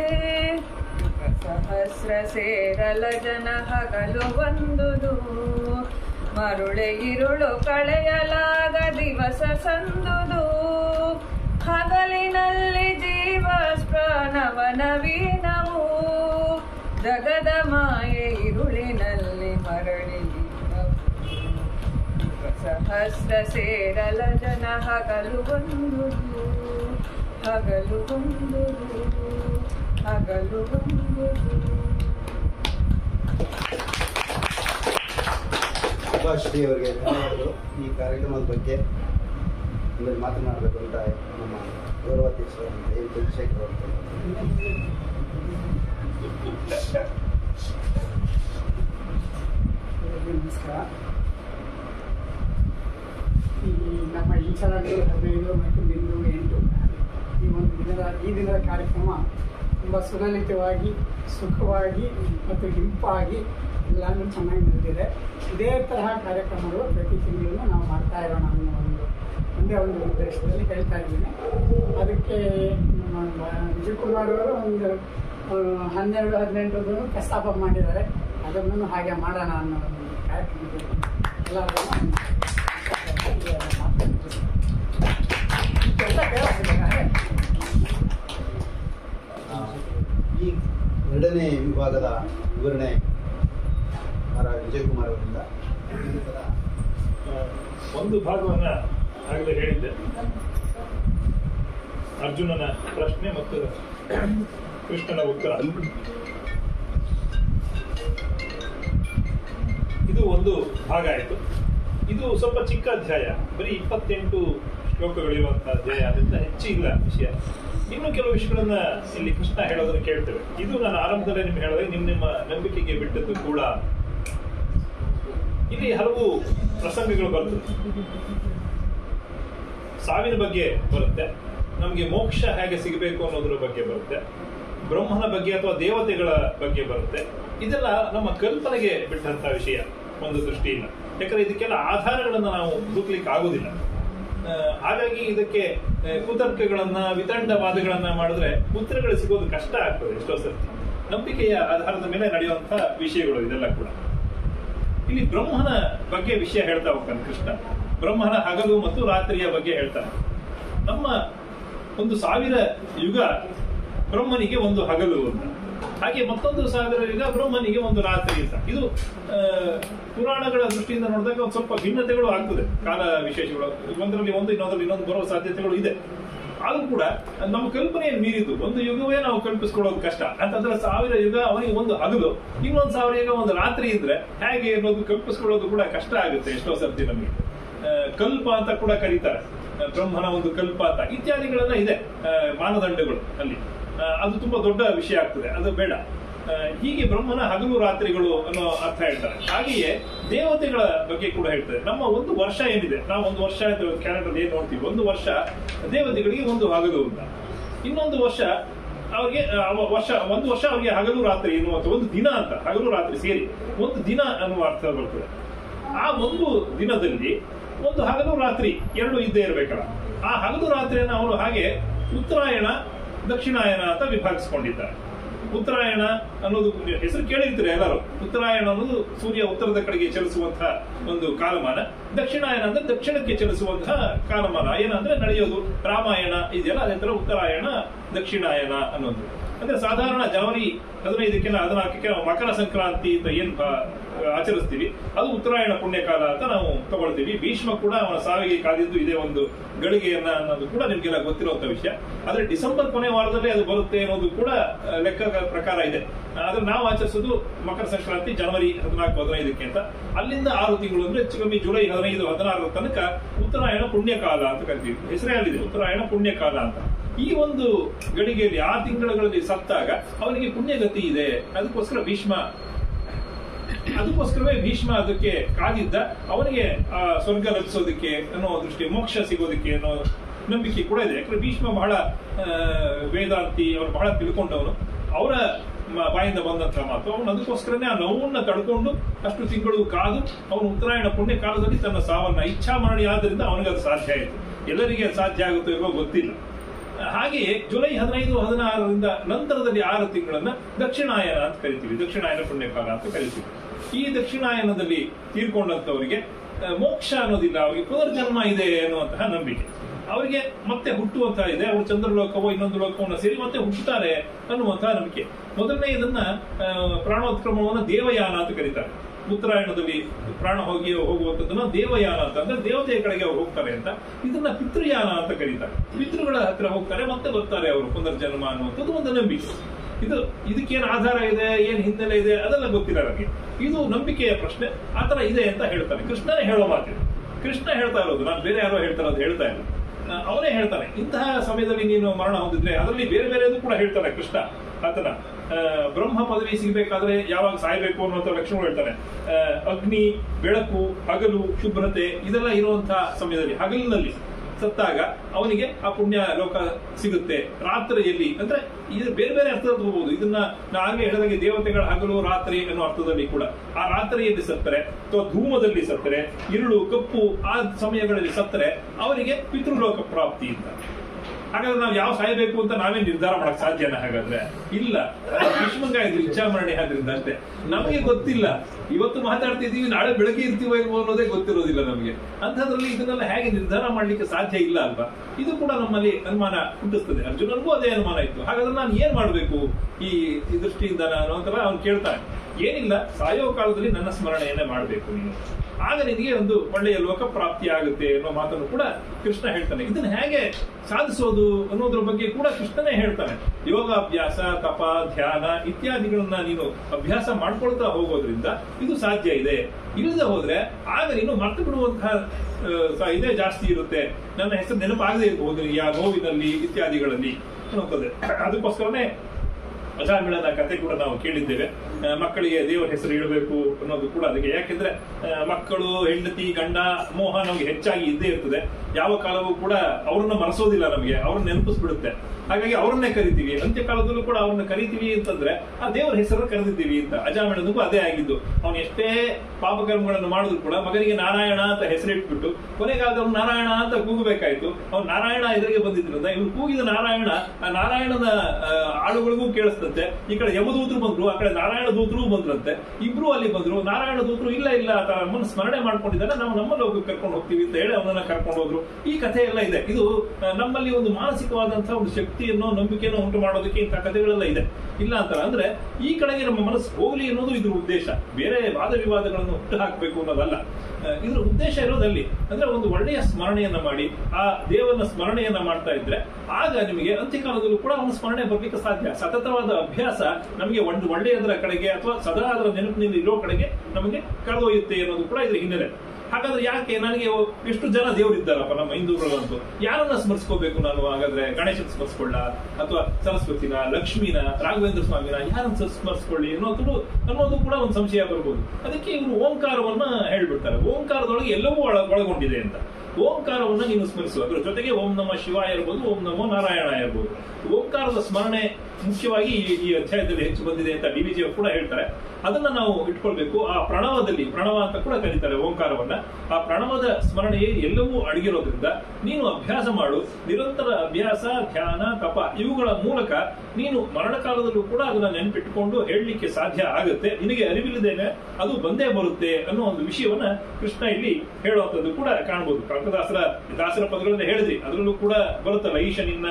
ಸಹಸ್ರ ಸೇರಲ ಜನ ಹಗಲು ಬಂದುದು ಮರುಳೆ ಇರುಳು ಕಳೆಯಲಾಗ ದಿವಸ ಸಂದುದು ಹಗಲಿನಲ್ಲಿ ಜೀವ ಸ್ಪ್ರಾಣವ ನವೀನವು ಜಗದ ಮಾಯೆ ಇರುಳಿನಲ್ಲಿ ಮರಳಿ ಸಹಸ್ರ ಸೇರಲ ಜನ ಹಗಲು ಬಂದುದು ಹಗಲು ಬಂದುದು ಹಗಲು ಬಂದುದು ಸುಭಾಶ್ರೀ ಅವರಿಗೆ ಧನ್ಯವಾದಗಳು ಈ ಕಾರ್ಯಕ್ರಮದ ಬಗ್ಗೆ ಅಂದರೆ ಮಾತನಾಡಬೇಕು ಅಂತ ನಮ್ಮ ಗೌರವಾಧ್ಯಕ್ಷರು ಎ ಚಂದ್ರಶೇಖರ್ ಅವರು ನಮಸ್ಕಾರ ಈ ನಮ್ಮ ಇಂಚಲಲ್ಲಿ ಹದಿನೈದು ಮತ್ತು ಬಿಂದು ಎಂಟು ಈ ಒಂದು ದಿನದ ಈ ದಿನದ ಕಾರ್ಯಕ್ರಮ ತುಂಬ ಸುಲಲಿತವಾಗಿ ಸುಖವಾಗಿ ಮತ್ತು ಇಂಪಾಗಿ ಎಲ್ಲಾನು ಚೆನ್ನಾಗಿ ನಡೆದಿದೆ ಇದೇ ತರಹ ಕಾರ್ಯಕ್ರಮಗಳು ಪ್ರತಿ ತಿಂಗಳು ನಾವು ಮಾಡ್ತಾ ಇರೋಣ ಅನ್ನೋ ಒಂದು ಒಂದೇ ಒಂದು ಉದ್ದೇಶದಲ್ಲಿ ಹೇಳ್ತಾ ಇದ್ದೀನಿ ಅದಕ್ಕೆ ನಮ್ಮ ಬ- ವಿಜಯಕುಮಾರ್ ಅವರು ಒಂದು ಆ, ಹನ್ನೆರಡು ಹದಿನೆಂಟು ಪ್ರಸ್ತಾಪ ಮಾಡಿದ್ದಾರೆ ಅದನ್ನು ಹಾಗೆ ಮಾಡೋಣ ಅನ್ನೋ ಒಂದು ಕಾರ್ಯಕ್ರಮದಲ್ಲಿ ಎಲ್ಲರನ್ನೂ ಕೆಲಸ ಕೇಳಿಸ್ತಿದ್ದಾರೆ ಈ ಎರಡನೇ ವಿಭಾಗದ ವಿವರಣೆ ಆರ್ ಆರ್ ವಿಜಯಕುಮಾರ್ ಅವರಿಂದ ನಂತರ ಒಂದು ಭಾಗವನ್ನ ಆಗಲೇ ಹೇಳಿದ್ದೆ ಅರ್ಜುನನ ಪ್ರಶ್ನೆ ಮತ್ತು ಕೃಷ್ಣನ ಉತ್ತರ ಇದು ಒಂದು ಭಾಗ ಆಯಿತು ಇದು ಸ್ವಲ್ಪ ಚಿಕ್ಕ ಅಧ್ಯಾಯ ಬರೀ ಇಪ್ಪತ್ತೆಂಟು ಶ್ಲೋಕಗಳಿರುವಂತಹ ಅಧ್ಯಾಯ ಅದರಿಂದ ಹೆಚ್ಚಿಲ್ಲ ವಿಷಯ ಇನ್ನು ಕೆಲವು ವಿಷಯಗಳನ್ನ ಇಲ್ಲಿ ಕೃಷ್ಣ ಹೇಳೋದನ್ನು ಕೇಳ್ತೇವೆ ಇದು ನಾನು ಆರಂಭದಲ್ಲೇ ನಿಮ್ಗೆ ಹೇಳಿದ್ರೆ ನಿಮ್ಮ ನಿಮ್ಮ ನಂಬಿಕೆಗೆ ಬಿಟ್ಟದ್ದು ಕೂಡ ಇಲ್ಲಿ ಹಲವು ಪ್ರಸಂಗಗಳು ಬರ್ತದೆ ಸಾವಿನ ಬಗ್ಗೆ ಬರುತ್ತೆ ನಮಗೆ ಮೋಕ್ಷ ಹೇಗೆ ಸಿಗಬೇಕು ಅನ್ನೋದ್ರ ಬಗ್ಗೆ ಬರುತ್ತೆ ಬ್ರಹ್ಮನ ಬಗ್ಗೆ ಅಥವಾ ದೇವತೆಗಳ ಬಗ್ಗೆ ಬರುತ್ತೆ ಇದೆಲ್ಲ ನಮ್ಮ ಕಲ್ಪನೆಗೆ ಬಿಟ್ಟಂತ ವಿಷಯ ಒಂದು ದೃಷ್ಟಿಯಿಂದ ಯಾಕಂದ್ರೆ ಇದಕ್ಕೆಲ್ಲ ಆಧಾರಗಳನ್ನ ನಾವು ಹುಡುಕ್ಲಿಕ್ಕೆ ಆಗುದಿಲ್ಲ ಆ, ಹಾಗಾಗಿ ಇದಕ್ಕೆ ಆ, ಕುತರ್ಕಗಳನ್ನ ವಿತಂಡವಾದಗಳನ್ನ ಮಾಡಿದ್ರೆ ಉತ್ತರಗಳು ಸಿಗೋದು ಕಷ್ಟ ಆಗ್ತದೆ ಎಷ್ಟೋ ಸರ್ತಿ ನಂಬಿಕೆಯ ಆಧಾರದ ಮೇಲೆ ನಡೆಯುವಂತಹ ವಿಷಯಗಳು ಇದೆಲ್ಲ ಕೂಡ ಇಲ್ಲಿ ಬ್ರಹ್ಮನ ಬಗ್ಗೆ ವಿಷಯ ಹೇಳ್ತಾ ಹೋಗ್ತಾನೆ ಕೃಷ್ಣ ಬ್ರಹ್ಮನ ಹಗಲು ಮತ್ತು ರಾತ್ರಿಯ ಬಗ್ಗೆ ಹೇಳ್ತಾನೆ ನಮ್ಮ ಒಂದು ಸಾವಿರ ಯುಗ ಬ್ರಹ್ಮನಿಗೆ ಒಂದು ಹಗಲು ಅಂತ ಹಾಗೆ ಮತ್ತೊಂದು ಸಾವಿರ ಯುಗ ಬ್ರಹ್ಮನಿಗೆ ಒಂದು ರಾತ್ರಿ ಅಂತ ಇದು ಆ, ಪುರಾಣಗಳ ದೃಷ್ಟಿಯಿಂದ ನೋಡಿದಾಗ ಒಂದು ಸ್ವಲ್ಪ ಭಿನ್ನತೆಗಳು ಆಗ್ತದೆ ಕಾಲ ವಿಶೇಷಗಳು ಒಂದರಲ್ಲಿ ಒಂದು ಇನ್ನೊಂದರಲ್ಲಿ ಇನ್ನೊಂದು ಬರುವ ಸಾಧ್ಯತೆಗಳು ಇದೆ ಆದ್ರೂ ಕೂಡ ನಮ್ಮ ಕಲ್ಪನೆಯನ್ನು ಮೀರಿದ್ದು ಒಂದು ಯುಗವೇ ನಾವು ಕಲ್ಪಿಸ್ಕೊಳ್ಳೋದು ಕಷ್ಟ ಅಂತಂದ್ರೆ ಸಾವಿರ ಯುಗ ಅವನಿಗೆ ಒಂದು ಹಗಲು ಇನ್ನೊಂದು ಸಾವಿರ ಯುಗ ಒಂದು ರಾತ್ರಿ ಇದ್ರೆ ಹೇಗೆ ಅನ್ನೋದು ಕಲ್ಪಿಸ್ಕೊಳ್ಳೋದು ಕೂಡ ಕಷ್ಟ ಆಗುತ್ತೆ ಎಷ್ಟೋ ಸರ್ತಿ ನಮಗೆ ಆ, ಕಲ್ಪ ಅಂತ ಕೂಡ ಕರೀತಾರೆ ಆ, ಬ್ರಹ್ಮನ ಒಂದು ಕಲ್ಪ ಅಂತ ಇತ್ಯಾದಿಗಳೆಲ್ಲ ಇದೆ ಆ, ಮಾನದಂಡಗಳು ಅಲ್ಲಿ ಆ, ಅದು ತುಂಬಾ ದೊಡ್ಡ ವಿಷಯ ಆಗ್ತದೆ ಅದು ಬೇಡ ಆ, ಹೀಗೆ ಬ್ರಹ್ಮನ ಹಗಲು ರಾತ್ರಿಗಳು ಅನ್ನೋ ಅರ್ಥ ಹೇಳ್ತಾರೆ ಹಾಗೆಯೇ ದೇವತೆಗಳ ಬಗ್ಗೆ ಕೂಡ ಹೇಳ್ತಾರೆ ನಮ್ಮ ಒಂದು ವರ್ಷ ಏನಿದೆ ನಾವು ಒಂದು ವರ್ಷ ಕ್ಯಾಲೆಂಡರ್ ಏನ್ ನೋಡ್ತೀವಿ ಒಂದು ವರ್ಷ ದೇವತೆಗಳಿಗೆ ಒಂದು ಹಗಲು ಅಂತ ಇನ್ನೊಂದು ವರ್ಷ ಅವ್ರಿಗೆ ಆ, ಅವ- ವರ್ಷ ಒಂದು ವರ್ಷ ಅವ್ರಿಗೆ ಹಗಲು ರಾತ್ರಿ ಎನ್ನುವಂತ ಒಂದು ದಿನ ಅಂತ ಹಗಲು ರಾತ್ರಿ ಸೇರಿ ಒಂದು ದಿನ ಅನ್ನುವ ಅರ್ಥ ಬರ್ತದೆ ಆ ಒಂದು ದಿನದಲ್ಲಿ ಒಂದು ಹಗಲು ರಾತ್ರಿ ಎರಡು ಇದ್ದೇ ಇರ್ಬೇಕಲ್ಲ ಆ ಹಗಲು ರಾತ್ರಿಯನ್ನು ಅವರು ಹಾಗೆ ಉತ್ತರಾಯಣ ದಕ್ಷಿಣಾಯನ ಅಂತ ವಿಭಾಗಿಸ್ಕೊಂಡಿದ್ದಾರೆ ಉತ್ತರಾಯಣ ಅನ್ನೋದು ಹೆಸರು ಕೇಳಿರ್ತೀರಿ ಎಲ್ಲರೂ ಉತ್ತರಾಯಣ ಅನ್ನೋದು ಸೂರ್ಯ ಉತ್ತರದ ಕಡೆಗೆ ಚಲಿಸುವಂತಹ ಒಂದು ಕಾಲಮಾನ ದಕ್ಷಿಣಾಯನ ಅಂದ್ರೆ ದಕ್ಷಿಣಕ್ಕೆ ಚಲಿಸುವಂತಹ ಕಾಲಮಾನ ಏನಂದ್ರೆ ನಡೆಯೋದು ರಾಮಾಯಣ ಇದೆಯಲ್ಲ ಅದೇ ತರ ಉತ್ತರಾಯಣ ದಕ್ಷಿಣಾಯನ ಅನ್ನೋದು ಅಂದ್ರೆ ಸಾಧಾರಣ ಜನವರಿ ಹದಿನೈದಕ್ಕೆಲ್ಲ ಹದಿನಾಲ್ಕಕ್ಕೆ ನಾವು ಮಕರ ಸಂಕ್ರಾಂತಿ ಅಂತ ಏನ್ ಭಾ- ಆಚರಿಸ್ತೀವಿ ಅದು ಉತ್ತರಾಯಣ ಪುಣ್ಯಕಾಲ ಅಂತ ನಾವು ತಗೊಳ್ತೀವಿ ಭೀಷ್ಮ ಕೂಡ ಅವನ ಸಾವಿಗೆ ಕಾದಿದ್ದು ಇದೇ ಒಂದು ಗಳಿಗೆಯನ್ನ ಅನ್ನೋದು ಕೂಡ ನಿಮ್ಗೆಲ್ಲ ಗೊತ್ತಿರುವಂತ ವಿಷಯ ಆದ್ರೆ ಡಿಸೆಂಬರ್ ಕೊನೆ ವಾರದಲ್ಲಿ ಅದು ಬರುತ್ತೆ ಅನ್ನೋದು ಕೂಡ ಆ, ಲೆಕ್ಕದ ಪ್ರಕಾರ ಇದೆ ಆದ್ರೆ ನಾವು ಆಚರಿಸೋದು ಮಕರ ಸಂಕ್ರಾಂತಿ ಜನವರಿ ಹದಿನಾಲ್ಕು ಹದಿನೈದಕ್ಕೆ ಅಂತ ಅಲ್ಲಿಂದ ಆರು ತಿಂಗಳು ಅಂದ್ರೆ ಹೆಚ್ಚು ಕಮ್ಮಿ ಜುಲೈ ಹದಿನೈದು ಹದಿನಾರರ ತನಕ ಉತ್ತರಾಯಣ ಪುಣ್ಯಕಾಲ ಅಂತ ಕರಿತೀವಿ ಹೆಸರೇ ಅಲ್ಲಿದೆ ಉತ್ತರಾಯಣ ಪುಣ್ಯಕಾಲ ಅಂತ ಈ ಒಂದು ಗಳಿಗೆಯಲ್ಲಿ ಆ ತಿಂಗಳುಗಳಲ್ಲಿ ಸತ್ತಾಗ ಅವನಿಗೆ ಪುಣ್ಯಗತಿ ಇದೆ ಅದಕ್ಕೋಸ್ಕರ ಭೀಷ್ಮ ಅದಕ್ಕೋಸ್ಕರವೇ ಭೀಷ್ಮ ಅದಕ್ಕೆ ಕಾದಿದ್ದ ಅವನಿಗೆ ಆ ಸ್ವರ್ಗ ಲಭಿಸೋದಕ್ಕೆ ಅನ್ನೋ ದೃಷ್ಟಿ ಮೋಕ್ಷ ಸಿಗೋದಕ್ಕೆ ಅನ್ನೋ ನಂಬಿಕೆ ಕೂಡ ಇದೆ ಯಾಕಂದ್ರೆ ಭೀಷ್ಮ ಬಹಳ ಆ, ವೇದಾಂತಿ ಅವನು ಬಹಳ ತಿಳ್ಕೊಂಡವನು ಅವರ ಮ- ಬಾಯಿಂದ ಬಂದಂತಹ ಮಾತು ಅವನು ಅದಕ್ಕೋಸ್ಕರನೇ ಆ ನೋವನ್ನ ತಡ್ಕೊಂಡು ಅಷ್ಟು ತಿಂಗಳು ಕಾದು ಅವನು ಉತ್ತರಾಯಣ ಪುಣ್ಯ ಕಾಲದಲ್ಲಿ ತನ್ನ ಸಾವನ್ನ ಇಚ್ಛಾ ಮರಣಿ ಆದ್ರಿಂದ ಅವನಿಗೆ ಅದು ಸಾಧ್ಯ ಆಯಿತು ಎಲ್ಲರಿಗೆ ಅದು ಸಾಧ್ಯ ಆಗುತ್ತೋ ಇಲ್ವೋ ಗೊತ್ತಿಲ್ಲ ಹಾಗೆಯೇ ಜುಲೈ ಹದಿನೈದು ಹದಿನಾರರಿಂದ ನಂತರದಲ್ಲಿ ಆರು ತಿಂಗಳನ್ನ ದಕ್ಷಿಣಾಯನ ಅಂತ ಕರಿತೀವಿ ದಕ್ಷಿಣಾಯನ ಪುಣ್ಯಕಾಲ ಅಂತ ಕರಿತೀವಿ ಈ ದಕ್ಷಿಣಾಯನದಲ್ಲಿ ತೀರ್ಕೊಂಡಂತವರಿಗೆ ಆ, ಮೋಕ್ಷ ಅನ್ನೋದಿಲ್ಲ ಅವರಿಗೆ ಪುನರ್ಜನ್ಮ ಇದೆ ಅನ್ನುವಂತಹ ನಂಬಿಕೆ ಅವರಿಗೆ ಮತ್ತೆ ಹುಟ್ಟುವಂತಹ ಇದೆ ಅವರು ಚಂದ್ರಲೋಕವೋ ಇನ್ನೊಂದು ಲೋಕವನ್ನ ಸೇರಿ ಮತ್ತೆ ಹುಟ್ಟುತ್ತಾರೆ ಅನ್ನುವಂತಹ ನಂಬಿಕೆ ಮೊದಲನೇ ಇದನ್ನ ಆ, ಪ್ರಾಣೋತ್ಕ್ರಮವನ್ನ ದೇವಯಾನ ಅಂತ ಕರೀತಾರೆ ಉತ್ತರಾಯಣದಲ್ಲಿ ಪ್ರಾಣ ಹೋಗಿ ಹೋಗುವಂತದ್ದನ್ನ ದೇವಯಾನ ಅಂತ ಅಂದ್ರೆ ದೇವತೆಯ ಕಡೆಗೆ ಅವ್ರು ಹೋಗ್ತಾರೆ ಅಂತ ಇದನ್ನ ಪಿತೃಯಾನ ಅಂತ ಕರೀತಾರೆ ಪಿತೃಗಳ ಹತ್ರ ಹೋಗ್ತಾರೆ ಮತ್ತೆ ಬರ್ತಾರೆ ಅವರು ಪುನರ್ಜನ್ಮ ಅನ್ನುವಂಥದ್ದು ಒಂದು ನಂಬಿಕೆ ಇದು ಇದಕ್ಕೇನು ಆಧಾರ ಇದೆ ಏನ್ ಹಿನ್ನೆಲೆ ಇದೆ ಅದೆಲ್ಲ ಗೊತ್ತಿಲ್ಲ ನನಗೆ ಇದು ನಂಬಿಕೆಯ ಪ್ರಶ್ನೆ ಆತರ ಇದೆ ಅಂತ ಹೇಳ್ತಾನೆ ಕೃಷ್ಣನೇ ಹೇಳೋ ಮಾತಿದೆ ಕೃಷ್ಣ ಹೇಳ್ತಾ ಇರೋದು ನಾನು ಬೇರೆ ಯಾರೋ ಹೇಳ್ತಾರೆ ಅದು ಹೇಳ್ತಾ ಇಲ್ಲ ಆ, ಅವನೇ ಹೇಳ್ತಾನೆ ಇಂತಹ ಸಮಯದಲ್ಲಿ ನೀನು ಮರಣ ಹೊಂದಿದ್ರೆ ಅದರಲ್ಲಿ ಬೇರೆ ಬೇರೆದು ಕೂಡ ಹೇಳ್ತಾನೆ ಕೃಷ್ಣ ಆತನ ಆ, ಬ್ರಹ್ಮ ಪದವಿ ಸಿಗಬೇಕಾದ್ರೆ ಯಾವಾಗ ಸಾಯ್ಬೇಕು ಅನ್ನುವಂಥ ಲಕ್ಷಣಗಳು ಹೇಳ್ತಾನೆ ಆ, ಅಗ್ನಿ ಬೆಳಕು ಹಗಲು ಶುಭ್ರತೆ ಇದೆಲ್ಲ ಇರುವಂತಹ ಸಮಯದಲ್ಲಿ ಹಗಲಿನಲ್ಲಿ ಸತ್ತಾಗ ಅವನಿಗೆ ಆ ಪುಣ್ಯ ಲೋಕ ಸಿಗುತ್ತೆ ರಾತ್ರಿಯಲ್ಲಿ ಅಂದ್ರೆ ಇದು ಬೇರೆ ಬೇರೆ ಅರ್ಥದಲ್ಲಿ ತಗೋಬಹುದು ಇದನ್ನ ನಾ ಆಗಲೇ ಹೇಳಿದಾಗೆ ದೇವತೆಗಳ ಹಗಲು ರಾತ್ರಿ ಅನ್ನೋ ಅರ್ಥದಲ್ಲಿ ಕೂಡ ಆ ರಾತ್ರಿಯಲ್ಲಿ ಸತ್ತರೆ ಅಥವಾ ಧೂಮದಲ್ಲಿ ಸತ್ತರೆ ಇರುಳು ಕಪ್ಪು ಆ ಸಮಯಗಳಲ್ಲಿ ಸತ್ತರೆ ಅವರಿಗೆ ಪಿತೃಲೋಕ ಪ್ರಾಪ್ತಿ ಅಂತ ಹಾಗಾದ್ರೆ ನಾವು ಯಾವ ಸಾಯಬೇಕು ಅಂತ ನಾವೇ ನಿರ್ಧಾರ ಮಾಡಕ್ ಸಾಧ್ಯನ ಹಾಗಾದ್ರೆ ಇಲ್ಲ ಭೀಷ್ಮಂಗಾಯ್ತು ಇಚ್ಛಾಮರಣೆ ಆದ್ರಿಂದ ಅಷ್ಟೇ ನಮಗೆ ಗೊತ್ತಿಲ್ಲ ಇವತ್ತು ಮಾತಾಡ್ತಿದೀವಿ ನಾಳೆ ಬೆಳಗ್ಗೆ ಇರ್ತೀವೋ ಇಲ್ವೋ ಅನ್ನೋದೇ ಗೊತ್ತಿರೋದಿಲ್ಲ ನಮಗೆ ಅಂಥದ್ರಲ್ಲಿ ಇದನ್ನೆಲ್ಲ ಹೇಗೆ ನಿರ್ಧಾರ ಮಾಡ್ಲಿಕ್ಕೆ ಸಾಧ್ಯ ಇಲ್ಲ ಅಲ್ವಾ ಇದು ಕೂಡ ನಮ್ಮಲ್ಲಿ ಅನುಮಾನ ಹುಟ್ಟಿಸ್ತದೆ ಅರ್ಜುನನಿಗೂ ಅದೇ ಅನುಮಾನ ಇತ್ತು ಹಾಗಾದ್ರೆ ನಾನು ಏನ್ ಮಾಡ್ಬೇಕು ಈ ಈ ದೃಷ್ಟಿಯಿಂದ ನಾನು ಅಂತೆಲ್ಲ ಅವ್ನು ಕೇಳ್ತಾನೆ ಏನಿಲ್ಲ ಸಾಯೋ ಕಾಲದಲ್ಲಿ ನನ್ನ ಸ್ಮರಣೆಯನ್ನೇ ಮಾಡಬೇಕು ನೀನು ಆಗ ನಿನಗೆ ಒಂದು ಒಳ್ಳೆಯ ಲೋಕ ಪ್ರಾಪ್ತಿ ಆಗುತ್ತೆ ಅನ್ನೋ ಮಾತನ್ನು ಕೂಡ ಕೃಷ್ಣ ಹೇಳ್ತಾನೆ ಇದನ್ನ ಹೇಗೆ ಸಾಧಿಸೋದು ಅನ್ನೋದ್ರ ಬಗ್ಗೆ ಕೂಡ ಕೃಷ್ಣನೇ ಹೇಳ್ತಾನೆ ಯೋಗಾಭ್ಯಾಸ ತಪ ಧ್ಯಾನ ಇತ್ಯಾದಿಗಳನ್ನ ನೀನು ಅಭ್ಯಾಸ ಮಾಡ್ಕೊಳ್ತಾ ಹೋಗೋದ್ರಿಂದ ಇದು ಸಾಧ್ಯ ಇದೆ ಇಲ್ಲದೆ ಹೋದ್ರೆ ಆಗ ನೀನು ಮರ್ತು ಬಿಡುವಂತಹ ಆ, ಸ- ಇದೇ ಜಾಸ್ತಿ ಇರುತ್ತೆ ನನ್ನ ಹೆಸರು ನೆನಪಾಗದೇ ಇರಬಹುದು ಯಾ ನೋವಿನಲ್ಲಿ ಇತ್ಯಾದಿಗಳಲ್ಲಿ ಅನ್ನೋಂಥದ್ದು ಅದಕ್ಕೋಸ್ಕರನೇ ಅಜಾಮಿಳನ ಕತೆ ಕೂಡ ನಾವು ಕೇಳಿದ್ದೇವೆ ಆ, ಮಕ್ಕಳಿಗೆ ದೇವರ ಹೆಸರು ಇಡಬೇಕು ಅನ್ನೋದು ಕೂಡ ಅದಕ್ಕೆ ಯಾಕೆಂದ್ರೆ ಆ, ಮಕ್ಕಳು ಹೆಂಡತಿ ಗಂಡ ಮೋಹ ನಮಗೆ ಹೆಚ್ಚಾಗಿ ಇದ್ದೇ ಇರ್ತದೆ ಯಾವ ಕಾಲವೂ ಕೂಡ ಅವ್ರನ್ನ ಮರೆಸೋದಿಲ್ಲ ನಮಗೆ ಅವ್ರನ್ನ ನೆನಪಿಸ್ಬಿಡುತ್ತೆ ಹಾಗಾಗಿ ಅವ್ರನ್ನೇ ಕರಿತೀವಿ ಅಂತ್ಯಕಾಲದಲ್ಲೂ ಕೂಡ ಅವ್ರನ್ನ ಕರಿತೀವಿ ಅಂತಂದ್ರೆ ಆ ದೇವರ ಹೆಸರನ್ನು ಕರೆದಿದ್ದೀವಿ ಅಂತ ಅಜಾಮಿಳನಿಗೂ ಅದೇ ಆಗಿದ್ದು ಅವನು ಎಷ್ಟೇ ಪಾಪಕರ್ಮಗಳನ್ನು ಮಾಡಿದ್ರು ಕೂಡ ಮಗನಿಗೆ ನಾರಾಯಣ ಅಂತ ಹೆಸರಿಟ್ಬಿಟ್ಟು ಕೊನೆಗಾಲದ ಅವ್ನು ನಾರಾಯಣ ಅಂತ ಕೂಗಬೇಕಾಯ್ತು ಅವ್ನು ನಾರಾಯಣ ಎದುರಿಗೆ ಬಂದಿದ್ರಿಂದ ಇವ್ರು ಕೂಗಿದ ನಾರಾಯಣ ಆ ನಾರಾಯಣನ ಆ, ಆಳುಗಳಿಗೂ ಕೇಳಿಸ್ತಂತೆ ಈ ಕಡೆ ಯಮದೂತರು ಬಂದ್ರು ಆ ಕಡೆ ನಾರಾಯಣ ದೂತರು ಬಂದ್ರಂತೆ ಇಬ್ರು ಅಲ್ಲಿ ಬಂದ್ರು ನಾರಾಯಣ ದೂತರು ಇಲ್ಲ ಇಲ್ಲ ಆತ ನಮ್ಮನ್ನು ಸ್ಮರಣೆ ಮಾಡ್ಕೊಂಡಿದ್ದಾನೆ ನಾವು ನಮ್ಮ ಲೋಕಕ್ಕೆ ಕರ್ಕೊಂಡು ಹೋಗ್ತೀವಿ ಅಂತ ಹೇಳಿ ಅವನನ್ನ ಕರ್ಕೊಂಡು ಹೋದ್ರು ಈ ಕಥೆ ಎಲ್ಲ ಇದೆ ಇದು ಆ, ನಮ್ಮಲ್ಲಿ ಒಂದು ಮಾನಸಿಕವಾದಂತಹ ಒಂದು ಶಕ್ತಿಯನ್ನು ನಂಬಿಕೆಯನ್ನು ಉಂಟು ಮಾಡೋದಕ್ಕೆ ಇಂಥ ಕಥೆಗಳೆಲ್ಲ ಇದೆ ಇಲ್ಲ ಅಂತಾರೆ ಅಂದ್ರೆ ಈ ಕಡೆಗೆ ನಮ್ಮ ಮನಸ್ಸು ಹೋಗ್ಲಿ ಅನ್ನೋದು ಇದ್ರ ಉದ್ದೇಶ ಬೇರೆ ವಾದ ವಿವಾದಗಳನ್ನು ಹುಟ್ಟು ಹಾಕಬೇಕು ಅನ್ನೋದಲ್ಲ ಆ, ಇದ್ರ ಉದ್ದೇಶ ಇರೋದಲ್ಲಿ ಅಂದ್ರೆ ಒಂದು ಒಳ್ಳೆಯ ಸ್ಮರಣೆಯನ್ನ ಮಾಡಿ ಆ ದೇವರನ್ನ ಸ್ಮರಣೆಯನ್ನ ಮಾಡ್ತಾ ಇದ್ರೆ ಆಗ ನಿಮಗೆ ಅಂತ್ಯಕಾಲದಲ್ಲೂ ಕೂಡ ಅವನ ಸ್ಮರಣೆ ಬರ್ಲಿಕ್ಕೆ ಸಾಧ್ಯ ಸತತವಾದ ಅಭ್ಯಾಸ ನಮಗೆ ಒಂದು ಒಳ್ಳೆಯದರ ಕಡೆಗೆ ಅಥವಾ ಸದಾ ಅದರ ನೆನಪಿನಲ್ಲಿ ಇರೋ ಕಡೆಗೆ ನಮಗೆ ಕಳೆದೊಯ್ಯುತ್ತೆ ಅನ್ನೋದು ಕೂಡ ಇದ್ರ ಹಿನ್ನೆಲೆ ಹಾಗಾದ್ರೆ ಯಾಕೆ ನನಗೆ ಎಷ್ಟು ಜನ ದೇವರಿದ್ದಾರಪ್ಪ ನಮ್ಮ ಹಿಂದೂಗಳಂತೂ ಯಾರನ್ನ ಸ್ಮರಿಸ್ಕೋಬೇಕು ನಾನು ಹಾಗಾದ್ರೆ ಗಣೇಶನ್ ಸ್ಮರಿಸ್ಕೊಳ್ಳ ಅಥವಾ ಸರಸ್ವತಿನ ಲಕ್ಷ್ಮಿನ ರಾಘವೇಂದ್ರ ಸ್ವಾಮಿನ ಯಾರನ್ನ ಸ್ಮರಿಸ್ಕೊಳ್ಳಿ ಅನ್ನೋದು ಅನ್ನೋದು ಕೂಡ ಒಂದು ಸಂಶಯ ಬರ್ಬೋದು ಅದಕ್ಕೆ ಇವರು ಓಂಕಾರವನ್ನ ಹೇಳ್ಬಿಡ್ತಾರೆ ಓಂಕಾರದೊಳಗೆ ಎಲ್ಲವೂ ಒಳ ಒಳಗೊಂಡಿದೆ ಅಂತ ಓಂಕಾರವನ್ನ ನೀನು ಸ್ಮರಿಸು ಅದ್ರ ಜೊತೆಗೆ ಓಂ ನಮ ಶಿವಾಯ ಇರ್ಬೋದು ಓಂ ನಮೋ ನಾರಾಯಣ ಇರ್ಬೋದು ಓಂಕಾರದ ಸ್ಮರಣೆ ಮುಖ್ಯವಾಗಿ ಈ ಈ ಅಧ್ಯಾಯದಲ್ಲಿ ಹೆಚ್ಚು ಬಂದಿದೆ ಅಂತ ಡಿ ವಿಜಿ ಕೂಡ ಹೇಳ್ತಾರೆ ಅದನ್ನ ನಾವು ಇಟ್ಕೊಳ್ಬೇಕು ಆ ಪ್ರಣವದಲ್ಲಿ ಪ್ರಣವ ಅಂತ ಕೂಡ ಕರೀತಾರೆ ಓಂಕಾರವನ್ನ ಆ ಪ್ರಣವದ ಸ್ಮರಣೆಯೇ ಎಲ್ಲವೂ ಅಡಗಿರೋದ್ರಿಂದ ನೀನು ಅಭ್ಯಾಸ ಮಾಡು ನಿರಂತರ ಅಭ್ಯಾಸ ಧ್ಯಾನ ತಪ ಇವುಗಳ ಮೂಲಕ ನೀನು ಮರಣಕಾಲದಲ್ಲೂ ಕೂಡ ಅದನ್ನ ನೆನಪಿಟ್ಟುಕೊಂಡು ಹೇಳಲಿಕ್ಕೆ ಸಾಧ್ಯ ಆಗುತ್ತೆ ನಿನಗೆ ಅರಿವಿಲ್ಲದೇನೆ ಅದು ಬಂದೇ ಬರುತ್ತೆ ಅನ್ನೋ ಒಂದು ವಿಷಯವನ್ನ ಕೃಷ್ಣ ಇಲ್ಲಿ ಹೇಳುವಂತದ್ದು ಕೂಡ ಕಾಣಬಹುದು ಕನಕದಾಸರ ದಾಸರ ಪದಗಳನ್ನ ಹೇಳಿದ್ರಿ ಅದರಲ್ಲೂ ಕೂಡ ಬರುತ್ತಲ್ಲ ಈಶ ನಿನ್ನ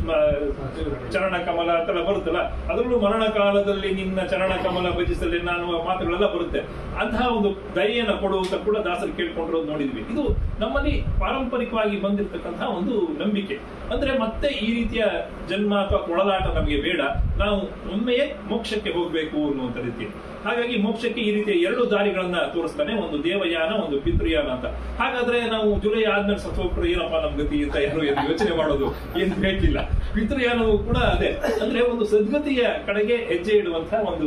ಮ- ಚರಣ ಕಮಲ ಅಂತೆಲ್ಲ ಬರುತ್ತಲ್ಲ ಅದರಲ್ಲೂ ಮರಣ ಕಾಲದಲ್ಲಿ ನಿನ್ನ ಚರಣ ಕಮಲ ಭಜಿಸಲಿ ನಾನು ಮಾತುಗಳೆಲ್ಲ ಬರುತ್ತೆ ಅಂತಹ ಒಂದು ದಯೆಯನ್ನು ಕೊಡುವಂತ ಕೂಡ ದಾಸರು ಕೇಳ್ಕೊಂಡಿರೋದು ನೋಡಿದ್ವಿ ಇದು ನಮ್ಮಲ್ಲಿ ಪಾರಂಪರಿಕವಾಗಿ ಬಂದಿರತಕ್ಕಂತಹ ಒಂದು ನಂಬಿಕೆ ಅಂದ್ರೆ ಮತ್ತೆ ಈ ರೀತಿಯ ಜನ್ಮ ಅಥವಾ ಕೊಳಲಾಟ ನಮಗೆ ಬೇಡ ನಾವು ಒಮ್ಮೆಯೇ ಮೋಕ್ಷಕ್ಕೆ ಹೋಗ್ಬೇಕು ಅನ್ನುವಂಥ ರೀತಿ ಹಾಗಾಗಿ ಮೋಕ್ಷಕ್ಕೆ ಈ ರೀತಿಯ ಎರಡು ದಾರಿಗಳನ್ನ ತೋರಿಸ್ತಾನೆ ಒಂದು ದೇವಯಾನ ಒಂದು ಪಿತೃಯಾನ ಅಂತ ಹಾಗಾದ್ರೆ ನಾವು ಜುಲೈ ಆದ್ಮೇಲೆ ಸತ್ತೋಗ್ಬಿಟ್ರೆ ಏನಪ್ಪಾ ನಮ್ ಗತಿ ಅಂತ ಯಾರು ಏನು ಯೋಚನೆ ಮಾಡೋದು ಏನು ಬೇಕಿಲ್ಲ ಪಿತೃಯಾನವು ಕೂಡ ಅದೇ ಅಂದ್ರೆ ಒಂದು ಸದ್ಗತಿಯ ಕಡೆಗೆ ಹೆಜ್ಜೆ ಇಡುವಂತಹ ಒಂದು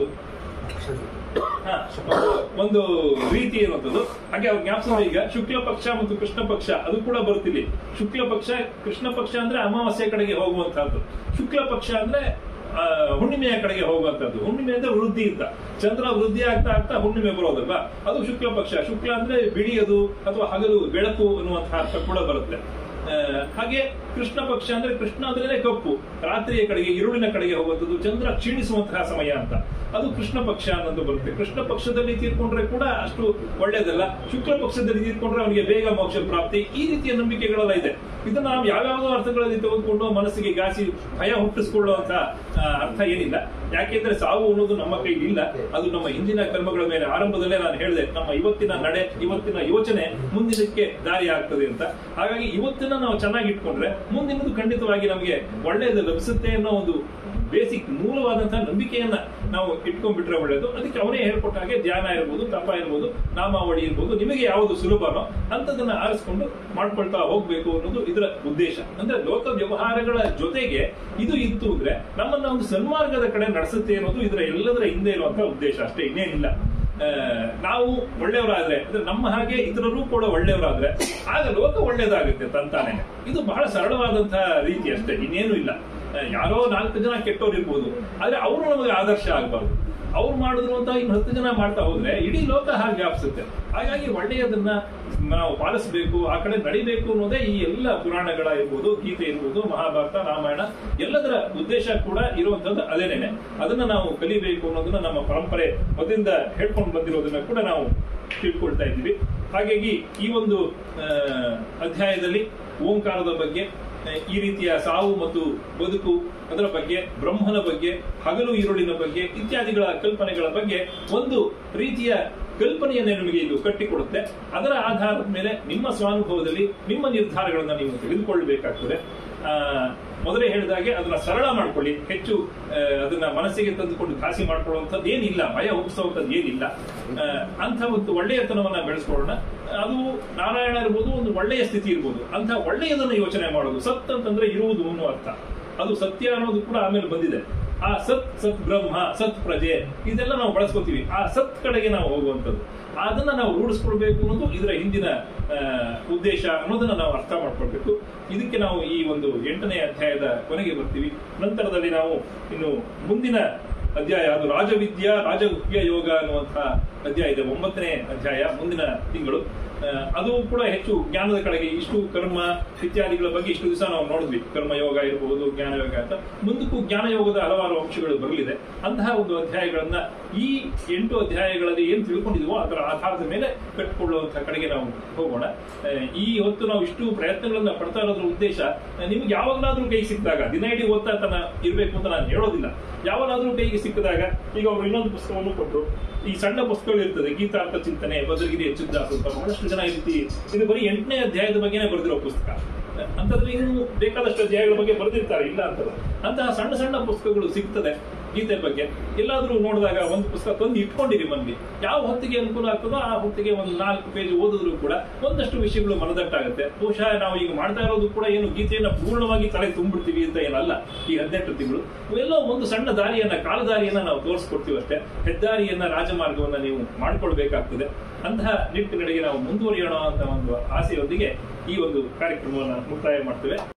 ಹಾ, ಒಂದು ರೀತಿ ಇರುವಂತದ್ದು ಹಾಗೆ ಅವ್ರ ಜ್ಞಾಪಕ ಈಗ ಶುಕ್ಲ ಪಕ್ಷ ಮತ್ತು ಕೃಷ್ಣ ಪಕ್ಷ ಅದು ಕೂಡ ಬರುತ್ತಿಲ್ಲಿ ಶುಕ್ಲ ಪಕ್ಷ ಕೃಷ್ಣ ಪಕ್ಷ ಅಂದ್ರೆ ಅಮಾವಾಸ್ಯ ಕಡೆಗೆ ಹೋಗುವಂತಹದ್ದು ಶುಕ್ಲ ಪಕ್ಷ ಅಂದ್ರೆ ಆ, ಹುಣ್ಣಿಮೆಯ ಕಡೆಗೆ ಹೋಗುವಂತದ್ದು ಹುಣ್ಣಿಮೆ ಅಂದ್ರೆ ವೃದ್ಧಿ ಅಂತ ಚಂದ್ರ ವೃದ್ಧಿ ಆಗ್ತಾ ಆಗ್ತಾ ಹುಣ್ಣಿಮೆ ಬರೋದಲ್ವಾ ಅದು ಶುಕ್ಲ ಪಕ್ಷ ಶುಕ್ಲ ಅಂದ್ರೆ ಬಿಳಿಯದು ಅಥವಾ ಹಗಲು ಬೆಳಕು ಅನ್ನುವಂತಹ ಅರ್ಥ ಕೂಡ ಬರುತ್ತೆ ಆ, ಹಾಗೆ ಕೃಷ್ಣ ಪಕ್ಷ ಅಂದ್ರೆ ಕೃಷ್ಣ ಅಂದ್ರೆ ಕಪ್ಪು ರಾತ್ರಿಯ ಕಡೆಗೆ ಇರುಳಿನ ಕಡೆಗೆ ಹೋಗುವಂಥದ್ದು ಚಂದ್ರ ಕ್ಷೀಣಿಸುವಂತಹ ಸಮಯ ಅಂತ ಅದು ಕೃಷ್ಣ ಪಕ್ಷ ಅನ್ನೋದು ಬರುತ್ತೆ ಕೃಷ್ಣ ಪಕ್ಷದಲ್ಲಿ ತೀರ್ಕೊಂಡ್ರೆ ಕೂಡ ಅಷ್ಟು ಒಳ್ಳೇದಲ್ಲ ಶುಕ್ಲ ಪಕ್ಷದಲ್ಲಿ ತೀರ್ಕೊಂಡ್ರೆ ಅವನಿಗೆ ಬೇಗ ಮೋಕ್ಷ ಪ್ರಾಪ್ತಿ ಈ ರೀತಿಯ ನಂಬಿಕೆಗಳೆಲ್ಲ ಇದೆ ಇದನ್ನ ನಾವು ಯಾವ್ಯಾವುದೋ ಅರ್ಥಗಳಲ್ಲಿ ತೆಗೆದುಕೊಂಡು ಮನಸ್ಸಿಗೆ ಗಾಸಿ ಭಯ ಹುಟ್ಟಿಸ್ಕೊಳ್ಳುವಂತ ಆ, ಅರ್ಥ ಏನಿಲ್ಲ ಯಾಕೆಂದ್ರೆ ಸಾವು ಅನ್ನೋದು ನಮ್ಮ ಕೈಲಿ ಇಲ್ಲ ಅದು ನಮ್ಮ ಹಿಂದಿನ ಕರ್ಮಗಳ ಮೇಲೆ ಆರಂಭದಲ್ಲೇ ನಾನು ಹೇಳಿದೆ ನಮ್ಮ ಇವತ್ತಿನ ನಡೆ ಇವತ್ತಿನ ಯೋಚನೆ ಮುಂದಿನಕ್ಕೆ ದಾರಿ ಆಗ್ತದೆ ಅಂತ ಹಾಗಾಗಿ ಇವತ್ತಿನ ನಾವು ಚೆನ್ನಾಗಿ ಇಟ್ಕೊಂಡ್ರೆ ಮುಂದಿನದು ಖಂಡಿತವಾಗಿ ನಮಗೆ ಒಳ್ಳೆಯದು ಲಭಿಸುತ್ತೆ ಅನ್ನೋ ಒಂದು ಬೇಸಿಕ್ ಮೂಲವಾದಂತಹ ನಂಬಿಕೆಯನ್ನ ನಾವು ಇಟ್ಕೊಂಡ್ಬಿಟ್ರೆ ಒಳ್ಳೇದು ಅದಕ್ಕೆ ಅವನೇ ಹೇಳ್ಕೊಟ್ಟ ಹಾಗೆ ಧ್ಯಾನ ಇರ್ಬೋದು ತಪ ಇರ್ಬೋದು ನಾಮಾವಳಿ ಇರ್ಬೋದು ನಿಮಗೆ ಯಾವುದು ಸುಲಭನೋ ಅಂತದನ್ನ ಆರಿಸ್ಕೊಂಡು ಮಾಡ್ಕೊಳ್ತಾ ಹೋಗ್ಬೇಕು ಅನ್ನೋದು ಇದರ ಉದ್ದೇಶ ಅಂದ್ರೆ ಲೋಕ ವ್ಯವಹಾರಗಳ ಜೊತೆಗೆ ಇದು ಇತ್ತು ಅಂದ್ರೆ ನಮ್ಮನ್ನ ಒಂದು ಸನ್ಮಾರ್ಗದ ಕಡೆ ನಡೆಸುತ್ತೆ ಅನ್ನೋದು ಇದರ ಎಲ್ಲದರ ಹಿಂದೆ ಇರುವಂತಹ ಉದ್ದೇಶ ಅಷ್ಟೇ ಇನ್ನೇನಿಲ್ಲ ಆ, ನಾವು ಒಳ್ಳೆಯವರಾದ್ರೆ ಅಂದ್ರೆ ನಮ್ಮ ಹಾಗೆ ಇತರರು ಕೂಡ ಒಳ್ಳೆಯವರಾದ್ರೆ ಆಗ ಲೋಕ ಒಳ್ಳೇದಾಗುತ್ತೆ ತಂತಾನೆ ಇದು ಬಹಳ ಸರಳವಾದಂತಹ ರೀತಿ ಅಷ್ಟೇ ಇನ್ನೇನು ಇಲ್ಲ ಆ, ಯಾರೋ ನಾಲ್ಕು ಜನ ಕೆಟ್ಟವ್ರು ಇರ್ಬೋದು ಆದ್ರೆ ಅವರು ನಮಗೆ ಆದರ್ಶ ಆಗಬಾರ್ದು ಅವ್ರು ಮಾಡಿದ್ರು ಅಂತ ಇನ್ನು ಹತ್ತು ಜನ ಮಾಡ್ತಾ ಹೋದ್ರೆ ಇಡೀ ಲೋಕ ಹಾಗೆ ವ್ಯಾಪಿಸುತ್ತೆ ಹಾಗಾಗಿ ಒಳ್ಳೆಯದನ್ನ ನಾವು ಪಾಲಿಸಬೇಕು ಆ ಕಡೆ ನಡಿಬೇಕು ಅನ್ನೋದೇ ಈ ಎಲ್ಲ ಪುರಾಣಗಳ ಇರ್ಬೋದು ಗೀತೆ ಇರ್ಬೋದು ಮಹಾಭಾರತ ರಾಮಾಯಣ ಎಲ್ಲದರ ಉದ್ದೇಶ ಕೂಡ ಇರುವಂತದ್ದು ಅದೇನೇನೆ ಅದನ್ನ ನಾವು ಕಲಿಬೇಕು ಅನ್ನೋದನ್ನ ನಮ್ಮ ಪರಂಪರೆ ಮೊದಲಿಂದ ಹೇಳ್ಕೊಂಡು ಬಂದಿರೋದನ್ನ ಕೂಡ ನಾವು ತಿಳ್ಕೊಳ್ತಾ ಇದ್ದೀವಿ ಹಾಗಾಗಿ ಈ ಒಂದು ಆ, ಅಧ್ಯಾಯದಲ್ಲಿ ಓಂಕಾರದ ಬಗ್ಗೆ ಆ, ಈ ರೀತಿಯ ಸಾವು ಮತ್ತು ಬದುಕು ಅದರ ಬಗ್ಗೆ ಬ್ರಹ್ಮನ ಬಗ್ಗೆ ಹಗಲು ಈರುಳಿನ ಬಗ್ಗೆ ಇತ್ಯಾದಿಗಳ ಕಲ್ಪನೆಗಳ ಬಗ್ಗೆ ಒಂದು ರೀತಿಯ ಕಲ್ಪನೆಯನ್ನೇ ನಿಮಗೆ ಇದು ಕಟ್ಟಿಕೊಡುತ್ತೆ ಅದರ ಆಧಾರದ ಮೇಲೆ ನಿಮ್ಮ ಸ್ವಾನುಭವದಲ್ಲಿ ನಿಮ್ಮ ನಿರ್ಧಾರಗಳನ್ನ ನೀವು ತೆಗೆದುಕೊಳ್ಳಬೇಕಾಗ್ತದೆ ಆ, ಮೊದಲೇ ಹೇಳಿದಾಗೆ ಅದನ್ನ ಸರಳ ಮಾಡ್ಕೊಳ್ಳಿ ಹೆಚ್ಚು ಆ, ಅದನ್ನ ಮನಸ್ಸಿಗೆ ತಂದುಕೊಂಡು ಘಾಸಿ ಮಾಡ್ಕೊಳ್ಳುವಂಥದ್ದು ಏನಿಲ್ಲ ಭಯ ಹುಟ್ಟಿಸುವಂಥದ್ದು ಏನಿಲ್ಲ ಆ, ಅಂಥ ಒಂದು ಒಳ್ಳೆಯತನವನ್ನ ಬೆಳೆಸ್ಕೊಳ್ಳೋಣ ಅದು ನಾರಾಯಣ ಇರ್ಬೋದು ಒಂದು ಒಳ್ಳೆಯ ಸ್ಥಿತಿ ಇರ್ಬೋದು ಅಂತ ಒಳ್ಳೆಯದನ್ನ ಯೋಚನೆ ಮಾಡೋದು ಸತ್ ಅಂತಂದ್ರೆ ಇರುವುದು ಅನ್ನೋ ಅರ್ಥ ಅದು ಸತ್ಯ ಅನ್ನೋದು ಕೂಡ ಆಮೇಲೆ ಬಂದಿದೆ ಆ ಸತ್ ಸತ್ ಬ್ರಹ್ಮ ಸತ್ ಪ್ರಜೆ ಇದೆಲ್ಲ ನಾವು ಬಳಸ್ಕೊತೀವಿ ಆ ಸತ್ ಕಡೆಗೆ ನಾವು ಹೋಗುವಂಥದ್ದು ಅದನ್ನ ನಾವು ರೂಢಿಸ್ಕೊಳ್ಬೇಕು ಅನ್ನೋದು ಇದರ ಹಿಂದಿನ ಆ, ಉದ್ದೇಶ ಅನ್ನೋದನ್ನ ನಾವು ಅರ್ಥ ಮಾಡ್ಕೊಳ್ಬೇಕು ಇದಕ್ಕೆ ನಾವು ಈ ಒಂದು ಎಂಟನೇ ಅಧ್ಯಾಯದ ಕೊನೆಗೆ ಬರ್ತೀವಿ ನಂತರದಲ್ಲಿ ನಾವು ಇನ್ನು ಮುಂದಿನ ಅಧ್ಯಾಯ ಅದು ರಾಜವಿದ್ಯಾ ರಾಜಗುಹ್ಯ ಯೋಗ ಅನ್ನುವಂತಹ ಅಧ್ಯಾಯ ಇದೆ ಒಂಬತ್ತನೇ ಅಧ್ಯಾಯ ಮುಂದಿನ ತಿಂಗಳು ಆ, ಅದು ಕೂಡ ಹೆಚ್ಚು ಜ್ಞಾನದ ಕಡೆಗೆ ಇಷ್ಟು ಕರ್ಮ ಇತ್ಯಾದಿಗಳ ಬಗ್ಗೆ ಇಷ್ಟು ದಿವಸ ನಾವು ನೋಡಿದ್ವಿ ಕರ್ಮಯೋಗ ಇರಬಹುದು ಜ್ಞಾನಯೋಗ ಅಂತ ಮುಂದಕ್ಕೂ ಜ್ಞಾನಯೋಗದ ಹಲವಾರು ಅಂಶಗಳು ಬರಲಿದೆ ಅಂತಹ ಒಂದು ಅಧ್ಯಾಯಗಳನ್ನ ಈ ಎಂಟು ಅಧ್ಯಾಯಗಳಲ್ಲಿ ಏನ್ ತಿಳ್ಕೊಂಡಿದ್ವೋ ಅದರ ಆಧಾರದ ಮೇಲೆ ಕಟ್ಟಿಕೊಳ್ಳುವಂತಹ ಕಡೆಗೆ ನಾವು ಹೋಗೋಣ ಆ, ಈ ಹೊತ್ತು ನಾವು ಇಷ್ಟು ಪ್ರಯತ್ನಗಳನ್ನ ಪಡ್ತಾ ಇರೋದ್ರ ಉದ್ದೇಶ ಆ, ನಿಮ್ಗೆ ಯಾವಾಗಲಾದ್ರೂ ಕೈ ಸಿಕ್ಕಿದಾಗ ದಿನ ಇಡೀ ಓದ್ತಾ ತನ ಇರ್ಬೇಕು ಅಂತ ನಾನು ಹೇಳೋದಿಲ್ಲ ಯಾವಾಗಲಾದ್ರೂ ಕೈಗೆ ಸಿಕ್ಕಿದಾಗ ಈಗ ಅವರು ಇನ್ನೊಂದು ಪುಸ್ತಕವನ್ನು ಕೊಟ್ಟರು ಈ ಸಣ್ಣ ಪುಸ್ತಕಗಳು ಇರ್ತದೆ ಗೀತಾರ್ಥ ಚಿಂತನೆ ಬದಲಿಗಿರಿ ಹೆಚ್ಚಿದ್ದಾಸು ಅಂತ ಬಹಳಷ್ಟು ಜನ ಈ ರೀತಿ ಇದು ಬರೀ ಎಂಟನೇ ಅಧ್ಯಾಯದ ಬಗ್ಗೆನೇ ಬರೆದಿರೋ ಪುಸ್ತಕ ಅಂತಂದ್ರೆ ಇನ್ನು ಬೇಕಾದಷ್ಟು ಅಧ್ಯಾಯಗಳ ಬಗ್ಗೆ ಬರೆದಿರ್ತಾರೆ ಇಲ್ಲ ಅಂತಲ್ಲ ಅಂತಹ ಸಣ್ಣ ಸಣ್ಣ ಪುಸ್ತಕಗಳು ಸಿಗ್ತದೆ ಗೀತೆ ಬಗ್ಗೆ ಎಲ್ಲಾದ್ರೂ ನೋಡಿದಾಗ ಒಂದು ಪುಸ್ತಕ ತಂದು ಇಟ್ಕೊಂಡಿರಿ ಮನೇಲಿ ಯಾವ ಹೊತ್ತಿಗೆ ಅನುಕೂಲ ಆಗ್ತದೋ ಆ ಹೊತ್ತಿಗೆ ಒಂದು ನಾಲ್ಕು ಪೇಜ್ ಓದಿದ್ರು ಕೂಡ ಒಂದಷ್ಟು ವಿಷಯಗಳು ಮನದಟ್ಟಾಗುತ್ತೆ ಬಹುಶಃ ನಾವು ಈಗ ಮಾಡ್ತಾ ಇರೋದು ಕೂಡ ಏನು ಗೀತೆಯನ್ನ ಪೂರ್ಣವಾಗಿ ತಲೆ ತುಂಬಿಡ್ತೀವಿ ಅಂತ ಏನಲ್ಲ ಈ ಹದಿನೆಂಟು ತಿಂಗಳು ಇವೆಲ್ಲೋ ಒಂದು ಸಣ್ಣ ದಾರಿಯನ್ನ ಕಾಲದಾರಿಯನ್ನ ನಾವು ತೋರಿಸ್ಕೊಡ್ತೀವಿ ಅಷ್ಟೇ ಹೆದ್ದಾರಿಯನ್ನ ರಾಜಮಾರ್ಗವನ್ನ ನೀವು ಮಾಡ್ಕೊಳ್ಬೇಕಾಗ್ತದೆ ಅಂತಹ ನಿಟ್ಟಿನಡೆಗೆ ನಾವು ಮುಂದುವರಿಯೋಣ ಅಂತ ಒಂದು ಆಸೆಯೊಂದಿಗೆ ಈ ಒಂದು ಕಾರ್ಯಕ್ರಮವನ್ನು ಮುಕ್ತಾಯ ಮಾಡ್ತೇವೆ